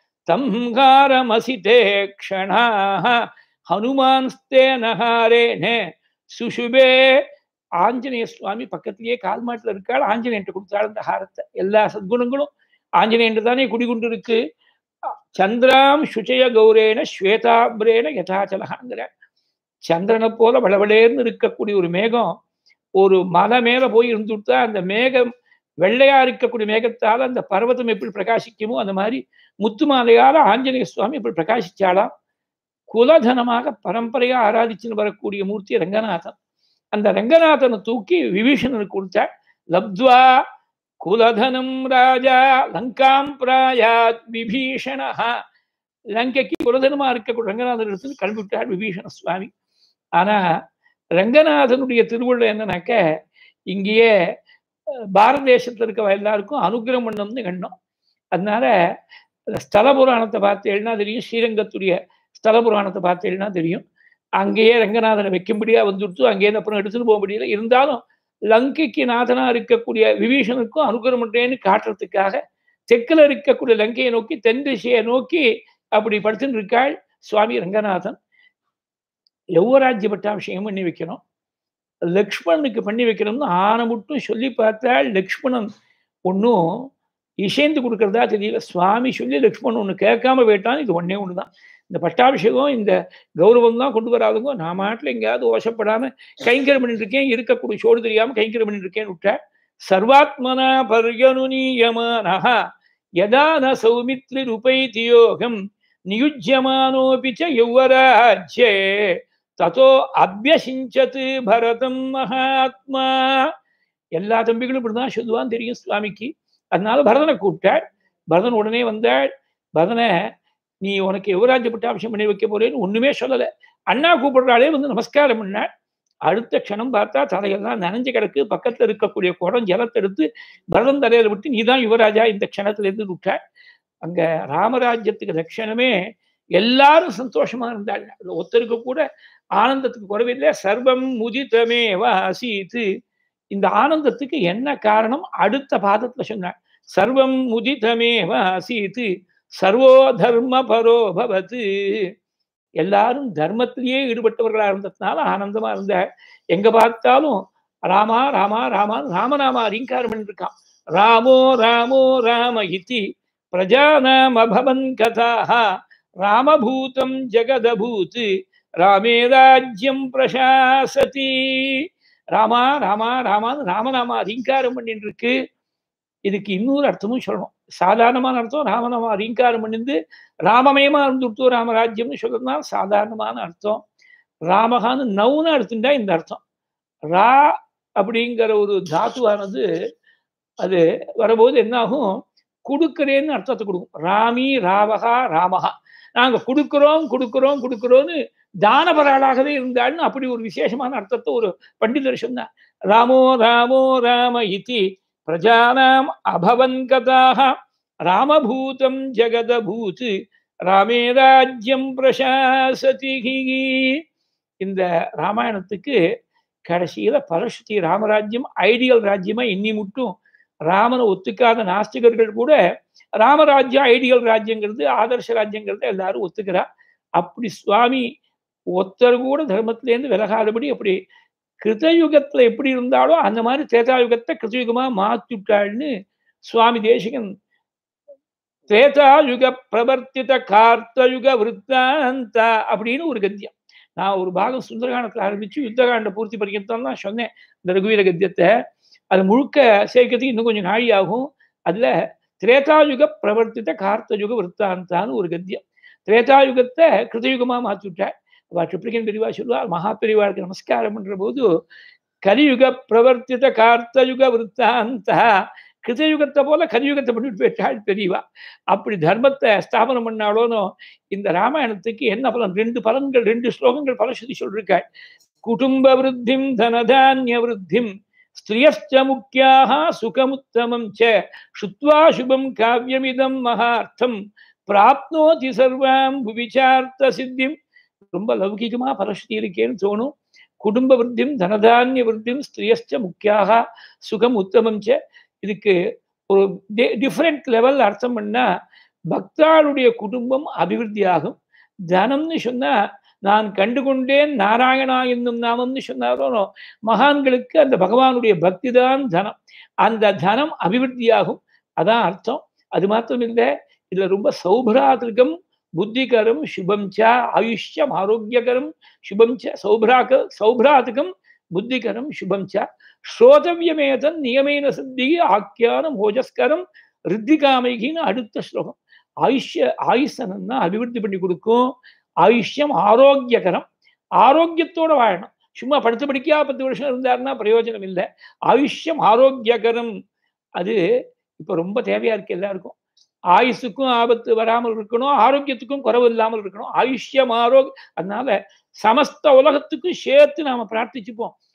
தம்ஹாரமசிதே க்ஷணாக ஹனுமான்ஸ்தேன ஹாரேன சுஷுபே ஆஞ்சநேய சுவாமி பக்கத்திலேயே கால் மாட்டில் இருக்காள் ஆஞ்சநேயன்ட்டு கொடுத்தாள் அந்த ஹாரத்தை எல்லா சத்குணங்களும் ஆஞ்சநேயன் தானே குடிகொண்டு இருக்கு சந்திராம் சுச்சய கௌரேன ஸ்வேதாபிரேன யதாச்சலகாங்கிற சந்திரனை போல வளவளேர்னு இருக்கக்கூடிய ஒரு மேகம் ஒரு மலை மேல போய் இருந்துட்டா அந்த மேகம் வெள்ளையா இருக்கக்கூடிய மேகத்தால அந்த பர்வதம் எப்படி பிரகாசிக்குமோ அந்த மாதிரி முத்து மாலையால ஆஞ்சநேய சுவாமி இப்படி பிரகாசிச்சாலாம் குலதனமாக பரம்பரையா ஆராதிச்சுன்னு வரக்கூடிய மூர்த்தி ரங்கநாதன் அந்த ரங்கநாதனை தூக்கி விபீஷணனுக்கு கொடுத்தாள் லப்த்வா குலதனம் ராஜா லங்காம் பிராயாத் விபீஷணா லங்கைக்கு குலதனமா இருக்கக்கூடிய ரங்கநாதன் எடுத்து கிளம்பிவிட்டார் விபீஷண சுவாமி ஆனா ரங்கநாதனுடைய திருவுள்ள என்னன்னாக்க இங்கேயே அஹ், பாரத தேசத்துல இருக்க எல்லாருக்கும் அனுகிரகம் பண்ணணும்னு கண்டோம் அதனால அந்த ஸ்தல புராணத்தை பார்த்தேன்னா தெரியும் ஸ்ரீரங்கத்துடைய ஸ்தல புராணத்தை பார்த்தேன்னா தெரியும் அங்கேயே ரங்கநாதனை வைக்கும்படியா வந்துடுத்து அங்கேயே அப்புறம் எடுத்துட்டு போக முடியல இருந்தாலும் லங்கைக்கு நாதனா இருக்கக்கூடிய விபீஷனுக்கும் அனுகிரகம் பண்றேன்னு காட்டுறதுக்காக தெற்குல இருக்கக்கூடிய லங்கையை நோக்கி தென் திசையை நோக்கி அப்படி படுத்துன்னு இருக்காள் சுவாமி ரங்கநாதன் யௌவராஜ்ய பட்டாபிஷேகம் பண்ணி வைக்கணும் லக்ஷ்மணனுக்கு பண்ணி வைக்கணும்னு ஆனை மட்டும் சொல்லி பார்த்தால் லக்ஷ்மணன் ஒன்றும் இசைந்து கொடுக்கறதா தெரியல சுவாமி சொல்லி லக்ஷ்மணன் ஒன்று கேட்காம போயிட்டான் இது ஒண்ணே ஒன்று தான் இந்த பட்டாபிஷேகம் இந்த கௌரவம் தான் கொண்டு வராதுங்க நான் மாட்டில் எங்கேயாவது ஓசப்படாம கைங்கரம் பண்ணிட்டு இருக்கேன் இருக்கக்கூடிய சோடு தெரியாம கைங்கரம் பண்ணிட்டு இருக்கேன்னு விட்டார் சர்வாத்மனா பர்யனுநீயமானः யதா ந சௌமித்ரிருபைதி யோகம் நியுஜ்யமானோபி ச யௌவராஜ்யே ததோ அபியசிஞ்சத் பரதம் மகாத்மா எல்லா தம்பிகளும் இப்படிதான் சொல்லுவான் தெரியும் சுவாமிக்கு அதனால பரதனை கூப்பிட்டாள் பரதன் உடனே வந்தாள் பரதனை நீ உனக்கு யுவராஜ்ய பட்டாபிஷேகம் பண்ணி வைக்க போறேன்னு ஒண்ணுமே சொல்லலை அண்ணா கூப்பிடுறாளே வந்து நமஸ்காரம் பண்ணாள் அடுத்த க்ஷணம் பார்த்தா தலையெல்லாம் நனைஞ்சு கிடக்கு பக்கத்துல இருக்கக்கூடிய குடம் ஜலத்தை எடுத்து பரதன் தலையில விட்டு நீதான் யுவராஜா இந்த க்ஷணத்துல இருந்து விட்டாள் அங்க ராமராஜ்யத்துக்கு லட்சணமே எல்லாரும் சந்தோஷமா இருந்தாள் அதுல ஒருத்தருக்கு கூட ஆனந்தத்துக்கு குறைவில்லை சர்வம் முதிதமே வாசீத்து இந்த ஆனந்தத்துக்கு என்ன காரணம் அடுத்த பாதத்துல சொன்னாள் சர்வம் முதிதமே வாசீத்து சர்வோ தர்ம பரோ பவத்து எல்லாரும் தர்மத்திலேயே ஈடுபட்டவர்களா இருந்ததுனால ஆனந்தமா இருந்த எங்க பார்த்தாலும் ராமா ராமா ராமா ராமநாமா ரீங்காரம் பண்ணிருக்கான் ராமோ ராமோ ராம இத்தி பிரஜானாம் அபவன் கதாக ராமபூதம் ஜெகதபூத் ராமே ராஜ்யம் பிரசாசதி ராமா ராமா ராமான்னு ராமநாமா ரீங்காரம் பண்ணிட்டு இருக்கு இதுக்கு இன்னொரு அர்த்தமும் சொல்லணும் சாதாரணமான அர்த்தம் ராமநாமா ரீங்காரம் பண்ணிருந்து ராமமயமா இருந்துட்டு ராமராஜ்யம்னு சொல்றதுனால சாதாரணமான அர்த்தம் ராமகான்னு நவுன்னு எடுத்துட்டா இந்த அர்த்தம் ரா அப்படிங்கிற ஒரு தாத்துவானது அது வரும்போது என்னாகும் கொடுக்கிறேன்னு அர்த்தத்தை கொடுக்கும் ராமி ராவகா ராமகா நாங்க கொடுக்கிறோம் கொடுக்கிறோம் கொடுக்கிறோம்னு தானபராளாகவே இருந்தாள்னு அப்படி ஒரு விசேஷமான அர்த்தத்தை ஒரு பண்டிதர் சொன்னார் ராமோ ராமோ ராம இதி பிரஜானாம் அபவன் கதாக ராமபூதம் ஜெகதபூத் ராமே ராஜ்யம் பிரசாசதி இந்த ராமாயணத்துக்கு கடைசியில பரஸ்வதி ராமராஜ்யம் ஐடியல் ராஜ்யமா இன்னி மட்டும் ராமனை ஒத்துக்காத நாஸ்திகர்கள் கூட ராமராஜ்யம் ஐடியல் ராஜ்யங்கிறது ஆதர்ஷ ராஜ்யங்கிறத எல்லாரும் ஒத்துக்கிறா அப்படி சுவாமி ஒருத்தர் கூட தர்மத்திலேருந்து விலகாதபடி அப்படி கிருதயுகத்துல எப்படி இருந்தாலோ அந்த மாதிரி திரேதாயுகத்தை கிருதயுகமா மாத்திட்டாள்னு சுவாமி தேசிகன் திரேதாயுக பிரவர்த்தித கார்த்தயுக விருத்தாந்த அப்படின்னு ஒரு கத்தியம் நான் ஒரு பாகம் சுந்தரகாண்டத்தில் ஆரம்பிச்சு யுத்தகாண்ட பூர்த்தி பரிகத்தான் தான் சொன்னேன் இந்த ரகுவீர கத்தியத்தை அது முழுக்க சேர்க்கறதுக்கு இன்னும் கொஞ்சம் நாழி ஆகும் அதுல திரேதாயுக பிரவர்த்தித்த கார்த்தயுக விற்த்தாந்தான்னு ஒரு கத்தியம் திரேதாயுகத்தை கிருதயுகமா மாத்தி விட்டார் அவ ட்ரிப்ளிகன் பெரியவா சொல்லுவார் மகா பெரியவாளுக்கு நமஸ்காரம் பண்ற போது கலியுக பிரவர்த்தித்த கார்த்தயுக விற்த்தாந்த கிருதயுகத்தை போல கலியுகத்தை பண்ணிட்டு போயிட்டாள் பெரியவா அப்படி தர்மத்தை ஸ்தாபனம் பண்ணாலோனோ இந்த ராமாயணத்துக்கு என்ன பலன் ரெண்டு பலன்கள் ரெண்டு ஸ்லோகங்கள் பலஸ்ருதி சொல்லிருக்காள் குடும்ப விருத்திம் தனதானிய விருத்திம் ஸ்திரியஸ்ச முக்கியாக சுகமுத்தமம் ச சுத்வா சுபம் காவியமிதம் மகார்த்தம் பிராப்னோதி சர்வாம் புவிச்சார்த்த சித்திம் ரொம்ப லௌகிகமா பலஸ்ருதி இருக்கேன்னு தோணும் குடும்ப விருத்திம் தனதானிய விருத்திம் ஸ்திரியஸ்ச முக்கியாக சுகம் உத்தமம் ச இதுக்கு ஒரு டிஃப்ரெண்ட் லெவல் அர்த்தம் பண்ணா பக்தாளுடைய குடும்பம் அபிவிருத்தியாகும் தனம்னு சொன்னா நான் கண்டுகொண்டேன் நாராயணா என்னும் நாமம்னு சொன்னாரோ மகான்களுக்கு அந்த பகவானுடைய பக்தி தான் தனம் அந்த தனம் அபிவிருத்தியாகும் அதான் அர்த்தம் அது மாத்திரம் இல்லை இதுல ரொம்ப சௌபராதிருக்கம் புத்திகரம் சுபம் ச ஆயுஷ்யம் ஆரோக்கியகரம் சுபம் ச சௌபராக சௌபராதிகம் புத்திகரம் சுபம் ச ஸ்ரோதவியமேதன் நியமேன சித்தி ஆக்கியானம் ஓஜஸ்கரம் ரித்திகாமைகின்னு அடுத்த ஸ்லோகம் ஆயுஷ்ய ஆயுஷனா அபிவிருத்தி பண்ணி கொடுக்கும் ஆயுஷ்யம் ஆரோக்கியகரம் ஆரோக்கியத்தோட வாழணும் சும்மா படுத்து படிக்கா பத்து வருஷம் இருந்தாருன்னா பிரயோஜனம் இல்லை ஆயுஷ்யம் ஆரோக்கியகரம் அது இப்போ ரொம்ப தேவையா இருக்கு எல்லாருக்கும் ஆயுசுக்கும் ஆபத்து வராமல் இருக்கணும் ஆரோக்கியத்துக்கும் குறவு இல்லாமல் இருக்கணும் ஆயுஷ்யம் ஆரோக் அதனால சமஸ்த உலகத்துக்கும் சேர்த்து நாம பிரார்த்திச்சுப்போம்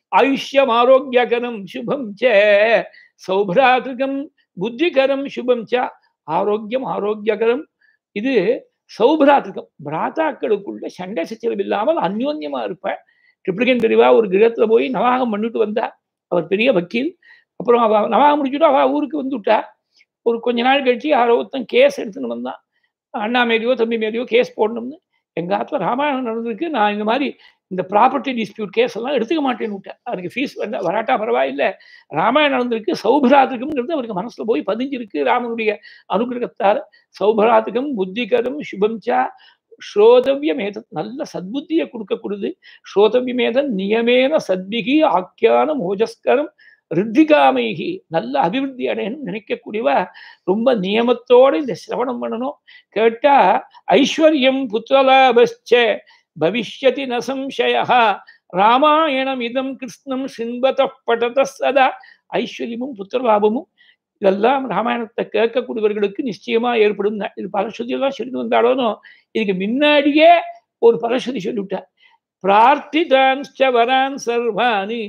ஆயுஷ்யம் ஆரோக்கியகரம் சுபம் ச சௌபிராதிருகம் புத்திகரம் சுபம் ச ஆரோக்கியம் ஆரோக்கியகரம் இது சௌபிராதிருகம் பிராத்தாக்களுக்குள்ள சண்டை சச்சரவு இல்லாமல் அந்யோன்யமா இருப்பேன் ட்ரிப்ளிகன் பெரியவா ஒரு கிரகத்துல போய் நவாகம் பண்ணிட்டு வந்தா அவர் பெரிய வக்கீல் அப்புறம் அவ நவாகம் முடிச்சுட்டு அவ ஊருக்கு வந்துவிட்டா ஒரு கொஞ்ச நாள் கழிச்சு யாரோ ஒருத்தன் கேஸ் எடுத்துன்னு வந்தான் அண்ணா மேலேயோ தம்பி மேலேயோ கேஸ் போடணும்னு எங்க ஆத்துல ராமாயணம் நடந்திருக்கு நான் இந்த மாதிரி இந்த ப்ராப்பர்ட்டி டிஸ்பியூட் கேஸ் எல்லாம் எடுத்துக்க மாட்டேன்னு விட்டேன் அதுக்கு ஃபீஸ் வந்தா வராட்டா பரவாயில்ல ராமாயணம் நடந்திருக்கு சௌபராதிகம்ங்கிறது அவருக்கு மனசுல போய் பதிஞ்சிருக்கு ராமனுடைய அனுகிரகத்தால் சௌபராதிகம் புத்திகரம் சுபம் சா ஸ்ரோதவியமேதத் நல்ல சத்புத்தியை கொடுக்கக்கூடியது ஸ்ரோதவியமேதன் நியமேன சத்பிகி ஆக்கியான மோஜஸ்கரம் ரித்திகாமைகி நல்ல அபிவிருத்தி அடையணும் நினைக்கக்கூடியவ ரொம்ப நியமத்தோட இந்த சிரவணம் பண்ணணும் கேட்டா ஐஸ்வர்யம் புத்திரலாபஸ்ச பவிஷ்யதி ந சம்சய ராமாயணம் இதம் கிருஷ்ணம் சின்பத படத சதா ஐஸ்வர்யமும் புத்திரலாபமும் இதெல்லாம் ராமாயணத்தை கேட்கக்கூடியவர்களுக்கு நிச்சயமா ஏற்படும் இது பரஸ்வதி எல்லாம் சொல்லி வந்தாலும் இதுக்கு முன்னாடியே ஒரு பரஸ்வதி சொல்லிவிட்டார் பிரார்த்திதான்ச்ச வரான் சர்வானி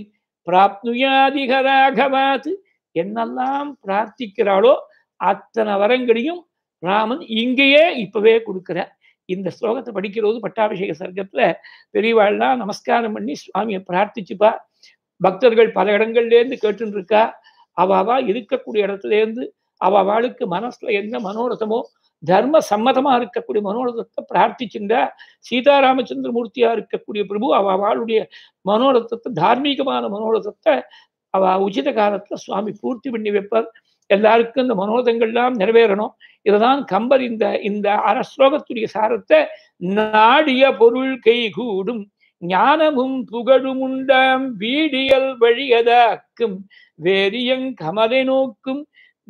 பிராப்னுயாதிகராகவாத் என்னெல்லாம் பிரார்த்திக்கிறாளோ அத்தனை வரங்களையும் ராமன் இங்கேயே இப்பவே கொடுக்கிறார் இந்த ஸ்லோகத்தை படிக்கிறது பட்டாபிஷேக சர்க்கத்துல பெரியவாள்லாம் நமஸ்காரம் பண்ணி சுவாமியை பிரார்த்திச்சுப்பா பக்தர்கள் பல இடங்கள்ல இருந்து கேட்டுன்னு இருக்கா அவாவா இருக்கக்கூடிய இடத்துல இருந்து அவளுக்கு மனசுல என்ன மனோரதமோ தர்ம சம்மதமா இருக்கக்கூடிய மனோரதத்தை பிரார்த்திச்சுண்டா சீதாராமச்சந்திர மூர்த்தியா இருக்கக்கூடிய பிரபு அவ அவளுடைய மனோரதத்தை தார்மீகமான மனோரதத்தை அவ உச்சித காலத்துல சுவாமி பூர்த்தி பண்ணி வைப்பார் எல்லாருக்கும் இந்த மனோரதங்கள்லாம் நிறைவேறணும் இதுதான் கம்பர் இந்த இந்த அர ஸ்லோகத்துடைய சாரத்தை நாடிய பொருள் கைகூடும் ஞானமும் புகழும் உண்டாம் வீடியல் வழியதாக்கும் வேரியங் கமலை நோக்கும்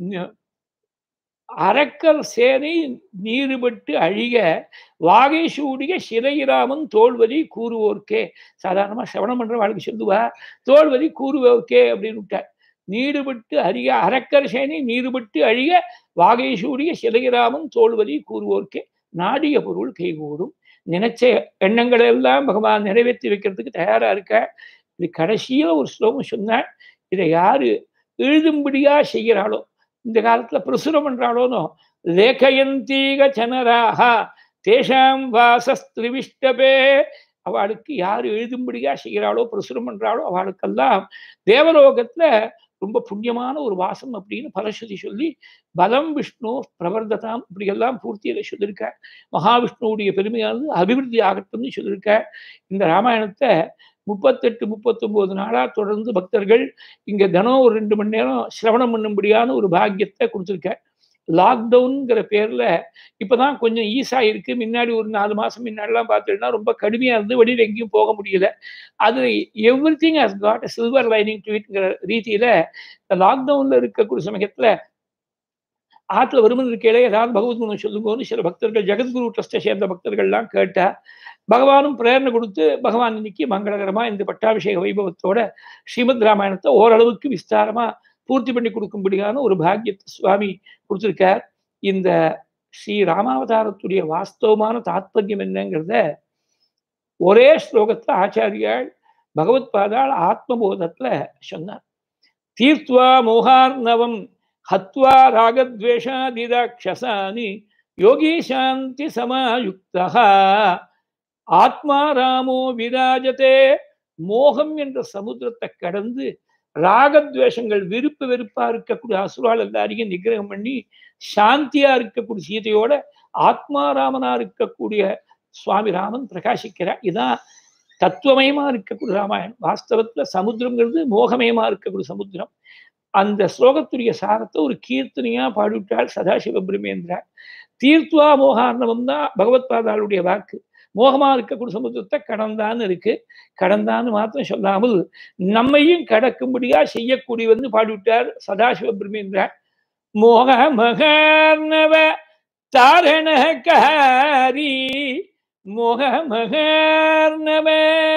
அரக்கல் சேனை நீருபட்டு அழிக வாகை சூடிய சிறையிராமன் தோல்வதி கூறுவோர்க்கே சாதாரணமா சிரவணம் பண்ற வாழ்க்கை சொல்லுவா தோல்வதி கூறுவோர்க்கே அப்படின்னு விட்டார் நீடுபட்டு அழிக அரக்கர் சேனை நீருபட்டு அழிக வாகை சூடிய சிறையிராமன் தோல்வதி கூறுவோர்க்கே நாடிய பொருள் கைகூடும் நினைச்ச எண்ணங்களை எல்லாம் பகவான் நிறைவேற்றி வைக்கிறதுக்கு தயாரா இருக்க இது கடைசியில ஒரு ஸ்லோகம் சொன்னார் இதை யாரு எழுதும்படியா செய்கிறாளோ இந்த காலத்துல பிரசுரம் பண்றாளோனோ லேகயந்தீக சனராக தேஷாம் வாசஸ்திரிவிஷ்டபே அவளுக்கு யார் எழுதும்படியா செய்கிறாளோ பிரசுரம் பண்றாளோ அவளுக்கெல்லாம் தேவலோகத்துல ரொம்ப புண்ணியமான ஒரு வாசம் அப்படின்னு பரஸ்வதி சொல்லி பலம் விஷ்ணு பிரவர்ததாம் இப்படியெல்லாம் பூர்த்தியில சொல்லியிருக்க மகாவிஷ்ணுவுடைய பெருமையானது அபிவிருத்தி ஆகட்டும்னு சொல்லியிருக்க இந்த ராமாயணத்தை முப்பத்தெட்டு முப்பத்தொன்பது நாளா தொடர்ந்து பக்தர்கள் இங்க தினம் ஒரு ரெண்டு மணி நேரம் சிரவணம் பண்ணும்படியான ஒரு பாக்கியத்தை கொடுத்துருக்க லாக்டவுன்ங்கிற பேர்ல இப்பதான் கொஞ்சம் ஈஸா இருக்கு முன்னாடி ஒரு நாலு மாசம் முன்னாடிலாம் பார்த்துட்டுனா ரொம்ப கடுமையா இருந்து வெளியில எங்கேயும் போக முடியல அது everything has got silver lining to இட்ங்கிற ரீதியில இந்த லாக்டவுன்ல இருக்கக்கூடிய சமயத்துல ஆற்றுல வருமன் இருக்கையில ஏதாவது பகவத் குணம் சொல்லுங்கன்னு சில பக்தர்கள் ஜெகத்குரு ட்ரஸ்ட்டை சேர்ந்த பக்தர்கள்லாம் கேட்டா பகவானும் பிரேரணை கொடுத்து பகவான் இன்னைக்கு மங்களகரமா இந்த பட்டாபிஷேக வைபவத்தோட ஸ்ரீமத் ராமாயணத்தை ஓரளவுக்கு விஸ்தாரமா பூர்த்தி பண்ணி கொடுக்கும்படியான ஒரு பாக்கியத்தை சுவாமி கொடுத்துருக்கார் இந்த ஸ்ரீ ராமாவதாரத்துடைய வாஸ்தவமான தாத்பரியம் என்னங்கிறத ஒரே ஸ்லோகத்துல ஆச்சாரியால் பகவத் பாதாள் ஆத்மபோதத்துல சொன்னார் தீர்த்வா மோகார்ணவம் ஹத்வா ராகத்வேஷாதிதாட்சசானி யோகி சாந்தி சமாயுக்தா ஆத்மா ராமோ விராஜதே மோகம் என்ற சமுத்திரத்தை கடந்து ராகத்வேஷங்கள் விருப்பு வெறுப்பா இருக்கக்கூடிய அசுரால் எல்லாரையும் நிகிரகம் பண்ணி சாந்தியா இருக்கக்கூடிய சீதையோட ஆத்மாராமனா இருக்கக்கூடிய சுவாமி ராமன் பிரகாசிக்கிறார் இதான் தத்துவமயமா இருக்கக்கூடிய ராமாயணம் வாஸ்தவத்துல சமுத்திரங்கிறது மோகமயமா இருக்கக்கூடிய சமுத்திரம் அந்த ஸ்லோகத்துடைய சாரத்தை ஒரு கீர்த்தனையா பாடிவிட்டாள் சதாசிவ பிரமேந்திரா தீர்த்துவா மோகார்ணவம் தான் பகவத் பாதாளுடைய வாக்கு மோகமா இருக்கக்கூடிய சமுத்திரத்தை கடந்தான்னு இருக்கு கடந்தான்னு மாத்திரம் சொல்லாமல் நம்மையும் கடக்கும்படியா செய்யக்கூடியவன்னு பாடிவிட்டார் சதாசிவ பிரமேந்திரா மோக மகார்ணவ தாரணகாரி மோக மகார்ணவ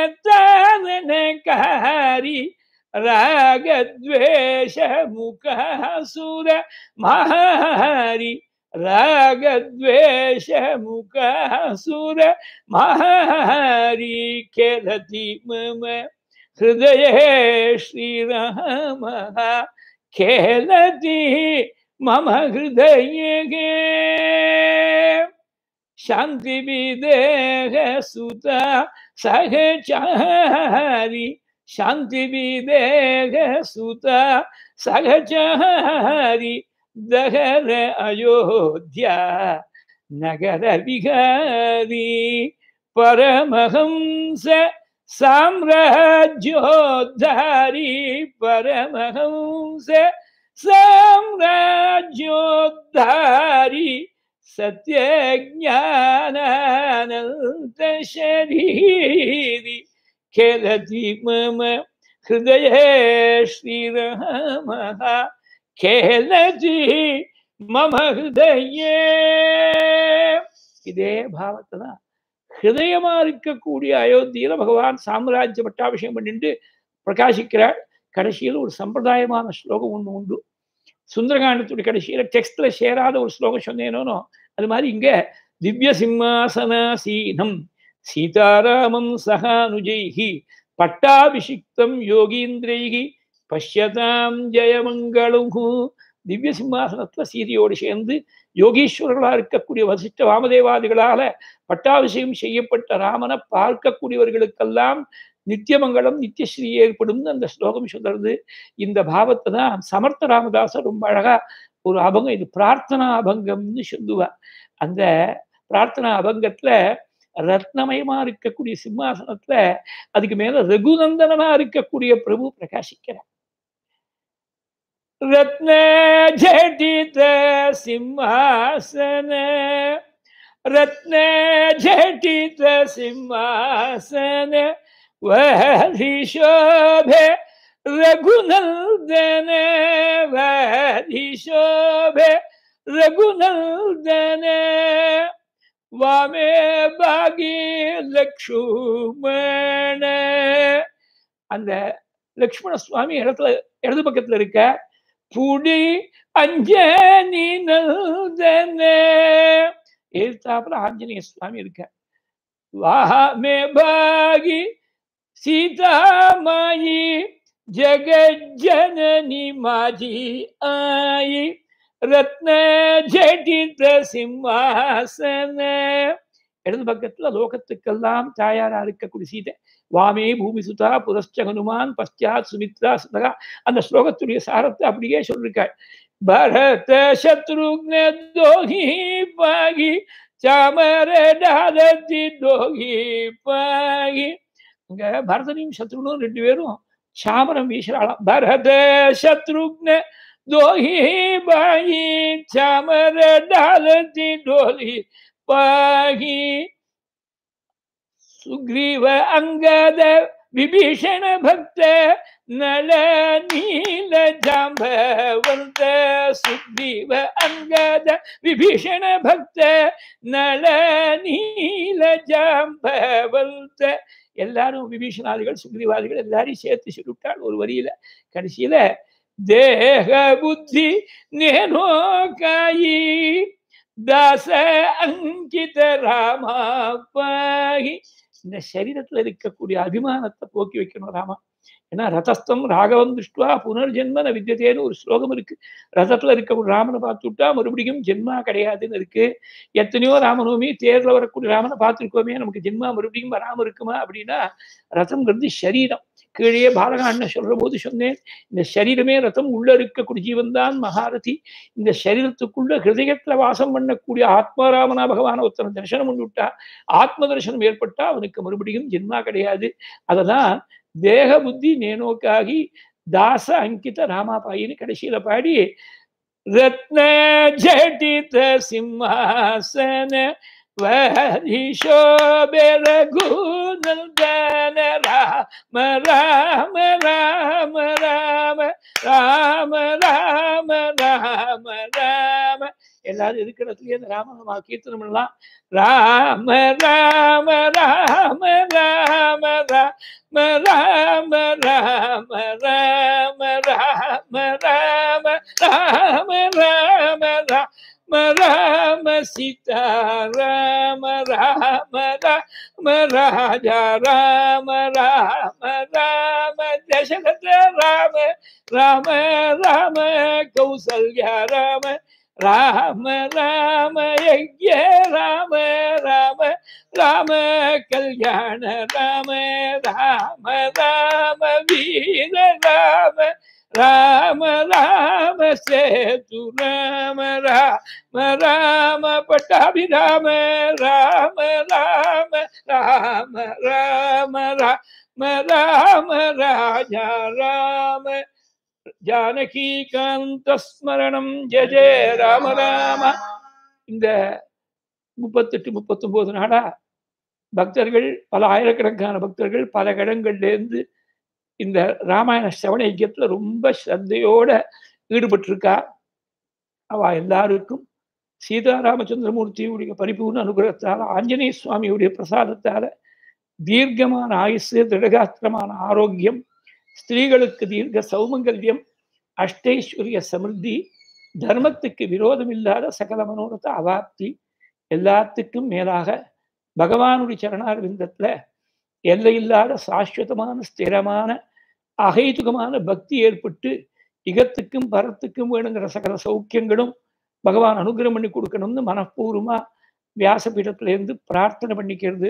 தாரணகாரி ராகத்வேஷ முகசுர மகாரி ராகத்வேஷ முகசுர மகாரி கேலதி மம हृदये श्रीरामः खेलति मम हृदये शान्तिविदेह सुत सहचारी शान्तिविदेह सुत सहचारी दहर अयोध्या नगर विहारी परमहंस साम्राज्योद्धारी परमहंस साम्राज्योद्धारी सत्यज्ञानानन्त शरीरी खेलति मम हृदये श्रीरामः खेलति மம ஹிருதயே இதே பாவத்தை தான் ஹிருதயமா இருக்கக்கூடிய அயோத்தியில பகவான் சாம்ராஜ்ய பட்டாபிஷேகம் பண்ணிட்டு பிரகாசிக்கிறார் கடைசியில் ஒரு சம்பிரதாயமான ஸ்லோகம் ஒன்று உண்டு சுந்தரகாண்டத்துடைய கடைசியில டெக்ஸ்ட்ல சேராத ஒரு ஸ்லோகம் சொன்னேனோ அது மாதிரி இங்க திவ்ய சிம்மாசனாசீனம் சீதாராமம் சகானுஜைஹி பட்டாபிஷிக்தம் யோகீந்திரைகி பஷ்யதாம் ஜெயமங்களும் திவ்ய சிம்மாசனத்துல சீதையோடு சேர்ந்து யோகீஸ்வரர்களா இருக்கக்கூடிய வசிஷ்ட வாமதேவாதிகளால பட்டாபிஷேகம் செய்யப்பட்ட ராமனை பார்க்கக்கூடியவர்களுக்கெல்லாம் நித்தியமங்கலம் நித்தியஸ்ரீ ஏற்படும் அந்த ஸ்லோகம் சொல்றது இந்த பாவத்தை தான் சமர்த்த ராமதாசர் ரொம்ப அழகா ஒரு அபங்கம் இது பிரார்த்தனா அபங்கம்னு சொல்லுவார் அந்த பிரார்த்தனா அபங்கத்துல ரத்னமயமா இருக்கக்கூடிய சிம்மாசனத்துல அதுக்கு மேல ரகுநந்தனமா இருக்கக்கூடிய பிரபு பிரகாசிக்கிறார் ரத்ன ஜடித சிம்மாசன ரத்ன ஜடித சிம்மாசன வஹரிஷோபே ரகுநந்தன வஹரிஷோபே ரகுநந்தன வாமே பாகி லக்ஷ்மண அந்த லக்ஷ்மண சுவாமி இடத்துல இடது பக்கத்துல இருக்க புடி அஞ்சனி நல்தன எழுத்தாப்புல ஆஞ்சநேய சுவாமி இருக்க வாமே பாகி சீதாமாயி ஜகஜனனி மாஜி ஆயி ரத்ன ஜடித சிம்மாசன இடது பக்கத்துல லோகத்துக்கெல்லாம் தாயாரா இருக்கக்கூடிய சீதை வாமே பூமி சுதா புரஸ்ச ஹனுமான் பశ్చాத் சுமித்ரா சுதகா அந்த ஸ்லோகத்துடைய சாரத்தை அப்படியே சொல்லிருக்காள் பரத சத்ருக்ன தோகி பாகி சாமர டாலத்தி தோகி பாகி அங்க பரதனையும் சத்ருனும் ரெண்டு பேரும் சாமரம் வீசுறாளாம் பரத சத்ருக்ன दोही बाई चामर डालती डोली पाही सुग्रीव अंगद विभीषण भक्त नल नील जांबवंत सुग्रीव अंगद विभीषण भक्त நல நீல ஜாம்பவந்த எல்லாரும் விபீஷணாதிகள் சுக்ரீவாதிகள் எல்லாரையும் சேர்த்து சொல்லிவிட்டாள் ஒரு வரியில கடைசியில ದೇಹ ಬುದ್ಧಿ ನೇನೋ ಕಾಯಿ தாச அங்கித ராமா பாகி இந்த சரீரத்துல இருக்கக்கூடிய அபிமானத்தை போக்கி வைக்கணும் ராமா ஏன்னா ரதஸ்தம் ராகவம் திருஷ்டுவா புனர்ஜென்மன வித்தியதேன்னு ஒரு ஸ்லோகம் இருக்கு ரதத்துல இருக்க ராமனை பார்த்து விட்டா மறுபடியும் ஜென்மா கிடையாதுன்னு இருக்கு எத்தனையோ ராமநவமி தேர்ல வரக்கூடிய ராமனை பார்த்துருக்கோமே நமக்கு ஜென்மா மறுபடியும் வராம இருக்குமா அப்படின்னா ரதம்ங்கிறது சரீரம் கீழே பாலகா அண்ணன் சொல்ற போது சொன்னேன் இந்த சரீரமே ரத்தம் உள்ள இருக்கக்கூடிய ஜீவன் தான் மகாரதி இந்த சரீரத்துக்குள்ள ஹிருதயத்துல வாசம் பண்ணக்கூடிய ஆத்மாராமனா பகவான ஒருத்தன் தரிசனம் பண்ணி விட்டா ஆத்ம தரிசனம் ஏற்பட்டா அவனுக்கு மறுபடியும் ஜென்மா கிடையாது அததான் தேக புத்தி நேனோக்காகி தாச அங்கித ராமாபாயின்னு கடைசியில பாடி ரத்ன ஜடித சிம்மாசன வரிஷோபே ரகுநந்தன ராம ராம ராம ராம ராம ராம ராம ராம எல்லாரும் இருக்கிற இடத்துலயே இந்த ராமநாமா கீர்த்தனம் பண்ணலாம் ராம ராம ராம ராம ராம ராம ராம ராம ராம ராம ராம ராம ராம राम सीता राम राम राम राजा राम राम राम दशरथ राम राम राम कौसल्या राम राम राम यज्ञ राम राम राम कल्याण राम राम राम वीर राम राम राम सेतु राम राम राम पट्टाभिराम राम राम राम राम राम राम राजा राम ஜானகீகாந்தஸ்மரணம் ஜெய ஜெய ராம ராம இந்த முப்பத்தெட்டு முப்பத்தொன்பது நாளா பக்தர்கள் பல ஆயிரக்கணக்கான பக்தர்கள் பல இடங்கள்லேருந்து இந்த ராமாயண சிரவண யஜ்யத்துல ரொம்ப ஸ்ரத்தையோட ஈடுபட்டிருக்கா அவ எல்லாருக்கும் சீதாராமச்சந்திரமூர்த்தியுடைய பரிபூர்ண அனுகிரகத்தால ஆஞ்சநேய சுவாமியுடைய பிரசாதத்தால தீர்க்கமான ஆயுசு திடகாத்திரமான ஆரோக்கியம் ஸ்திரீகளுக்கு தீர்க்க சௌமங்கல்யம் அஷ்டைஸ்வரிய சமிருத்தி தர்மத்துக்கு விரோதம் இல்லாத சகல மனோரத அவாப்தி எல்லாத்துக்கும் மேலாக பகவானுடைய சரணாரவிந்தத்துல எல்லையில்லாத சாஸ்வதமான ஸ்திரமான அகைதுகமான பக்தி ஏற்பட்டு இகத்துக்கும் பரத்துக்கும் வேணுங்கிற சகல சௌக்கியங்களும் பகவான் அனுகிரகம் பண்ணி கொடுக்கணும்னு மனப்பூர்வமா வியாசபீடத்திலேருந்து பிரார்த்தனை பண்ணிக்கிறது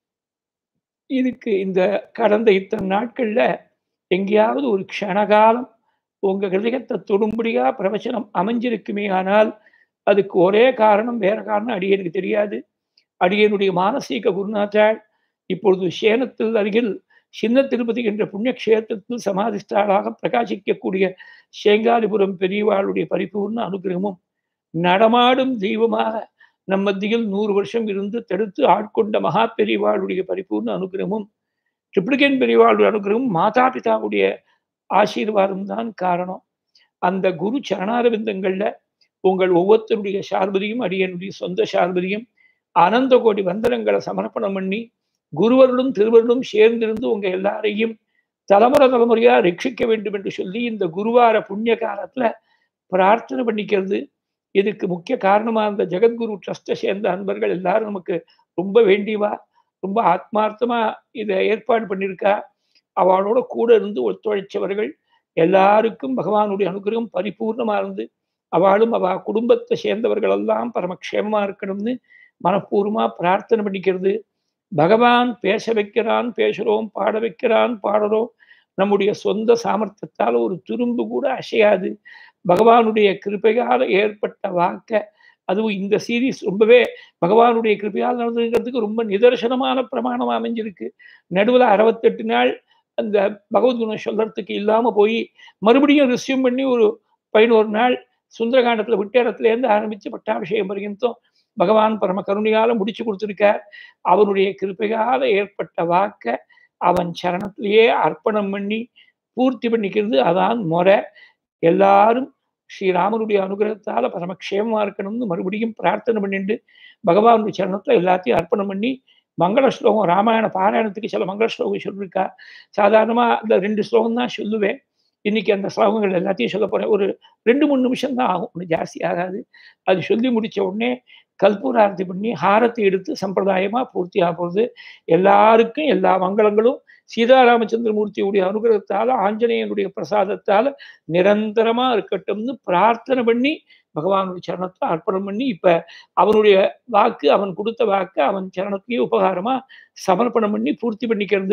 இதுக்கு இந்த கடந்த இத்தனை நாட்கள்ல எங்கேயாவது ஒரு க்ஷணகாலம் உங்க ஹிருதயத்தை தொடும்படியா பிரவச்சனம் அமைஞ்சிருக்குமே ஆனால் அதுக்கு ஒரே காரணம் வேற காரணம் அடியனுக்கு தெரியாது அடியனுடைய மானசீக குருநாத்தாள் இப்பொழுது சேனத்தில் அருகில் சின்ன திருப்பதி என்ற புண்ணிய கஷேத்திரத்தில் சமாதிஷ்டாளாக பிரகாசிக்கக்கூடிய சேங்காதிபுரம் பெரியவாளுடைய பரிபூர்ண அனுகிரகமும் நடமாடும் தெய்வமாக நம் மத்தியில் நூறு வருஷம் இருந்து தடுத்து ஆட்கொண்ட மகா பெரியவாளுடைய பரிபூர்ண அனுகிரகமும் ட்ரிப்ளிகேன் பெரியவாளுடைய அனுகிரகமும் மாதா பிதாவுடைய ஆசீர்வாதம் தான் காரணம் அந்த குரு சரணாரவிந்தங்கள்ல உங்கள் ஒவ்வொருத்தருடைய சார்பதியும் அடியனுடைய சொந்த சார்பதியும் அனந்த கோடி வந்தனங்களை சமர்ப்பணம் பண்ணி குருவர்களும் திருவர்களும் சேர்ந்திருந்து உங்க எல்லாரையும் தலைமுறை தலைமுறையா ரட்சிக்க வேண்டும் என்று சொல்லி இந்த குருவார புண்ணிய காலத்துல பிரார்த்தனை பண்ணிக்கிறது இதுக்கு முக்கிய காரணமா இருந்த ஜெகத்குரு ட்ரஸ்ட்டை சேர்ந்த அன்பர்கள் எல்லாரும் நமக்கு ரொம்ப வேண்டியவா ரொம்ப ஆத்மார்த்தமா இதை ஏற்பாடு பண்ணியிருக்கா அவளோட கூட இருந்து ஒத்துழைச்சவர்கள் எல்லாருக்கும் பகவானுடைய அனுகிரகம் பரிபூர்ணமா இருந்து அவளும் அவ குடும்பத்தை சேர்ந்தவர்கள் எல்லாம் பரமக்ஷேமமா இருக்கணும்னு மனப்பூர்வமா பிரார்த்தனை பண்ணிக்கிறது பகவான் பேச வைக்கிறான் பேசுறோம் பாட வைக்கிறான் பாடுறோம் நம்முடைய சொந்த சாமர்த்தியத்தால் ஒரு துரும்பு கூட அசையாது பகவானுடைய கிருப்பையால் ஏற்பட்ட வாக்க அதுவும் இந்த சீரீஸ் ரொம்பவே பகவானுடைய கிருப்பையால் நடந்துங்கிறதுக்கு ரொம்ப நிதர்சனமான பிரமாணம் அமைஞ்சிருக்கு நடுவில் அறுபத்தெட்டு நாள் அந்த பகவத்குணம் சொல்றதுக்கு இல்லாம போய் மறுபடியும் ரிசீவ் பண்ணி ஒரு பதினோரு நாள் சுந்தரகாண்டத்துல விட்ட இடத்துல இருந்து ஆரம்பிச்சு பட்டாபிஷேகம் பர்யந்தம் பகவான் பரம கருணையால முடிச்சு கொடுத்திருக்கார் அவனுடைய கிருப்பையால ஏற்பட்ட வாக்க அவன் சரணத்திலேயே அர்ப்பணம் பண்ணி பூர்த்தி பண்ணிக்கிறது அதான் முறை எல்லாரும் ஸ்ரீராமனுடைய அனுகிரகத்தால பரமக்ஷேமமா இருக்கணும்னு மறுபடியும் பிரார்த்தனை பண்ணிட்டு பகவானுடைய சரணத்துல எல்லாத்தையும் அர்ப்பணம் பண்ணி மங்கள ஸ்லோகம் ராமாயண பாராயணத்துக்கு சில மங்கள ஸ்லோகம் சொல்லியிருக்கா சாதாரணமா அந்த ரெண்டு ஸ்லோகம் தான் சொல்லுவேன் இன்னைக்கு அந்த ஸ்லோகங்கள் எல்லாத்தையும் சொல்ல போறேன் ஒரு ரெண்டு மூணு நிமிஷம் தான் ஆகும் ஒன்றும் ஜாஸ்தி ஆகாது அது சொல்லி முடிச்ச உடனே கல்பூரார்த்தி பண்ணி ஹாரத்தை எடுத்து சம்பிரதாயமா பூர்த்தி ஆக போகுது எல்லாருக்கும் எல்லா மங்களங்களும் சீதாராமச்சந்திரமூர்த்தியுடைய அனுகிரகத்தால ஆஞ்சநேயனுடைய பிரசாதத்தால நிரந்தரமா இருக்கட்டும்னு பிரார்த்தனை பண்ணி பகவானுடைய சரணத்தை அர்ப்பணம் பண்ணி இப்ப அவனுடைய வாக்கு அவன் கொடுத்த வாக்கு அவன் சரணத்தையே உபகாரமா சமர்ப்பணம் பண்ணி பூர்த்தி பண்ணிக்கிறது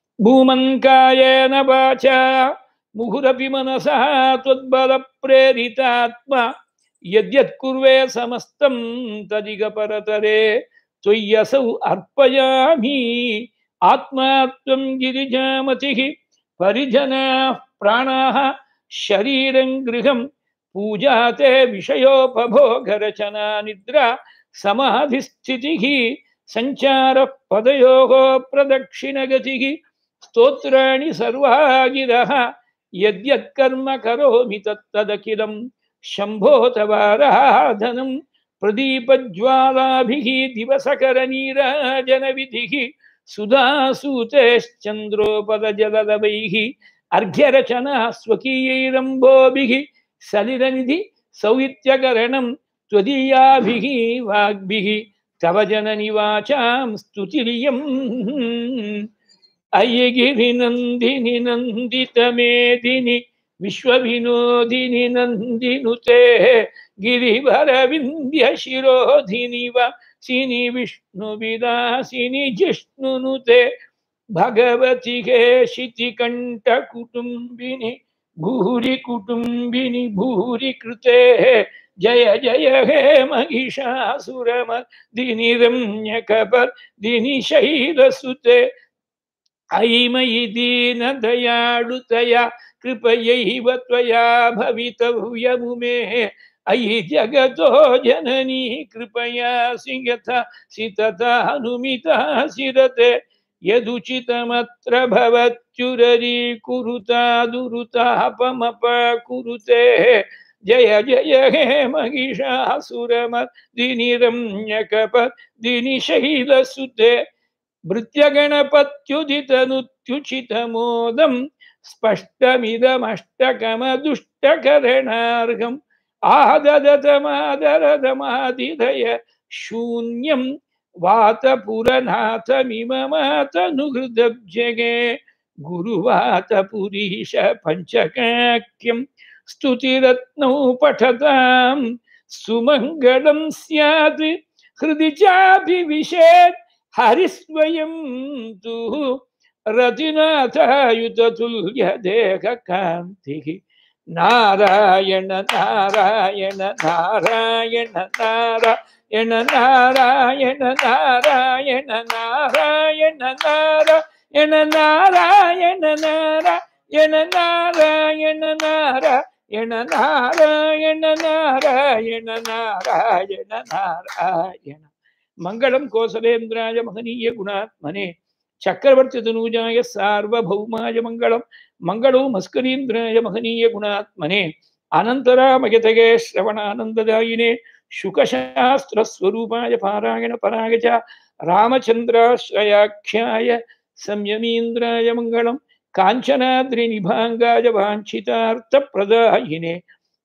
பூமங்காயன பாச்சா முகுரபி மனசா त्वद्बल प्रेरितात्मा यद्यत् कुर्वे समस्तं तदिग परतरे त्वय्यसौ अर्पयामि आत्मा त्वं गिरिजामतिः परिजनाः प्राणाः शरीरं गृहं पूजा ते विषयोपभोगरचना निद्रा समाधिस्थितिः सञ्चारः पदयोः प्रदक्षिणगतिः स्तोत्राणि सर्वा गिरः यद्यत्कर्म करोमि तत्तदखिलं शम्भो तवाराधनं प्रदीपज्वालाभिः दिवसकरनीराजनविधिः सुधासूतेश्चन्द्रोपदजललवैः अर्घ्यरचना स्वकीयैरम्भोभिः सलिलनिधि सौवित्यकरणं त्वदीयाभिः वाग्भिः तव जननि वाचां स्तुतिरियम् अय्यगिरिनन्दिनि नन्दितमेदिनि विश्वविनोदिनि नन्दिनुते गिरिवरविन्द्यशिरोधिनि वा सिनि विष्णुविलासिनि जिष्णुनुते भगवति हे शितिकण्ठकुटुम्बिनि भूरि कुटुम्बिनि भूरि कृते जय जय हे महिषासुरमर्दिनि रम्यकपर्दिनि शैलसुते अयि मयि दीनदयाळुतया कृपयैव त्वया भवितव्यमुमे अयि जगतो जननी कृपया सिंहता सितता हनुमिता सिरते यदुचितमत्र भवत्युररी कुरुता दुरुतापमपकुरुते जय जय हे महिषासुरमर्दिनि रम्यकपर्दिनि शैलसुते भृत्यगणपत्युदितनुत्युचितमोदं स्पष्टमिदमष्टकमदुष्टकरणार्हम् आददतमादरदमादिधय शून्यं वातपुरनाथमिममातनुहृदब्जगे गुरुवातपुरीश पञ्चकाख्यं स्तुतिरत्नौ पठतां सुमङ्गलं स्यात् हृदि चाभिविशेत् हरिस्वयं तु रतिनाथायुततुल्यदेहकान्तिः नारायण नारायण नारायण नारायण नारायण नारायण नारायण नारायण नारायण नारायण नारायण नारायण नारायण नारायण नारायण नारायण मङ्गलं कोसलेन्द्राय महनीय गुणात्मने चक्रवर्ति तनूजाय सार्वभौमाय मङ्गलं मङ्गलो मस्करीन्द्राय महनीय गुणात्मने अनन्तरामयतगे श्रवणानन्ददायिने शुकशास्त्रस्वरूपाय पारायणपराय च रामचन्द्राश्रयाख्याय संयमीन्द्राय मङ्गलं काञ्चनाद्रिनिभाङ्गाय वाञ्छितार्थप्रदायिने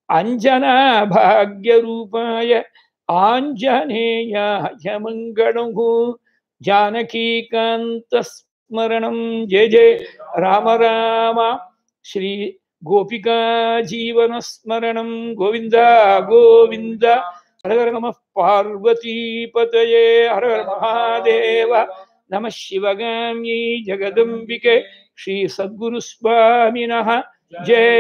अञ्जनाभाग्यरूपाय आञ्जनेयाय मङ्गलम् जानकीकान्तस्मरणं जय जय राम राम श्री गोपिका जीवनस्मरणं गोविन्द गोविन्द हर हर नमः पार्वतीपतये हर हर महादेव नमः शिवगाम्यै जगदम्बिके श्रीसद्गुरुस्वामिनः जय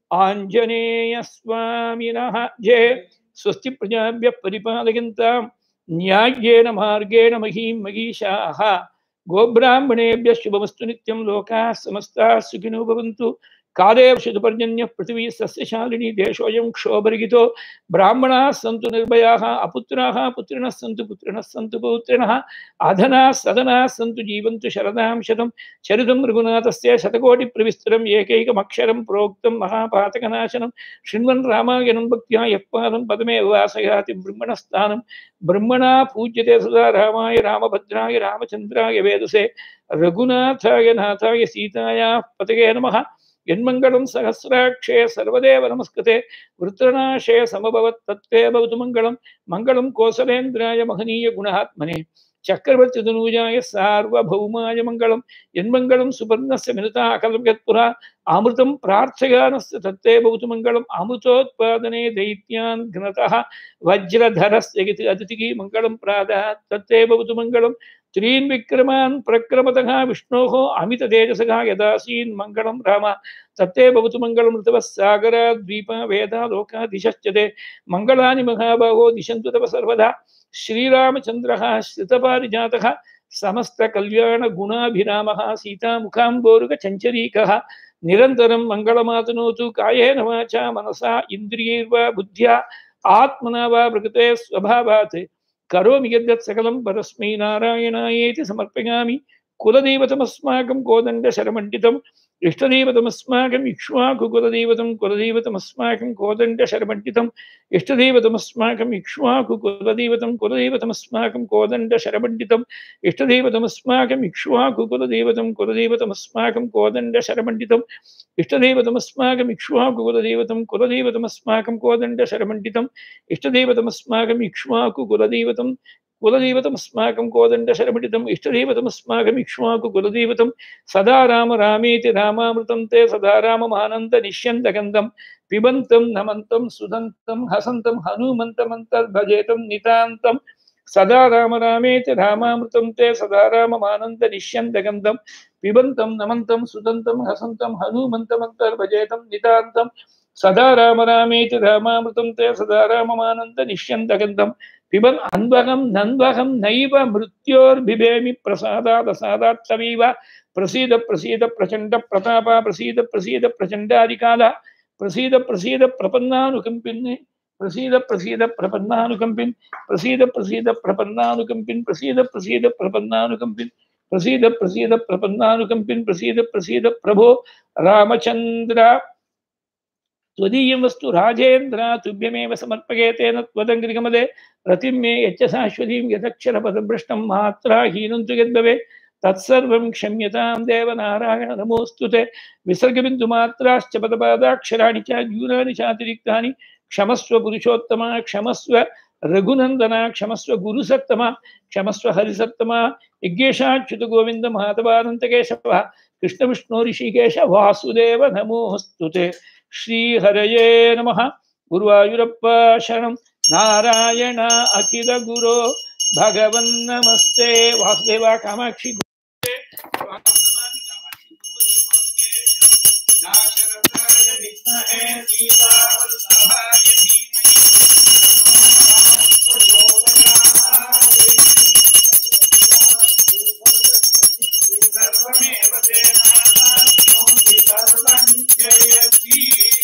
आञ्जनेयस्वामिनः जय स्वस्ति प्रजाभ्यः परिपालयन्तां न्याय्येन मार्गेण महीं महीषाः गोब्राह्मणेभ्यः शुभमस्तु नित्यं लोकाः समस्ताः सुखिनो भवन्तु काले वर्षतुपर्जन्यः पृथिवी सस्यशालिनी देशोऽयं क्षोभरहितो ब्राह्मणाः सन्तु निर्भयाः अपुत्राः पुत्रिणः सन्तु पुत्रिणः सन्तु पौत्रिणः अधनाः सदनाः सन्तु जीवन्तु शरदां शतं चरितं रघुनाथस्य शतकोटिप्रविस्तरम् एकैकमक्षरं प्रोक्तं महापातकनाशनं शृण्वन् रामायणं भक्त्या यः पादं पदमेव वासयाति ब्रह्मणस्थानं ब्रह्मणा पूज्यते सदा रामाय रामभद्राय रामचन्द्राय वेदसे रघुनाथाय नाथाय सीतायाः पतये नमः यन्मङ्गलं सहस्राक्षे सर्वदेव नमस्कृते वृत्रनाशे समभवत् तत्ते भवतु मङ्गलं मङ्गलं कोसलेन्द्राय महनीय गुणात्मने चक्रवर्तितनूजाय सार्वभौमाय मङ्गलं यन्मङ्गलं सुपर्णस्य मिलिता अकल्प्यत्पुरा अमृतं प्रार्थयानस्य तत्ते भवतु मङ्गलम् अमृतोत्पादने दैत्यान् घ्नतः वज्रधरस्य इति अतिथिः मङ्गलं प्रादात् तत्ते भवतु मङ्गलं त्रीन् विक्रमान् प्रक्रमतः विष्णोः अमिततेजसः यदासीन् मङ्गलं राम तत्ते भवतु मङ्गलं ऋतवः सागराद्वीपा वेदा लोका दिशश्च ते मङ्गलानि महाबाहो दिशन्तु तव सर्वदा श्रीरामचन्द्रः श्रितपारिजातः समस्तकल्याणगुणाभिरामः सीतामुखाम्बोरुगचञ्चरीकः निरन्तरं मङ्गलमातनोतु कायेन वाचा मनसा इन्द्रियैर्वा बुद्ध्या आत्मना वा प्रकृते स्वभावात् करोमि यद्यत् सकलं परस्मै नारायणायेति समर्पयामि కులదైవతమస్మాకం కోదండ శరమండితం ఇష్టదైవతమస్మాకం ఇక్ష్వాకు కులదైవతం కులదైవతమస్మాకం కోదండ శరమండితం ఇష్టదైవతమస్మాకం ఇక్ష్వాకు కులదైవతం కులదైవతమస్మాకం కోదండ శరమండితం ఇష్టదైవతమస్మాకం ఇక్ష్వాకు కులదైవతం కులదైవతమస్మాకం కోదండ శరమండితం ఇష్టదైవతమస్మాకం ఇక్ష్వాకు కులదైవతం కులదైవతమస్మాకం కోదండ శరమండితం ఇష్టదైవతమస్మాకం ఇక్ష్వాకు కులదైవతం కులదైవతమస్మాకం కోదండ శరమండితం ఇష్టదైవతమస్మాకం ఇక్ష్వాకు కులదైవతం సదా రామ రామేతి రామామృతం తే సదా రామమానంద నిశ్యంతగంధం పిబంతం నమంతం సుదంతం హసంతం హనుమంతమంతర్భజేతం నితాంతం సదా రామ రామేతి రామామృతం తే సదా రామమానంద నిశ్యంతగంధం పిబంతం నమంతం సుదంతం హసంతం హనుమంతమంతర్భజేతం నితాంతం సదా రామ రామేతి రామామృతం తే సదా రామమానంద నిశ్యంతగంధం పిబన్ అన్వహం నన్వహం నైవ మృత్యోర్బిభేమి ప్రసాదాదసాదాత్ తమీవ ప్రసీద ప్రసీద ప్రచండ ప్రతాప ప్రసీద ప్రసీద ప్రచండాదికాల ప్రసీద ప్రసీద ప్రపన్నానుకంపిన్ ప్రసీద ప్రసీద ప్రపన్నానుకంపిన్ ప్రసీద ప్రసీద ప్రపన్నానుకంపిన్ ప్రసీద ప్రసీద ప్రపన్నానుకంపిన్ ప్రసీద ప్రసీద ప్రపన్నానుకంపిన్ ప్రసీద ప్రసీద ప్రభో రామచంద్ర त्वदीयं वस्तु राजेन्द्र तुभ्यमेव समर्पये तेन त्वदङ्घ्रिकमले रतिं मे यच्च शाश्वतीं यदक्षरपदभ्रष्टं मात्राहीनं तु यद्भवे तत्सर्वं क्षम्यतां देवनारायण नमोऽस्तु ते विसर्गबिन्दुमात्राश्च पदपादाक्षराणि च न्यूनानि चातिरिक्तानि क्षमस्व पुरुषोत्तमा क्षमस्व रघुनन्दना क्षमस्व गुरुसत्तमा क्षमस्व हरिसत्तमा यज्ञेशाच्युत गोविन्द माधवानन्तकेशवः कृष्णविष्णु ऋषिकेश वासुदेव नमोऽस्तु ते श्रीहरये नमः गुरुवायुरप्प शरणं नारायण अखिल गुरो भगवन्नमस्ते वासुदेवा कामाक्षि गुरुवे स्वामिनमामि कामाक्षि गुरुवर्य पादुके शरणं। दाशरथाय विद्महे सीतावल्लभाय धीमहि तन्नो प्रचोदयात्। सर्वमेव तेनाप्नोति सर्वं जयति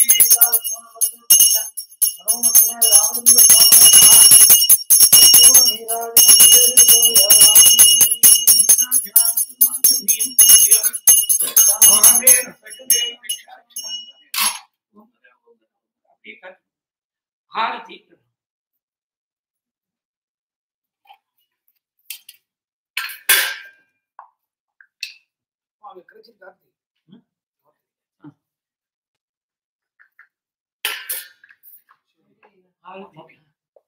ಭಾರತಿ ಭಾರತಿ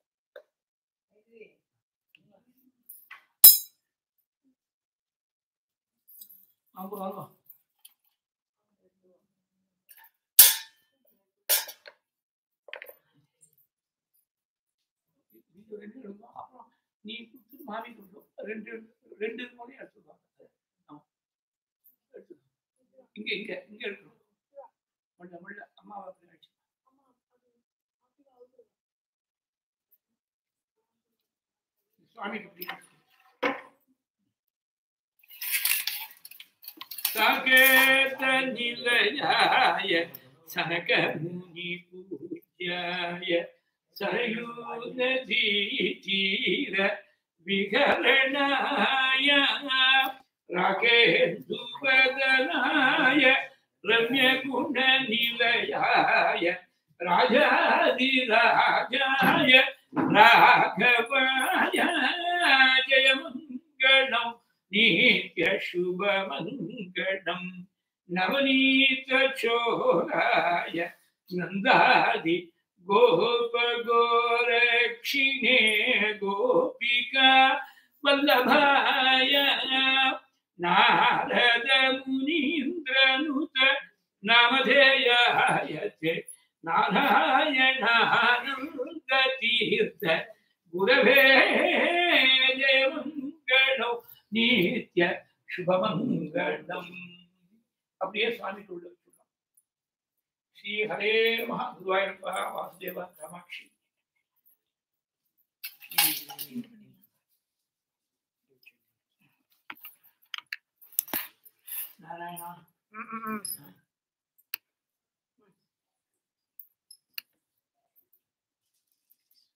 வாங்க வாங்க இது ரெண்டு எடுக்கும் அப்புறம் நீ கொடுத்து மாமி கொடுக்கும் ரெண்டு ரெண்டு மணி எடுத்துருவாங்க ஆமா. எடுத்துக்கோ. இங்க இங்க இங்க எடுக்கணும் முள்ள முள்ள அம்மாவை அப்படி அடிச்சு சுவாமிக்கு இப்படி அடிச்சு. சகேத நிலையாய சனகமுனி பூஜ்யாய சயூநதி தீர விகரணாய ராகேந்துவதனாய ரம்ய குண நிலையாய ராஜாதிராஜாய ராகவாய ஜெயமங்கலம் நித்ய சுபமங்கலம் நவநீத சோராய நந்தாதி கோப கோரக்ஷிணே கோபிகா வல்லபாய நாரத முனீந்திரனுத நாமதேயாய தே நாராயணானந்த தீர்த்த குரவே ஜெயமங்கலம் நித்ய சுபமங்கலம் அப்படியே சுவாமி உள்ள வச்சுக்கலாம் ஸ்ரீ ஹரே மகா குருவாயூரப்பா வாசுதேவா காமாட்சி நாராயணா